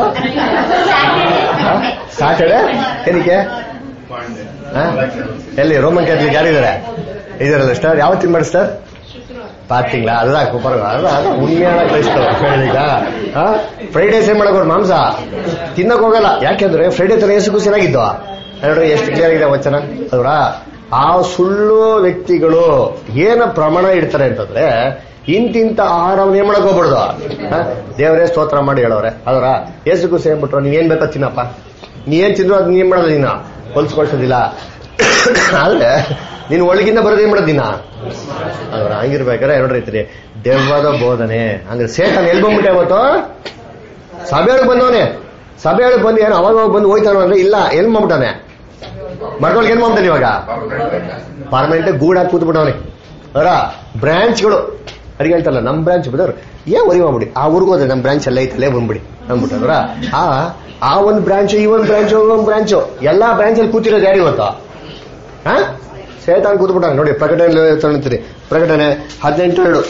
ಸಾಟರ್ಡೆ ಏನಕ್ಕೆ ಪಾಂಡೆ ಹಾ? ಎಲ್ಲಿ ರೋಮನ್ ಕ್ಯಾಥಲಿಕ್ ಯಾರಿದ್ದಾರೆ ಇದಾರಲ್ಲ ಸ್ಟಾರ್ ಯಾವತ್ತು ತಿನ್ಬಾರ್ದು ಸರ್ ಪಾತಿಂಗ್ಲ ಅದ ಕುಪರ್ ಅದ ಅದ ಉಣ್ಮೆಯಾಳ ಕ್ರೈಸ್ತವ ಈಗ ಫ್ರೈಡೇಸ್ ಏನ್ ಮಾಡಕ್ ಮಾಂಸ ತಿನ್ನಕ್ ಹೋಗಲ್ಲ ಯಾಕೆಂದ್ರೆ ಫ್ರೈಡೇ ತರ ಏಸು ಚೆನ್ನಾಗಿದ್ದು ನೋಡ್ರಿ ಎಷ್ಟು ಕ್ಲಿಯರ್ ಆಗಿದೆ ವಚನ ಅಲ್ರ ಆ ಸುಳ್ಳು ವ್ಯಕ್ತಿಗಳು ಏನ ಪ್ರಮಾಣ ಇಡ್ತಾರೆ ಅಂತಂದ್ರೆ ಇಂತಿಂತ ಆಹಾರವನ್ನ ಏನ್ ಮಾಡಕ್ ಹೋಗ್ಬಾರ್ದು ಆ? ದೇವರೇ ಸ್ತೋತ್ರ ಮಾಡಿ ಹೇಳೋರೆ ಅದರ ಏಸು ಕುಸಿ ಏನ್ಬಿಟ್ರು ನೀವ್ ಏನ್ ಬೇಕೋ ತಿನ್ನಪ್ಪ ನೀ ಏನ್ ತಿಂದ್ರು ಅದ್ ನೀನ್ ಮಾಡೋದು ನೀನ ಹೊಲ್ಸ್ಕೊಳ್ಸೋದಿಲ್ಲ ಆದ್ರೆ ನೀನ್ ಒಳಗಿಂದ ಬರೋದು ಏನ್ ಮಾಡೋದು ನೀನ ಅವ್ರ ಹಂಗಿರ್ಬೇಕಾದ್ರೆ ಎರಡು ರೈತರಿ ದೆವ್ವದ ಬೋಧನೆ ಅಂದ್ರೆ ಸೇತನ್ ಎಲ್ಲಿ ಬಂದ್ಬಿಟ್ಟೆ ಅವತ್ತು ಸಭೆಯೊಳಗೆ ಬಂದವನೆ ಸಭೆಯೊಳಗೆ ಬಂದು ಏನು ಅವಾಗ ಅವಾಗ ಬಂದು ಹೋಯ್ತಾನ ಅಂದ್ರೆ ಇಲ್ಲ ಎಲ್ಲಿ ಮಾಡ್ಬಿಟ್ಟಾನೆ ಮರದೊಳಗೆ ಏನ್ ಮಾಡ್ತಾನೆ ಇವಾಗ ಪರ್ಮನೆಂಟ್ ಗೂಡಾಗಿ ಕೂತ್ಬಿಟ್ಟವನೆ ಅವರ ಬ್ರಾಂಚ್ಗಳು ಅಡಿಗೆ ಹೇಳ್ತಾರಲ್ಲ ನಮ್ ಬ್ರಾಂಚ್ ಬದವ್ರು ಏನ್ ವರಿ ಮಾಡ್ಬಿಡಿ ಆ ಊರಿಗೆ ಹೋದ್ರೆ ನಮ್ ಬ್ರಾಂಚ್ ಎಲ್ಲ ಐತಲ್ಲೇ ಬಂದ್ಬಿಡಿ ಅಂದ್ಬಿಟ್ಟವ್ರ ಆ ಆ ಒಂದ್ ಬ್ರಾಂಚ್ ಈ ಒಂದ್ ಬ್ರಾಂಚ್ ಒಂದ್ ಬ್ರಾಂಚ್ ಎಲ್ಲಾ ಬ್ರಾಂಚ್ ಅಲ್ಲಿ ಕೂತಿರೋದು ಯಾರು ಇವತ್ತು ಹಾ ಸೇತಾನ್ ಕೂತ್ಬಿಟ್ಟಾಗ ನೋಡಿ ಪ್ರಕಟಣೆ ತಗೊಂತೀರಿ ಪ್ರಕಟಣೆ ಹದಿನೆಂಟು ಎರಡು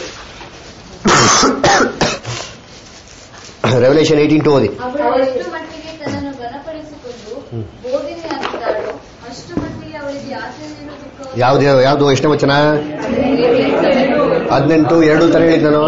ರೆವಲ್ಯೂಷನ್ ಏಯ್ಟೀನ್ ಟು ಓದಿ ಅವಳು ಎಷ್ಟು ಮಟ್ಟಿಗೆ ತನ್ನನ್ನು ಘನಪಡಿಸಿಕೊಂಡು ಬೋಧನೆಯಾಗಿದ್ದಾಳೋ ಅಷ್ಟು ಮಟ್ಟಿಗೆ ಅವಳಿಗೆ ಆಚರಣೆಯನ್ನು ದುಃಖ ಯಾವ್ದು ಯಾವ್ದು ಎಷ್ಟನೇ ವಚನ ಹದಿನೆಂಟು ಎರಡು ತರ ಹೇಳಿದ್ ನಾನು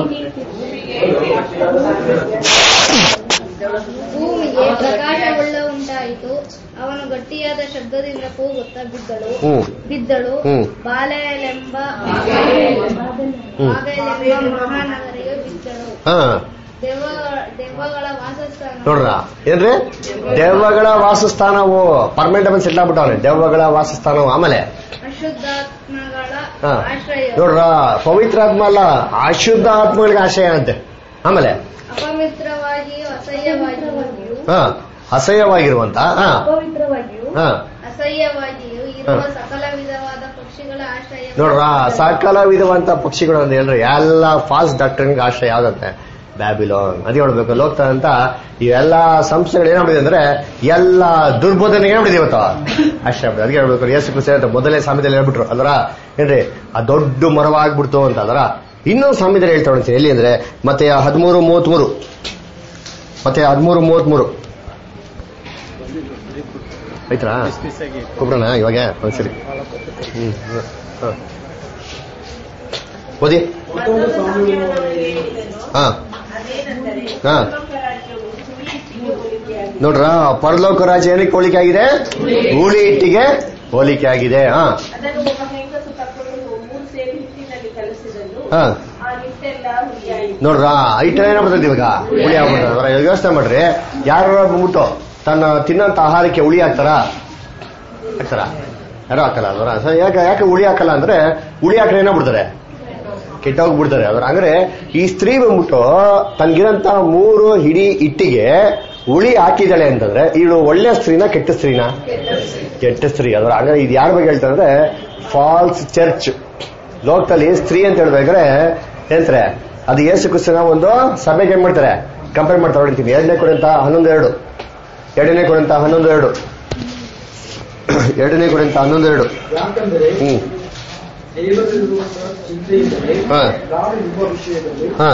ಭೂಮಿಗೆ ಪ್ರಕಾಶವುಳ್ಳ ಉಂಟಾಯಿತು ಅವನು ಗಟ್ಟಿಯಾದ ಶಬ್ದದಿಂದ ಕೂಗುತ್ತಾ ಬಿದ್ದಳು ಹ್ಮ್ ಬಿದ್ದಳು ಹ್ಮ್. ಬಾಲೆಲೆಂಬ ಹ್ಮ್. ಬಾಬೆಲೆಂಬ ಮಹಾನಗರಿಗೆ ಬಿದ್ದಳು ಹಾ ದೆವ್ವ ದೆವ್ವಗಳ ವಾಸಸ್ಥಾನ ನೋಡ್ರ ಏನ್ರಿ ದೆವ್ವಗಳ ವಾಸಸ್ಥಾನವು ಪರ್ಮನೆಂಟ್ ಆಗಿ ಸೆಟ್ಲ್ ಆಗ್ಬಿಟ್ಟವನೆ ದೆವ್ವಗಳ ವಾಸಸ್ಥಾನವು ಆಮೇಲೆ ಅಶುದ್ಧಾತ್ಮಗಳ ಹಾ ಆಶ್ರಯ ನೋಡ್ರ ಪವಿತ್ರ ಆತ್ಮ ಅಲ್ಲ ಅಶುದ್ಧ ಆತ್ಮಗಳಿಗೆ ಆಶಯ ಅಂತೆ ಆಮೇಲೆ ಅಪವಿತ್ರವಾಗಿಯೂ ಅಸಹ್ಯವಾಗಿಯೂ ಹಾ ಅಸಹ್ಯವಾಗಿರುವಂತ ಹಾ ಅಪವಿತ್ರವಾಗಿಯೂ ಹಾ ಅಸಹ್ಯವಾಗಿಯೂ ಇರುವ ಹಾ. ಸಕಲ ವಿಧವಾದ ಪಕ್ಷಿಗಳ ಆಶ್ರಯ ನೋಡ್ರ ಸಕಲ ವಿಧವಂತ ಪಕ್ಷಿಗಳು ಅಂತ ಹೇಳ್ರಿ ಎಲ್ಲ ಫಾಸ್ಟ್ ಡಾಕ್ಟರ್ಗೆ ಆಶ್ರಯ ಯಾವ್ದಂತೆ ಬ್ಯಾಬಿಲೋನ್ ಅದೇ ಹೇಳ್ಬೇಕು ಲೋಕ್ತ ಅಂತ ಇವೆಲ್ಲ ಸಂಸ್ಥೆಗಳು ಏನಾಗ್ಬಿಟ್ಟಿದೆ ಅಂದ್ರೆ ಎಲ್ಲ ದುರ್ಬೋಧನೆಗೆ ಏನಾಗ್ಬಿಟ್ಟಿದೆ ಇವತ್ತು ಆಶ್ರಯ ಆಗ್ಬಿಟ್ಟಿದೆ. ಅದಕ್ಕೆ ಹೇಳ್ಬೇಕು ಯೇಸು ಕ್ರಿಸ್ತ ಅಂತ ಮೊದಲೇ ಸಾಮ್ಯದಲ್ಲಿ ಹೇಳ್ಬಿಟ್ರು ಅದರ ಏನ್ರಿ ಆ ದೊಡ್ಡ ಮರವಾಗ್ಬಿಡ್ತು ಅಂತ ಅದರ ಇನ್ನೊಂದು ಸಾಮ್ಯದಲ್ಲಿ ಹೇಳ್ತಾ ಹೊಡ್ತೀನಿ ಎಲ್ಲಿ ಅಂದ್ರೆ ಮತ್ತೆ ಹದಿಮೂರು ಮೂವತ್ಮೂರು ಮತ್ತೆ ಹದಿಮೂರು ಮೂವತ್ಮೂರು ಆಯ್ತಾ ಕೊಬ್ರಣ ಇವಾಗ ಒಂದ್ಸರಿ ಹ್ಮ್ ಹ. ಓದಿ ಮತ್ತೊಂದು ಸಾಮ್ಯವನ್ನು ಹಾ ಅದೇನೆಂದರೆ ಹಾ. ಪರಲೋಕ ರಾಜ್ಯವು ಸುಳಿ ಹಿಟ್ಟಿಗೆ ಹೋಲಿಕೆಯಾಗಿದೆ. ನೋಡ್ರ ಪರಲೋಕ ರಾಜ್ಯ ಏನಕ್ಕೆ ಹೋಲಿಕೆ ಆಗಿದೆ ಹುಳಿ ಹಿಟ್ಟಿಗೆ ಹೋಲಿಕೆ ಆಗಿದೆ ಹಾ ಅದನ್ನು ಒಬ್ಬ ಹೆಂಗಸು ತಕ್ಕೊಂಡು ಮೂರು ಸೇರು ಹಿಟ್ಟಿನಲ್ಲಿ ಕಲಸಿದನು ಹಾ ಆ ಹಿಟ್ಟೆಲ್ಲ ಹುಳಿಯಾಯಿತು ನೋಡ್ರ ಐಟ ಏನಾಗ್ಬಿಡ್ತದೆ ಇವಾಗ ಹುಳಿ ಆಗ್ಬಿಡ್ತದೆ ಯೋಚನೆ ಮಾಡ್ರಿ ಯಾರು ಬಂದ್ಬಿಟ್ಟು ತನ್ನ ತಿನ್ನಂತ ಆಹಾರಕ್ಕೆ ಹುಳಿ ಹಾಕ್ತಾರ ಹಾಕ್ತಾರ ಯಾರು ಹಾಕಲ್ಲ ಅದರ ಸೊ ಯಾಕೆ ಯಾಕೆ ಹುಳಿ ಹಾಕಲ್ಲ ಅಂದ್ರೆ ಹುಳಿ ಹಾಕ್ರೆ ಏನಾಗ್ಬಿಡ್ತಾರೆ ಕೆಟ್ಟೋಗ್ಬಿಡ್ತಾರೆ ಅದ್ರ ಅಂದ್ರೆ ಈ ಸ್ತ್ರೀ ಬಂದ್ಬಿಟ್ಟು ತನ್ಗಿರಂತ ಮೂರು ಹಿಡಿ ಇಟ್ಟಿಗೆ ಹುಳಿ ಹಾಕಿದಾಳೆ ಅಂತಂದ್ರೆ ಇವಳು ಒಳ್ಳೆ ಸ್ತ್ರೀನ ಕೆಟ್ಟ ಸ್ತ್ರೀನ ಕೆಟ್ಟ ಸ್ತ್ರೀ ಅದ್ರ ಅಂದ್ರೆ ಇದು ಯಾರ ಬಗ್ಗೆ ಹೇಳ್ತಾರೆ ಅಂದ್ರೆ ಫಾಲ್ಸ್ ಚರ್ಚ್ ಲೋಕದಲ್ಲಿ ಸ್ತ್ರೀ ಅಂತ ಹೇಳ್ಬೇಕಾದ್ರೆ ಏನಂತಾರೆ ಅದು ಯೇಸು ಕ್ರಿಸ್ತನ ಒಂದು ಸಭೆಗೆ ಏನ್ ಮಾಡ್ತಾರೆ ಕಂಪೇರ್ ಮಾಡ್ತಾರೆ ಹೊಡಿತೀನಿ ಎರಡನೇ ಕೊಡಂತ ಹನ್ನೊಂದು ಎರಡು ಎರಡನೇ ಕೊಡಂತ ಹನ್ನೊಂದು ಎರಡು ಎರಡನೇ ಕೊಡಂತ ಹನ್ನೊಂದು ಎರಡು ಯಾಕಂದರೆ ಹ್ಮ್ ದೇವರಿರುವಂತಹ ಚಿಂತೆಯಿಂದಲೇ ಹಾ. ನಾನು ನಿಮ್ಮ ವಿಷಯದಲ್ಲಿ ಹಾ.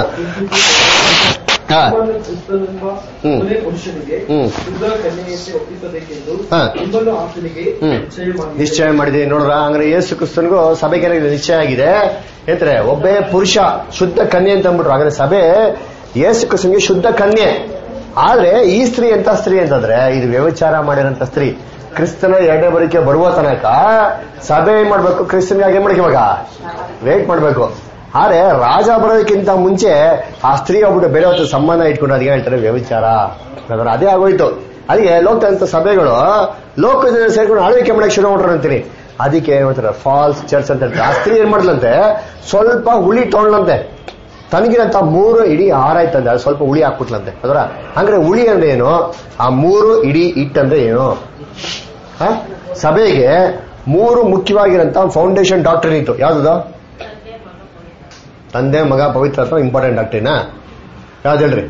ಹಾ. ನಿಮ್ಮನ್ನು ಕ್ರಿಸ್ತನೆಂಬ ಹ್ಮ್. ಕೊನೆ ಪುರುಷನಿಗೆ ಹ್ಮ್. ಶುದ್ಧ ಕನ್ಯೆಯಂತೆ ಒಪ್ಪಿಸಬೇಕೆಂದು ಹಾ. ನಿಮ್ಮನ್ನು ಆತನಿಗೆ ಹ್ಮ್. ನಿಶ್ಚಯ ಮಾಡಿ ನಿಶ್ಚಯ ಮಾಡಿದೆ ನೋಡ್ರ ಅಂದ್ರೆ ಯೇಸು ಕ್ರಿಸ್ತನ್ಗೂ ಸಭೆಗೆ ಏನಾಗಿದೆ? ನಿಶ್ಚಯ ಆಗಿದೆ ಎಂತಾರೆ ಒಬ್ಬೇ ಪುರುಷ ಶುದ್ಧ ಕನ್ಯೆ ಅಂತ ಅಂದ್ಬಿಟ್ರು ಹಾಗಾದ್ರೆ ಸಭೆ ಯೇಸು ಕ್ರಿಸ್ತನ್ಗೆ ಶುದ್ಧ ಕನ್ಯೆ ಆದ್ರೆ ಈ ಸ್ತ್ರೀ ಎಂತ ಸ್ತ್ರೀ ಅಂತಂದ್ರೆ ಇದು ವ್ಯವಿಚಾರ ಮಾಡಿರೋಂತ ಸ್ತ್ರೀ ಕ್ರಿಸ್ತನ ಎರಡನೇ ಬರಿಕೆ ಬರುವ ತನಕ ಸಭೆ ಏನ್ ಮಾಡ್ಬೇಕು ಕ್ರಿಸ್ತನ್ಗೆ ಹಾಗೆ ಮಾಡಕ್ಕೆ ಇವಾಗ ವೇಟ್ ಮಾಡ್ಬೇಕು ಆದ್ರೆ ರಾಜ ಬರೋದಕ್ಕಿಂತ ಮುಂಚೆ ಆ ಸ್ತ್ರೀ ಒಬ್ಬಟ್ಟು ಬೇರೆ ಹೊತ್ತು ಸಂಬಂಧ ಇಟ್ಕೊಂಡು ಅದಕ್ಕೆ ಹೇಳ್ತಾರೆ ವ್ಯವಿಚಾರ ಅದರ ಅದೇ ಆಗೋಯ್ತು ಅದಕ್ಕೆ ಲೋಕದಂತ ಸಭೆಗಳು ಲೋಕದ ಸೇರ್ಕೊಂಡು ಆಳ್ವಿಕೆ ಮಾಡಕ್ಕೆ ಶುರು ಮಾಡ್ರು ಅಂತೀನಿ ಅದಕ್ಕೆ ಏನ್ ಮಾಡ್ತಾರೆ ಫಾಲ್ಸ್ ಚರ್ಚ್ ಅಂತ ಹೇಳ್ತಾರೆ ಆ ಸ್ತ್ರೀ ಏನ್ ಮಾಡ್ಲಂತೆ ಸ್ವಲ್ಪ ಹುಳಿ ತೊಗೊಂಡ್ಲಂತೆ ತನಗಿರಂತ ಮೂರು ಇಡೀ ಹಾರಾಯ್ತಂದೆ ಅದು ಸ್ವಲ್ಪ ಹುಳಿ ಹಾಕ್ಬಿಟ್ಲಂತೆ ಅದರ ಅಂದ್ರೆ ಹುಳಿ ಅಂದ್ರೆ ಏನು ಆ ಮೂರು ಇಡೀ ಇಟ್ಟಂದ್ರೆ ಏನು ಹ? ಸಭೆಗೆ ಮೂರು ಮುಖ್ಯವಾಗಿರಂತ ಫೌಂಡೇಶನ್ ಡಾಕ್ಟರ್ ಇತ್ತು ಯಾವ್ದು ತಂದೆ ಮಗ ಪವಿತ್ರ ಅಥವಾ ಇಂಪಾರ್ಟೆಂಟ್ ಡಾಕ್ಟ್ರಿನಾ ಯಾವ್ದು ಹೇಳ್ರಿ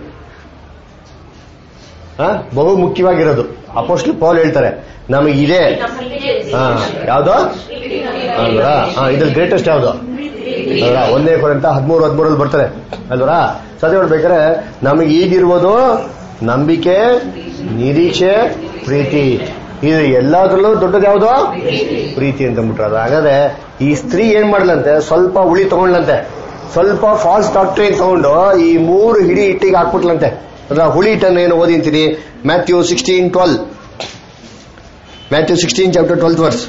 ಹ? ಬಹು ಮುಖ್ಯವಾಗಿರೋದು ಅಪೋಸ್ಟ್ಲ್ ಪೌಲ್ ಹೇಳ್ತಾರೆ ನಮಗೆ ಇದೆ ಹಾ ಯಾವ್ದು ಅಲ್ವಾ ಹಾ ಇದ್ರಲ್ಲಿ ಗ್ರೇಟೆಸ್ಟ್ ಯಾವ್ದು ಅಲ್ವಾ ಒಂದೇ ಕೊರಂತ ಹದಿಮೂರು ಹದಿಮೂರಲ್ಲಿ ಬರ್ತಾರೆ ಅಲ್ವರಾ ಸದ್ಯ ಹೇಳ್ಬೇಕಾದ್ರೆ ನಮಗೆ ಈಗಿರುವುದು ನಂಬಿಕೆ ನಿರೀಕ್ಷೆ ಪ್ರೀತಿ ಇದು ಎಲ್ಲಾದ್ರಲ್ಲೂ ದೊಡ್ಡದು ಯಾವುದು ಪ್ರೀತಿ ಅಂತ ಅಂದ್ಬಿಟ್ರೆ ಹಾಗಾದ್ರೆ ಈ ಸ್ತ್ರೀ ಏನ್ ಮಾಡ್ಲಂತೆ ಸ್ವಲ್ಪ ಹುಳಿ ತಗೊಂಡ್ಲಂತೆ ಸ್ವಲ್ಪ ಫಾಲ್ಸ್ ಡಾಕ್ಟ್ರಿನ್ ತಗೊಂಡು ಈ ಮೂರು ಹಿಡಿ ಇಟ್ಟಿಗೆ ಹಾಕ್ಬಿಟ್ಲಂತೆ ಅದ್ರ ಹುಳಿ ಹಿಟ್ಟನ್ನು ಏನು ಓದಿಂತೀನಿ Matthew sixteen twelve Matthew sixteen chapter twelfth verse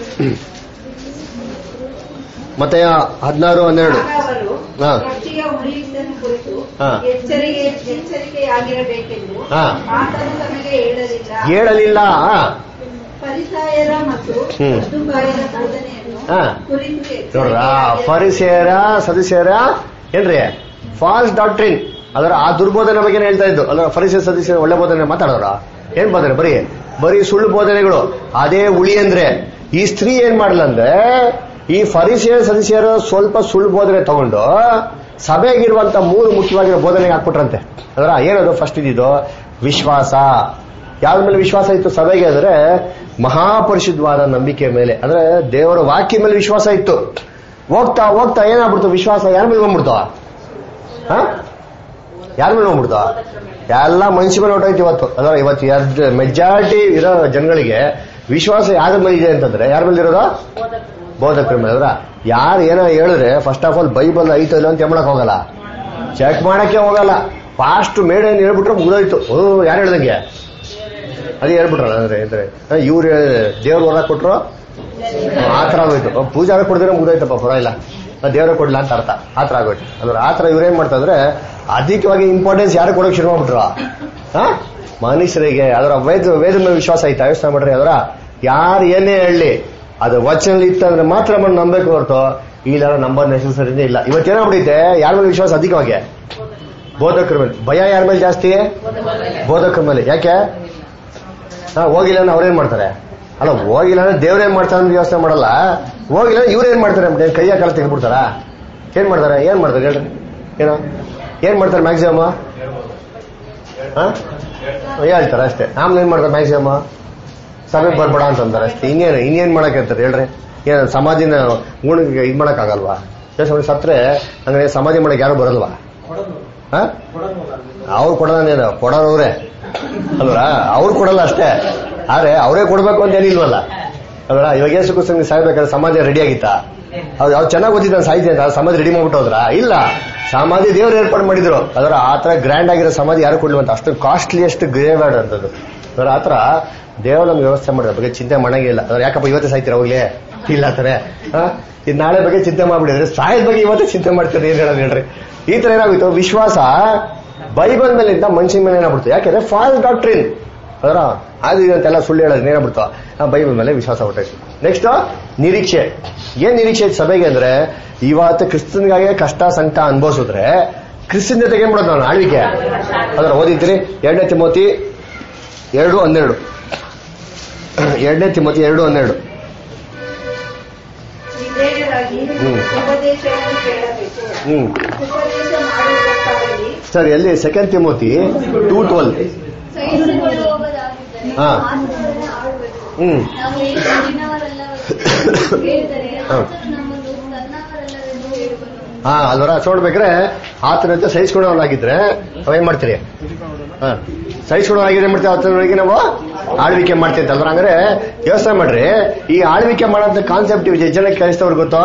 ಮತ್ತೆ ಹದಿನಾರು ಹನ್ನೆರಡು ಆಗ ಅವರು ಹಾ. ರೊಟ್ಟಿಯ ಉಳಿಯುವುದನ್ನು ಕುರಿತು ಹಾ. ಎಚ್ಚರಿಕೆ ಎಚ್ಚರಿಕೆಯಾಗಿರಬೇಕೆಂದು ಹಾ. ಆತನು ತಮಗೆ ಹೇಳಲಿಲ್ಲ ಹೇಳಲಿಲ್ಲ ಆ, ಪರಿಸಾಯರ ಮತ್ತು ಹ್ಮ್. ಸದ್ದುಕಾಯರ ಬೋಧನೆಯನ್ನು ಹಾ. ಕುರಿತು ನೋಡ್ರ ಎಚ್ಚರಿಕೆಯಾಗಿರಬೇಕು. ಫರಿಸೇರ ಸದಸ್ಯರ ಏನ್ರಿ ಫಾಲ್ಸ್ ಡಾಕ್ಟ್ರಿನ್ ಅದರ ಆ ದುರ್ಬೋಧನೆ ಬಗ್ಗೆ ಹೇಳ್ತಾ ಇದ್ದು ಅಲ್ಲ ಫರಿಸೇ ಸದಸ್ಯರ ಒಳ್ಳೆ ಬೋಧನೆ ಮಾತಾಡೋರ ಏನ್ ಬೋಧನೆ ಬರೀ ಬರೀ ಸುಳ್ಳು ಬೋಧನೆಗಳು ಅದೇ ಉಳಿ ಅಂದ್ರೆ ಈ ಸ್ತ್ರೀ ಏನ್ ಮಾಡ್ಲಂದ್ರೆ ಈ ಫರಿಸೇರ ಸದಸ್ಯರು ಸ್ವಲ್ಪ ಸುಳ್ಳು ಬೋಧನೆ ತಗೊಂಡು ಸಭೆಗಿರುವಂತ ಮೂರು ಮುಖ್ಯವಾಗಿರೋ ಬೋಧನೆಗೆ ಹಾಕ್ಬಿಟ್ರಂತೆ ಅದರ ಏನದು ಫಸ್ಟ್ ಇದ್ದಿದ್ದು ವಿಶ್ವಾಸ ಯಾವ್ದ ಮೇಲೆ ವಿಶ್ವಾಸ ಇತ್ತು ಸಭೆಗೆ ಅಂದ್ರೆ ಮಹಾಪರಿಶುದ್ಧವಾದ ನಂಬಿಕೆ ಮೇಲೆ ಅಂದ್ರೆ ದೇವರ ವಾಕ್ಯ ಮೇಲೆ ವಿಶ್ವಾಸ ಇತ್ತು ಹೋಗ್ತಾ ಹೋಗ್ತಾ ಏನಾಗ್ಬಿಡ್ತು ವಿಶ್ವಾಸ ಯಾರ ಮೇಲೆ ಬಂದ್ಬಿಡ್ತು ಹ? ಯಾರ ಮೇಲೆ ಬಂದ್ಬಿಡ್ತು ಎಲ್ಲ ಮನುಷ್ಯ ಮೇಲೆ ಹೊಟ್ಟೋಯ್ತು ಇವತ್ತು ಅದರ ಇವತ್ತು ಎರಡು ಮೆಜಾರಿಟಿ ಇರೋ ಜನಗಳಿಗೆ ವಿಶ್ವಾಸ ಯಾರ ಮೇಲೆ ಇದೆ ಅಂತಂದ್ರೆ ಯಾರ ಮೇಲೆ ಇರೋದು ಬೋಧಕರ ಮೇಲೆ ಅದ್ರ ಯಾರು ಏನೋ ಹೇಳಿದ್ರೆ ಫಸ್ಟ್ ಆಫ್ ಆಲ್ ಬೈಬಲ್ ಐತೋ ಇಲ್ಲ ಅಂತ ಮಾಡಕ್ ಹೋಗಲ್ಲ ಚೆಕ್ ಮಾಡಕ್ಕೆ ಹೋಗಲ್ಲ ಫಾಸ್ಟ್ ಮೇಡ್ ಏನ್ ಹೇಳ್ಬಿಟ್ರೆ ಮುಗಿದೋಯ್ತು ಓ ಯಾರು ಹೇಳ್ದಂಗೆ ಅದೇ ಹೇಳ್ಬಿಟ್ರಲ್ಲ ಅಂದ್ರೆ ಅಂದ್ರೆ ಇವ್ರು ದೇವ್ರು ಹೊರಗೆ ಕೊಟ್ರು ಆ ಥರ ಆಗೋಯ್ತು ಪೂಜಾರ ಕೊಡಿದ್ರೆ ಮುಗಿದೋಯ್ತಪ್ಪ ಪರವಾಗಿಲ್ಲ ದೇವರ ಕೊಡ್ಲ ಅಂತ ಅರ್ಥ ಆ ಥರ ಆಗೋಯ್ತು ಅಂದ್ರೆ ಆ ಥರ ಇವ್ರೇನ್ ಮಾಡ್ತಾರೆ ಅಧಿಕವಾಗಿ ಇಂಪಾರ್ಟೆನ್ಸ್ ಯಾರು ಕೊಡೋಕೆ ಶುರು ಮಾಡ್ಬಿಟ್ರು ಹಾ ಮನುಷ್ಯರಿಗೆ ಅದರ ವೇದ ವೇದ ಮೇಲೆ ವಿಶ್ವಾಸ ಐತಾ ಯೋಚನೆ ಮಾಡ್ರಿ ಅದರ ಯಾರು ಏನೇ ಹೇಳಿ ಅದು ವಚನಲ್ಲಿ ಇತ್ತಂದ್ರೆ ಮಾತ್ರ మనం ನಂಬಬೇಕು ಹೊರತು ಇಲ್ಲ ನಂಬರ್ ನೆಸೆಸರಿನೇ ಇಲ್ಲ ಇವತ್ತೇನಾಗ್ಬಿಟ್ಟೈತೆ ಯಾರ ಮೇಲೆ ವಿಶ್ವಾಸ ಅಧಿಕವಾಗಿ ಬೋಧಕರ ಮೇಲೆ ಭಯ ಯಾರ ಮೇಲೆ ಜಾಸ್ತಿ ಬೋಧಕರ ಮೇಲೆ ಯಾಕೆ ಹಾ ಹೋಗಿಲ್ಲ ಅಂದ್ರೆ ಅವ್ರೇನ್ ಮಾಡ್ತಾರೆ ಅಲ್ಲ ಹೋಗಿಲ್ಲ ಅಂದ್ರೆ ದೇವ್ರೇನ್ ಮಾಡ್ತಾರೆ ಅಂತ ಯೋಚನೆ ಮಾಡಲ್ಲ ಹೋಗಿಲ್ಲ ಅಂದ್ರೆ ಇವ್ರೇನ್ ಮಾಡ್ತಾರೆ ಅಂದ್ರೆ ಕೈಯ ಕಾಲ ತೆಗೆದ್ಬಿಡ್ತಾರ ಏನ್ ಮಾಡ್ತಾರೆ ಏನ್ ಮಾಡ್ತಾರೆ ಹೇಳ್ರಿ ಏನೋ ಏನ್ ಮಾಡ್ತಾರೆ ಮ್ಯಾಕ್ಸಿಮಮ್ ಹಾ ಹೇಳ್ತಾರೆ ಅಷ್ಟೇ ಆಮೇಲೆ ಏನ್ ಮಾಡ್ತಾರೆ ಮ್ಯಾಕ್ಸಿಮಮ್ ಸಭೆಗೆ ಬರ್ಬೇಡ ಅಂತಂತಾರೆ ಅಷ್ಟೇ ಇನ್ನೇನು ಇನ್ನೇನ್ ಮಾಡಕ್ ಹೇಳ್ತಾರೆ ಹೇಳ್ರಿ ಏನು ಸಮಾಧಿನ ಗುಣಕ್ಕೆ ಇದ್ ಮಾಡಕ್ ಆಗಲ್ವಾ ಯೋಚನೆ ಮಾಡಿ ಸತ್ರೆ ಅಂದ್ರೆ ಸಮಾಧಿ ಮಾಡಕ್ ಯಾರು ಬರಲ್ವಾ ಹಾ ಅವ್ರು ಕೊಡೋದೇನು ಕೊಡೋರವ್ರೆ ಅಲ್ವಾ ಅವ್ರು ಕೊಡಲ್ಲ ಅಷ್ಟೇ ಆದ್ರೆ ಅವರೇ ಕೊಡ್ಬೇಕು ಅಂತ ಏನಿಲ್ವಲ್ಲ ಅಲ್ವಾ ಇವಾಗ ಯೇಸು ಕ್ರಿಸ್ತನಿಗೆ ಸಾಯ್ಬೇಕಾದ್ರೆ ಸಮಾಧಿ ರೆಡಿ ಆಗಿತ್ತಾ ಅವ್ರು ಅವ್ರು ಚೆನ್ನಾಗಿ ಓದಿದ್ದ ಸಾಹಿತ್ಯ ಅಂತ ಸಮಾಧಿ ರೆಡಿ ಮಾಡ್ಬಿಟ್ಟು ಹೋದ್ರ ಇಲ್ಲ ಸಮಾಧಿ ದೇವರು ಏರ್ಪಾಡು ಮಾಡಿದ್ರು ಅದರ ಆತರ ಗ್ರ್ಯಾಂಡ್ ಆಗಿರೋ ಸಮಾಧಿ ಯಾರು ಕೊಡ್ಲಿ ಅಂತ ಅಷ್ಟು ಕಾಸ್ಟ್ಲಿಯಸ್ಟ್ ಗ್ರೇವ್ ಅಂತದ್ದು ಅದರ ಆತರ ದೇವರು ನಮ್ಗೆ ವ್ಯವಸ್ಥೆ ಮಾಡಿದ ಬಗ್ಗೆ ಚಿಂತೆ ಮಾಡಂಗಿಲ್ಲ ಅದ್ರ ಯಾಕಪ್ಪ ಇವತ್ತೇ ಸಾಯ್ತೀರ ಹೋಗ್ಲಿ ಇಲ್ಲ ಆತಾರೆ ಇದು ನಾಳೆ ಬಗ್ಗೆ ಚಿಂತೆ ಮಾಡ್ಬಿಡಿದ್ರೆ ಸಾಯದ ಬಗ್ಗೆ ಇವತ್ತೇ ಚಿಂತೆ ಮಾಡ್ತಾರೆ ಏನ್ ಹೇಳೋದು ಹೇಳ್ರಿ ಈ ತರ ಏನಾಗೋಯ್ತು ವಿಶ್ವಾಸ ಬೈಬಲ್ ಮೇಲಿಂದ ಮನುಷ್ಯನ ಮೇಲೆ ಏನಾಗ್ಬಿಡ್ತು ಯಾಕೆಂದ್ರೆ ಫಾಲ್ಸ್ ಡಾಕ್ಟ್ರಿನ್ ಅದರ ಅದು ಇದು ಅಂತೆಲ್ಲ ಸುಳ್ಳು ಹೇಳೋದು ಏನಾಗ್ಬಿಡ್ತು ಆ ಬೈಬಲ್ ಮೇಲೆ ವಿಶ್ವಾಸ ಹೊಟ್ಟೈತಿ ನೆಕ್ಸ್ಟ್ ನಿರೀಕ್ಷೆ ಏನ್ ನಿರೀಕ್ಷೆ ಐತೆ ಸಭೆಗೆ ಅಂದ್ರೆ ಇವತ್ತು ಕ್ರಿಸ್ತನ್ಗಾಗಿ ಕಷ್ಟ ಸಂಕಟ ಅನುಭವಿಸಿದ್ರೆ ಕ್ರಿಸ್ತನ್ ಜೊತೆಗೆ ಏನ್ ಮಾಡೋದು ನಾನು ಆಳ್ವಿಕೆ ಅದರ ಓದಿದ್ರಿ ಎರಡನೇ ತಿಮೋತಿ ಎರಡು ಹನ್ನೆರಡು ಎರಡನೇ ತಿಮೋತಿ ಎರಡು ಹನ್ನೆರಡು ವಿಧೇಯರಾಗಿ ಹ್ಮ್. ಉಪದೇಶವನ್ನು ಕೇಳಬೇಕು ಹ್ಮ್ ಉಪದೇಶ ಮಾಡುವುದಕ್ಕಾಗಲಿ ಸರ್ ಎಲ್ಲಿ ಸೆಕೆಂಡ್ ತಿಮೋತಿ ಟೂ ಟ್ವೆಲ್ ಸಹಿಸಿಕೊಳ್ಳುವವರಾಗಿದ್ದರೆ ಹಾ. ಆತನನ್ನೇ ಆಳ್ಬೇಕು ಹ್ಮ್ ನಾವು ಏನು ದಿನವರೆಲ್ಲ ಹೇಳಿದರೆ ಹಾ. ಆತನು ನಮ್ಮನ್ನು ತನ್ನವರಲ್ಲವೆಂದು ಹೇಳುವನು ಹಾ ಅಲ್ವರ ನೋಡ್ಬೇಕ್ರೆ ಆತನ ಜೊತೆ ಸಹಿಸ್ಕೊಳ್ಳೋನಾಗಿದ್ರೆ ನಾವೇನ್ ಮಾಡ್ತೀರಿ ಹಾ ಸಹಿಸ್ಕೊಳ್ಳೋನಾಗಿದ್ರೆ ಏನ್ ಮಾಡ್ತೀವಿ ಆತನೊಳಗೆ ನಾವು ಆಳ್ವಿಕೆ ಮಾಡ್ತೀವಿ ಅಂತ ಅಲ್ವರ ಹಂಗಾರೆ ಯೋಚನೆ ಮಾಡ್ರಿ ಈ ಆಳ್ವಿಕೆ ಮಾಡೋಂಥ ಕಾನ್ಸೆಪ್ಟ್ ಎಷ್ಟು ಜನ ಕ್ರೈಸ್ತವ್ರಿಗೆ ಗೊತ್ತು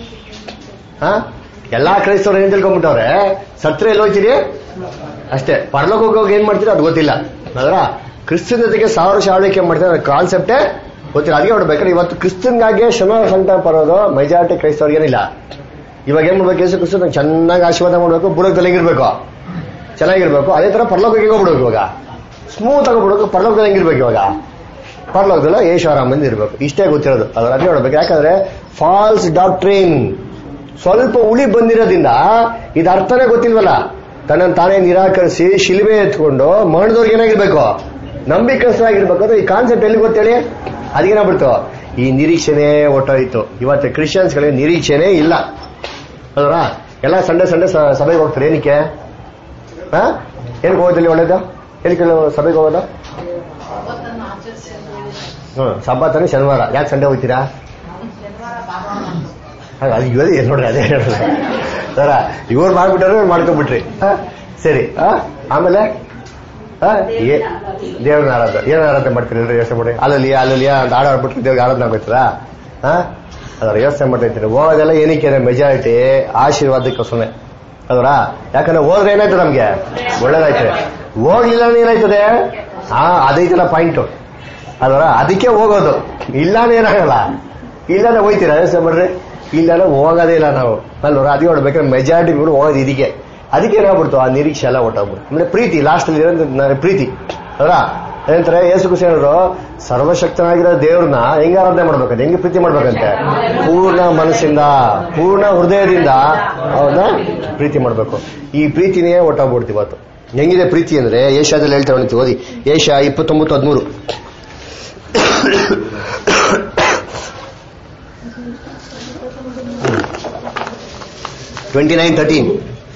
ಹಾ ಎಲ್ಲಾ ಕ್ರೈಸ್ತವ್ರು ಏನ್ ತಿಳ್ಕೊಂಡ್ಬಿಟ್ಟವ್ರೆ ಸತ್ರ ಎಲ್ಲಿ ಹೋಗ್ತೀರಿ ಅಷ್ಟೇ ಪರಲೋಕ ಹೋಗೋಗಿ ಏನ್ ಮಾಡ್ತೀರಿ ಅದು ಗೊತ್ತಿಲ್ಲ ಅದರ ಕ್ರಿಸ್ತನ ಜೊತೆಗೆ ಸಾವಿರ ವರ್ಷ ಆಳ್ವಿಕೆ ಮಾಡ್ತಾರೆ ಕಾನ್ಸೆಪ್ಟೇ ಗೊತ್ತಿಲ್ಲ ಅದಕ್ಕೆ ನೋಡ್ಬೇಕಾದ್ರೆ ಇವತ್ತು ಕ್ರಿಸ್ತನ್ಗಾಗಿ ಶ್ರಮ ಸಂಕಟ ಪರೋದು ಮೆಜಾರಿಟಿ ಕ್ರೈಸ್ತವ್ರಿಗೇನಿಲ್ಲ ಇವಾಗ ಏನ್ ಮಾಡ್ಬೇಕು ಯೇಸು ಕ್ರಿಸ್ತ ನಂಗೆ ಚೆನ್ನಾಗಿ ಆಶೀರ್ವಾದ ಮಾಡ್ಬೇಕು ಬುಡಕದಲ್ಲಿ ಹೆಂಗಿರ್ಬೇಕು ಚೆನ್ನಾಗಿರ್ಬೇಕು ಅದೇ ತರ ಪರಲೋಕಕ್ಕೆ ಹೋಗ್ಬಿಡ್ಬೇಕು ಇವಾಗ ಸ್ಮೂತ್ ಆಗಿ ಬಿಡ್ಬೇಕು ಪರಲೋಕದಲ್ಲಿ ಹೆಂಗಿರ್ಬೇಕು ಇವಾಗ ಪರಲೋಕದಲ್ಲ ಯೇಶ್ವರಾಮಂದ ಇರ್ಬೇಕು ಇಷ್ಟೇ ಗೊತ್ತಿರೋದು ಅದ್ರ ಅದೇ ನೋಡ್ಬೇಕು ಯಾಕಂದ್ರೆ ಫಾಲ್ಸ್ ಡಾಕ್ಟ್ರಿನ್ ಸ್ವಲ್ಪ ಉಳಿ ಬಂದಿರೋದ್ರಿಂದ ಇದು ಅರ್ಥನೇ ಗೊತ್ತಿಲ್ವಲ್ಲ ತನ್ನನ್ನು ತಾನೇ ನಿರಾಕರಿಸಿ ಶಿಲ್ಬೆ ಎತ್ಕೊಂಡು ಮರಣದವ್ರಿಗೆ ಏನಾಗಿರ್ಬೇಕು ನಂಬಿಕಸ್ಥರಾಗಿರ್ಬೇಕು ಅಂದ್ರೆ ಈ ಕಾನ್ಸೆಪ್ಟ್ ಎಲ್ಲಿ ಗೊತ್ತೇಳಿ ಅದಕ್ಕೇನಾಗ್ಬಿಡ್ತು ಈ ನಿರೀಕ್ಷೆನೇ ಒಟ್ಟೋಯ್ತು ಇವತ್ತು ಕ್ರಿಶ್ಚಿಯನ್ಸ್ಗಳಿಗೆ ನಿರೀಕ್ಷೆನೇ ಇಲ್ಲ ಅಲ್ವಾ ಎಲ್ಲ ಸಂಡೆ ಸಂಡೆ ಸ- ಸಭೆಗೆ ಹೋಗ್ತಾರೆ ಏನಕ್ಕೆ ಹಾ ಏನಕ್ಕೆ ಹೋಗೋದಿಲ್ಲ ಒಳ್ಳೇದು ಏನಕ್ಕೆ ಸಭೆಗೆ ಹೋಗೋದು ಅವತ್ತನ್ನು ಆಚರಿಸಿ ಅಂತ ಹೇಳಿದ್ರು. ಹ್ಮ್ ಸಬ್ಬತ್ತಾನೆ ಶನಿವಾರ ಯಾಕೆ ಸಂಡೆ ಹೋಗ್ತೀರಾ ಶನಿವಾರ ಭಾನುವಾರ ನಮ್ದು. ಹಾಗ ಅದು ಇವತ್ತು ಏನ್ ನೋಡ್ರಿ ಅದೇ ಹೇಳೋದು ಸರ ಇವ್ರು ಮಾಡ್ಬಿಟ್ಟಾರೆ ಇವ್ರು ಮಾಡ್ಕೊಂಡ್ಬಿಟ್ರಿ ಹಾ? ಸರಿ ಹಾ? ಆಮೇಲೆ ಹಾ? ಏ- ದೇವ್ರನ್ನ ಆರಾಧ ಏನ್ ಆರಾಧನೆ ಮಾಡ್ತೀರಿ ಎಲ್ರು ಯೋಚನೆ ಮಾಡಿ ಅಲ್ಲಲ್ಲಿ ಅಲ್ಲಲ್ಲಿ ಅಂತ ಆಡ ಆಡ್ಬಿಟ್ರೆ ದೇವ್ರಿಗೆ ಆರಾಧನೆ ಆಗೋಯ್ತದ ಹಾ ಅದರ ಯೋಚನೆ ಮಾಡ್ತೈತೀನಿ ಹೋಗೋದೆಲ್ಲ ಏನಕ್ಕೆ ಮೆಜಾರಿಟಿ ಆಶೀರ್ವಾದಕ್ಕೋಸ್ಕರನೇ ಅದರ ಯಾಕಂದ್ರೆ ಹೋದ್ರೆ ಏನಾಯ್ತು ನಮ್ಗೆ ಒಳ್ಳೇದಾಯ್ತದೆ ಹೋಗ್ಲಿಲ್ಲ ಅಂದ್ರೆ ಏನಾಯ್ತದೆ ಹಾ ಅದೈತಲ್ಲ ಪಾಯಿಂಟ್ ಅದರ ಅದಕ್ಕೆ ಹೋಗೋದು ಇಲ್ಲಾಂದ್ರೆ ಏನಾಗಲ್ಲ ಇಲ್ಲಾಂದ್ರೆ ಹೋಯ್ತೀರಾ ಯೋಚನೆ ಮಾಡ್ರಿ ಇಲ್ಲಾಂದ್ರೆ ಹೋಗೋದೇ ಇಲ್ಲ ನಾವು ಅಲ್ವರ ಅದಕ್ಕೆ ನೋಡ್ಬೇಕಾದ್ರೆ ಮೆಜಾರಿಟಿ ಕೂಡ ಹೋಗೋದು ಇದಕ್ಕೆ ಅದಕ್ಕೆ ಏನಾಗ್ಬಿಡ್ತು ಆ ನಿರೀಕ್ಷೆ ಎಲ್ಲ ಹೊಟ್ಟೋಗ್ಬಿಡ್ತು ಅಂದ್ರೆ ಪ್ರೀತಿ ಲಾಸ್ಟ್ ಅಲ್ಲಿ ಇರೋದು ನ- ಪ್ರೀತಿ ಅದರ ಏನಂತಾರೆ ಯೇಸು ಕೃಷ್ಣ ಹೇಳಿದ್ರು ಸರ್ವಶಕ್ತನಾಗಿರೋ ದೇವ್ರನ್ನ ಹೆಂಗ ಆರಾಧನೆ ಮಾಡ್ಬೇಕಂತ ಹೆಂಗೆ ಪ್ರೀತಿ ಮಾಡ್ಬೇಕಂತೆ ಪೂರ್ಣ ಮನಸ್ಸಿಂದ ಪೂರ್ಣ ಹೃದಯದಿಂದ ಅವನ್ನ ಪ್ರೀತಿ ಮಾಡ್ಬೇಕು ಈ ಪ್ರೀತಿನೇ ಒಟ್ಟಾಗ್ಬಿಡ್ತು ಇವತ್ತು ಹೆಂಗಿದೆ ಪ್ರೀತಿ ಅಂದ್ರೆ ಏಷ್ಯಾದಲ್ಲಿ ಹೇಳ್ತಾ ಹೊಣಿತು ಓದಿ ಏಷ್ಯಾ ಇಪ್ಪತ್ತೊಂಬತ್ತು ಹದಿಮೂರು ಟ್ವೆಂಟಿ ನೈನ್ ತರ್ಟೀನ್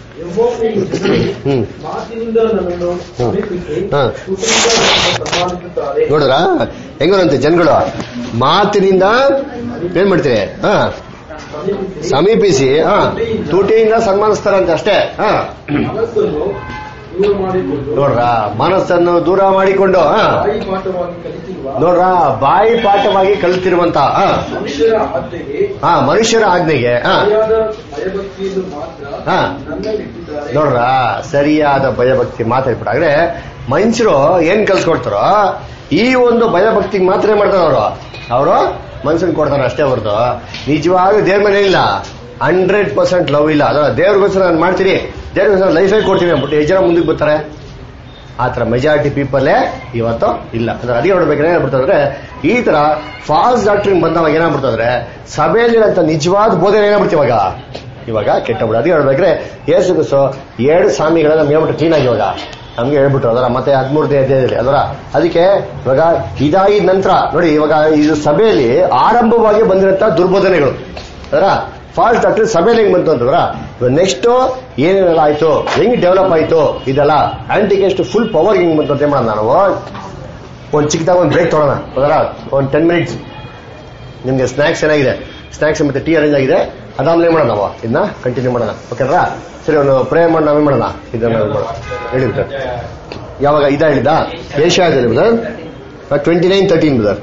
ಹ್ಮ್ ಮಾತಿನಿಂದ ನನ್ನನ್ನು ಸಮೀಪಿಸಿ ಹಾ. ತುಟಿಯಿಂದ ನನ್ನನ್ನು ಪ್ರಮಾಣಿಸುತ್ತಾರೆ ನೋಡಿದ್ರ ಹೆಂಗಂತೆ ಜನಗಳು ಮಾತಿನಿಂದ ಏನ್ ಮಾಡ್ತೀರಿ ಹಾ ಸಮೀಪಿಸಿ ಸಮೀಪಿಸಿ ಹಾ ತುಟಿಯಿಂದ ಸನ್ಮಾನಿಸ್ತಾರಂತೆ ಅಷ್ಟೇ ಹಾ ಮನಸ್ಸನ್ನು ದೂರ ಮಾಡಿಕೊಂಡು ನೋಡ್ರ ಮನಸ್ಸನ್ನು ದೂರ ಮಾಡಿಕೊಂಡು ಹಾ ಬಾಯಿ ಪಾಠವಾಗಿ ಕಲಿತಿರುವ ನೋಡ್ರ ಬಾಯಿ ಪಾಠವಾಗಿ ಕಲಿತಿರುವಂತ ಹಾ ಮನುಷ್ಯರ ಆಜ್ಞೆಗೆ ಹಾ ಮನುಷ್ಯರ ಆಜ್ಞೆಗೆ ಹಾ ಸರಿಯಾದ ಭಯಭಕ್ತಿಯನ್ನು ಮಾತ್ರ ಹಾ ನನ್ನಲ್ಲಿಟ್ಟಿದ್ದಾರೆ ನೋಡ್ರ ಸರಿಯಾದ ಭಯಭಕ್ತಿ ಮಾತಾಡ್ಬಿಟ್ಟಾಗ್ರೆ ಮನುಷ್ಯರು ಏನ್ ಕಲ್ಸ್ಕೊಡ್ತಾರೋ ಈ ಒಂದು ಭಯಭಕ್ತಿಗೆ ಮಾತ್ರ ಏನ್ ಮಾಡ್ತಾರೆ ಅವರು ಅವರು ಮನ್ಸನ್ ಕೊಡ್ತಾರೆ ಅಷ್ಟೇ ಹೊರತು ನಿಜವಾಗಿ ದೇವ್ರ ಮೇಲೆ ಇಲ್ಲ ಹಂಡ್ರೆಡ್ ಪರ್ಸೆಂಟ್ ಲವ್ ಇಲ್ಲ ಅದರ ದೇವ್ರಿಗೋಸ್ಕರ ನಾನು ಮಾಡ್ತೀನಿ ದೇವ್ರಿಗೋಸ್ಕರ ಲೈಫೇ ಕೊಡ್ತೀನಿ ಅಂದ್ಬಿಟ್ಟು ಎಷ್ಟು ಜನ ಮುಂದಕ್ಕೆ ಬರ್ತಾರೆ ಆ ತರ ಮೆಜಾರಿಟಿ ಪೀಪಲ್ಲೇ ಇವತ್ತು ಇಲ್ಲ ಅಂದ್ರೆ ಅದೇ ನೋಡ್ಬೇಕಾದ್ರೆ ಏನಾಗ್ಬಿಡ್ತಂದ್ರೆ ಈ ತರ ಫಾಸ್ಟ್ ಡಾಕ್ಟ್ರಿಂಗ್ ಬಂದವಾಗ ಏನಾಗ್ಬಿಡ್ತಂದ್ರೆ ಸಭೆಯಲ್ಲಿರಂತ ನಿಜವಾದ ಬೋಧನೆ ಏನಾಗ್ಬಿಡ್ತು ಇವಾಗ ಇವಾಗ ಕೆಟ್ಟಬಿಡು ಅದೇ ಹೇಳ್ಬೇಕ್ರೆ ಏಸು ಕ್ರಿಸ್ತು ಎರಡು ಸ್ವಾಮಿಗಳ ನಮ್ಗೆ ಹೇಳ್ಬಿಟ್ಟು ಕ್ಲೀನ್ ಆಗಿ ಇವಾಗ ನಮ್ಗೆ ಹೇಳ್ಬಿಟ್ರು ಅದರ ಮತ್ತೆ ಹದಿಮೂರು ದೇಹದಲ್ಲಿ ಅದರ ಅದಕ್ಕೆ ಇವಾಗ ಇದಾಗಿದ ನಂತರ ನೋಡಿ ಇವಾಗ ಇದು ಸಭೆಯಲ್ಲಿ ಆರಂಭವಾಗಿ ಬಂದಿರಂತ ದುರ್ಬೋಧನೆಗಳು ಅದರ ಫಾಸ್ಟ್ ಡಾಕ್ಟರ್ ಸಭೆಯಲ್ಲಿ ಹೆಂಗ್ ಬಂತು ಅಂತಂದ್ರ ನೆಕ್ಸ್ಟ್ ಏನೇನೆಲ್ಲ ಆಯ್ತು ಹೆಂಗ್ ಡೆವಲಪ್ ಆಯ್ತು ಇದೆಲ್ಲ ಆಂಟಿಗೆ ಎಷ್ಟು ಫುಲ್ ಪವರ್ ಹೆಂಗ್ ಬಂತು ಅಂತ ಏನ್ ಮಾಡೋಣ ನಾವು ಒಂದ್ ಚಿಕ್ಕದಾಗ ಒಂದು ಬ್ರೇಕ್ ತೊಗೊಳೋಣ ಅದರ ಒಂದ್ ಟೆನ್ ಮಿನಿಟ್ಸ್ ನಿಮ್ಗೆ ಸ್ನಾಕ್ಸ್ ಏನಾಗಿದೆ ಸ್ನಾಕ್ಸ್ ಮತ್ತೆ ಟೀ ಅರೇಂಜ್ ಆಗಿದೆ ಅದಾದ್ಮೇಲೆ ಏನ್ ಮಾಡೋಣ ನಾವು ಇದನ್ನ ಕಂಟಿನ್ಯೂ ಮಾಡೋಣ ಓಕೆನಾ ಸರಿ ಒಂದು ಪ್ರೇ ಮಾಡಿ ನಾವೇ ಮಾಡೋಣ ಇದನ್ನ ಮಾಡೋಣ ಹೇಳಿ ಬ್ರದರ್ ಯಾವಾಗ ಇದ ಹೇಳಿದ ಏಷ್ಯಾದಲ್ಲಿ brother twenty nine thirteen brother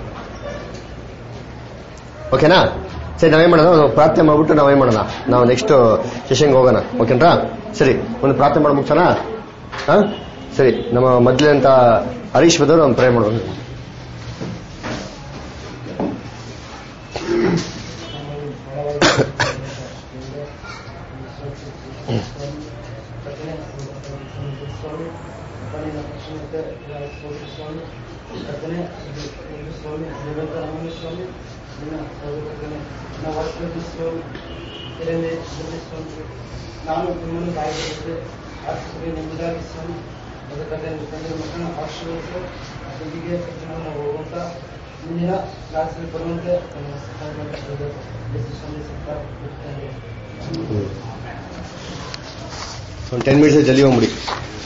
ಓಕೆನಾ ಸರಿ ನಾವೇನ್ ಮಾಡೋಣ ಒಂದು ಪ್ರಾರ್ಥನೆ ಮಾಡ್ಬಿಟ್ಟು ನಾವೇನ್ ಮಾಡೋಣ ನಾವು ನೆಕ್ಸ್ಟ್ ಸೆಷನ್ಗೆ ಹೋಗೋಣ ಓಕೆನಾ ಸರಿ ಒಂದು ಪ್ರಾರ್ಥನೆ ಮಾಡಿ ಮುಗ್ಸೋಣ ಹಾ ಸರಿ ನಮ್ಮ ಮೊದಲಿನಂತ ಹರೀಶ್ ಬದವರು ಒಂದು ಪ್ರೇ ಮಾಡೋಣ ನಾನು ನಿಮ್ಮನ್ನು ಕಾಯ್ದಿರಿಸಿದೆ ಆರ್ಥಿಕತೆ ನಿಮ್ಮದಾಗಿ ಸ್ವಾಮಿ ಅದಕ್ಕಾಗಿ ನಿಮ್ಮ ತಂದೆ ಮಕ್ಕಳನ್ನ ಆಶೀರ್ವದಿಸಿ ಹೀಗೆ ನಾವು ಹೋಗುವಂತ ಮುಂದಿನ ಕ್ಲಾಸಲ್ಲಿ ಬರುವಂತೆ ನಮ್ಮ ಸಹಾಯ ಮಾಡಿಕೊಳ್ಳೋದು ಯೇಸು ಸ್ವಾಮಿ ಸರ್ಕಾರ ಒಂದು ಟೆನ್ ಮಿನಿಟ್ಸ್ ಜಲ್ದಿ ಹೋಗ್ಬಿಡಿ